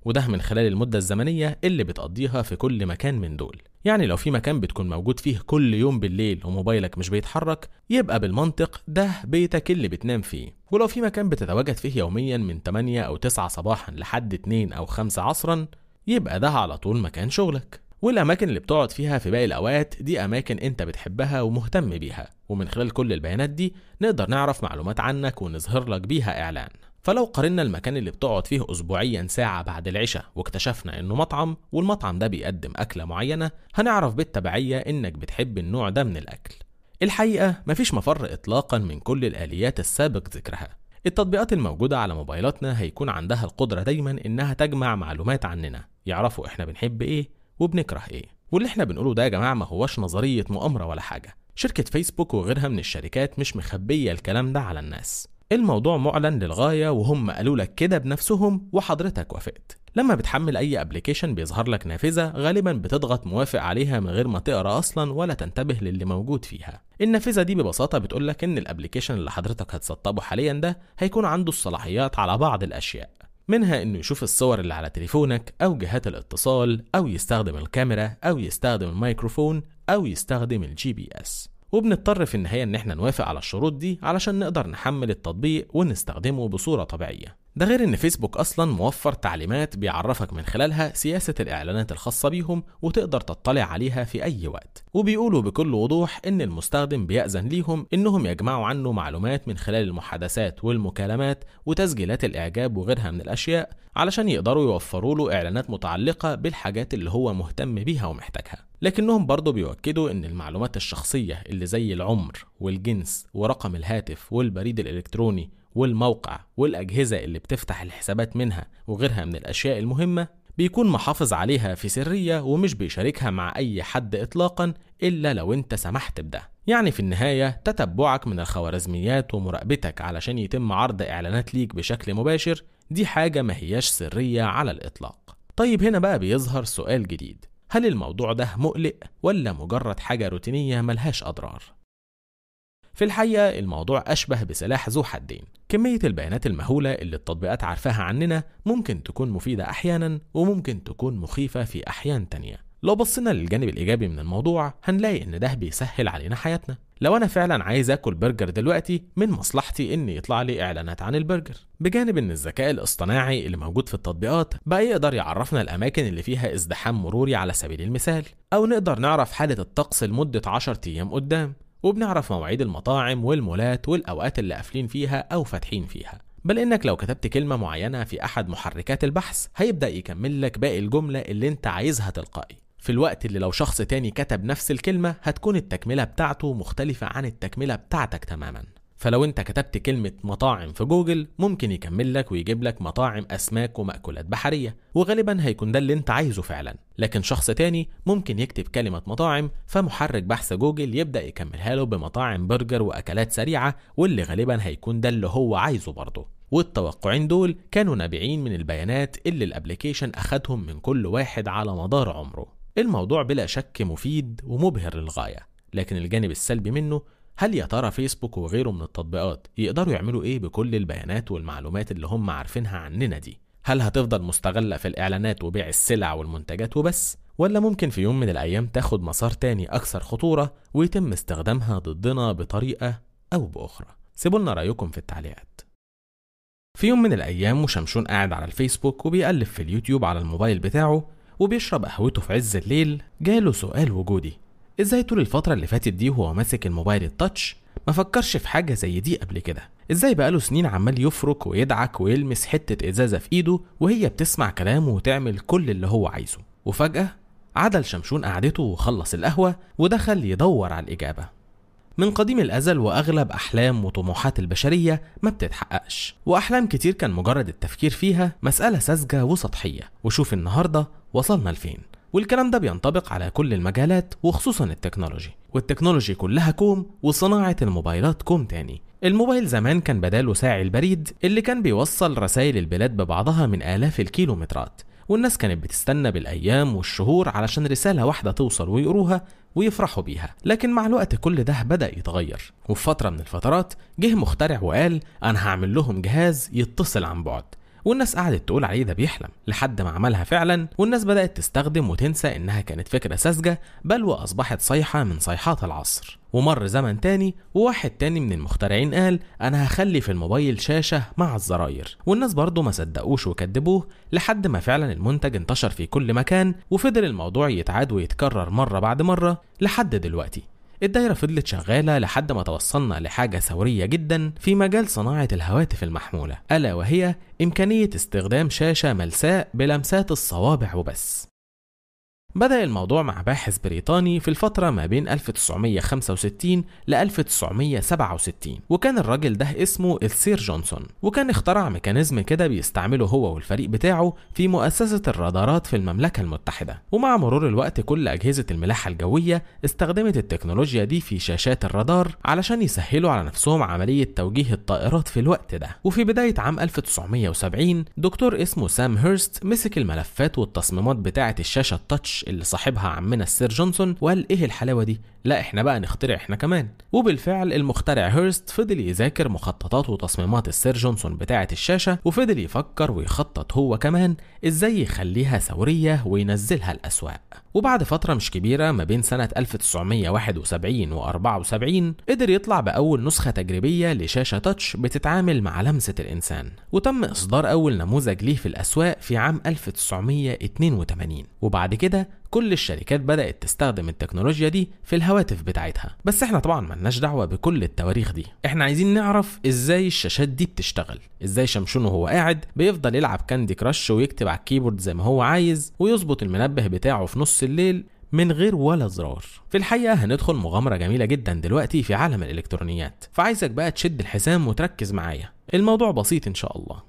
وده من خلال المدة الزمنية اللي بتقضيها في كل مكان من دول يعني لو في مكان بتكون موجود فيه كل يوم بالليل وموبايلك مش بيتحرك يبقى بالمنطق ده بيتك اللي بتنام فيه ولو في مكان بتتواجد فيه يوميا من 8 أو 9 صباحا لحد 2 أو 5 عصرا يبقى ده على طول مكان شغلك والأماكن اللي بتقعد فيها في باقي الأوقات دي أماكن أنت بتحبها ومهتم بيها ومن خلال كل البيانات دي نقدر نعرف معلومات عنك ونظهر لك بيها إعلان فلو قارنا المكان اللي بتقعد فيه أسبوعيا ساعة بعد العشاء واكتشفنا إنه مطعم والمطعم ده بيقدم أكلة معينة هنعرف بالتبعية إنك بتحب النوع ده من الأكل الحقيقة مفيش مفر إطلاقا من كل الآليات السابق ذكرها التطبيقات الموجودة على موبايلاتنا هيكون عندها القدرة دايما إنها تجمع معلومات عننا يعرفوا إحنا بنحب إيه وبنكره إيه واللي إحنا بنقوله ده يا جماعة ما هوش نظرية مؤامرة ولا حاجة شركة فيسبوك وغيرها من الشركات مش مخبية الكلام ده على الناس الموضوع معلن للغاية وهم قالوا لك كده بنفسهم وحضرتك وافقت لما بتحمل اي ابلكيشن بيظهر لك نافذة غالبا بتضغط موافق عليها من غير ما تقرا اصلا ولا تنتبه للي موجود فيها النافذة دي ببساطة بتقول لك ان الابلكيشن اللي حضرتك هتسطبه حاليا ده هيكون عنده الصلاحيات على بعض الاشياء منها انه يشوف الصور اللي على تليفونك او جهات الاتصال او يستخدم الكاميرا او يستخدم الميكروفون او يستخدم الجي بي اس وبنضطر في النهاية إن إحنا نوافق على الشروط دي علشان نقدر نحمل التطبيق ونستخدمه بصورة طبيعية. ده غير إن فيسبوك أصلا موفر تعليمات بيعرفك من خلالها سياسة الإعلانات الخاصة بيهم وتقدر تطلع عليها في أي وقت. وبيقولوا بكل وضوح إن المستخدم بيأذن ليهم إنهم يجمعوا عنه معلومات من خلال المحادثات والمكالمات وتسجيلات الإعجاب وغيرها من الأشياء علشان يقدروا يوفروا له إعلانات متعلقة بالحاجات اللي هو مهتم بيها ومحتاجها. لكنهم برضه بيؤكدوا ان المعلومات الشخصية اللي زي العمر والجنس ورقم الهاتف والبريد الالكتروني والموقع والاجهزة اللي بتفتح الحسابات منها وغيرها من الاشياء المهمة بيكون محافظ عليها في سرية ومش بيشاركها مع اي حد اطلاقا الا لو انت سمحت بده يعني في النهاية تتبعك من الخوارزميات ومراقبتك علشان يتم عرض اعلانات ليك بشكل مباشر دي حاجة ما هياش سرية على الاطلاق طيب هنا بقى بيظهر سؤال جديد هل الموضوع ده مقلق ولا مجرد حاجة روتينية ملهاش أضرار؟ في الحقيقة الموضوع أشبه بسلاح ذو حدين كمية البيانات المهولة اللي التطبيقات عارفاها عننا ممكن تكون مفيدة أحيانا وممكن تكون مخيفة في أحيان تانية لو بصينا للجانب الإيجابي من الموضوع هنلاقي إن ده بيسهل علينا حياتنا لو أنا فعلا عايز آكل برجر دلوقتي من مصلحتي إن يطلع لي إعلانات عن البرجر بجانب إن الذكاء الاصطناعي اللي موجود في التطبيقات بقى يقدر يعرفنا الأماكن اللي فيها ازدحام مروري على سبيل المثال أو نقدر نعرف حالة الطقس لمدة 10 أيام قدام وبنعرف مواعيد المطاعم والمولات والأوقات اللي قافلين فيها أو فاتحين فيها بل انك لو كتبت كلمة معينة في احد محركات البحث هيبدأ يكمل لك باقي الجملة اللي انت عايزها تلقائي في الوقت اللي لو شخص تاني كتب نفس الكلمة هتكون التكملة بتاعته مختلفة عن التكملة بتاعتك تماما فلو انت كتبت كلمة مطاعم في جوجل ممكن يكمل لك ويجيب لك مطاعم أسماك ومأكولات بحرية وغالبا هيكون ده اللي انت عايزه فعلا لكن شخص تاني ممكن يكتب كلمة مطاعم فمحرك بحث جوجل يبدأ يكملها له بمطاعم برجر وأكلات سريعة واللي غالبا هيكون ده اللي هو عايزه برضه والتوقعين دول كانوا نابعين من البيانات اللي الابليكيشن أخدهم من كل واحد على مدار عمره الموضوع بلا شك مفيد ومبهر للغاية لكن الجانب السلبي منه هل يا ترى فيسبوك وغيره من التطبيقات يقدروا يعملوا ايه بكل البيانات والمعلومات اللي هم عارفينها عننا دي هل هتفضل مستغلة في الإعلانات وبيع السلع والمنتجات وبس؟ ولا ممكن في يوم من الأيام تاخد مسار تاني أكثر خطورة ويتم استخدامها ضدنا بطريقة أو بأخرى؟ سيبولنا رأيكم في التعليقات في يوم من الأيام وشمشون قاعد على الفيسبوك وبيقلب في اليوتيوب على الموبايل بتاعه وبيشرب قهوته في عز الليل جاله سؤال وجودي ازاي طول الفترة اللي فاتت دي وهو ماسك الموبايل التاتش ما فكرش في حاجة زي دي قبل كده ازاي بقاله سنين عمال يفرك ويدعك ويلمس حتة ازازة في ايده وهي بتسمع كلامه وتعمل كل اللي هو عايزه وفجأة عدل شمشون قعدته وخلص القهوة ودخل يدور على الإجابة من قديم الأزل وأغلب أحلام وطموحات البشرية ما بتتحققش وأحلام كتير كان مجرد التفكير فيها مسألة ساذجة وسطحية وشوف النهاردة وصلنا لفين والكلام ده بينطبق على كل المجالات وخصوصا التكنولوجي والتكنولوجي كلها كوم وصناعة الموبايلات كوم تاني الموبايل زمان كان بداله ساعي البريد اللي كان بيوصل رسائل البلاد ببعضها من آلاف الكيلومترات والناس كانت بتستنى بالأيام والشهور علشان رسالة واحدة توصل ويقروها ويفرحوا بيها لكن مع الوقت كل ده بدأ يتغير وفي فترة من الفترات جه مخترع وقال أنا هعمل لهم جهاز يتصل عن بعد والناس قعدت تقول عليه ده بيحلم لحد ما عملها فعلا والناس بدأت تستخدم وتنسى إنها كانت فكرة ساذجة بل وأصبحت صيحة من صيحات العصر ومر زمن تاني وواحد تاني من المخترعين قال انا هخلي في الموبايل شاشة مع الزراير والناس برضه ما صدقوش وكدبوه لحد ما فعلا المنتج انتشر في كل مكان وفضل الموضوع يتعاد ويتكرر مرة بعد مرة لحد دلوقتي الدايرة فضلت شغالة لحد ما توصلنا لحاجة ثورية جدا في مجال صناعة الهواتف المحمولة ألا وهي إمكانية استخدام شاشة ملساء بلمسات الصوابع وبس بدأ الموضوع مع باحث بريطاني في الفترة ما بين 1965 ل 1967 وكان الراجل ده اسمه السير جونسون وكان اخترع ميكانيزم كده بيستعمله هو والفريق بتاعه في مؤسسة الرادارات في المملكة المتحدة ومع مرور الوقت كل أجهزة الملاحة الجوية استخدمت التكنولوجيا دي في شاشات الرادار علشان يسهلوا على نفسهم عملية توجيه الطائرات في الوقت ده وفي بداية عام 1970 دكتور اسمه سام هيرست مسك الملفات والتصميمات بتاعة الشاشة التاتش اللي صاحبها عمنا السير جونسون وقال ايه الحلاوه دي لا احنا بقى نخترع احنا كمان وبالفعل المخترع هيرست فضل يذاكر مخططات وتصميمات السير جونسون بتاعه الشاشه وفضل يفكر ويخطط هو كمان ازاي يخليها ثوريه وينزلها الاسواق وبعد فتره مش كبيره ما بين سنه 1971 و 74 قدر يطلع باول نسخه تجريبيه لشاشه تاتش بتتعامل مع لمسه الانسان وتم اصدار اول نموذج ليه في الاسواق في عام 1982 وبعد كده كل الشركات بدأت تستخدم التكنولوجيا دي في الهواتف بتاعتها بس احنا طبعا ملناش دعوة بكل التواريخ دي احنا عايزين نعرف ازاي الشاشات دي بتشتغل ازاي شمشون وهو قاعد بيفضل يلعب كاندي كراش ويكتب على الكيبورد زي ما هو عايز ويظبط المنبه بتاعه في نص الليل من غير ولا زرار في الحقيقة هندخل مغامرة جميلة جدا دلوقتي في عالم الإلكترونيات فعايزك بقى تشد الحزام وتركز معايا الموضوع بسيط إن شاء الله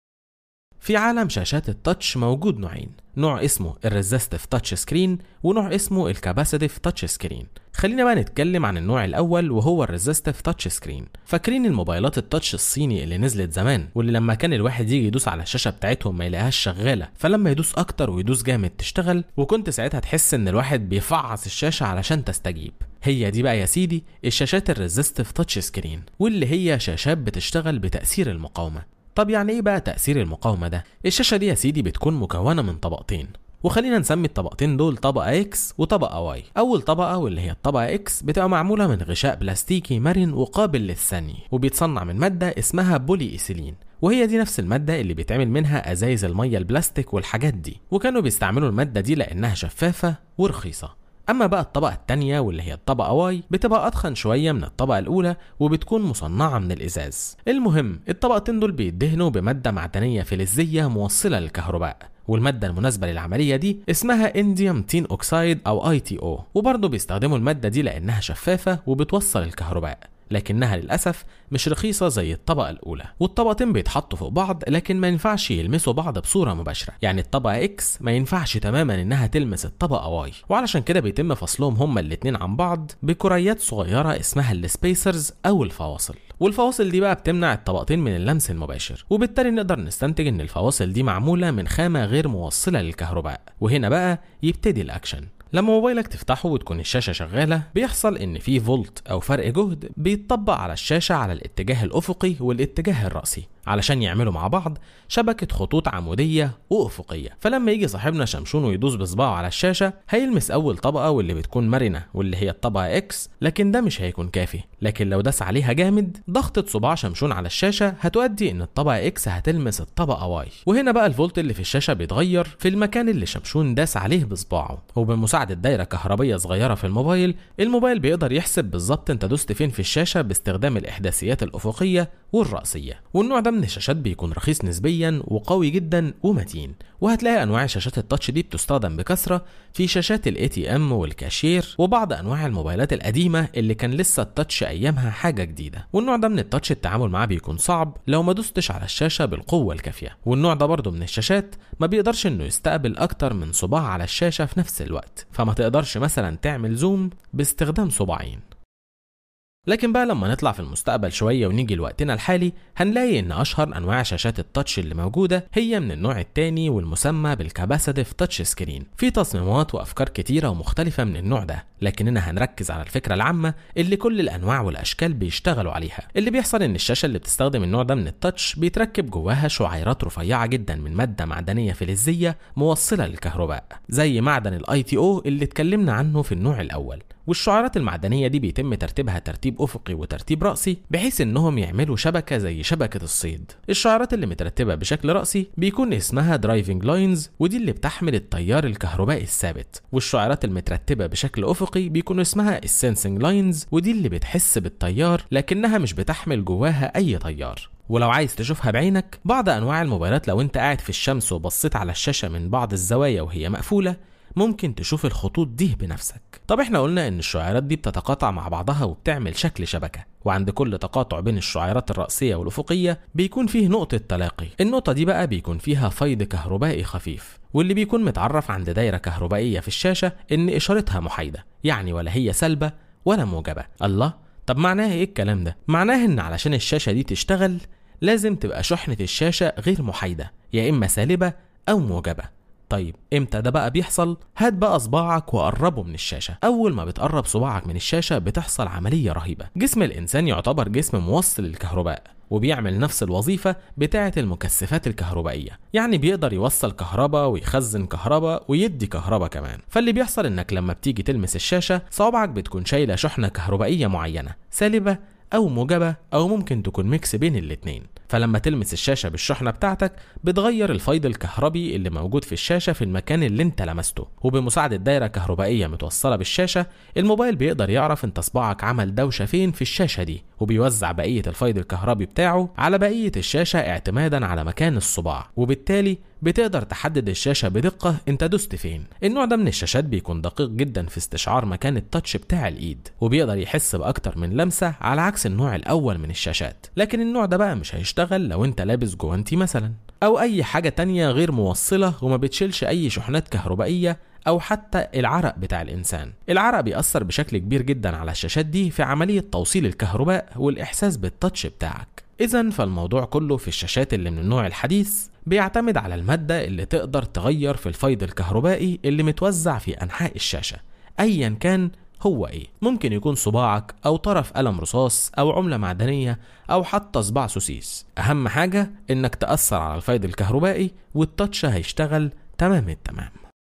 في عالم شاشات التاتش موجود نوعين نوع اسمه الريزستيف تاتش سكرين ونوع اسمه الكاباسيتيف تاتش سكرين خلينا بقى نتكلم عن النوع الاول وهو الريزستيف تاتش سكرين فاكرين الموبايلات التاتش الصيني اللي نزلت زمان واللي لما كان الواحد يجي يدوس على الشاشه بتاعتهم ما يلاقيهاش شغاله فلما يدوس اكتر ويدوس جامد تشتغل وكنت ساعتها تحس ان الواحد بيفعص الشاشه علشان تستجيب هي دي بقى يا سيدي الشاشات الريزستيف تاتش سكرين واللي هي شاشات بتشتغل بتاثير المقاومه طب يعني ايه بقى تأثير المقاومة ده؟ الشاشة دي يا سيدي بتكون مكونة من طبقتين وخلينا نسمي الطبقتين دول طبقة اكس وطبقة واي أول طبقة واللي هي الطبقة اكس بتبقى معمولة من غشاء بلاستيكي مرن وقابل للثني وبيتصنع من مادة اسمها بولي إيثيلين وهي دي نفس المادة اللي بيتعمل منها أزايز المية البلاستيك والحاجات دي وكانوا بيستعملوا المادة دي لأنها شفافة ورخيصة اما بقى الطبقه الثانيه واللي هي الطبقه واي بتبقى اتخن شويه من الطبقه الاولى وبتكون مصنعه من الازاز المهم الطبقتين دول بيدهنوا بماده معدنيه فلزيه موصله للكهرباء والماده المناسبه للعمليه دي اسمها انديوم تين اوكسايد او اي تي او وبرضه بيستخدموا الماده دي لانها شفافه وبتوصل الكهرباء لكنها للأسف مش رخيصة زي الطبقة الأولى والطبقتين بيتحطوا فوق بعض لكن ما ينفعش يلمسوا بعض بصورة مباشرة يعني الطبقة إكس ما ينفعش تماما إنها تلمس الطبقة واي وعلشان كده بيتم فصلهم هما الاتنين عن بعض بكريات صغيرة اسمها السبيسرز أو الفواصل والفواصل دي بقى بتمنع الطبقتين من اللمس المباشر وبالتالي نقدر نستنتج ان الفواصل دي معمولة من خامة غير موصلة للكهرباء وهنا بقى يبتدي الأكشن لما موبايلك تفتحه وتكون الشاشة شغالة بيحصل إن في فولت أو فرق جهد بيتطبق على الشاشة على الاتجاه الأفقي والاتجاه الرأسي علشان يعملوا مع بعض شبكة خطوط عمودية وأفقية فلما يجي صاحبنا شمشون ويدوس بصباعه على الشاشة هيلمس أول طبقة واللي بتكون مرنة واللي هي الطبقة إكس لكن ده مش هيكون كافي لكن لو داس عليها جامد ضغطة صباع شمشون على الشاشة هتؤدي إن الطبقة إكس هتلمس الطبقة واي وهنا بقى الفولت اللي في الشاشة بيتغير في المكان اللي شمشون داس عليه بصباعه وبمساعدة دايرة كهربية صغيرة في الموبايل الموبايل بيقدر يحسب بالظبط انت دوست فين في الشاشة باستخدام الإحداثيات الأفقية والرأسية والنوع ده من الشاشات بيكون رخيص نسبيا وقوي جدا ومتين وهتلاقي انواع شاشات التاتش دي بتستخدم بكثره في شاشات الاي تي ام والكاشير وبعض انواع الموبايلات القديمه اللي كان لسه التاتش ايامها حاجه جديده والنوع ده من التاتش التعامل معاه بيكون صعب لو ما دوستش على الشاشه بالقوه الكافيه والنوع ده برضه من الشاشات ما بيقدرش انه يستقبل اكتر من صباع على الشاشه في نفس الوقت فما تقدرش مثلا تعمل زوم باستخدام صباعين لكن بقى لما نطلع في المستقبل شوية ونيجي لوقتنا الحالي هنلاقي إن أشهر أنواع شاشات التاتش اللي موجودة هي من النوع التاني والمسمى بالكاباسيتيف تاتش سكرين في تصميمات وأفكار كتيرة ومختلفة من النوع ده لكننا هنركز على الفكرة العامة اللي كل الأنواع والأشكال بيشتغلوا عليها اللي بيحصل إن الشاشة اللي بتستخدم النوع ده من التاتش بيتركب جواها شعيرات رفيعة جدا من مادة معدنية فلزية موصلة للكهرباء زي معدن الاي تي او اللي اتكلمنا عنه في النوع الأول والشعيرات المعدنية دي بيتم ترتيبها ترتيب أفقي وترتيب رأسي بحيث إنهم يعملوا شبكة زي شبكة الصيد. الشعيرات اللي مترتبة بشكل رأسي بيكون اسمها درايفنج لاينز ودي اللي بتحمل التيار الكهربائي الثابت، والشعيرات المترتبة بشكل أفقي بيكون اسمها السنسنج لاينز ودي اللي بتحس بالتيار لكنها مش بتحمل جواها أي تيار. ولو عايز تشوفها بعينك بعض انواع الموبايلات لو انت قاعد في الشمس وبصيت على الشاشه من بعض الزوايا وهي مقفوله ممكن تشوف الخطوط دي بنفسك طب احنا قلنا ان الشعيرات دي بتتقاطع مع بعضها وبتعمل شكل شبكة وعند كل تقاطع بين الشعيرات الرأسية والأفقية بيكون فيه نقطة تلاقي النقطة دي بقى بيكون فيها فيض كهربائي خفيف واللي بيكون متعرف عند دايرة كهربائية في الشاشة ان إشارتها محايدة يعني ولا هي سلبة ولا موجبة الله طب معناها ايه الكلام ده معناه ان علشان الشاشة دي تشتغل لازم تبقى شحنة الشاشة غير محايدة يا إما سالبة أو موجبة طيب امتى ده بقى بيحصل هات بقى صباعك وقربه من الشاشه اول ما بتقرب صباعك من الشاشه بتحصل عمليه رهيبه جسم الانسان يعتبر جسم موصل للكهرباء وبيعمل نفس الوظيفة بتاعة المكثفات الكهربائية يعني بيقدر يوصل كهرباء ويخزن كهرباء ويدي كهرباء كمان فاللي بيحصل انك لما بتيجي تلمس الشاشة صوابعك بتكون شايلة شحنة كهربائية معينة سالبة أو موجبة أو ممكن تكون ميكس بين الاتنين فلما تلمس الشاشة بالشحنة بتاعتك بتغير الفيض الكهربي اللي موجود في الشاشة في المكان اللي انت لمسته وبمساعدة دايرة كهربائية متوصلة بالشاشة الموبايل بيقدر يعرف انت صباعك عمل دوشة فين في الشاشة دي وبيوزع بقية الفيض الكهربي بتاعه على بقية الشاشة اعتمادا على مكان الصباع وبالتالي بتقدر تحدد الشاشة بدقة انت دوست فين النوع ده من الشاشات بيكون دقيق جدا في استشعار مكان التاتش بتاع الايد وبيقدر يحس باكتر من لمسة على عكس النوع الاول من الشاشات لكن النوع ده بقى مش هيشتغل لو انت لابس جوانتي مثلا او اي حاجة تانية غير موصلة وما بتشيلش اي شحنات كهربائية او حتى العرق بتاع الانسان العرق بيأثر بشكل كبير جدا على الشاشات دي في عملية توصيل الكهرباء والاحساس بالتاتش بتاعك اذا فالموضوع كله في الشاشات اللي من النوع الحديث بيعتمد على المادة اللي تقدر تغير في الفيض الكهربائي اللي متوزع في انحاء الشاشة ايا كان هو ايه ممكن يكون صباعك او طرف قلم رصاص او عملة معدنية او حتى صباع سوسيس اهم حاجة انك تأثر على الفيض الكهربائي والتاتش هيشتغل تمام التمام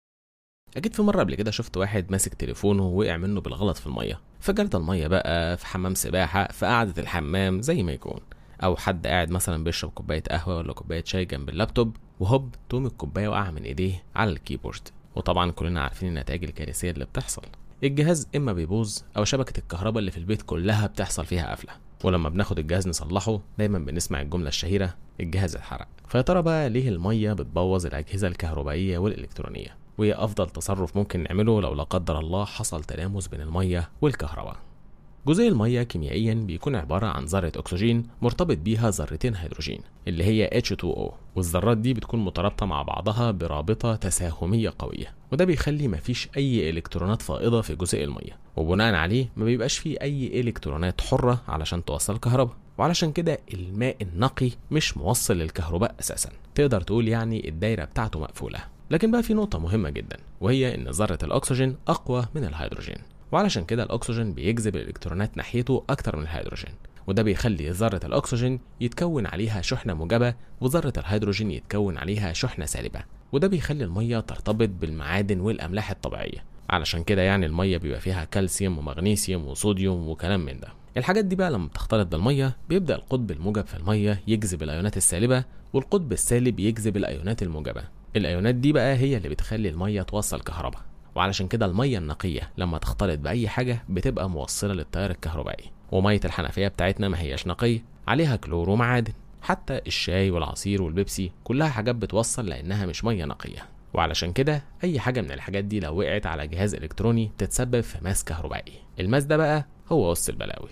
اكيد في مره قبل كده شفت واحد ماسك تليفونه ووقع منه بالغلط في الميه في جرد الميه بقى في حمام سباحه في قعده الحمام زي ما يكون او حد قاعد مثلا بيشرب كوبايه قهوه ولا كوبايه شاي جنب اللابتوب وهوب تقوم الكوبايه واقعه من ايديه على الكيبورد وطبعا كلنا عارفين النتائج الكارثيه اللي بتحصل الجهاز اما بيبوظ او شبكه الكهرباء اللي في البيت كلها بتحصل فيها قفله ولما بناخد الجهاز نصلحه دايما بنسمع الجمله الشهيره الجهاز اتحرق فيا ترى بقى ليه الميه بتبوظ الاجهزه الكهربائيه والالكترونيه وهي افضل تصرف ممكن نعمله لو لا قدر الله حصل تلامس بين الميه والكهرباء جزيء المية كيميائيا بيكون عبارة عن ذرة أكسجين مرتبط بيها ذرتين هيدروجين اللي هي H2O والذرات دي بتكون مترابطة مع بعضها برابطة تساهمية قوية وده بيخلي مفيش أي إلكترونات فائضة في جزيء المية وبناء عليه ما بيبقاش فيه أي إلكترونات حرة علشان توصل كهرباء وعلشان كده الماء النقي مش موصل للكهرباء أساسا تقدر تقول يعني الدايرة بتاعته مقفولة لكن بقى في نقطة مهمة جدا وهي إن ذرة الأكسجين أقوى من الهيدروجين وعلشان كده الأكسجين بيجذب الإلكترونات ناحيته أكتر من الهيدروجين وده بيخلي ذرة الأكسجين يتكون عليها شحنة موجبة وذرة الهيدروجين يتكون عليها شحنة سالبة وده بيخلي المية ترتبط بالمعادن والأملاح الطبيعية علشان كده يعني المية بيبقى فيها كالسيوم ومغنيسيوم وصوديوم وكلام من ده الحاجات دي بقى لما بتختلط بالمية بيبدأ القطب الموجب في المية يجذب الأيونات السالبة والقطب السالب يجذب الأيونات الموجبة الأيونات دي بقى هي اللي بتخلي المية توصل كهرباء وعلشان كده المية النقية لما تختلط بأي حاجة بتبقى موصلة للتيار الكهربائي ومية الحنفية بتاعتنا ما هياش نقية عليها كلور ومعادن حتى الشاي والعصير والبيبسي كلها حاجات بتوصل لأنها مش مية نقية وعلشان كده أي حاجة من الحاجات دي لو وقعت على جهاز إلكتروني تتسبب في ماس كهربائي الماس ده بقى هو وسط البلاوي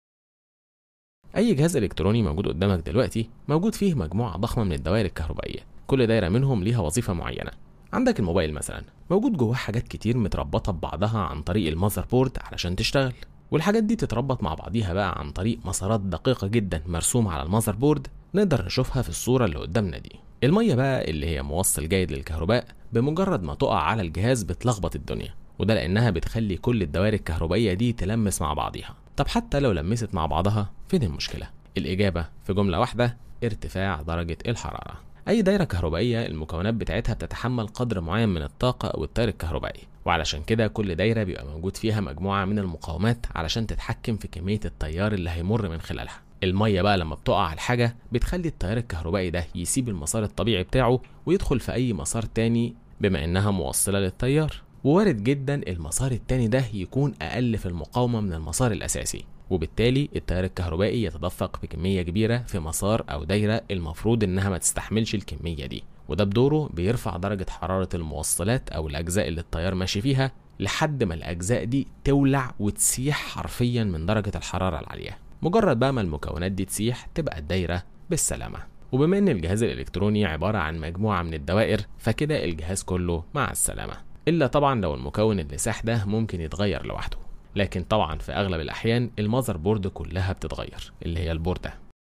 أي جهاز إلكتروني موجود قدامك دلوقتي موجود فيه مجموعة ضخمة من الدوائر الكهربائية كل دايرة منهم ليها وظيفة معينة عندك الموبايل مثلا موجود جواه حاجات كتير متربطة ببعضها عن طريق المذر بورد علشان تشتغل والحاجات دي تتربط مع بعضيها بقى عن طريق مسارات دقيقة جدا مرسومة على المذر بورد نقدر نشوفها في الصورة اللي قدامنا دي المية بقى اللي هي موصل جيد للكهرباء بمجرد ما تقع على الجهاز بتلخبط الدنيا وده لأنها بتخلي كل الدوائر الكهربائية دي تلمس مع بعضيها طب حتى لو لمست مع بعضها فين المشكلة؟ الإجابة في جملة واحدة ارتفاع درجة الحرارة أي دايرة كهربائية المكونات بتاعتها بتتحمل قدر معين من الطاقة أو التيار الكهربائي وعلشان كده كل دايرة بيبقى موجود فيها مجموعة من المقاومات علشان تتحكم في كمية التيار اللي هيمر من خلالها المية بقى لما بتقع على الحاجة بتخلي التيار الكهربائي ده يسيب المسار الطبيعي بتاعه ويدخل في أي مسار تاني بما إنها موصلة للتيار ووارد جدا المسار التاني ده يكون أقل في المقاومة من المسار الأساسي وبالتالي التيار الكهربائي يتدفق بكمية كبيرة في مسار أو دايرة المفروض إنها ما تستحملش الكمية دي وده بدوره بيرفع درجة حرارة الموصلات أو الأجزاء اللي التيار ماشي فيها لحد ما الأجزاء دي تولع وتسيح حرفيا من درجة الحرارة العالية مجرد بقى ما المكونات دي تسيح تبقى الدايرة بالسلامة وبما ان الجهاز الالكتروني عبارة عن مجموعة من الدوائر فكده الجهاز كله مع السلامة الا طبعا لو المكون اللي ساح ده ممكن يتغير لوحده لكن طبعا في اغلب الاحيان المذر بورد كلها بتتغير اللي هي البوردة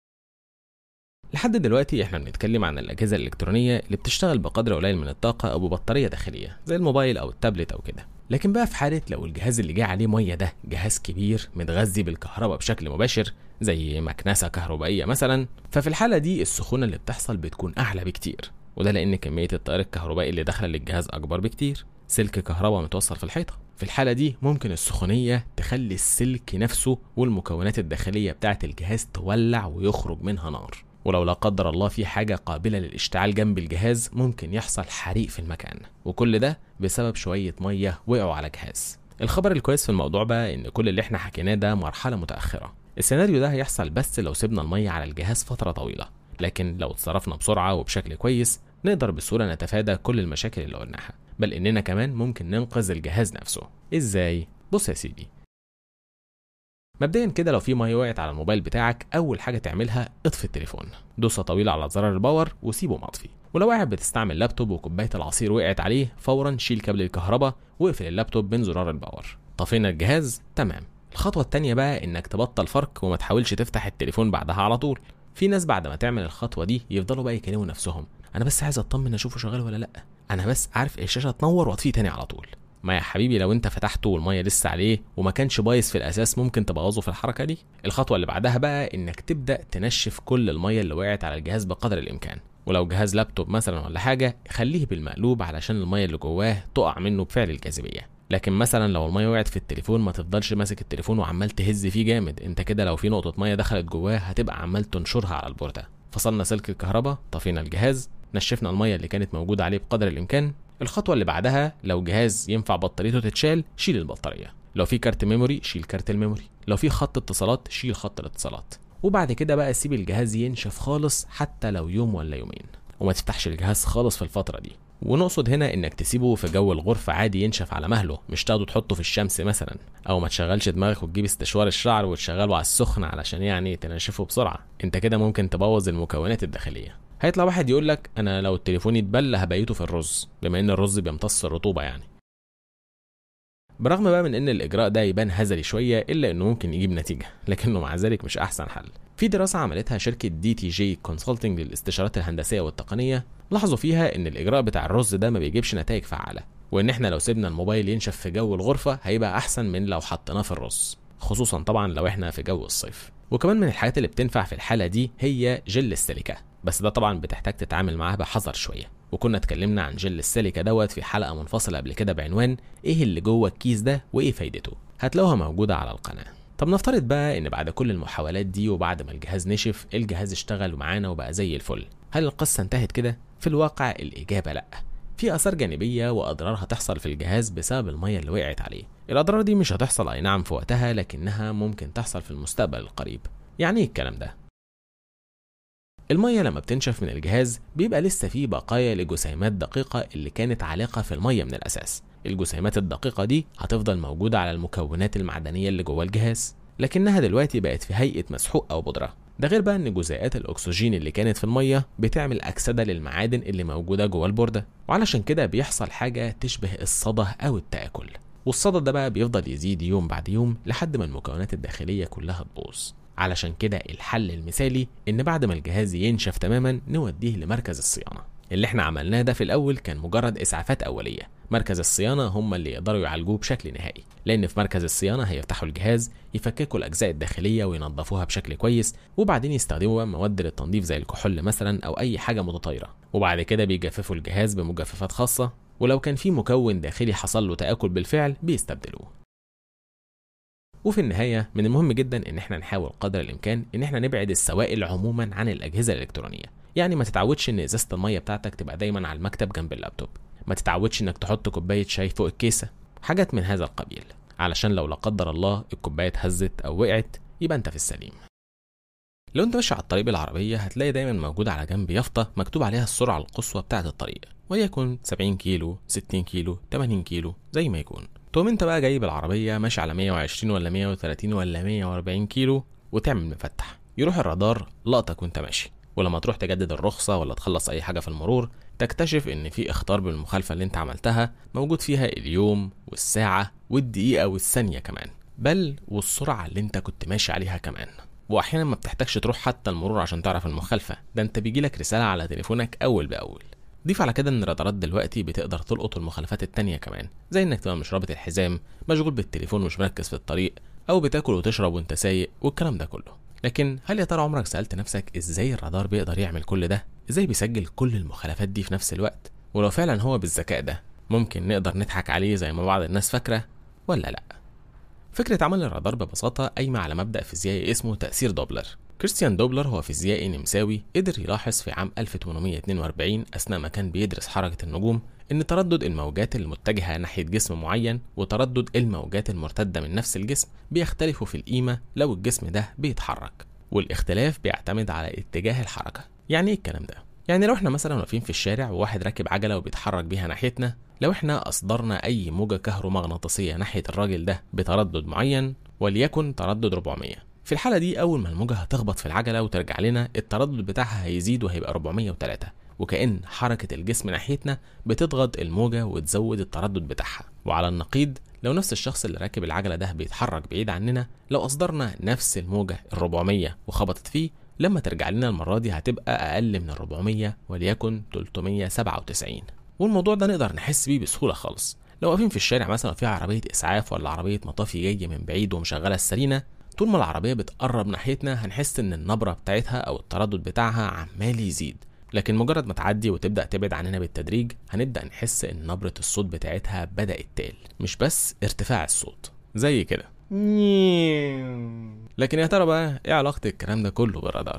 لحد دلوقتي احنا بنتكلم عن الاجهزه الالكترونيه اللي بتشتغل بقدر قليل من الطاقه او ببطاريه داخليه زي الموبايل او التابلت او كده لكن بقى في حاله لو الجهاز اللي جه عليه ميه ده جهاز كبير متغذي بالكهرباء بشكل مباشر زي مكنسه كهربائيه مثلا ففي الحاله دي السخونه اللي بتحصل بتكون اعلى بكتير وده لان كميه التيار الكهربائي اللي داخله للجهاز اكبر بكتير سلك كهرباء متوصل في الحيطه في الحاله دي ممكن السخونيه تخلي السلك نفسه والمكونات الداخليه بتاعه الجهاز تولع ويخرج منها نار ولو لا قدر الله في حاجة قابلة للاشتعال جنب الجهاز ممكن يحصل حريق في المكان وكل ده بسبب شوية مية وقعوا على جهاز الخبر الكويس في الموضوع بقى ان كل اللي احنا حكيناه ده مرحلة متأخرة السيناريو ده هيحصل بس لو سيبنا المية على الجهاز فترة طويلة لكن لو اتصرفنا بسرعة وبشكل كويس نقدر بسهولة نتفادى كل المشاكل اللي قلناها بل اننا كمان ممكن ننقذ الجهاز نفسه ازاي بص يا سيدي مبدئيا كده لو في ميه وقعت على الموبايل بتاعك اول حاجه تعملها اطفي التليفون دوسه طويله على زرار الباور وسيبه مطفي ولو قاعد بتستعمل لابتوب وكوبايه العصير وقعت عليه فورا شيل كابل الكهرباء واقفل اللابتوب بين زرار الباور طفينا الجهاز تمام الخطوه التانية بقى انك تبطل فرق وما تحاولش تفتح التليفون بعدها على طول في ناس بعد ما تعمل الخطوه دي يفضلوا بقى يكلموا نفسهم انا بس عايز اطمن اشوفه شغال ولا لا انا بس عارف الشاشه تنور واطفيه تاني على طول ما يا حبيبي لو انت فتحته والميه لسه عليه وما كانش بايظ في الاساس ممكن تبوظه في الحركه دي الخطوه اللي بعدها بقى انك تبدا تنشف كل الميه اللي وقعت على الجهاز بقدر الامكان ولو جهاز لابتوب مثلا ولا حاجه خليه بالمقلوب علشان الميه اللي جواه تقع منه بفعل الجاذبيه لكن مثلا لو الميه وقعت في التليفون ما تفضلش ماسك التليفون وعمال تهز فيه جامد انت كده لو في نقطه ميه دخلت جواه هتبقى عمال تنشرها على البورده فصلنا سلك الكهرباء طفينا الجهاز نشفنا الميه اللي كانت موجوده عليه بقدر الامكان الخطوة اللي بعدها لو جهاز ينفع بطاريته تتشال شيل البطارية لو في كارت ميموري شيل كارت الميموري لو في خط اتصالات شيل خط الاتصالات وبعد كده بقى سيب الجهاز ينشف خالص حتى لو يوم ولا يومين وما تفتحش الجهاز خالص في الفترة دي ونقصد هنا انك تسيبه في جو الغرفة عادي ينشف على مهله مش تاخده تحطه في الشمس مثلا او ما تشغلش دماغك وتجيب استشوار الشعر وتشغله على السخن علشان يعني تنشفه بسرعة انت كده ممكن تبوظ المكونات الداخلية هيطلع واحد يقول لك انا لو التليفون اتبل هبيته في الرز بما ان الرز بيمتص الرطوبه يعني برغم بقى من ان الاجراء ده يبان هزلي شويه الا انه ممكن يجيب نتيجه لكنه مع ذلك مش احسن حل في دراسه عملتها شركه دي تي جي كونسلتنج للاستشارات الهندسيه والتقنيه لاحظوا فيها ان الاجراء بتاع الرز ده ما بيجيبش نتائج فعاله وان احنا لو سيبنا الموبايل ينشف في جو الغرفه هيبقى احسن من لو حطيناه في الرز خصوصا طبعا لو احنا في جو الصيف وكمان من الحاجات اللي بتنفع في الحاله دي هي جل السيليكا بس ده طبعا بتحتاج تتعامل معاه بحذر شويه وكنا اتكلمنا عن جل السيليكا دوت في حلقه منفصله قبل كده بعنوان ايه اللي جوه الكيس ده وايه فايدته هتلاقوها موجوده على القناه طب نفترض بقى ان بعد كل المحاولات دي وبعد ما الجهاز نشف الجهاز اشتغل معانا وبقى زي الفل هل القصه انتهت كده في الواقع الاجابه لا في اثار جانبيه واضرار هتحصل في الجهاز بسبب الميه اللي وقعت عليه الاضرار دي مش هتحصل اي نعم في وقتها لكنها ممكن تحصل في المستقبل القريب يعني ايه الكلام ده المية لما بتنشف من الجهاز بيبقى لسه فيه بقايا لجسيمات دقيقة اللي كانت عالقة في المية من الأساس الجسيمات الدقيقة دي هتفضل موجودة على المكونات المعدنية اللي جوه الجهاز لكنها دلوقتي بقت في هيئة مسحوق أو بودرة ده غير بقى ان جزيئات الاكسجين اللي كانت في الميه بتعمل اكسده للمعادن اللي موجوده جوه البورده وعلشان كده بيحصل حاجه تشبه الصدى او التاكل والصدى ده بقى بيفضل يزيد يوم بعد يوم لحد ما المكونات الداخلية كلها تبوظ علشان كده الحل المثالي ان بعد ما الجهاز ينشف تماما نوديه لمركز الصيانة اللي احنا عملناه ده في الاول كان مجرد اسعافات اوليه مركز الصيانه هم اللي يقدروا يعالجوه بشكل نهائي لان في مركز الصيانه هيفتحوا الجهاز يفككوا الاجزاء الداخليه وينظفوها بشكل كويس وبعدين يستخدموا مواد للتنظيف زي الكحول مثلا او اي حاجه متطايره وبعد كده بيجففوا الجهاز بمجففات خاصه ولو كان في مكون داخلي حصل له تاكل بالفعل بيستبدلوه وفي النهاية من المهم جدا إن احنا نحاول قدر الإمكان إن احنا نبعد السوائل عموما عن الأجهزة الإلكترونية، يعني ما تتعودش إن إزازة المية بتاعتك تبقى دايما على المكتب جنب اللابتوب، ما تتعودش إنك تحط كوباية شاي فوق الكيسة، حاجات من هذا القبيل، علشان لو لا قدر الله الكوباية اتهزت أو وقعت يبقى أنت في السليم. لو أنت ماشي على الطريق بالعربية هتلاقي دايما موجود على جنب يافطة مكتوب عليها السرعة القصوى بتاعة الطريق، وليكن 70 كيلو، 60 كيلو، 80 كيلو زي ما يكون. تقوم انت بقى جايب العربية ماشي على 120 ولا 130 ولا 140 كيلو وتعمل مفتح يروح الرادار لقطك وانت ماشي ولما تروح تجدد الرخصة ولا تخلص أي حاجة في المرور تكتشف إن في إخطار بالمخالفة اللي أنت عملتها موجود فيها اليوم والساعة والدقيقة والثانية كمان بل والسرعة اللي أنت كنت ماشي عليها كمان وأحيانا ما بتحتاجش تروح حتى المرور عشان تعرف المخالفة ده أنت بيجيلك رسالة على تليفونك أول بأول ضيف على كده ان الرادارات دلوقتي بتقدر تلقط المخالفات التانية كمان زي انك تبقى مش رابط الحزام مشغول بالتليفون ومش مركز في الطريق او بتاكل وتشرب وانت سايق والكلام ده كله لكن هل يا ترى عمرك سالت نفسك ازاي الرادار بيقدر يعمل كل ده ازاي بيسجل كل المخالفات دي في نفس الوقت ولو فعلا هو بالذكاء ده ممكن نقدر نضحك عليه زي ما بعض الناس فاكره ولا لا فكرة عمل الرادار ببساطة قايمة على مبدأ فيزيائي اسمه تأثير دوبلر كريستيان دوبلر هو فيزيائي نمساوي قدر يلاحظ في عام 1842 أثناء ما كان بيدرس حركة النجوم إن تردد الموجات المتجهة ناحية جسم معين وتردد الموجات المرتدة من نفس الجسم بيختلفوا في القيمة لو الجسم ده بيتحرك والاختلاف بيعتمد على اتجاه الحركة يعني ايه الكلام ده؟ يعني لو احنا مثلا واقفين في الشارع وواحد راكب عجلة وبيتحرك بيها ناحيتنا لو احنا أصدرنا أي موجة كهرومغناطيسية ناحية الراجل ده بتردد معين وليكن تردد 400 في الحالة دي أول ما الموجة هتخبط في العجلة وترجع لنا التردد بتاعها هيزيد وهيبقى 403 وكأن حركة الجسم ناحيتنا بتضغط الموجة وتزود التردد بتاعها وعلى النقيض لو نفس الشخص اللي راكب العجلة ده بيتحرك بعيد عننا لو أصدرنا نفس الموجة ال 400 وخبطت فيه لما ترجع لنا المرة دي هتبقى أقل من ال 400 وليكن 397 والموضوع ده نقدر نحس بيه بسهولة خالص لو واقفين في الشارع مثلا في عربية إسعاف ولا عربية مطافي جاية من بعيد ومشغلة السرينة طول ما العربية بتقرب ناحيتنا هنحس إن النبرة بتاعتها أو التردد بتاعها عمال يزيد لكن مجرد ما تعدي وتبدأ تبعد عننا بالتدريج هنبدأ نحس إن نبرة الصوت بتاعتها بدأت تقل مش بس ارتفاع الصوت زي كده لكن يا ترى بقى ايه علاقة الكلام ده كله بالرادار؟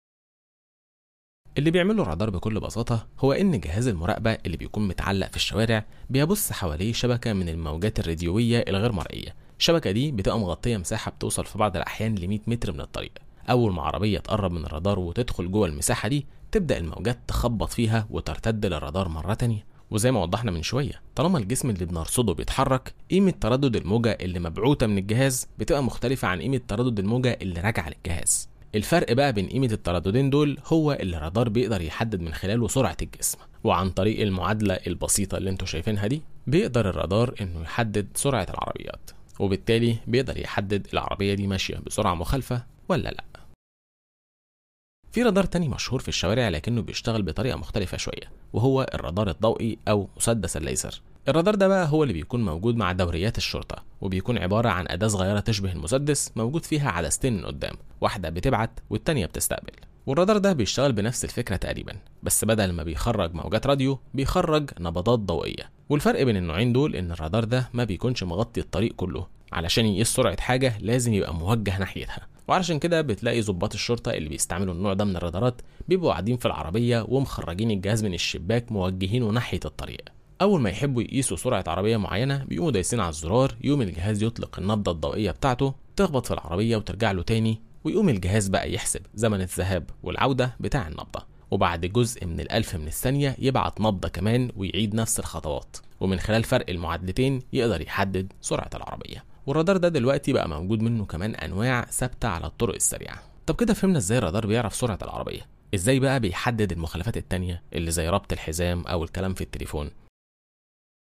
اللي بيعمله الرادار بكل بساطة هو إن جهاز المراقبة اللي بيكون متعلق في الشوارع بيبص حواليه شبكة من الموجات الراديوية الغير مرئية الشبكة دي بتبقى مغطية مساحة بتوصل في بعض الأحيان ل 100 متر من الطريق أول ما عربية تقرب من الرادار وتدخل جوه المساحة دي تبدأ الموجات تخبط فيها وترتد للرادار مرة تانية وزي ما وضحنا من شوية طالما الجسم اللي بنرصده بيتحرك قيمة تردد الموجة اللي مبعوثة من الجهاز بتبقى مختلفة عن قيمة تردد الموجة اللي راجعة للجهاز الفرق بقى بين قيمة الترددين دول هو اللي الرادار بيقدر يحدد من خلاله سرعة الجسم وعن طريق المعادلة البسيطة اللي انتوا شايفينها دي بيقدر الرادار انه يحدد سرعة العربيات وبالتالي بيقدر يحدد العربية دي ماشية بسرعة مخالفة ولا لأ في رادار تاني مشهور في الشوارع لكنه بيشتغل بطريقة مختلفة شوية وهو الرادار الضوئي أو مسدس الليزر الرادار ده بقى هو اللي بيكون موجود مع دوريات الشرطة وبيكون عبارة عن أداة صغيرة تشبه المسدس موجود فيها عدستين من قدام واحدة بتبعت والتانية بتستقبل والرادار ده بيشتغل بنفس الفكرة تقريبا بس بدل ما بيخرج موجات راديو بيخرج نبضات ضوئية والفرق بين النوعين دول ان الرادار ده ما بيكونش مغطي الطريق كله علشان يقيس سرعة حاجة لازم يبقى موجه ناحيتها وعلشان كده بتلاقي ضباط الشرطة اللي بيستعملوا النوع ده من الرادارات بيبقوا قاعدين في العربية ومخرجين الجهاز من الشباك موجهينه ناحية الطريق أول ما يحبوا يقيسوا سرعة عربية معينة بيقوموا دايسين على الزرار يقوم الجهاز يطلق النبضة الضوئية بتاعته تخبط في العربية وترجع له تاني ويقوم الجهاز بقى يحسب زمن الذهاب والعودة بتاع النبضة وبعد جزء من الألف من الثانية يبعت نبضة كمان ويعيد نفس الخطوات ومن خلال فرق المعادلتين يقدر يحدد سرعة العربية والرادار ده دلوقتي بقى موجود منه كمان أنواع ثابتة على الطرق السريعة طب كده فهمنا ازاي الرادار بيعرف سرعة العربية ازاي بقى بيحدد المخالفات التانية اللي زي ربط الحزام أو الكلام في التليفون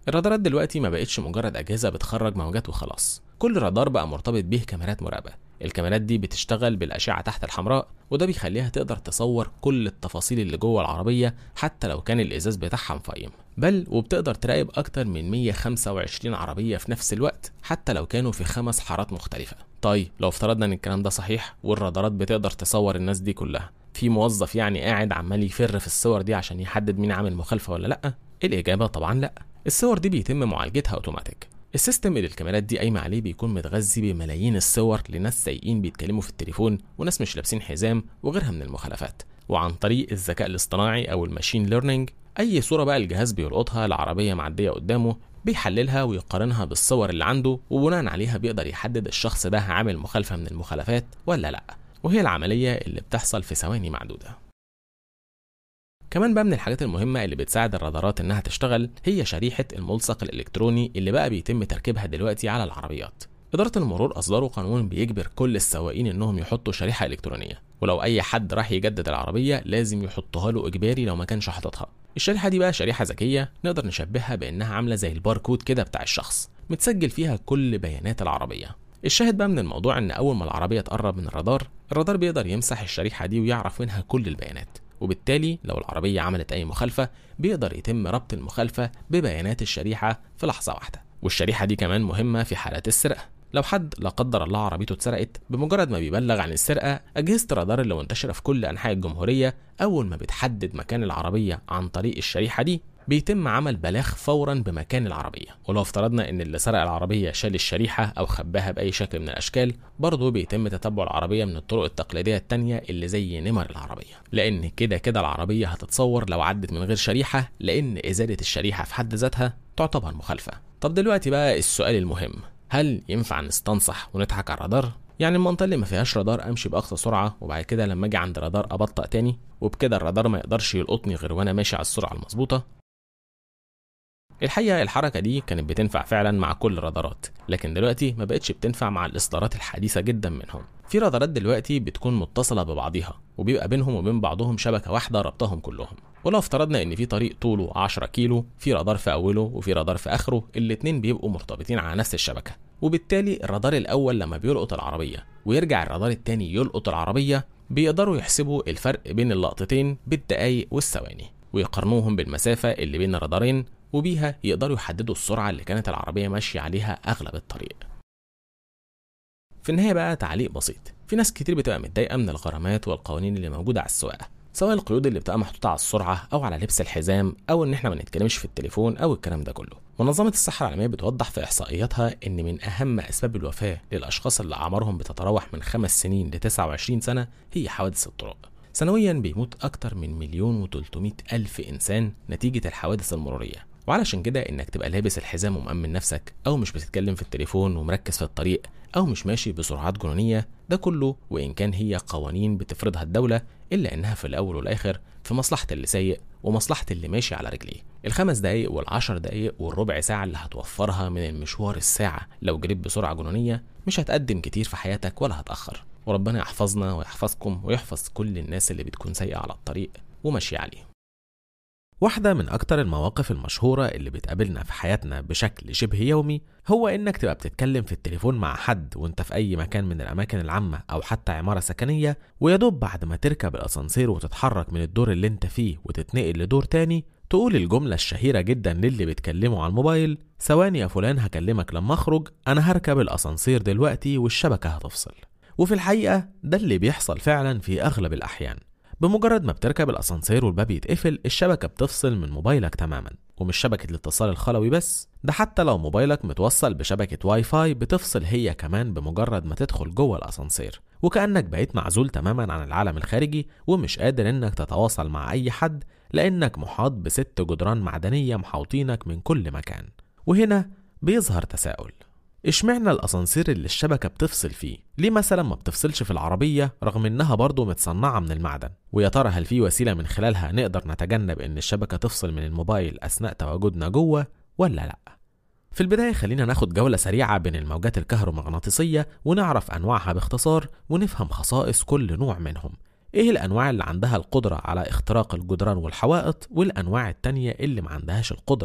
الرادارات دلوقتي ما بقتش مجرد أجهزة بتخرج موجات وخلاص كل رادار بقى مرتبط بيه كاميرات مراقبة الكاميرات دي بتشتغل بالأشعة تحت الحمراء وده بيخليها تقدر تصور كل التفاصيل اللي جوه العربية حتى لو كان الإزاز بتاعها مفايم بل وبتقدر تراقب أكتر من 125 عربية في نفس الوقت حتى لو كانوا في خمس حارات مختلفة طيب لو افترضنا ان الكلام ده صحيح والرادارات بتقدر تصور الناس دي كلها في موظف يعني قاعد عمال يفر في الصور دي عشان يحدد مين عامل مخالفة ولا لأ الإجابة طبعا لأ الصور دي بيتم معالجتها اوتوماتيك السيستم اللي الكاميرات دي قايمه عليه بيكون متغذي بملايين الصور لناس سايقين بيتكلموا في التليفون وناس مش لابسين حزام وغيرها من المخالفات وعن طريق الذكاء الاصطناعي او الماشين ليرنينج اي صوره بقى الجهاز بيلقطها لعربيه معديه قدامه بيحللها ويقارنها بالصور اللي عنده وبناء عليها بيقدر يحدد الشخص ده عامل مخالفه من المخالفات ولا لا وهي العمليه اللي بتحصل في ثواني معدوده كمان بقى من الحاجات المهمة اللي بتساعد الرادارات إنها تشتغل هي شريحة الملصق الإلكتروني اللي بقى بيتم تركيبها دلوقتي على العربيات. إدارة المرور أصدروا قانون بيجبر كل السواقين إنهم يحطوا شريحة إلكترونية، ولو أي حد راح يجدد العربية لازم يحطها له إجباري لو ما كانش حاططها. الشريحة دي بقى شريحة ذكية نقدر نشبهها بإنها عاملة زي الباركود كده بتاع الشخص، متسجل فيها كل بيانات العربية. الشاهد بقى من الموضوع إن أول ما العربية تقرب من الرادار، الرادار بيقدر يمسح الشريحة دي ويعرف منها كل البيانات. وبالتالي لو العربية عملت أي مخالفة بيقدر يتم ربط المخالفة ببيانات الشريحة في لحظة واحدة والشريحة دي كمان مهمة في حالات السرقة لو حد لا قدر الله عربيته اتسرقت بمجرد ما بيبلغ عن السرقة أجهزة الرادار اللي منتشرة في كل أنحاء الجمهورية أول ما بتحدد مكان العربية عن طريق الشريحة دي بيتم عمل بلاغ فورا بمكان العربية ولو افترضنا ان اللي سرق العربية شال الشريحة او خباها باي شكل من الاشكال برضه بيتم تتبع العربية من الطرق التقليدية التانية اللي زي نمر العربية لان كده كده العربية هتتصور لو عدت من غير شريحة لان ازالة الشريحة في حد ذاتها تعتبر مخالفة طب دلوقتي بقى السؤال المهم هل ينفع نستنصح ونضحك على الرادار يعني المنطقة اللي ما فيهاش رادار امشي باقصى سرعة وبعد كده لما اجي عند رادار ابطأ تاني وبكده الرادار ما يقدرش يلقطني غير وانا ماشي على السرعة المظبوطة الحقيقة الحركة دي كانت بتنفع فعلا مع كل الرادارات لكن دلوقتي ما بقتش بتنفع مع الإصدارات الحديثة جدا منهم في رادارات دلوقتي بتكون متصلة ببعضها وبيبقى بينهم وبين بعضهم شبكة واحدة ربطهم كلهم ولو افترضنا ان في طريق طوله 10 كيلو في رادار في اوله وفي رادار في اخره الاتنين بيبقوا مرتبطين على نفس الشبكة وبالتالي الرادار الاول لما بيلقط العربية ويرجع الرادار التاني يلقط العربية بيقدروا يحسبوا الفرق بين اللقطتين بالدقايق والثواني ويقارنوهم بالمسافة اللي بين الرادارين وبيها يقدروا يحددوا السرعة اللي كانت العربية ماشية عليها أغلب الطريق. في النهاية بقى تعليق بسيط، في ناس كتير بتبقى متضايقة من الغرامات والقوانين اللي موجودة على السواقة، سواء القيود اللي بتبقى محطوطة على السرعة أو على لبس الحزام أو إن إحنا ما نتكلمش في التليفون أو الكلام ده كله. منظمة الصحة العالمية بتوضح في إحصائياتها إن من أهم أسباب الوفاة للأشخاص اللي أعمارهم بتتراوح من خمس سنين ل 29 سنة هي حوادث الطرق. سنويا بيموت أكتر من مليون و300 ألف إنسان نتيجة الحوادث المرورية وعلشان كده انك تبقى لابس الحزام ومأمن نفسك او مش بتتكلم في التليفون ومركز في الطريق او مش ماشي بسرعات جنونية ده كله وان كان هي قوانين بتفرضها الدولة الا انها في الاول والاخر في مصلحة اللي سايق ومصلحة اللي ماشي على رجليه الخمس دقايق والعشر دقايق والربع ساعة اللي هتوفرها من المشوار الساعة لو جريت بسرعة جنونية مش هتقدم كتير في حياتك ولا هتأخر وربنا يحفظنا ويحفظكم ويحفظ كل الناس اللي بتكون سايقة على الطريق وماشية عليه واحدة من أكتر المواقف المشهورة اللي بتقابلنا في حياتنا بشكل شبه يومي هو إنك تبقى بتتكلم في التليفون مع حد وإنت في أي مكان من الأماكن العامة أو حتى عمارة سكنية ويدوب بعد ما تركب الأسانسير وتتحرك من الدور اللي إنت فيه وتتنقل لدور تاني تقول الجملة الشهيرة جدا للي بتكلمه على الموبايل ثواني يا فلان هكلمك لما أخرج أنا هركب الأسانسير دلوقتي والشبكة هتفصل وفي الحقيقة ده اللي بيحصل فعلا في أغلب الأحيان بمجرد ما بتركب الاسانسير والباب يتقفل الشبكه بتفصل من موبايلك تماما ومش شبكه الاتصال الخلوي بس ده حتى لو موبايلك متوصل بشبكه واي فاي بتفصل هي كمان بمجرد ما تدخل جوه الاسانسير وكانك بقيت معزول تماما عن العالم الخارجي ومش قادر انك تتواصل مع اي حد لانك محاط بست جدران معدنيه محاوطينك من كل مكان وهنا بيظهر تساؤل اشمعنى الاسانسير اللي الشبكه بتفصل فيه ليه مثلا ما بتفصلش في العربيه رغم انها برضه متصنعه من المعدن ويا ترى هل في وسيله من خلالها نقدر نتجنب ان الشبكه تفصل من الموبايل اثناء تواجدنا جوه ولا لا في البداية خلينا ناخد جولة سريعة بين الموجات الكهرومغناطيسية ونعرف أنواعها باختصار ونفهم خصائص كل نوع منهم إيه الأنواع اللي عندها القدرة على اختراق الجدران والحوائط والأنواع التانية اللي ما عندهاش القدرة دي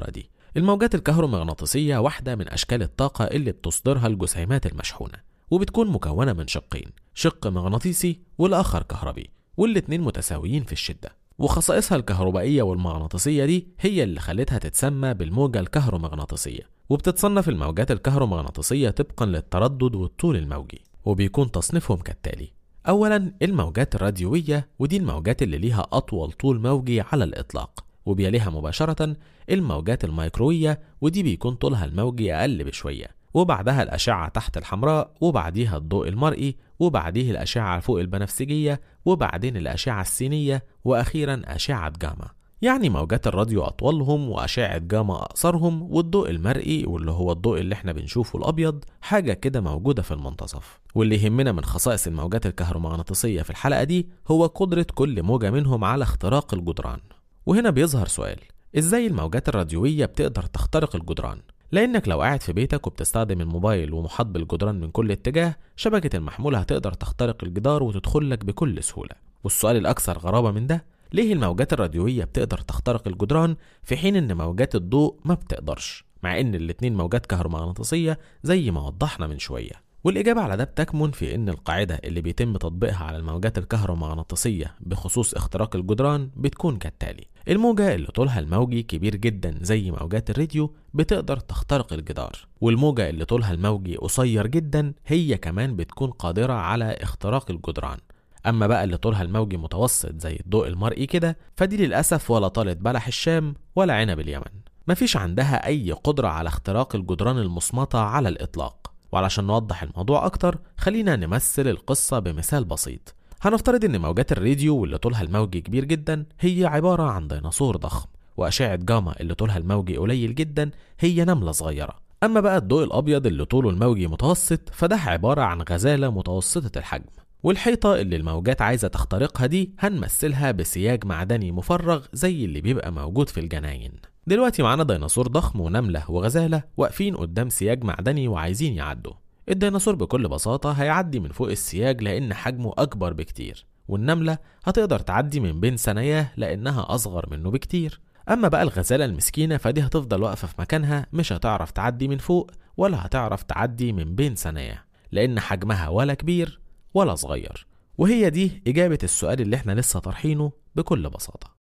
الموجات الكهرومغناطيسية واحدة من أشكال الطاقة اللي بتصدرها الجسيمات المشحونة وبتكون مكونة من شقين شق مغناطيسي والآخر كهربي والاتنين متساويين في الشدة وخصائصها الكهربائية والمغناطيسية دي هي اللي خلتها تتسمى بالموجة الكهرومغناطيسية وبتتصنف الموجات الكهرومغناطيسية طبقا للتردد والطول الموجي وبيكون تصنيفهم كالتالي أولا الموجات الراديوية ودي الموجات اللي ليها أطول طول موجي على الإطلاق وبيليها مباشرة الموجات الميكروية ودي بيكون طولها الموجي أقل بشوية وبعدها الأشعة تحت الحمراء وبعديها الضوء المرئي وبعديه الأشعة فوق البنفسجية وبعدين الأشعة السينية وأخيرا أشعة جاما يعني موجات الراديو أطولهم وأشعة جاما أقصرهم والضوء المرئي واللي هو الضوء اللي احنا بنشوفه الأبيض حاجة كده موجودة في المنتصف واللي يهمنا من خصائص الموجات الكهرومغناطيسية في الحلقة دي هو قدرة كل موجة منهم على اختراق الجدران وهنا بيظهر سؤال ازاي الموجات الراديوية بتقدر تخترق الجدران لانك لو قاعد في بيتك وبتستخدم الموبايل ومحاط بالجدران من كل اتجاه شبكة المحمول هتقدر تخترق الجدار وتدخل لك بكل سهولة والسؤال الأكثر غرابة من ده ليه الموجات الراديوية بتقدر تخترق الجدران في حين إن موجات الضوء ما بتقدرش مع إن الاتنين موجات كهرومغناطيسية زي ما وضحنا من شوية والإجابة على ده بتكمن في إن القاعدة اللي بيتم تطبيقها على الموجات الكهرومغناطيسية بخصوص اختراق الجدران بتكون كالتالي الموجة اللي طولها الموجي كبير جدا زي موجات الراديو بتقدر تخترق الجدار والموجة اللي طولها الموجي قصير جدا هي كمان بتكون قادرة على اختراق الجدران أما بقى اللي طولها الموجي متوسط زي الضوء المرئي كده فدي للأسف ولا طالت بلح الشام ولا عنب اليمن مفيش عندها أي قدرة على اختراق الجدران المصمتة على الإطلاق وعلشان نوضح الموضوع أكتر خلينا نمثل القصة بمثال بسيط هنفترض إن موجات الراديو واللي طولها الموجي كبير جدا هي عبارة عن ديناصور ضخم وأشعة جاما اللي طولها الموجي قليل جدا هي نملة صغيرة أما بقى الضوء الأبيض اللي طوله الموجي متوسط فده عبارة عن غزالة متوسطة الحجم والحيطة اللي الموجات عايزة تخترقها دي هنمثلها بسياج معدني مفرغ زي اللي بيبقى موجود في الجناين دلوقتي معانا ديناصور ضخم ونملة وغزالة واقفين قدام سياج معدني وعايزين يعدوا الديناصور بكل بساطة هيعدي من فوق السياج لأن حجمه أكبر بكتير والنملة هتقدر تعدي من بين ثناياه لأنها أصغر منه بكتير أما بقى الغزالة المسكينة فدي هتفضل واقفة في مكانها مش هتعرف تعدي من فوق ولا هتعرف تعدي من بين ثناياه لأن حجمها ولا كبير ولا صغير وهي دي إجابة السؤال اللي احنا لسه طرحينه بكل بساطة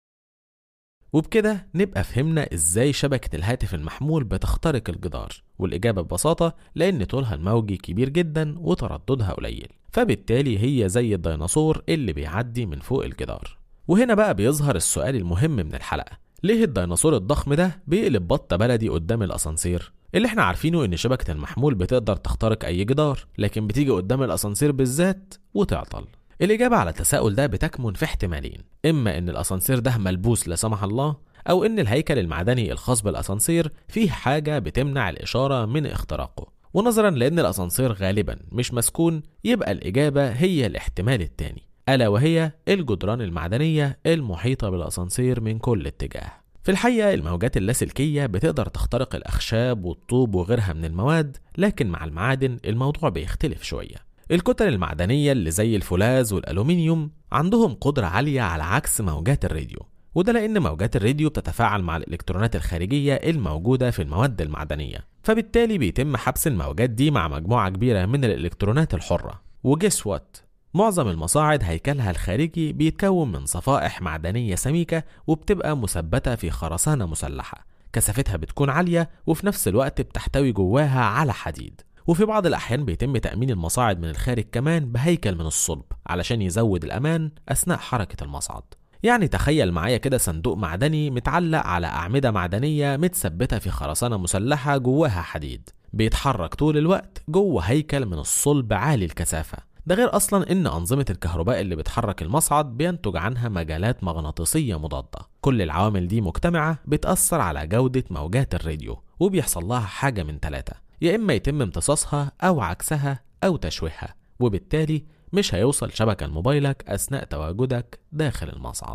وبكده نبقى فهمنا ازاي شبكة الهاتف المحمول بتخترق الجدار والإجابة ببساطة لأن طولها الموجي كبير جدا وترددها قليل فبالتالي هي زي الديناصور اللي بيعدي من فوق الجدار وهنا بقى بيظهر السؤال المهم من الحلقة ليه الديناصور الضخم ده بيقلب بطة بلدي قدام الأسانسير اللي احنا عارفينه ان شبكة المحمول بتقدر تخترق اي جدار لكن بتيجي قدام الاسانسير بالذات وتعطل الإجابة على التساؤل ده بتكمن في احتمالين إما إن الأسانسير ده ملبوس لا سمح الله أو إن الهيكل المعدني الخاص بالأسانسير فيه حاجة بتمنع الإشارة من اختراقه ونظرا لأن الأسانسير غالبا مش مسكون يبقى الإجابة هي الاحتمال التاني ألا وهي الجدران المعدنية المحيطة بالأسانسير من كل اتجاه في الحقيقة الموجات اللاسلكية بتقدر تخترق الأخشاب والطوب وغيرها من المواد لكن مع المعادن الموضوع بيختلف شوية الكتل المعدنية اللي زي الفولاذ والألومنيوم عندهم قدرة عالية على عكس موجات الراديو وده لأن موجات الراديو بتتفاعل مع الإلكترونات الخارجية الموجودة في المواد المعدنية فبالتالي بيتم حبس الموجات دي مع مجموعة كبيرة من الإلكترونات الحرة وجس وات معظم المصاعد هيكلها الخارجي بيتكون من صفائح معدنية سميكة وبتبقى مثبتة في خرسانة مسلحة كثافتها بتكون عالية وفي نفس الوقت بتحتوي جواها على حديد وفي بعض الأحيان بيتم تأمين المصاعد من الخارج كمان بهيكل من الصلب علشان يزود الأمان أثناء حركة المصعد يعني تخيل معايا كده صندوق معدني متعلق على أعمدة معدنية متثبتة في خرسانة مسلحة جواها حديد بيتحرك طول الوقت جوه هيكل من الصلب عالي الكثافة ده غير أصلا إن أنظمة الكهرباء اللي بتحرك المصعد بينتج عنها مجالات مغناطيسية مضادة كل العوامل دي مجتمعة بتأثر على جودة موجات الراديو وبيحصل لها حاجة من ثلاثة يا إما يتم امتصاصها أو عكسها أو تشويهها وبالتالي مش هيوصل شبكة لموبايلك أثناء تواجدك داخل المصعد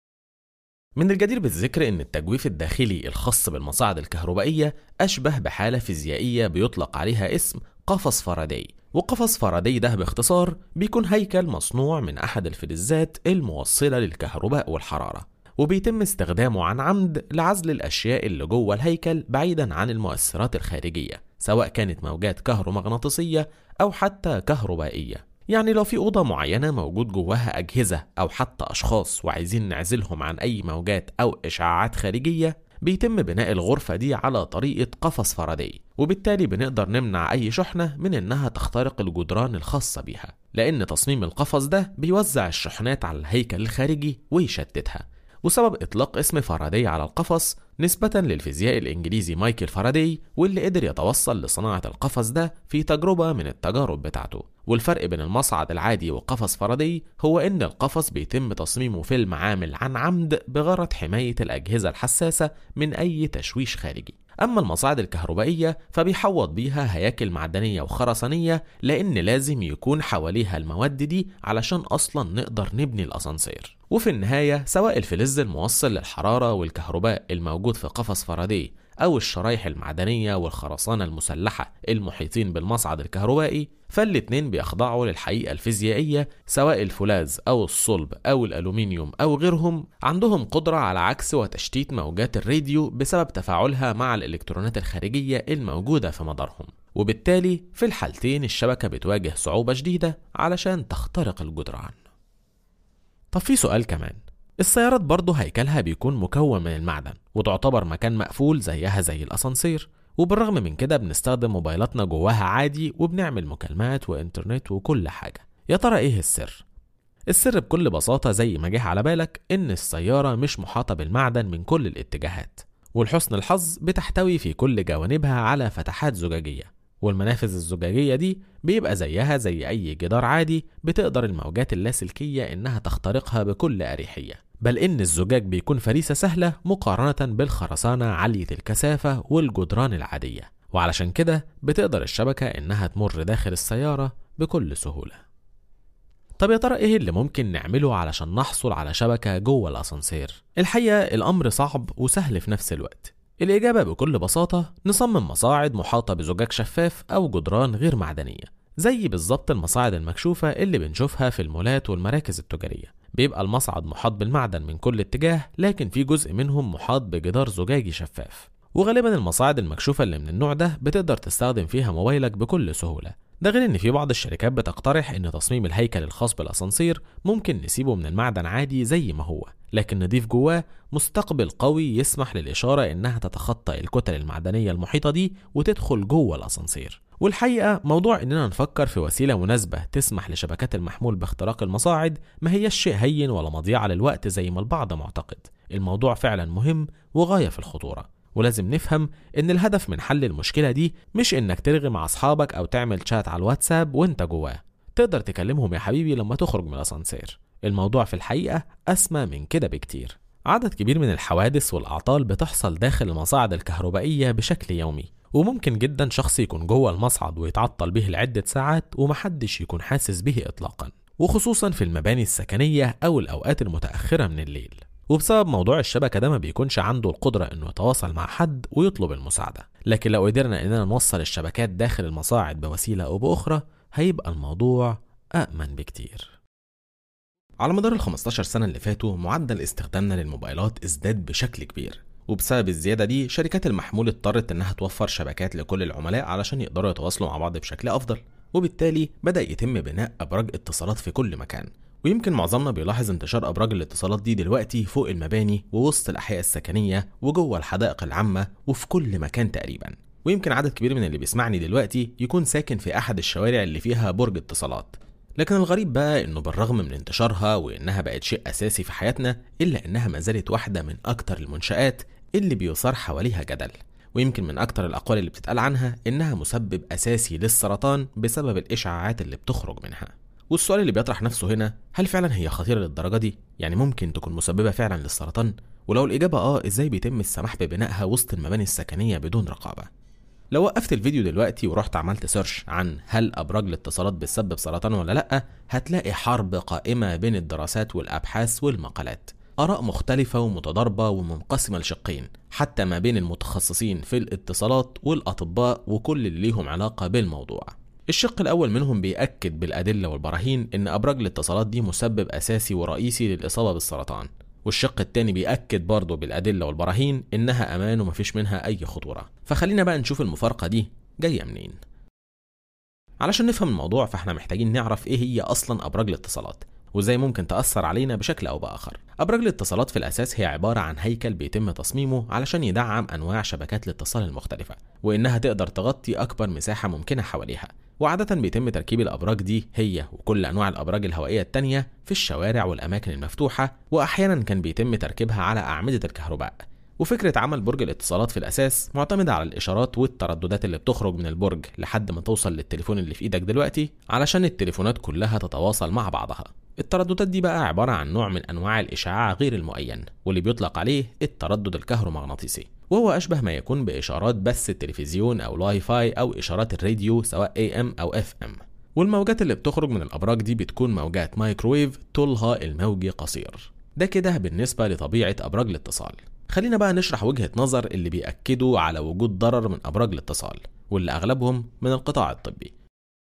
من الجدير بالذكر ان التجويف الداخلي الخاص بالمصاعد الكهربائية اشبه بحالة فيزيائية بيطلق عليها اسم قفص فاراداي وقفص فاراداي ده باختصار بيكون هيكل مصنوع من احد الفلزات الموصلة للكهرباء والحرارة وبيتم استخدامه عن عمد لعزل الأشياء اللي جوه الهيكل بعيدا عن المؤثرات الخارجية سواء كانت موجات كهرومغناطيسية أو حتى كهربائية يعني لو في أوضة معينة موجود جواها أجهزة أو حتى أشخاص وعايزين نعزلهم عن أي موجات أو إشعاعات خارجية بيتم بناء الغرفة دي على طريقة قفص فاراداي وبالتالي بنقدر نمنع أي شحنة من إنها تخترق الجدران الخاصة بيها لأن تصميم القفص ده بيوزع الشحنات على الهيكل الخارجي ويشتتها وسبب إطلاق اسم فاراداي على القفص نسبة للفيزيائي الإنجليزي مايكل فاراداي واللي قدر يتوصل لصناعة القفص ده في تجربة من التجارب بتاعته والفرق بين المصعد العادي وقفص فاراداي هو إن القفص بيتم تصميمه في المعامل عن عمد بغرض حماية الأجهزة الحساسة من أي تشويش خارجي أما المصاعد الكهربائية فبيحوط بيها هياكل معدنية وخرسانية لأن لازم يكون حواليها المواد دي علشان أصلا نقدر نبني الأسانسير وفي النهاية سواء الفلز الموصل للحرارة والكهرباء الموجود في قفص فاراداي أو الشرايح المعدنية والخرسانة المسلحة المحيطين بالمصعد الكهربائي فالاتنين بيخضعوا للحقيقة الفيزيائية سواء الفولاذ أو الصلب أو الألومنيوم أو غيرهم عندهم قدرة على عكس وتشتيت موجات الراديو بسبب تفاعلها مع الإلكترونات الخارجية الموجودة في مدارهم وبالتالي في الحالتين الشبكة بتواجه صعوبة شديدة علشان تخترق الجدران طب في سؤال كمان السيارات برضه هيكلها بيكون مكون من المعدن وتعتبر مكان مقفول زيها زي الأسانسير وبالرغم من كده بنستخدم موبايلاتنا جواها عادي وبنعمل مكالمات وإنترنت وكل حاجة يا ترى إيه السر؟ السر بكل بساطة زي ما جه على بالك إن السيارة مش محاطة بالمعدن من كل الاتجاهات ولحسن الحظ بتحتوي في كل جوانبها على فتحات زجاجية والمنافذ الزجاجية دي بيبقى زيها زي أي جدار عادي بتقدر الموجات اللاسلكية إنها تخترقها بكل أريحية بل إن الزجاج بيكون فريسة سهلة مقارنة بالخرسانة عالية الكثافة والجدران العادية وعلشان كده بتقدر الشبكة إنها تمر داخل السيارة بكل سهولة طب يا ترى ايه اللي ممكن نعمله علشان نحصل على شبكة جوه الأسانسير؟ الحقيقة الأمر صعب وسهل في نفس الوقت الإجابة بكل بساطة نصمم مصاعد محاطة بزجاج شفاف أو جدران غير معدنية زي بالظبط المصاعد المكشوفة اللي بنشوفها في المولات والمراكز التجارية بيبقى المصعد محاط بالمعدن من كل اتجاه لكن في جزء منهم محاط بجدار زجاجي شفاف وغالبا المصاعد المكشوفة اللي من النوع ده بتقدر تستخدم فيها موبايلك بكل سهولة ده غير ان في بعض الشركات بتقترح ان تصميم الهيكل الخاص بالاسانسير ممكن نسيبه من المعدن عادي زي ما هو لكن نضيف جواه مستقبل قوي يسمح للإشارة إنها تتخطى الكتل المعدنية المحيطة دي وتدخل جوه الأسانسير والحقيقة موضوع إننا نفكر في وسيلة مناسبة تسمح لشبكات المحمول باختراق المصاعد ما هيش شيء هين ولا مضيعة للوقت زي ما البعض معتقد الموضوع فعلا مهم وغاية في الخطورة ولازم نفهم ان الهدف من حل المشكله دي مش انك ترغي مع اصحابك او تعمل شات على الواتساب وانت جواه تقدر تكلمهم يا حبيبي لما تخرج من الاسانسير الموضوع في الحقيقه اسمى من كده بكتير عدد كبير من الحوادث والاعطال بتحصل داخل المصاعد الكهربائيه بشكل يومي وممكن جدا شخص يكون جوه المصعد ويتعطل به لعده ساعات ومحدش يكون حاسس به اطلاقا وخصوصا في المباني السكنيه او الاوقات المتاخره من الليل وبسبب موضوع الشبكة ده ما بيكونش عنده القدرة انه يتواصل مع حد ويطلب المساعدة لكن لو قدرنا اننا نوصل الشبكات داخل المصاعد بوسيلة او باخرى هيبقى الموضوع أأمن بكتير على مدار ال 15 سنة اللي فاتوا معدل استخدامنا للموبايلات ازداد بشكل كبير وبسبب الزيادة دي شركات المحمول اضطرت انها توفر شبكات لكل العملاء علشان يقدروا يتواصلوا مع بعض بشكل افضل وبالتالي بدأ يتم بناء أبراج اتصالات في كل مكان ويمكن معظمنا بيلاحظ انتشار ابراج الاتصالات دي دلوقتي فوق المباني ووسط الاحياء السكنيه وجوه الحدائق العامه وفي كل مكان تقريبا ويمكن عدد كبير من اللي بيسمعني دلوقتي يكون ساكن في احد الشوارع اللي فيها برج اتصالات لكن الغريب بقى انه بالرغم من انتشارها وانها بقت شيء اساسي في حياتنا الا انها ما زالت واحده من اكتر المنشات اللي بيثار حواليها جدل ويمكن من اكتر الاقوال اللي بتتقال عنها انها مسبب اساسي للسرطان بسبب الاشعاعات اللي بتخرج منها والسؤال اللي بيطرح نفسه هنا هل فعلا هي خطيرة للدرجة دي؟ يعني ممكن تكون مسببة فعلا للسرطان؟ ولو الإجابة آه إزاي بيتم السماح ببنائها وسط المباني السكنية بدون رقابة؟ لو وقفت الفيديو دلوقتي ورحت عملت سيرش عن هل أبراج الاتصالات بتسبب سرطان ولا لأ هتلاقي حرب قائمة بين الدراسات والأبحاث والمقالات آراء مختلفة ومتضاربة ومنقسمة لشقين حتى ما بين المتخصصين في الاتصالات والأطباء وكل اللي ليهم علاقة بالموضوع الشق الأول منهم بيأكد بالأدلة والبراهين إن أبراج الاتصالات دي مسبب أساسي ورئيسي للإصابة بالسرطان والشق التاني بيأكد برضه بالأدلة والبراهين إنها أمان ومفيش منها أي خطورة فخلينا بقى نشوف المفارقة دي جاية منين علشان نفهم الموضوع فاحنا محتاجين نعرف ايه هي اصلا ابراج الاتصالات وازاي ممكن تأثر علينا بشكل أو بآخر. أبراج الاتصالات في الأساس هي عبارة عن هيكل بيتم تصميمه علشان يدعم أنواع شبكات الاتصال المختلفة، وإنها تقدر تغطي أكبر مساحة ممكنة حواليها. وعادة بيتم تركيب الأبراج دي هي وكل أنواع الأبراج الهوائية التانية في الشوارع والأماكن المفتوحة، وأحيانا كان بيتم تركيبها على أعمدة الكهرباء. وفكرة عمل برج الاتصالات في الأساس معتمدة على الإشارات والترددات اللي بتخرج من البرج لحد ما توصل للتليفون اللي في إيدك دلوقتي علشان التليفونات كلها تتواصل مع بعضها الترددات دي بقى عبارة عن نوع من أنواع الإشعاع غير المؤين واللي بيطلق عليه التردد الكهرومغناطيسي وهو أشبه ما يكون بإشارات بث التلفزيون أو الواي فاي أو إشارات الراديو سواء AM أو FM والموجات اللي بتخرج من الأبراج دي بتكون موجات مايكرويف طولها الموجي قصير ده كده بالنسبة لطبيعة أبراج الاتصال خلينا بقى نشرح وجهة نظر اللي بيأكدوا على وجود ضرر من أبراج الاتصال واللي أغلبهم من القطاع الطبي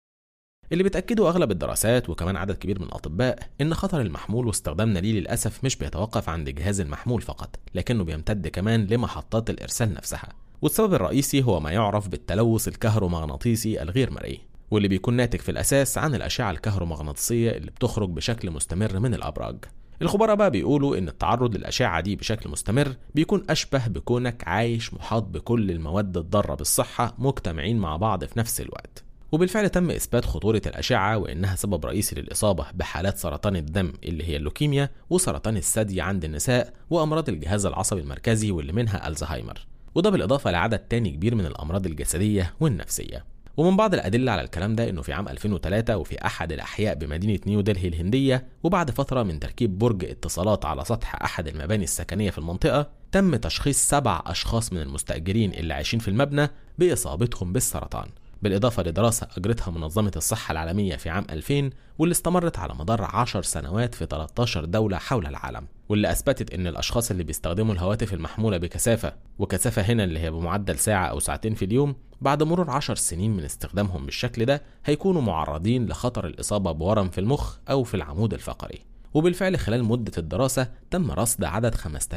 اللي بتأكده أغلب الدراسات وكمان عدد كبير من الأطباء إن خطر المحمول واستخدامنا ليه للأسف مش بيتوقف عند جهاز المحمول فقط لكنه بيمتد كمان لمحطات الإرسال نفسها والسبب الرئيسي هو ما يعرف بالتلوث الكهرومغناطيسي الغير مرئي واللي بيكون ناتج في الأساس عن الأشعة الكهرومغناطيسية اللي بتخرج بشكل مستمر من الأبراج الخبراء بقى بيقولوا إن التعرض للأشعة دي بشكل مستمر بيكون أشبه بكونك عايش محاط بكل المواد الضارة بالصحة مجتمعين مع بعض في نفس الوقت وبالفعل تم إثبات خطورة الأشعة وإنها سبب رئيسي للإصابة بحالات سرطان الدم اللي هي اللوكيميا وسرطان الثدي عند النساء وأمراض الجهاز العصبي المركزي واللي منها ألزهايمر وده بالإضافة لعدد تاني كبير من الأمراض الجسدية والنفسية ومن بعض الأدلة على الكلام ده إنه في عام 2003 وفي أحد الأحياء بمدينة نيو دلهي الهندية وبعد فترة من تركيب برج اتصالات على سطح أحد المباني السكنية في المنطقة تم تشخيص سبع أشخاص من المستأجرين اللي عايشين في المبنى بإصابتهم بالسرطان بالإضافة لدراسة أجرتها منظمة الصحة العالمية في عام 2000 واللي استمرت على مدار 10 سنوات في 13 دولة حول العالم واللي أثبتت إن الأشخاص اللي بيستخدموا الهواتف المحمولة بكثافة وكثافة هنا اللي هي بمعدل ساعة أو ساعتين في اليوم بعد مرور 10 سنين من استخدامهم بالشكل ده هيكونوا معرضين لخطر الإصابة بورم في المخ أو في العمود الفقري وبالفعل خلال مدة الدراسة تم رصد عدد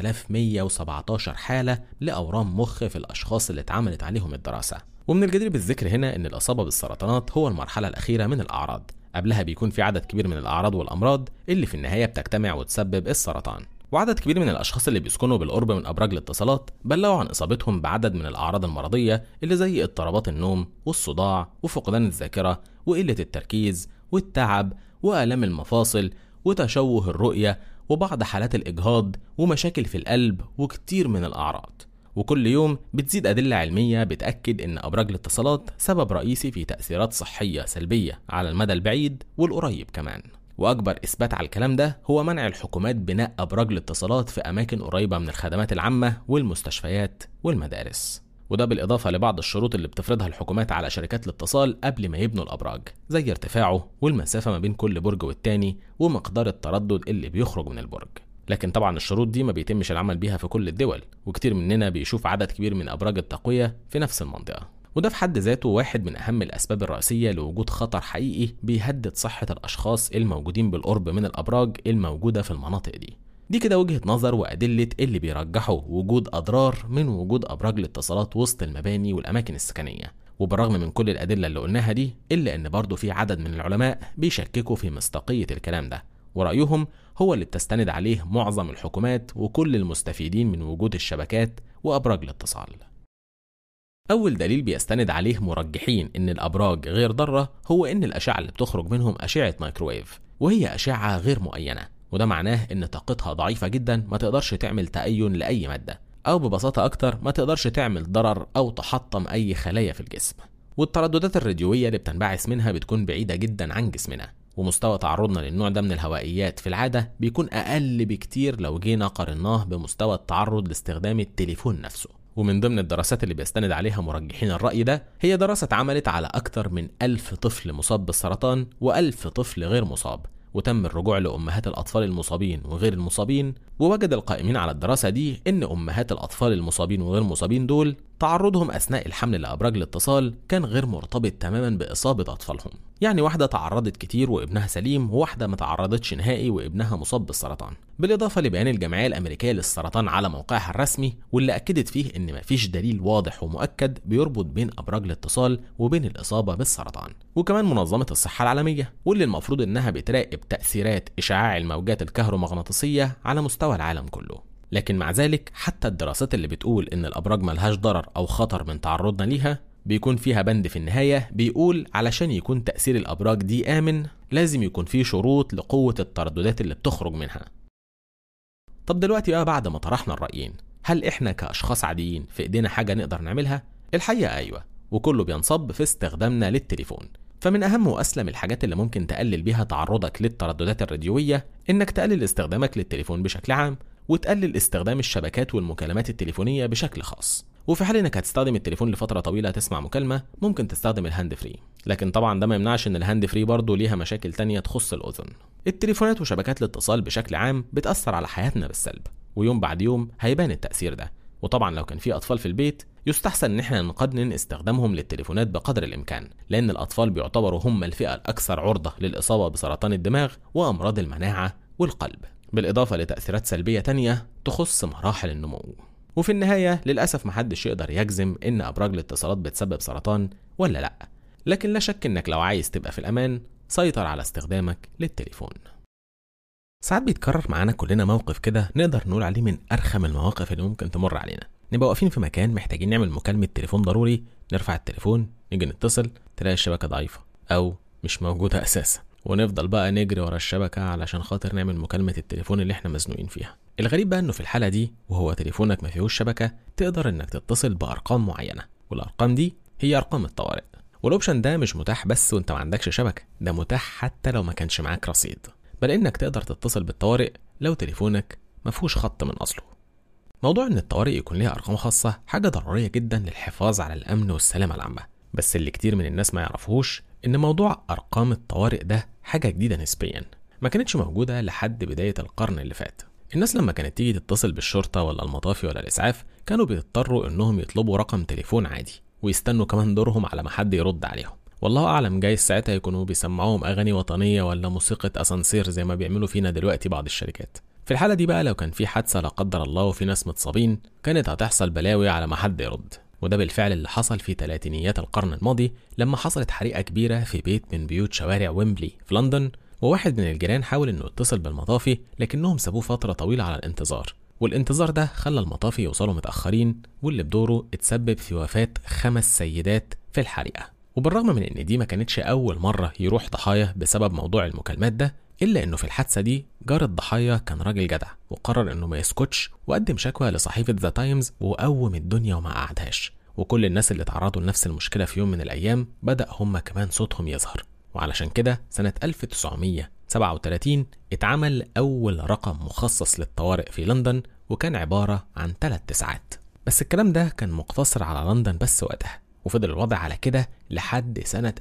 5117 حالة لأورام مخ في الأشخاص اللي اتعملت عليهم الدراسة ومن الجدير بالذكر هنا ان الاصابه بالسرطانات هو المرحله الاخيره من الاعراض قبلها بيكون في عدد كبير من الاعراض والامراض اللي في النهايه بتجتمع وتسبب السرطان وعدد كبير من الاشخاص اللي بيسكنوا بالقرب من ابراج الاتصالات بلغوا عن اصابتهم بعدد من الاعراض المرضيه اللي زي اضطرابات النوم والصداع وفقدان الذاكره وقله التركيز والتعب والام المفاصل وتشوه الرؤيه وبعض حالات الاجهاض ومشاكل في القلب وكتير من الاعراض وكل يوم بتزيد أدلة علمية بتأكد إن أبراج الاتصالات سبب رئيسي في تأثيرات صحية سلبية على المدى البعيد والقريب كمان وأكبر إثبات على الكلام ده هو منع الحكومات بناء أبراج الاتصالات في أماكن قريبة من الخدمات العامة والمستشفيات والمدارس وده بالإضافة لبعض الشروط اللي بتفرضها الحكومات على شركات الاتصال قبل ما يبنوا الأبراج زي ارتفاعه والمسافة ما بين كل برج والتاني ومقدار التردد اللي بيخرج من البرج لكن طبعا الشروط دي ما بيتمش العمل بيها في كل الدول وكتير مننا بيشوف عدد كبير من أبراج التقوية في نفس المنطقة وده في حد ذاته واحد من أهم الأسباب الرئيسية لوجود خطر حقيقي بيهدد صحة الأشخاص الموجودين بالقرب من الأبراج الموجودة في المناطق دي دي كده وجهة نظر وأدلة اللي بيرجحوا وجود أضرار من وجود أبراج الاتصالات وسط المباني والأماكن السكنية وبالرغم من كل الأدلة اللي قلناها دي إلا إن برضه في عدد من العلماء بيشككوا في مصداقية الكلام ده ورأيهم هو اللي بتستند عليه معظم الحكومات وكل المستفيدين من وجود الشبكات وأبراج الاتصال. أول دليل بيستند عليه مرجحين إن الأبراج غير ضارة هو إن الأشعة اللي بتخرج منهم أشعة مايكروويف وهي أشعة غير مؤينة وده معناه إن طاقتها ضعيفة جدا ما تقدرش تعمل تأين لأي مادة أو ببساطة أكتر ما تقدرش تعمل ضرر أو تحطم أي خلايا في الجسم والترددات الراديوية اللي بتنبعث منها بتكون بعيدة جدا عن جسمنا ومستوى تعرضنا للنوع ده من الهوائيات في العادة بيكون أقل بكتير لو جينا قارناه بمستوى التعرض لاستخدام التليفون نفسه ومن ضمن الدراسات اللي بيستند عليها مرجحين الرأي ده هي دراسة اتعملت على أكتر من ألف طفل مصاب بالسرطان وألف طفل غير مصاب وتم الرجوع لأمهات الأطفال المصابين وغير المصابين ووجد القائمين على الدراسة دي إن أمهات الأطفال المصابين وغير المصابين دول تعرضهم أثناء الحمل لأبراج الاتصال كان غير مرتبط تماما بإصابة أطفالهم يعني واحدة تعرضت كتير وابنها سليم وواحدة ما تعرضتش نهائي وابنها مصاب بالسرطان بالإضافة لبيان الجمعية الأمريكية للسرطان على موقعها الرسمي واللي أكدت فيه إن مفيش دليل واضح ومؤكد بيربط بين أبراج الاتصال وبين الإصابة بالسرطان وكمان منظمة الصحة العالمية واللي المفروض إنها بتراقب تأثيرات إشعاع الموجات الكهرومغناطيسية على مستوى العالم كله لكن مع ذلك حتى الدراسات اللي بتقول إن الأبراج ملهاش ضرر أو خطر من تعرضنا ليها بيكون فيها بند في النهاية بيقول علشان يكون تأثير الأبراج دي آمن لازم يكون فيه شروط لقوة الترددات اللي بتخرج منها طب دلوقتي بقى بعد ما طرحنا الرأيين هل إحنا كأشخاص عاديين في إيدينا حاجة نقدر نعملها؟ الحقيقة أيوة وكله بينصب في استخدامنا للتليفون فمن أهم وأسلم الحاجات اللي ممكن تقلل بيها تعرضك للترددات الراديوية إنك تقلل استخدامك للتليفون بشكل عام وتقلل استخدام الشبكات والمكالمات التليفونية بشكل خاص وفي حال انك هتستخدم التليفون لفتره طويله تسمع مكالمه ممكن تستخدم الهاند فري لكن طبعا ده ما يمنعش ان الهاند فري برضه ليها مشاكل تانية تخص الاذن التليفونات وشبكات الاتصال بشكل عام بتاثر على حياتنا بالسلب ويوم بعد يوم هيبان التاثير ده وطبعا لو كان في اطفال في البيت يستحسن ان احنا نقنن استخدامهم للتليفونات بقدر الامكان لان الاطفال بيعتبروا هم الفئه الاكثر عرضه للاصابه بسرطان الدماغ وامراض المناعه والقلب بالإضافة لتأثيرات سلبية تانية تخص مراحل النمو وفي النهاية للأسف محدش يقدر يجزم إن أبراج الاتصالات بتسبب سرطان ولا لأ لكن لا شك إنك لو عايز تبقى في الأمان سيطر على استخدامك للتليفون ساعات بيتكرر معانا كلنا موقف كده نقدر نقول عليه من أرخم المواقف اللي ممكن تمر علينا نبقى واقفين في مكان محتاجين نعمل مكالمة تليفون ضروري نرفع التليفون نيجي نتصل تلاقي الشبكة ضعيفة أو مش موجودة أساسا ونفضل بقى نجري ورا الشبكة علشان خاطر نعمل مكالمة التليفون اللي احنا مزنوقين فيها الغريب بقى انه في الحالة دي وهو تليفونك ما فيهوش شبكة تقدر انك تتصل بأرقام معينة والأرقام دي هي أرقام الطوارئ والاوبشن ده مش متاح بس وانت ما عندكش شبكة ده متاح حتى لو ما كانش معاك رصيد بل انك تقدر تتصل بالطوارئ لو تليفونك ما فيهوش خط من اصله موضوع ان الطوارئ يكون ليها ارقام خاصة حاجة ضرورية جدا للحفاظ على الامن والسلامة العامة بس اللي كتير من الناس ما يعرفوش ان موضوع ارقام الطوارئ ده حاجة جديدة نسبيا ما كانتش موجودة لحد بداية القرن اللي فات الناس لما كانت تيجي تتصل بالشرطة ولا المطافي ولا الإسعاف كانوا بيضطروا إنهم يطلبوا رقم تليفون عادي ويستنوا كمان دورهم على ما حد يرد عليهم والله أعلم جايز ساعتها يكونوا بيسمعوهم أغاني وطنية ولا موسيقى أسانسير زي ما بيعملوا فينا دلوقتي بعض الشركات في الحالة دي بقى لو كان في حادثة لا قدر الله وفي ناس متصابين كانت هتحصل بلاوي على ما حد يرد وده بالفعل اللي حصل في ثلاثينيات القرن الماضي لما حصلت حريقة كبيرة في بيت من بيوت شوارع ويمبلي في لندن وواحد من الجيران حاول انه يتصل بالمطافي لكنهم سابوه فترة طويلة على الانتظار والانتظار ده خلى المطافي يوصلوا متأخرين واللي بدوره اتسبب في وفاة خمس سيدات في الحريقة وبالرغم من ان دي ما كانتش اول مرة يروح ضحايا بسبب موضوع المكالمات ده إلا إنه في الحادثة دي جار الضحايا كان راجل جدع وقرر إنه ما يسكتش وقدم شكوى لصحيفة ذا تايمز وقوم الدنيا وما قعدهاش وكل الناس اللي تعرضوا لنفس المشكلة في يوم من الأيام بدأ هم كمان صوتهم يظهر وعلشان كده سنة 1937 اتعمل أول رقم مخصص للطوارئ في لندن وكان عبارة عن ثلاث تسعات بس الكلام ده كان مقتصر على لندن بس وقتها وفضل الوضع على كده لحد سنة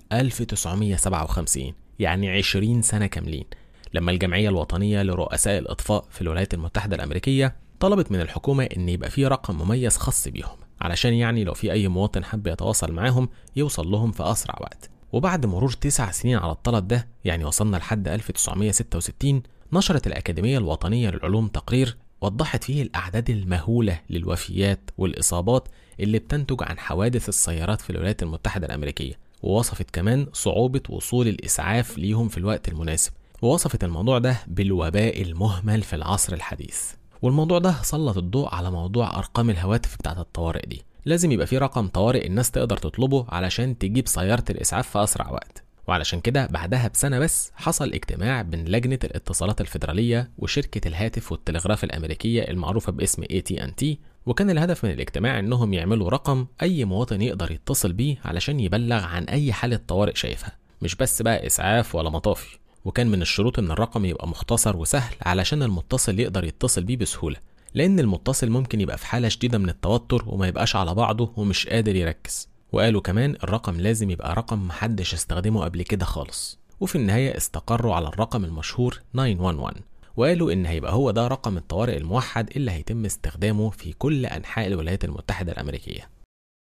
1957 يعني 20 سنة كاملين لما الجمعية الوطنية لرؤساء الإطفاء في الولايات المتحدة الأمريكية طلبت من الحكومة إن يبقى في رقم مميز خاص بيهم علشان يعني لو في أي مواطن حب يتواصل معاهم يوصل لهم في أسرع وقت وبعد مرور تسع سنين على الطلب ده يعني وصلنا لحد 1966 نشرت الأكاديمية الوطنية للعلوم تقرير وضحت فيه الأعداد المهولة للوفيات والإصابات اللي بتنتج عن حوادث السيارات في الولايات المتحدة الأمريكية ووصفت كمان صعوبة وصول الإسعاف ليهم في الوقت المناسب ووصفت الموضوع ده بالوباء المهمل في العصر الحديث والموضوع ده سلط الضوء على موضوع أرقام الهواتف بتاعت الطوارئ دي لازم يبقى في رقم طوارئ الناس تقدر تطلبه علشان تجيب سيارة الإسعاف في أسرع وقت وعلشان كده بعدها بسنة بس حصل اجتماع بين لجنة الاتصالات الفيدرالية وشركة الهاتف والتلغراف الأمريكية المعروفة باسم AT&T وكان الهدف من الاجتماع انهم يعملوا رقم اي مواطن يقدر يتصل بيه علشان يبلغ عن اي حالة طوارئ شايفها مش بس بقى اسعاف ولا مطافي وكان من الشروط ان الرقم يبقى مختصر وسهل علشان المتصل يقدر يتصل بيه بسهولة لان المتصل ممكن يبقى في حالة شديدة من التوتر وما يبقاش على بعضه ومش قادر يركز وقالوا كمان الرقم لازم يبقى رقم محدش استخدمه قبل كده خالص وفي النهاية استقروا على الرقم المشهور 911 وقالوا إن هيبقى هو ده رقم الطوارئ الموحد اللي هيتم استخدامه في كل أنحاء الولايات المتحدة الأمريكية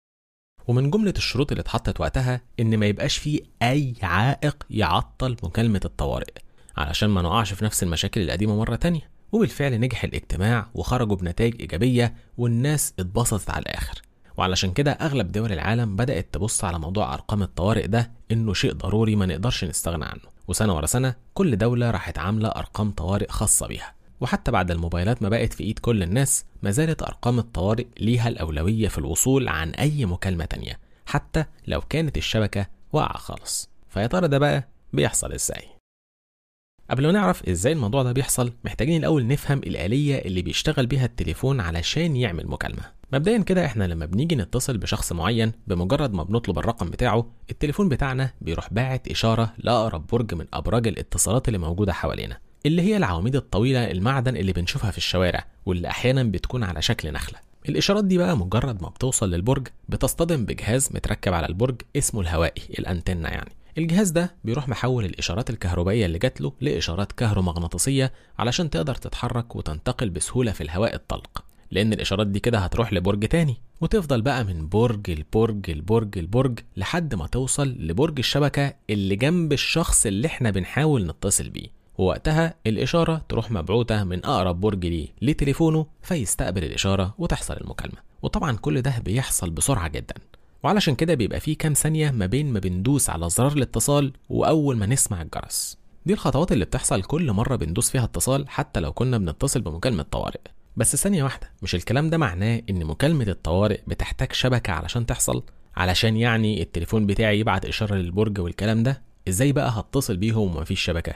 ومن جملة الشروط اللي اتحطت وقتها إن ما يبقاش فيه أي عائق يعطل مكالمة الطوارئ علشان ما نقعش في نفس المشاكل القديمة مرة تانية وبالفعل نجح الاجتماع وخرجوا بنتائج إيجابية والناس اتبسطت على الآخر وعلشان كده أغلب دول العالم بدأت تبص على موضوع أرقام الطوارئ ده إنه شيء ضروري ما نقدرش نستغنى عنه وسنة ورا سنة كل دولة راحت عاملة أرقام طوارئ خاصة بيها وحتى بعد الموبايلات ما بقت في إيد كل الناس ما زالت أرقام الطوارئ ليها الأولوية في الوصول عن أي مكالمة تانية حتى لو كانت الشبكة واقعة خالص فيا ترى ده بقى بيحصل إزاي قبل ما نعرف ازاي الموضوع ده بيحصل محتاجين الاول نفهم الاليه اللي بيشتغل بيها التليفون علشان يعمل مكالمه مبدئيا كده احنا لما بنيجي نتصل بشخص معين بمجرد ما بنطلب الرقم بتاعه التليفون بتاعنا بيروح باعت اشاره لاقرب برج من ابراج الاتصالات اللي موجوده حوالينا اللي هي العواميد الطويله المعدن اللي بنشوفها في الشوارع واللي احيانا بتكون على شكل نخله الاشارات دي بقى مجرد ما بتوصل للبرج بتصطدم بجهاز متركب على البرج اسمه الهوائي الانتنه يعني الجهاز ده بيروح محول الإشارات الكهربائية اللي جات له لإشارات كهرومغناطيسية علشان تقدر تتحرك وتنتقل بسهولة في الهواء الطلق لأن الإشارات دي كده هتروح لبرج تاني وتفضل بقى من برج لبرج لبرج لبرج لحد ما توصل لبرج الشبكة اللي جنب الشخص اللي احنا بنحاول نتصل بيه ووقتها الإشارة تروح مبعوثة من أقرب برج ليه لتليفونه فيستقبل الإشارة وتحصل المكالمة وطبعا كل ده بيحصل بسرعة جدا وعلشان كده بيبقى فيه كام ثانية ما بين ما بندوس على زرار الاتصال وأول ما نسمع الجرس دي الخطوات اللي بتحصل كل مرة بندوس فيها اتصال حتى لو كنا بنتصل بمكالمة طوارئ بس ثانية واحدة مش الكلام ده معناه إن مكالمة الطوارئ بتحتاج شبكة علشان تحصل علشان يعني التليفون بتاعي يبعت إشارة للبرج والكلام ده إزاي بقى هتصل بيهم ومفيش شبكة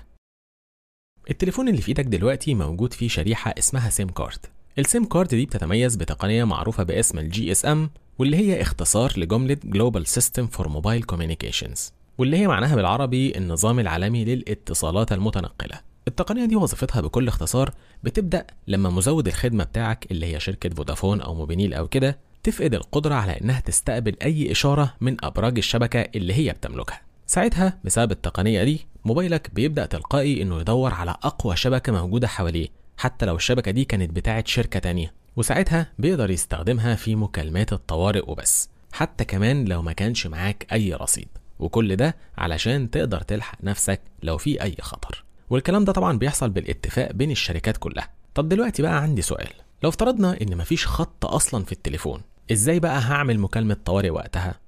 التليفون اللي في ايدك دلوقتي موجود فيه شريحة اسمها سيم كارد السيم كارد دي بتتميز بتقنية معروفة باسم الجي اس ام واللي هي اختصار لجملة Global System for Mobile Communications واللي هي معناها بالعربي النظام العالمي للاتصالات المتنقلة التقنية دي وظيفتها بكل اختصار بتبدأ لما مزود الخدمة بتاعك اللي هي شركة فودافون أو موبينيل أو كده تفقد القدرة على إنها تستقبل أي إشارة من أبراج الشبكة اللي هي بتملكها ساعتها بسبب التقنية دي موبايلك بيبدأ تلقائي إنه يدور على أقوى شبكة موجودة حواليه حتى لو الشبكة دي كانت بتاعت شركة تانية وساعتها بيقدر يستخدمها في مكالمات الطوارئ وبس حتى كمان لو ما كانش معاك أي رصيد وكل ده علشان تقدر تلحق نفسك لو في أي خطر والكلام ده طبعا بيحصل بالاتفاق بين الشركات كلها طب دلوقتي بقى عندي سؤال لو افترضنا ان مفيش خط اصلا في التليفون ازاي بقى هعمل مكالمة طوارئ وقتها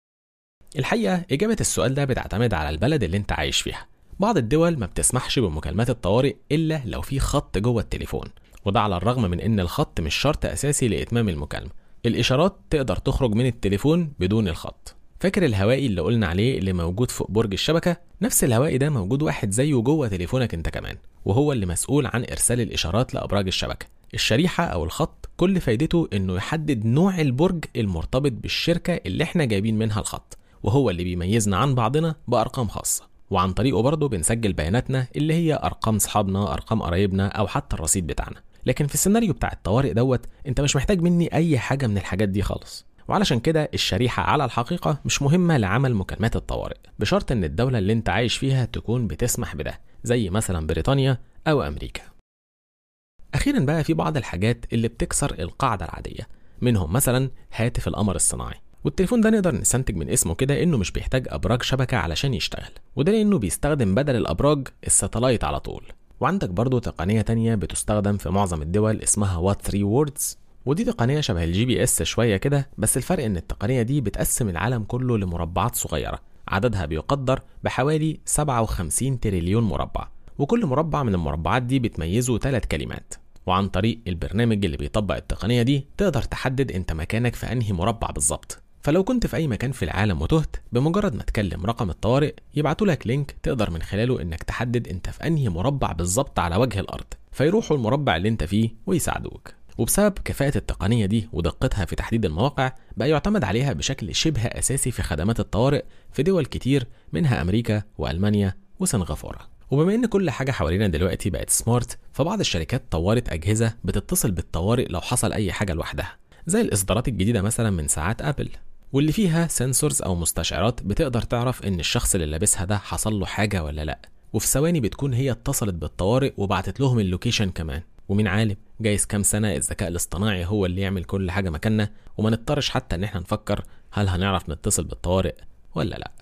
الحقيقة إجابة السؤال ده بتعتمد على البلد اللي أنت عايش فيها بعض الدول ما بتسمحش بمكالمات الطوارئ إلا لو في خط جوه التليفون وده على الرغم من إن الخط مش شرط أساسي لإتمام المكالمة الإشارات تقدر تخرج من التليفون بدون الخط فاكر الهوائي اللي قلنا عليه اللي موجود فوق برج الشبكة نفس الهوائي ده موجود واحد زيه جوه تليفونك انت كمان وهو اللي مسؤول عن إرسال الإشارات لأبراج الشبكة الشريحة أو الخط كل فايدته إنه يحدد نوع البرج المرتبط بالشركة اللي احنا جايبين منها الخط وهو اللي بيميزنا عن بعضنا بأرقام خاصة وعن طريقه برضه بنسجل بياناتنا اللي هي أرقام صحابنا أرقام قرايبنا أو حتى الرصيد بتاعنا لكن في السيناريو بتاع الطوارئ دوت انت مش محتاج مني أي حاجة من الحاجات دي خالص وعلشان كده الشريحة على الحقيقة مش مهمة لعمل مكالمات الطوارئ بشرط ان الدولة اللي انت عايش فيها تكون بتسمح بده زي مثلا بريطانيا أو أمريكا أخيرا بقى في بعض الحاجات اللي بتكسر القاعدة العادية منهم مثلا هاتف القمر الصناعي والتليفون ده نقدر نستنتج من اسمه كده انه مش بيحتاج ابراج شبكه علشان يشتغل وده لانه بيستخدم بدل الابراج الساتلايت على طول وعندك برضو تقنيه تانية بتستخدم في معظم الدول اسمها وات 3 ووردز ودي تقنيه شبه الجي بي اس شويه كده بس الفرق ان التقنيه دي بتقسم العالم كله لمربعات صغيره عددها بيقدر بحوالي 57 تريليون مربع وكل مربع من المربعات دي بتميزه ثلاث كلمات وعن طريق البرنامج اللي بيطبق التقنية دي تقدر تحدد انت مكانك في انهي مربع بالظبط فلو كنت في اي مكان في العالم وتهت بمجرد ما تكلم رقم الطوارئ يبعتوا لك لينك تقدر من خلاله انك تحدد انت في انهي مربع بالظبط على وجه الارض فيروحوا المربع اللي انت فيه ويساعدوك وبسبب كفاءة التقنية دي ودقتها في تحديد المواقع بقى يعتمد عليها بشكل شبه أساسي في خدمات الطوارئ في دول كتير منها أمريكا وألمانيا وسنغافورة وبما ان كل حاجه حوالينا دلوقتي بقت سمارت فبعض الشركات طورت اجهزه بتتصل بالطوارئ لو حصل اي حاجه لوحدها زي الاصدارات الجديده مثلا من ساعات ابل واللي فيها سنسورز او مستشعرات بتقدر تعرف ان الشخص اللي لابسها ده حصل له حاجه ولا لا وفي ثواني بتكون هي اتصلت بالطوارئ وبعتت لهم اللوكيشن كمان ومين عالم جايز كام سنة الذكاء الاصطناعي هو اللي يعمل كل حاجة مكاننا وما نضطرش حتى ان احنا نفكر هل هنعرف نتصل بالطوارئ ولا لا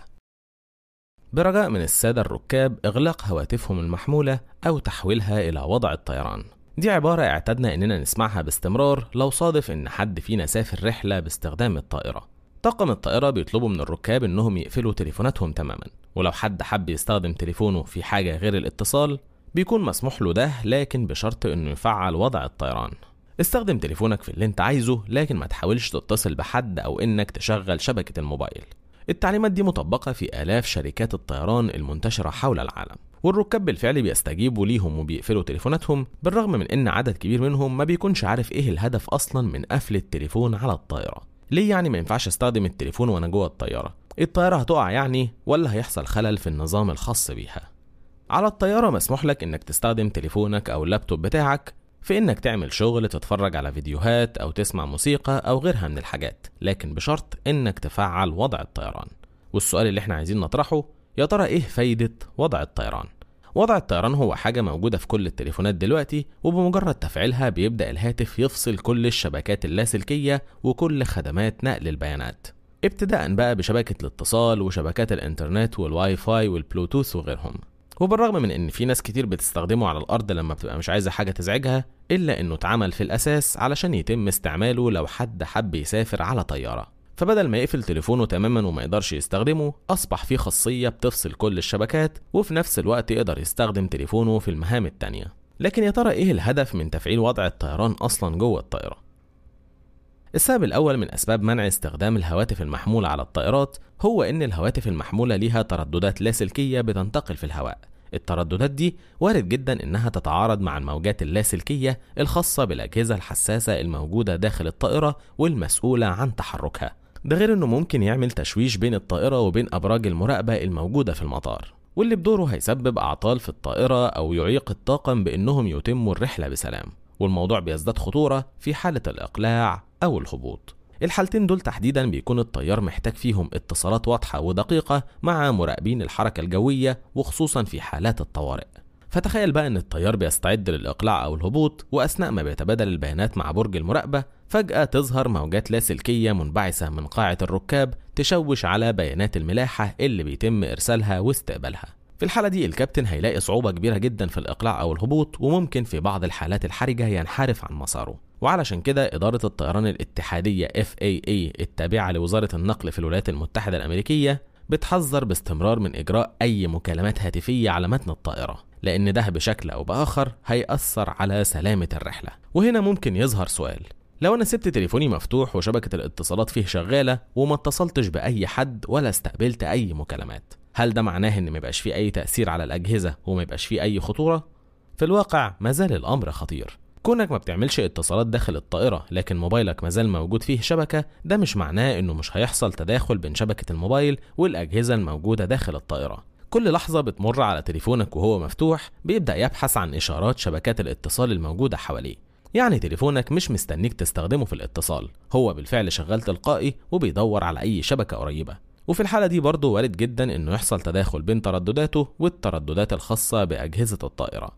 برجاء من السادة الركاب إغلاق هواتفهم المحمولة أو تحويلها إلى وضع الطيران دي عبارة اعتدنا إننا نسمعها باستمرار لو صادف إن حد فينا سافر رحلة باستخدام الطائرة طاقم الطائرة بيطلبوا من الركاب إنهم يقفلوا تليفوناتهم تماما ولو حد حب يستخدم تليفونه في حاجة غير الاتصال بيكون مسموح له ده لكن بشرط إنه يفعل وضع الطيران استخدم تليفونك في اللي انت عايزه لكن ما تحاولش تتصل بحد أو إنك تشغل شبكة الموبايل التعليمات دي مطبقة في آلاف شركات الطيران المنتشرة حول العالم والركاب بالفعل بيستجيبوا ليهم وبيقفلوا تليفوناتهم بالرغم من ان عدد كبير منهم ما بيكونش عارف ايه الهدف اصلا من قفل التليفون على الطائرة ليه يعني ما ينفعش استخدم التليفون وانا جوه الطيارة الطيارة هتقع يعني ولا هيحصل خلل في النظام الخاص بيها على الطيارة مسموح لك انك تستخدم تليفونك او اللابتوب بتاعك في انك تعمل شغل تتفرج على فيديوهات او تسمع موسيقى او غيرها من الحاجات لكن بشرط انك تفعل وضع الطيران والسؤال اللي احنا عايزين نطرحه يا ترى ايه فايدة وضع الطيران وضع الطيران هو حاجة موجودة في كل التليفونات دلوقتي وبمجرد تفعيلها بيبدأ الهاتف يفصل كل الشبكات اللاسلكية وكل خدمات نقل البيانات ابتداء بقى بشبكة الاتصال وشبكات الانترنت والواي فاي والبلوتوث وغيرهم وبالرغم من ان في ناس كتير بتستخدمه على الارض لما بتبقى مش عايزه حاجه تزعجها الا انه اتعمل في الاساس علشان يتم استعماله لو حد حب يسافر على طياره فبدل ما يقفل تليفونه تماما وما يقدرش يستخدمه اصبح فيه خاصيه بتفصل كل الشبكات وفي نفس الوقت يقدر يستخدم تليفونه في المهام التانية لكن يا ترى ايه الهدف من تفعيل وضع الطيران اصلا جوه الطائره السبب الأول من أسباب منع استخدام الهواتف المحمولة على الطائرات هو إن الهواتف المحمولة ليها ترددات لاسلكية بتنتقل في الهواء الترددات دي وارد جدا إنها تتعارض مع الموجات اللاسلكية الخاصة بالأجهزة الحساسة الموجودة داخل الطائرة والمسؤولة عن تحركها ده غير إنه ممكن يعمل تشويش بين الطائرة وبين أبراج المراقبة الموجودة في المطار واللي بدوره هيسبب أعطال في الطائرة أو يعيق الطاقم بإنهم يتموا الرحلة بسلام والموضوع بيزداد خطورة في حالة الإقلاع أو الهبوط الحالتين دول تحديدا بيكون الطيار محتاج فيهم اتصالات واضحة ودقيقة مع مراقبين الحركة الجوية وخصوصا في حالات الطوارئ فتخيل بقى ان الطيار بيستعد للاقلاع او الهبوط واثناء ما بيتبادل البيانات مع برج المراقبه فجاه تظهر موجات لاسلكيه منبعثه من قاعه الركاب تشوش على بيانات الملاحه اللي بيتم ارسالها واستقبالها في الحالة دي الكابتن هيلاقي صعوبة كبيرة جدا في الإقلاع أو الهبوط وممكن في بعض الحالات الحرجة ينحرف عن مساره وعلشان كده إدارة الطيران الاتحادية FAA التابعة لوزارة النقل في الولايات المتحدة الأمريكية بتحذر باستمرار من إجراء أي مكالمات هاتفية على متن الطائرة لأن ده بشكل أو بآخر هيأثر على سلامة الرحلة وهنا ممكن يظهر سؤال لو أنا سبت تليفوني مفتوح وشبكة الاتصالات فيه شغالة وما اتصلتش بأي حد ولا استقبلت أي مكالمات هل ده معناه ان ما يبقاش فيه اي تاثير على الاجهزه وما يبقاش فيه اي خطوره في الواقع ما زال الامر خطير كونك ما بتعملش اتصالات داخل الطائرة لكن موبايلك مازال موجود فيه شبكة ده مش معناه انه مش هيحصل تداخل بين شبكة الموبايل والأجهزة الموجودة داخل الطائرة كل لحظة بتمر على تليفونك وهو مفتوح بيبدأ يبحث عن إشارات شبكات الاتصال الموجودة حواليه يعني تليفونك مش مستنيك تستخدمه في الاتصال هو بالفعل شغال تلقائي وبيدور على أي شبكة قريبة وفي الحالة دي برضه وارد جدا انه يحصل تداخل بين تردداته والترددات الخاصة بأجهزة الطائرة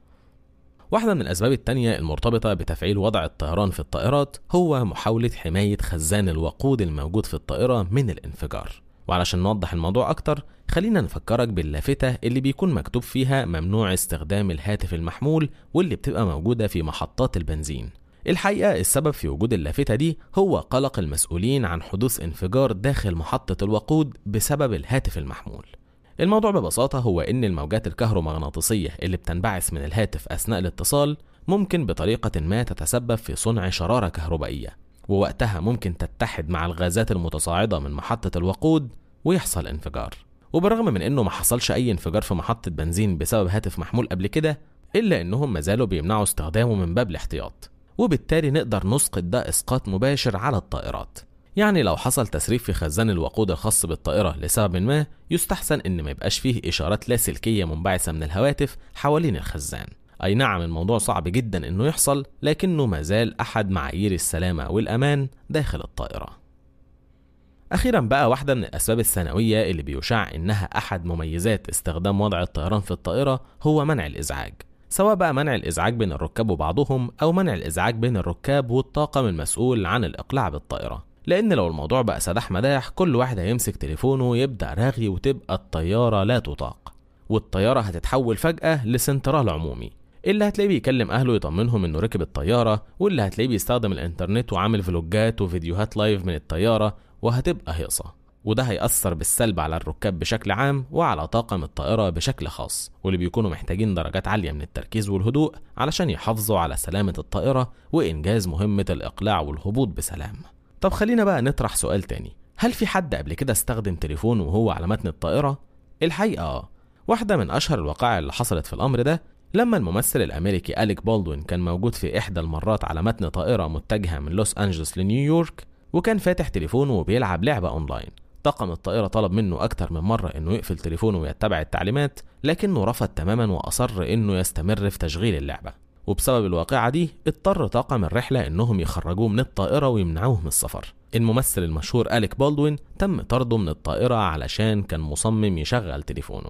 واحدة من الأسباب التانية المرتبطة بتفعيل وضع الطيران في الطائرات هو محاولة حماية خزان الوقود الموجود في الطائرة من الانفجار وعلشان نوضح الموضوع أكتر خلينا نفكرك باللافتة اللي بيكون مكتوب فيها ممنوع استخدام الهاتف المحمول واللي بتبقى موجودة في محطات البنزين الحقيقة السبب في وجود اللافتة دي هو قلق المسؤولين عن حدوث انفجار داخل محطة الوقود بسبب الهاتف المحمول الموضوع ببساطة هو إن الموجات الكهرومغناطيسية اللي بتنبعث من الهاتف أثناء الاتصال ممكن بطريقة ما تتسبب في صنع شرارة كهربائية ووقتها ممكن تتحد مع الغازات المتصاعدة من محطة الوقود ويحصل انفجار وبالرغم من انه ما حصلش اي انفجار في محطة بنزين بسبب هاتف محمول قبل كده الا انهم ما زالوا بيمنعوا استخدامه من باب الاحتياط وبالتالي نقدر نسقط ده اسقاط مباشر على الطائرات يعني لو حصل تسريب في خزان الوقود الخاص بالطائرة لسبب ما يستحسن ان ما يبقاش فيه اشارات لاسلكية منبعثة من الهواتف حوالين الخزان اي نعم الموضوع صعب جدا انه يحصل لكنه ما زال احد معايير السلامة والامان داخل الطائرة اخيرا بقى واحدة من الاسباب الثانوية اللي بيشاع انها احد مميزات استخدام وضع الطيران في الطائرة هو منع الازعاج سواء بقى منع الإزعاج بين الركاب وبعضهم أو منع الإزعاج بين الركاب والطاقم المسؤول عن الإقلاع بالطائرة لأن لو الموضوع بقى سداح مداح كل واحد هيمسك تليفونه ويبدأ رغي وتبقى الطيارة لا تطاق والطيارة هتتحول فجأة لسنترال عمومي اللي هتلاقيه بيكلم أهله يطمنهم إنه ركب الطيارة واللي هتلاقيه بيستخدم الإنترنت وعامل فلوجات وفيديوهات لايف من الطيارة وهتبقى هيصة وده هيأثر بالسلب على الركاب بشكل عام وعلى طاقم الطائرة بشكل خاص واللي بيكونوا محتاجين درجات عالية من التركيز والهدوء علشان يحافظوا على سلامة الطائرة وإنجاز مهمة الإقلاع والهبوط بسلام طب خلينا بقى نطرح سؤال تاني هل في حد قبل كده استخدم تليفون وهو على متن الطائرة؟ الحقيقة آه واحدة من أشهر الوقائع اللي حصلت في الأمر ده لما الممثل الأمريكي أليك بولدوين كان موجود في إحدى المرات على متن طائرة متجهة من لوس أنجلوس لنيويورك وكان فاتح تليفونه وبيلعب لعبة أونلاين طاقم الطائرة طلب منه أكتر من مرة إنه يقفل تليفونه ويتبع التعليمات لكنه رفض تماما وأصر إنه يستمر في تشغيل اللعبة وبسبب الواقعة دي اضطر طاقم الرحلة إنهم يخرجوه من الطائرة ويمنعوه من السفر الممثل المشهور أليك بولدوين تم طرده من الطائرة علشان كان مصمم يشغل تليفونه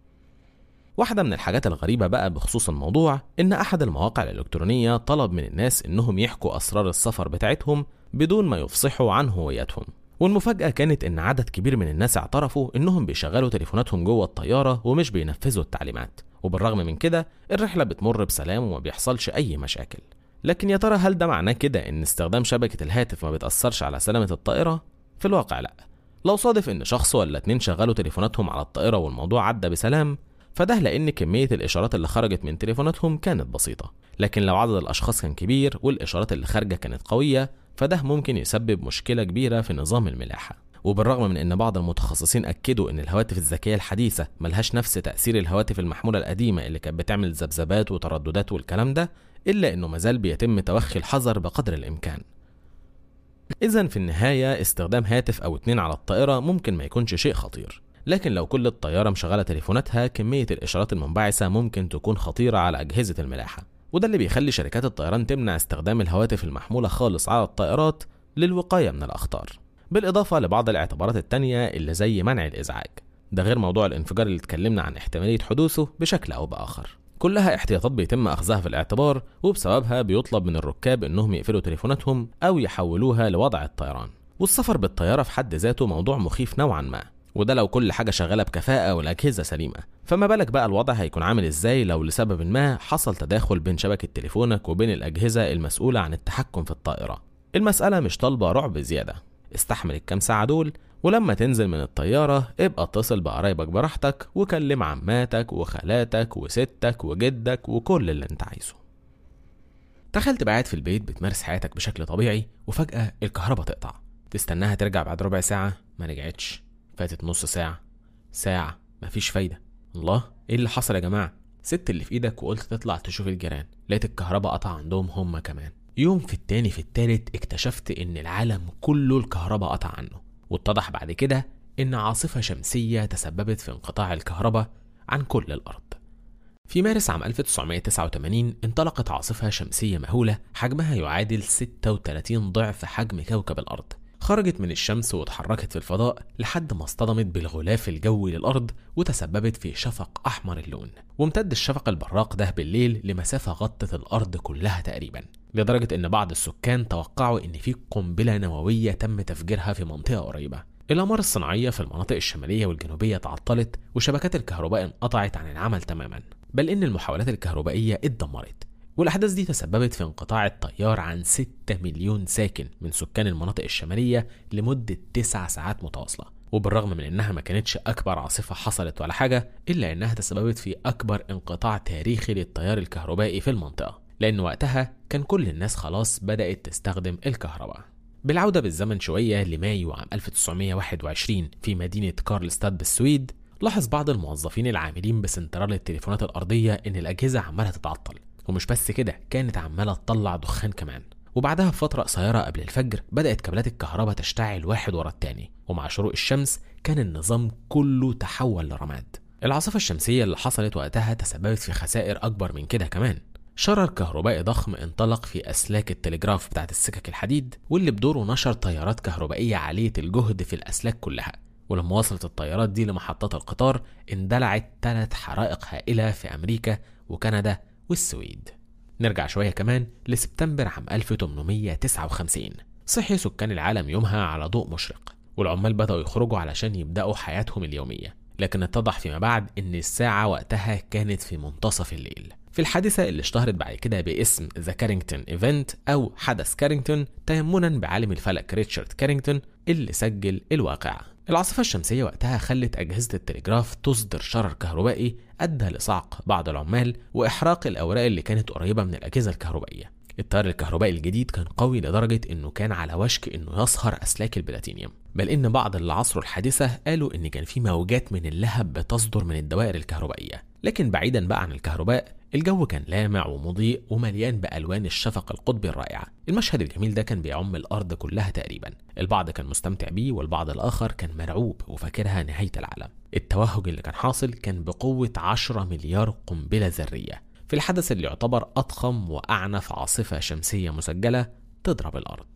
واحدة من الحاجات الغريبة بقى بخصوص الموضوع إن أحد المواقع الإلكترونية طلب من الناس إنهم يحكوا أسرار السفر بتاعتهم بدون ما يفصحوا عن هويتهم والمفاجأة كانت إن عدد كبير من الناس اعترفوا إنهم بيشغلوا تليفوناتهم جوه الطيارة ومش بينفذوا التعليمات وبالرغم من كده الرحلة بتمر بسلام وما بيحصلش أي مشاكل لكن يا ترى هل ده معناه كده إن استخدام شبكة الهاتف ما بتأثرش على سلامة الطائرة؟ في الواقع لأ لو صادف إن شخص ولا اتنين شغلوا تليفوناتهم على الطائرة والموضوع عدى بسلام فده لأن كمية الإشارات اللي خرجت من تليفوناتهم كانت بسيطة لكن لو عدد الأشخاص كان كبير والإشارات اللي خارجة كانت قوية فده ممكن يسبب مشكلة كبيرة في نظام الملاحة وبالرغم من ان بعض المتخصصين اكدوا ان الهواتف الذكيه الحديثه ملهاش نفس تاثير الهواتف المحموله القديمه اللي كانت بتعمل ذبذبات وترددات والكلام ده الا انه مازال بيتم توخي الحذر بقدر الامكان اذا في النهايه استخدام هاتف او اتنين على الطائره ممكن ما يكونش شيء خطير لكن لو كل الطياره مشغله تليفوناتها كميه الاشارات المنبعثه ممكن تكون خطيره على اجهزه الملاحه وده اللي بيخلي شركات الطيران تمنع استخدام الهواتف المحموله خالص على الطائرات للوقايه من الاخطار بالإضافة لبعض الاعتبارات التانية اللي زي منع الإزعاج ده غير موضوع الانفجار اللي اتكلمنا عن احتمالية حدوثه بشكل أو بآخر كلها احتياطات بيتم أخذها في الاعتبار وبسببها بيطلب من الركاب إنهم يقفلوا تليفوناتهم أو يحولوها لوضع الطيران والسفر بالطيارة في حد ذاته موضوع مخيف نوعا ما وده لو كل حاجة شغالة بكفاءة والأجهزة سليمة فما بالك بقى الوضع هيكون عامل ازاي لو لسبب ما حصل تداخل بين شبكة تليفونك وبين الأجهزة المسؤولة عن التحكم في الطائرة المسألة مش طالبة رعب زيادة استحمل الكام ساعة دول ولما تنزل من الطيارة ابقى اتصل بقرايبك براحتك وكلم عماتك وخالاتك وستك وجدك وكل اللي انت عايزه تخيل تبقى قاعد في البيت بتمارس حياتك بشكل طبيعي وفجأة الكهرباء تقطع تستناها ترجع بعد ربع ساعة ما رجعتش فاتت نص ساعة ساعة مفيش فايدة الله ايه اللي حصل يا جماعة سبت اللي في ايدك وقلت تطلع تشوف الجيران لقيت الكهرباء قطع عندهم هم كمان يوم في التاني في التالت اكتشفت ان العالم كله الكهرباء قطع عنه واتضح بعد كده ان عاصفة شمسية تسببت في انقطاع الكهرباء عن كل الارض في مارس عام 1989 انطلقت عاصفة شمسية مهولة حجمها يعادل 36 ضعف حجم كوكب الأرض خرجت من الشمس واتحركت في الفضاء لحد ما اصطدمت بالغلاف الجوي للأرض وتسببت في شفق أحمر اللون وامتد الشفق البراق ده بالليل لمسافة غطت الأرض كلها تقريبا لدرجة إن بعض السكان توقعوا إن في قنبلة نووية تم تفجيرها في منطقة قريبة الأقمار الصناعية في المناطق الشمالية والجنوبية تعطلت وشبكات الكهرباء انقطعت عن العمل تماما بل إن المحاولات الكهربائية اتدمرت والأحداث دي تسببت في انقطاع التيار عن 6 مليون ساكن من سكان المناطق الشمالية لمدة 9 ساعات متواصلة وبالرغم من انها ما كانتش اكبر عاصفه حصلت ولا حاجه الا انها تسببت في اكبر انقطاع تاريخي للتيار الكهربائي في المنطقه لان وقتها كان كل الناس خلاص بدات تستخدم الكهرباء بالعوده بالزمن شويه لمايو عام 1921 في مدينه كارلستاد بالسويد لاحظ بعض الموظفين العاملين بسنترال التليفونات الارضيه ان الاجهزه عماله تتعطل ومش بس كده كانت عماله تطلع دخان كمان وبعدها بفترة قصيرة قبل الفجر بدأت كابلات الكهرباء تشتعل واحد ورا التاني ومع شروق الشمس كان النظام كله تحول لرماد العاصفة الشمسية اللي حصلت وقتها تسببت في خسائر أكبر من كده كمان شرر كهربائي ضخم انطلق في أسلاك التلجراف بتاعت السكك الحديد واللي بدوره نشر تيارات كهربائية عالية الجهد في الأسلاك كلها ولما وصلت الطيارات دي لمحطات القطار اندلعت ثلاث حرائق هائلة في أمريكا وكندا والسويد نرجع شوية كمان لسبتمبر عام 1859 صحي سكان العالم يومها على ضوء مشرق والعمال بدأوا يخرجوا علشان يبدأوا حياتهم اليومية لكن اتضح فيما بعد ان الساعة وقتها كانت في منتصف الليل في الحادثة اللي اشتهرت بعد كده باسم ذا كارينجتون ايفنت او حدث كارينجتون تيمنا بعالم الفلك ريتشارد كارينجتون اللي سجل الواقعة العاصفة الشمسية وقتها خلت أجهزة التلجراف تصدر شرر كهربائي أدى لصعق بعض العمال وإحراق الأوراق اللي كانت قريبة من الأجهزة الكهربائية التيار الكهربائي الجديد كان قوي لدرجة إنه كان على وشك إنه يصهر أسلاك البلاتينيوم بل إن بعض اللي عصروا الحادثة قالوا إن كان في موجات من اللهب بتصدر من الدوائر الكهربائية لكن بعيدا بقى عن الكهرباء الجو كان لامع ومضيء ومليان بألوان الشفق القطبي الرائعة المشهد الجميل ده كان بيعم الأرض كلها تقريبا البعض كان مستمتع بيه والبعض الآخر كان مرعوب وفاكرها نهاية العالم التوهج اللي كان حاصل كان بقوة 10 مليار قنبلة ذرية في الحدث اللي يعتبر أضخم وأعنف عاصفة شمسية مسجلة تضرب الأرض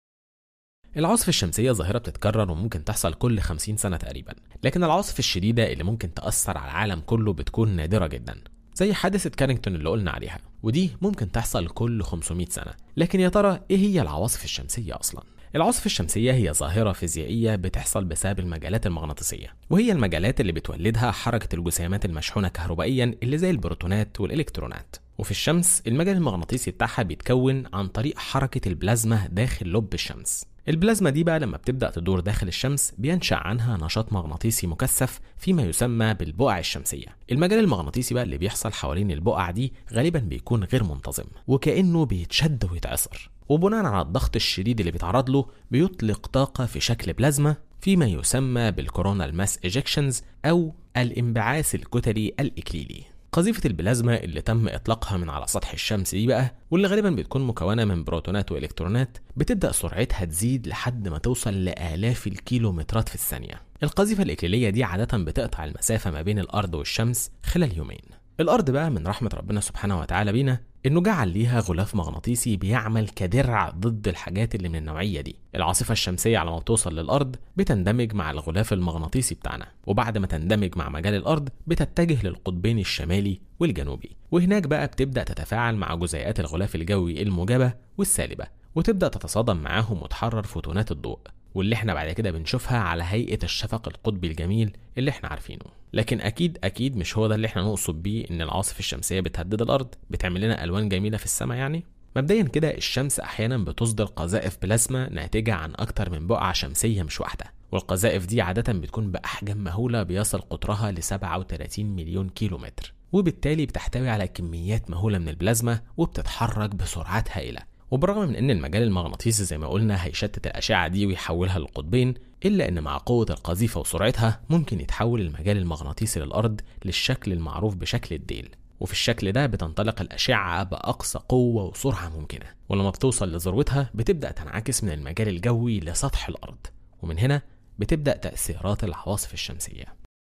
العواصف الشمسية ظاهرة بتتكرر وممكن تحصل كل 50 سنة تقريبا لكن العواصف الشديدة اللي ممكن تأثر على العالم كله بتكون نادرة جدا زي حادثة كارينجتون اللي قلنا عليها ودي ممكن تحصل كل 500 سنة لكن يا ترى ايه هي العواصف الشمسية أصلا؟ العواصف الشمسية هي ظاهرة فيزيائية بتحصل بسبب المجالات المغناطيسية وهي المجالات اللي بتولدها حركة الجسيمات المشحونة كهربائيا اللي زي البروتونات والإلكترونات وفي الشمس المجال المغناطيسي بتاعها بيتكون عن طريق حركة البلازما داخل لب الشمس البلازما دي بقى لما بتبدأ تدور داخل الشمس بينشأ عنها نشاط مغناطيسي مكثف فيما يسمى بالبقع الشمسية المجال المغناطيسي بقى اللي بيحصل حوالين البقع دي غالبا بيكون غير منتظم وكأنه بيتشد ويتعصر وبناء على الضغط الشديد اللي بيتعرض له بيطلق طاقة في شكل بلازما فيما يسمى بالكورونال ماس ايجكشنز أو الانبعاث الكتلي الإكليلي قذيفة البلازما اللي تم إطلاقها من على سطح الشمس دي بقى واللي غالبا بتكون مكونة من بروتونات وإلكترونات بتبدأ سرعتها تزيد لحد ما توصل لآلاف الكيلومترات في الثانية القذيفة الإكليلية دي عادة بتقطع المسافة ما بين الأرض والشمس خلال يومين الأرض بقى من رحمة ربنا سبحانه وتعالى بينا إنه جعل ليها غلاف مغناطيسي بيعمل كدرع ضد الحاجات اللي من النوعية دي العاصفة الشمسية على ما بتوصل للأرض بتندمج مع الغلاف المغناطيسي بتاعنا وبعد ما تندمج مع مجال الأرض بتتجه للقطبين الشمالي والجنوبي وهناك بقى بتبدأ تتفاعل مع جزيئات الغلاف الجوي الموجبة والسالبة وتبدأ تتصادم معاهم وتحرر فوتونات الضوء واللي احنا بعد كده بنشوفها على هيئة الشفق القطبي الجميل اللي احنا عارفينه لكن اكيد اكيد مش هو ده اللي احنا نقصد بيه ان العواصف الشمسية بتهدد الارض بتعمل لنا الوان جميلة في السماء يعني مبدئيا كده الشمس احيانا بتصدر قذائف بلازما ناتجة عن اكتر من بقعة شمسية مش واحدة والقذائف دي عادة بتكون بأحجام مهولة بيصل قطرها ل 37 مليون كيلومتر وبالتالي بتحتوي على كميات مهولة من البلازما وبتتحرك بسرعات هائلة وبرغم من ان المجال المغناطيسي زي ما قلنا هيشتت الاشعه دي ويحولها لقطبين الا ان مع قوه القذيفه وسرعتها ممكن يتحول المجال المغناطيسي للارض للشكل المعروف بشكل الديل وفي الشكل ده بتنطلق الأشعة بأقصى قوة وسرعة ممكنة ولما بتوصل لذروتها بتبدأ تنعكس من المجال الجوي لسطح الأرض ومن هنا بتبدأ تأثيرات العواصف الشمسية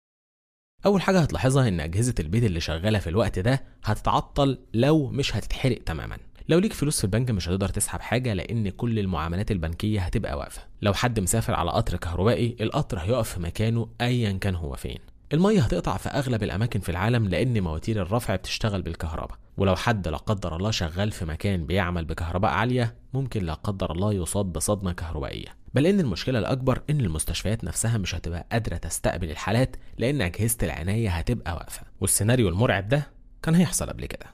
أول حاجة هتلاحظها إن أجهزة البيت اللي شغالة في الوقت ده هتتعطل لو مش هتتحرق تماما لو ليك فلوس في البنك مش هتقدر تسحب حاجه لان كل المعاملات البنكيه هتبقى واقفه لو حد مسافر على قطر كهربائي القطر هيقف في مكانه ايا كان هو فين المية هتقطع في أغلب الأماكن في العالم لأن مواتير الرفع بتشتغل بالكهرباء ولو حد لا قدر الله شغال في مكان بيعمل بكهرباء عالية ممكن لا قدر الله يصاب بصدمة كهربائية بل إن المشكلة الأكبر إن المستشفيات نفسها مش هتبقى قادرة تستقبل الحالات لأن أجهزة العناية هتبقى واقفة والسيناريو المرعب ده كان هيحصل قبل كده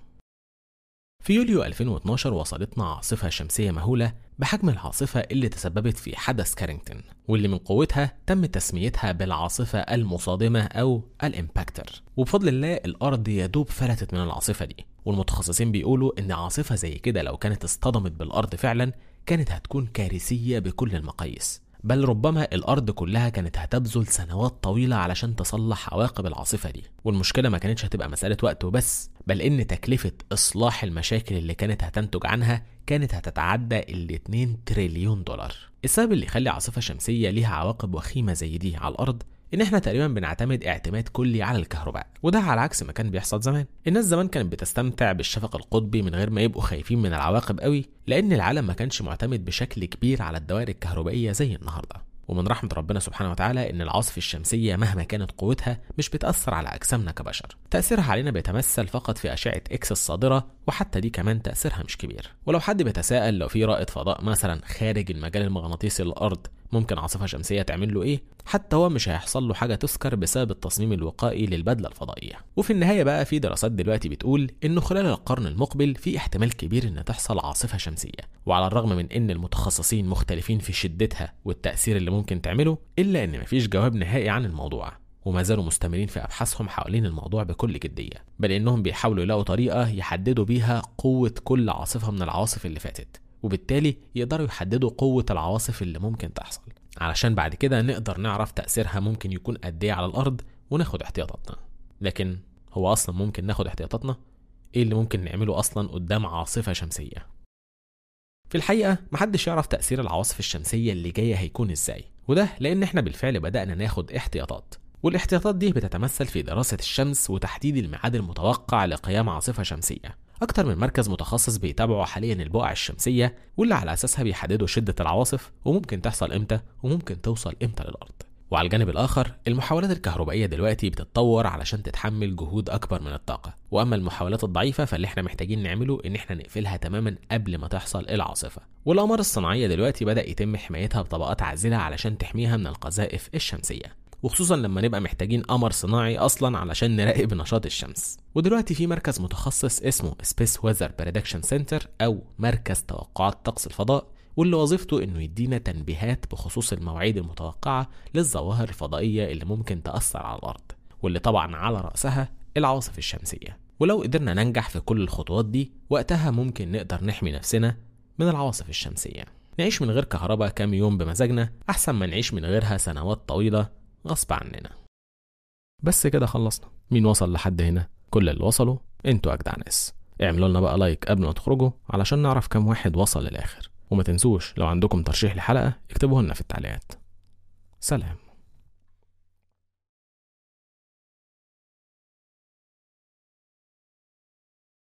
في يوليو 2012 وصلتنا عاصفة شمسية مهولة بحجم العاصفة اللي تسببت في حدث كارينجتون واللي من قوتها تم تسميتها بالعاصفة المصادمة أو الإمباكتر وبفضل الله الأرض يدوب فلتت من العاصفة دي والمتخصصين بيقولوا إن عاصفة زي كده لو كانت اصطدمت بالأرض فعلا كانت هتكون كارثية بكل المقاييس بل ربما الأرض كلها كانت هتبذل سنوات طويلة علشان تصلح عواقب العاصفة دي والمشكلة ما كانتش هتبقى مسألة وقت وبس بل إن تكلفة إصلاح المشاكل اللي كانت هتنتج عنها كانت هتتعدى ال 2 تريليون دولار السبب اللي يخلي عاصفة شمسية ليها عواقب وخيمة زي دي على الأرض ان احنا تقريبا بنعتمد اعتماد كلي على الكهرباء وده على عكس ما كان بيحصل زمان الناس زمان كانت بتستمتع بالشفق القطبي من غير ما يبقوا خايفين من العواقب قوي لان العالم ما كانش معتمد بشكل كبير على الدوائر الكهربائيه زي النهارده ومن رحمة ربنا سبحانه وتعالى إن العواصف الشمسية مهما كانت قوتها مش بتأثر على أجسامنا كبشر تأثيرها علينا بيتمثل فقط في أشعة إكس الصادرة وحتى دي كمان تأثيرها مش كبير ولو حد بيتساءل لو في رائد فضاء مثلا خارج المجال المغناطيسي للأرض ممكن عاصفة شمسية تعمل له إيه؟ حتى هو مش هيحصل له حاجة تذكر بسبب التصميم الوقائي للبدلة الفضائية. وفي النهاية بقى في دراسات دلوقتي بتقول إنه خلال القرن المقبل في احتمال كبير إن تحصل عاصفة شمسية، وعلى الرغم من إن المتخصصين مختلفين في شدتها والتأثير اللي ممكن تعمله، إلا إن مفيش جواب نهائي عن الموضوع. وما زالوا مستمرين في ابحاثهم حوالين الموضوع بكل جديه بل انهم بيحاولوا يلاقوا طريقه يحددوا بيها قوه كل عاصفه من العواصف اللي فاتت وبالتالي يقدروا يحددوا قوة العواصف اللي ممكن تحصل علشان بعد كده نقدر نعرف تأثيرها ممكن يكون قد إيه على الأرض وناخد احتياطاتنا لكن هو أصلا ممكن ناخد احتياطاتنا؟ إيه اللي ممكن نعمله أصلا قدام عاصفة شمسية؟ في الحقيقة محدش يعرف تأثير العواصف الشمسية اللي جاية هيكون إزاي وده لأن إحنا بالفعل بدأنا ناخد احتياطات والاحتياطات دي بتتمثل في دراسة الشمس وتحديد الميعاد المتوقع لقيام عاصفة شمسية أكتر من مركز متخصص بيتابعوا حاليا البقع الشمسية واللي على أساسها بيحددوا شدة العواصف وممكن تحصل إمتى وممكن توصل إمتى للأرض وعلى الجانب الآخر المحاولات الكهربائية دلوقتي بتتطور علشان تتحمل جهود أكبر من الطاقة وأما المحاولات الضعيفة فاللي احنا محتاجين نعمله إن احنا نقفلها تماما قبل ما تحصل العاصفة والأقمار الصناعية دلوقتي بدأ يتم حمايتها بطبقات عازلة علشان تحميها من القذائف الشمسية وخصوصا لما نبقى محتاجين قمر صناعي اصلا علشان نراقب نشاط الشمس ودلوقتي في مركز متخصص اسمه سبيس ويذر بريدكشن سنتر او مركز توقعات طقس الفضاء واللي وظيفته انه يدينا تنبيهات بخصوص المواعيد المتوقعه للظواهر الفضائيه اللي ممكن تاثر على الارض واللي طبعا على راسها العواصف الشمسيه ولو قدرنا ننجح في كل الخطوات دي وقتها ممكن نقدر نحمي نفسنا من العواصف الشمسيه نعيش من غير كهرباء كام يوم بمزاجنا احسن ما نعيش من غيرها سنوات طويله غصب عننا بس كده خلصنا مين وصل لحد هنا كل اللي وصلوا انتوا اجدع ناس اعملوا لنا بقى لايك قبل ما تخرجوا علشان نعرف كام واحد وصل للاخر وما تنسوش لو عندكم ترشيح لحلقه اكتبوه لنا في التعليقات سلام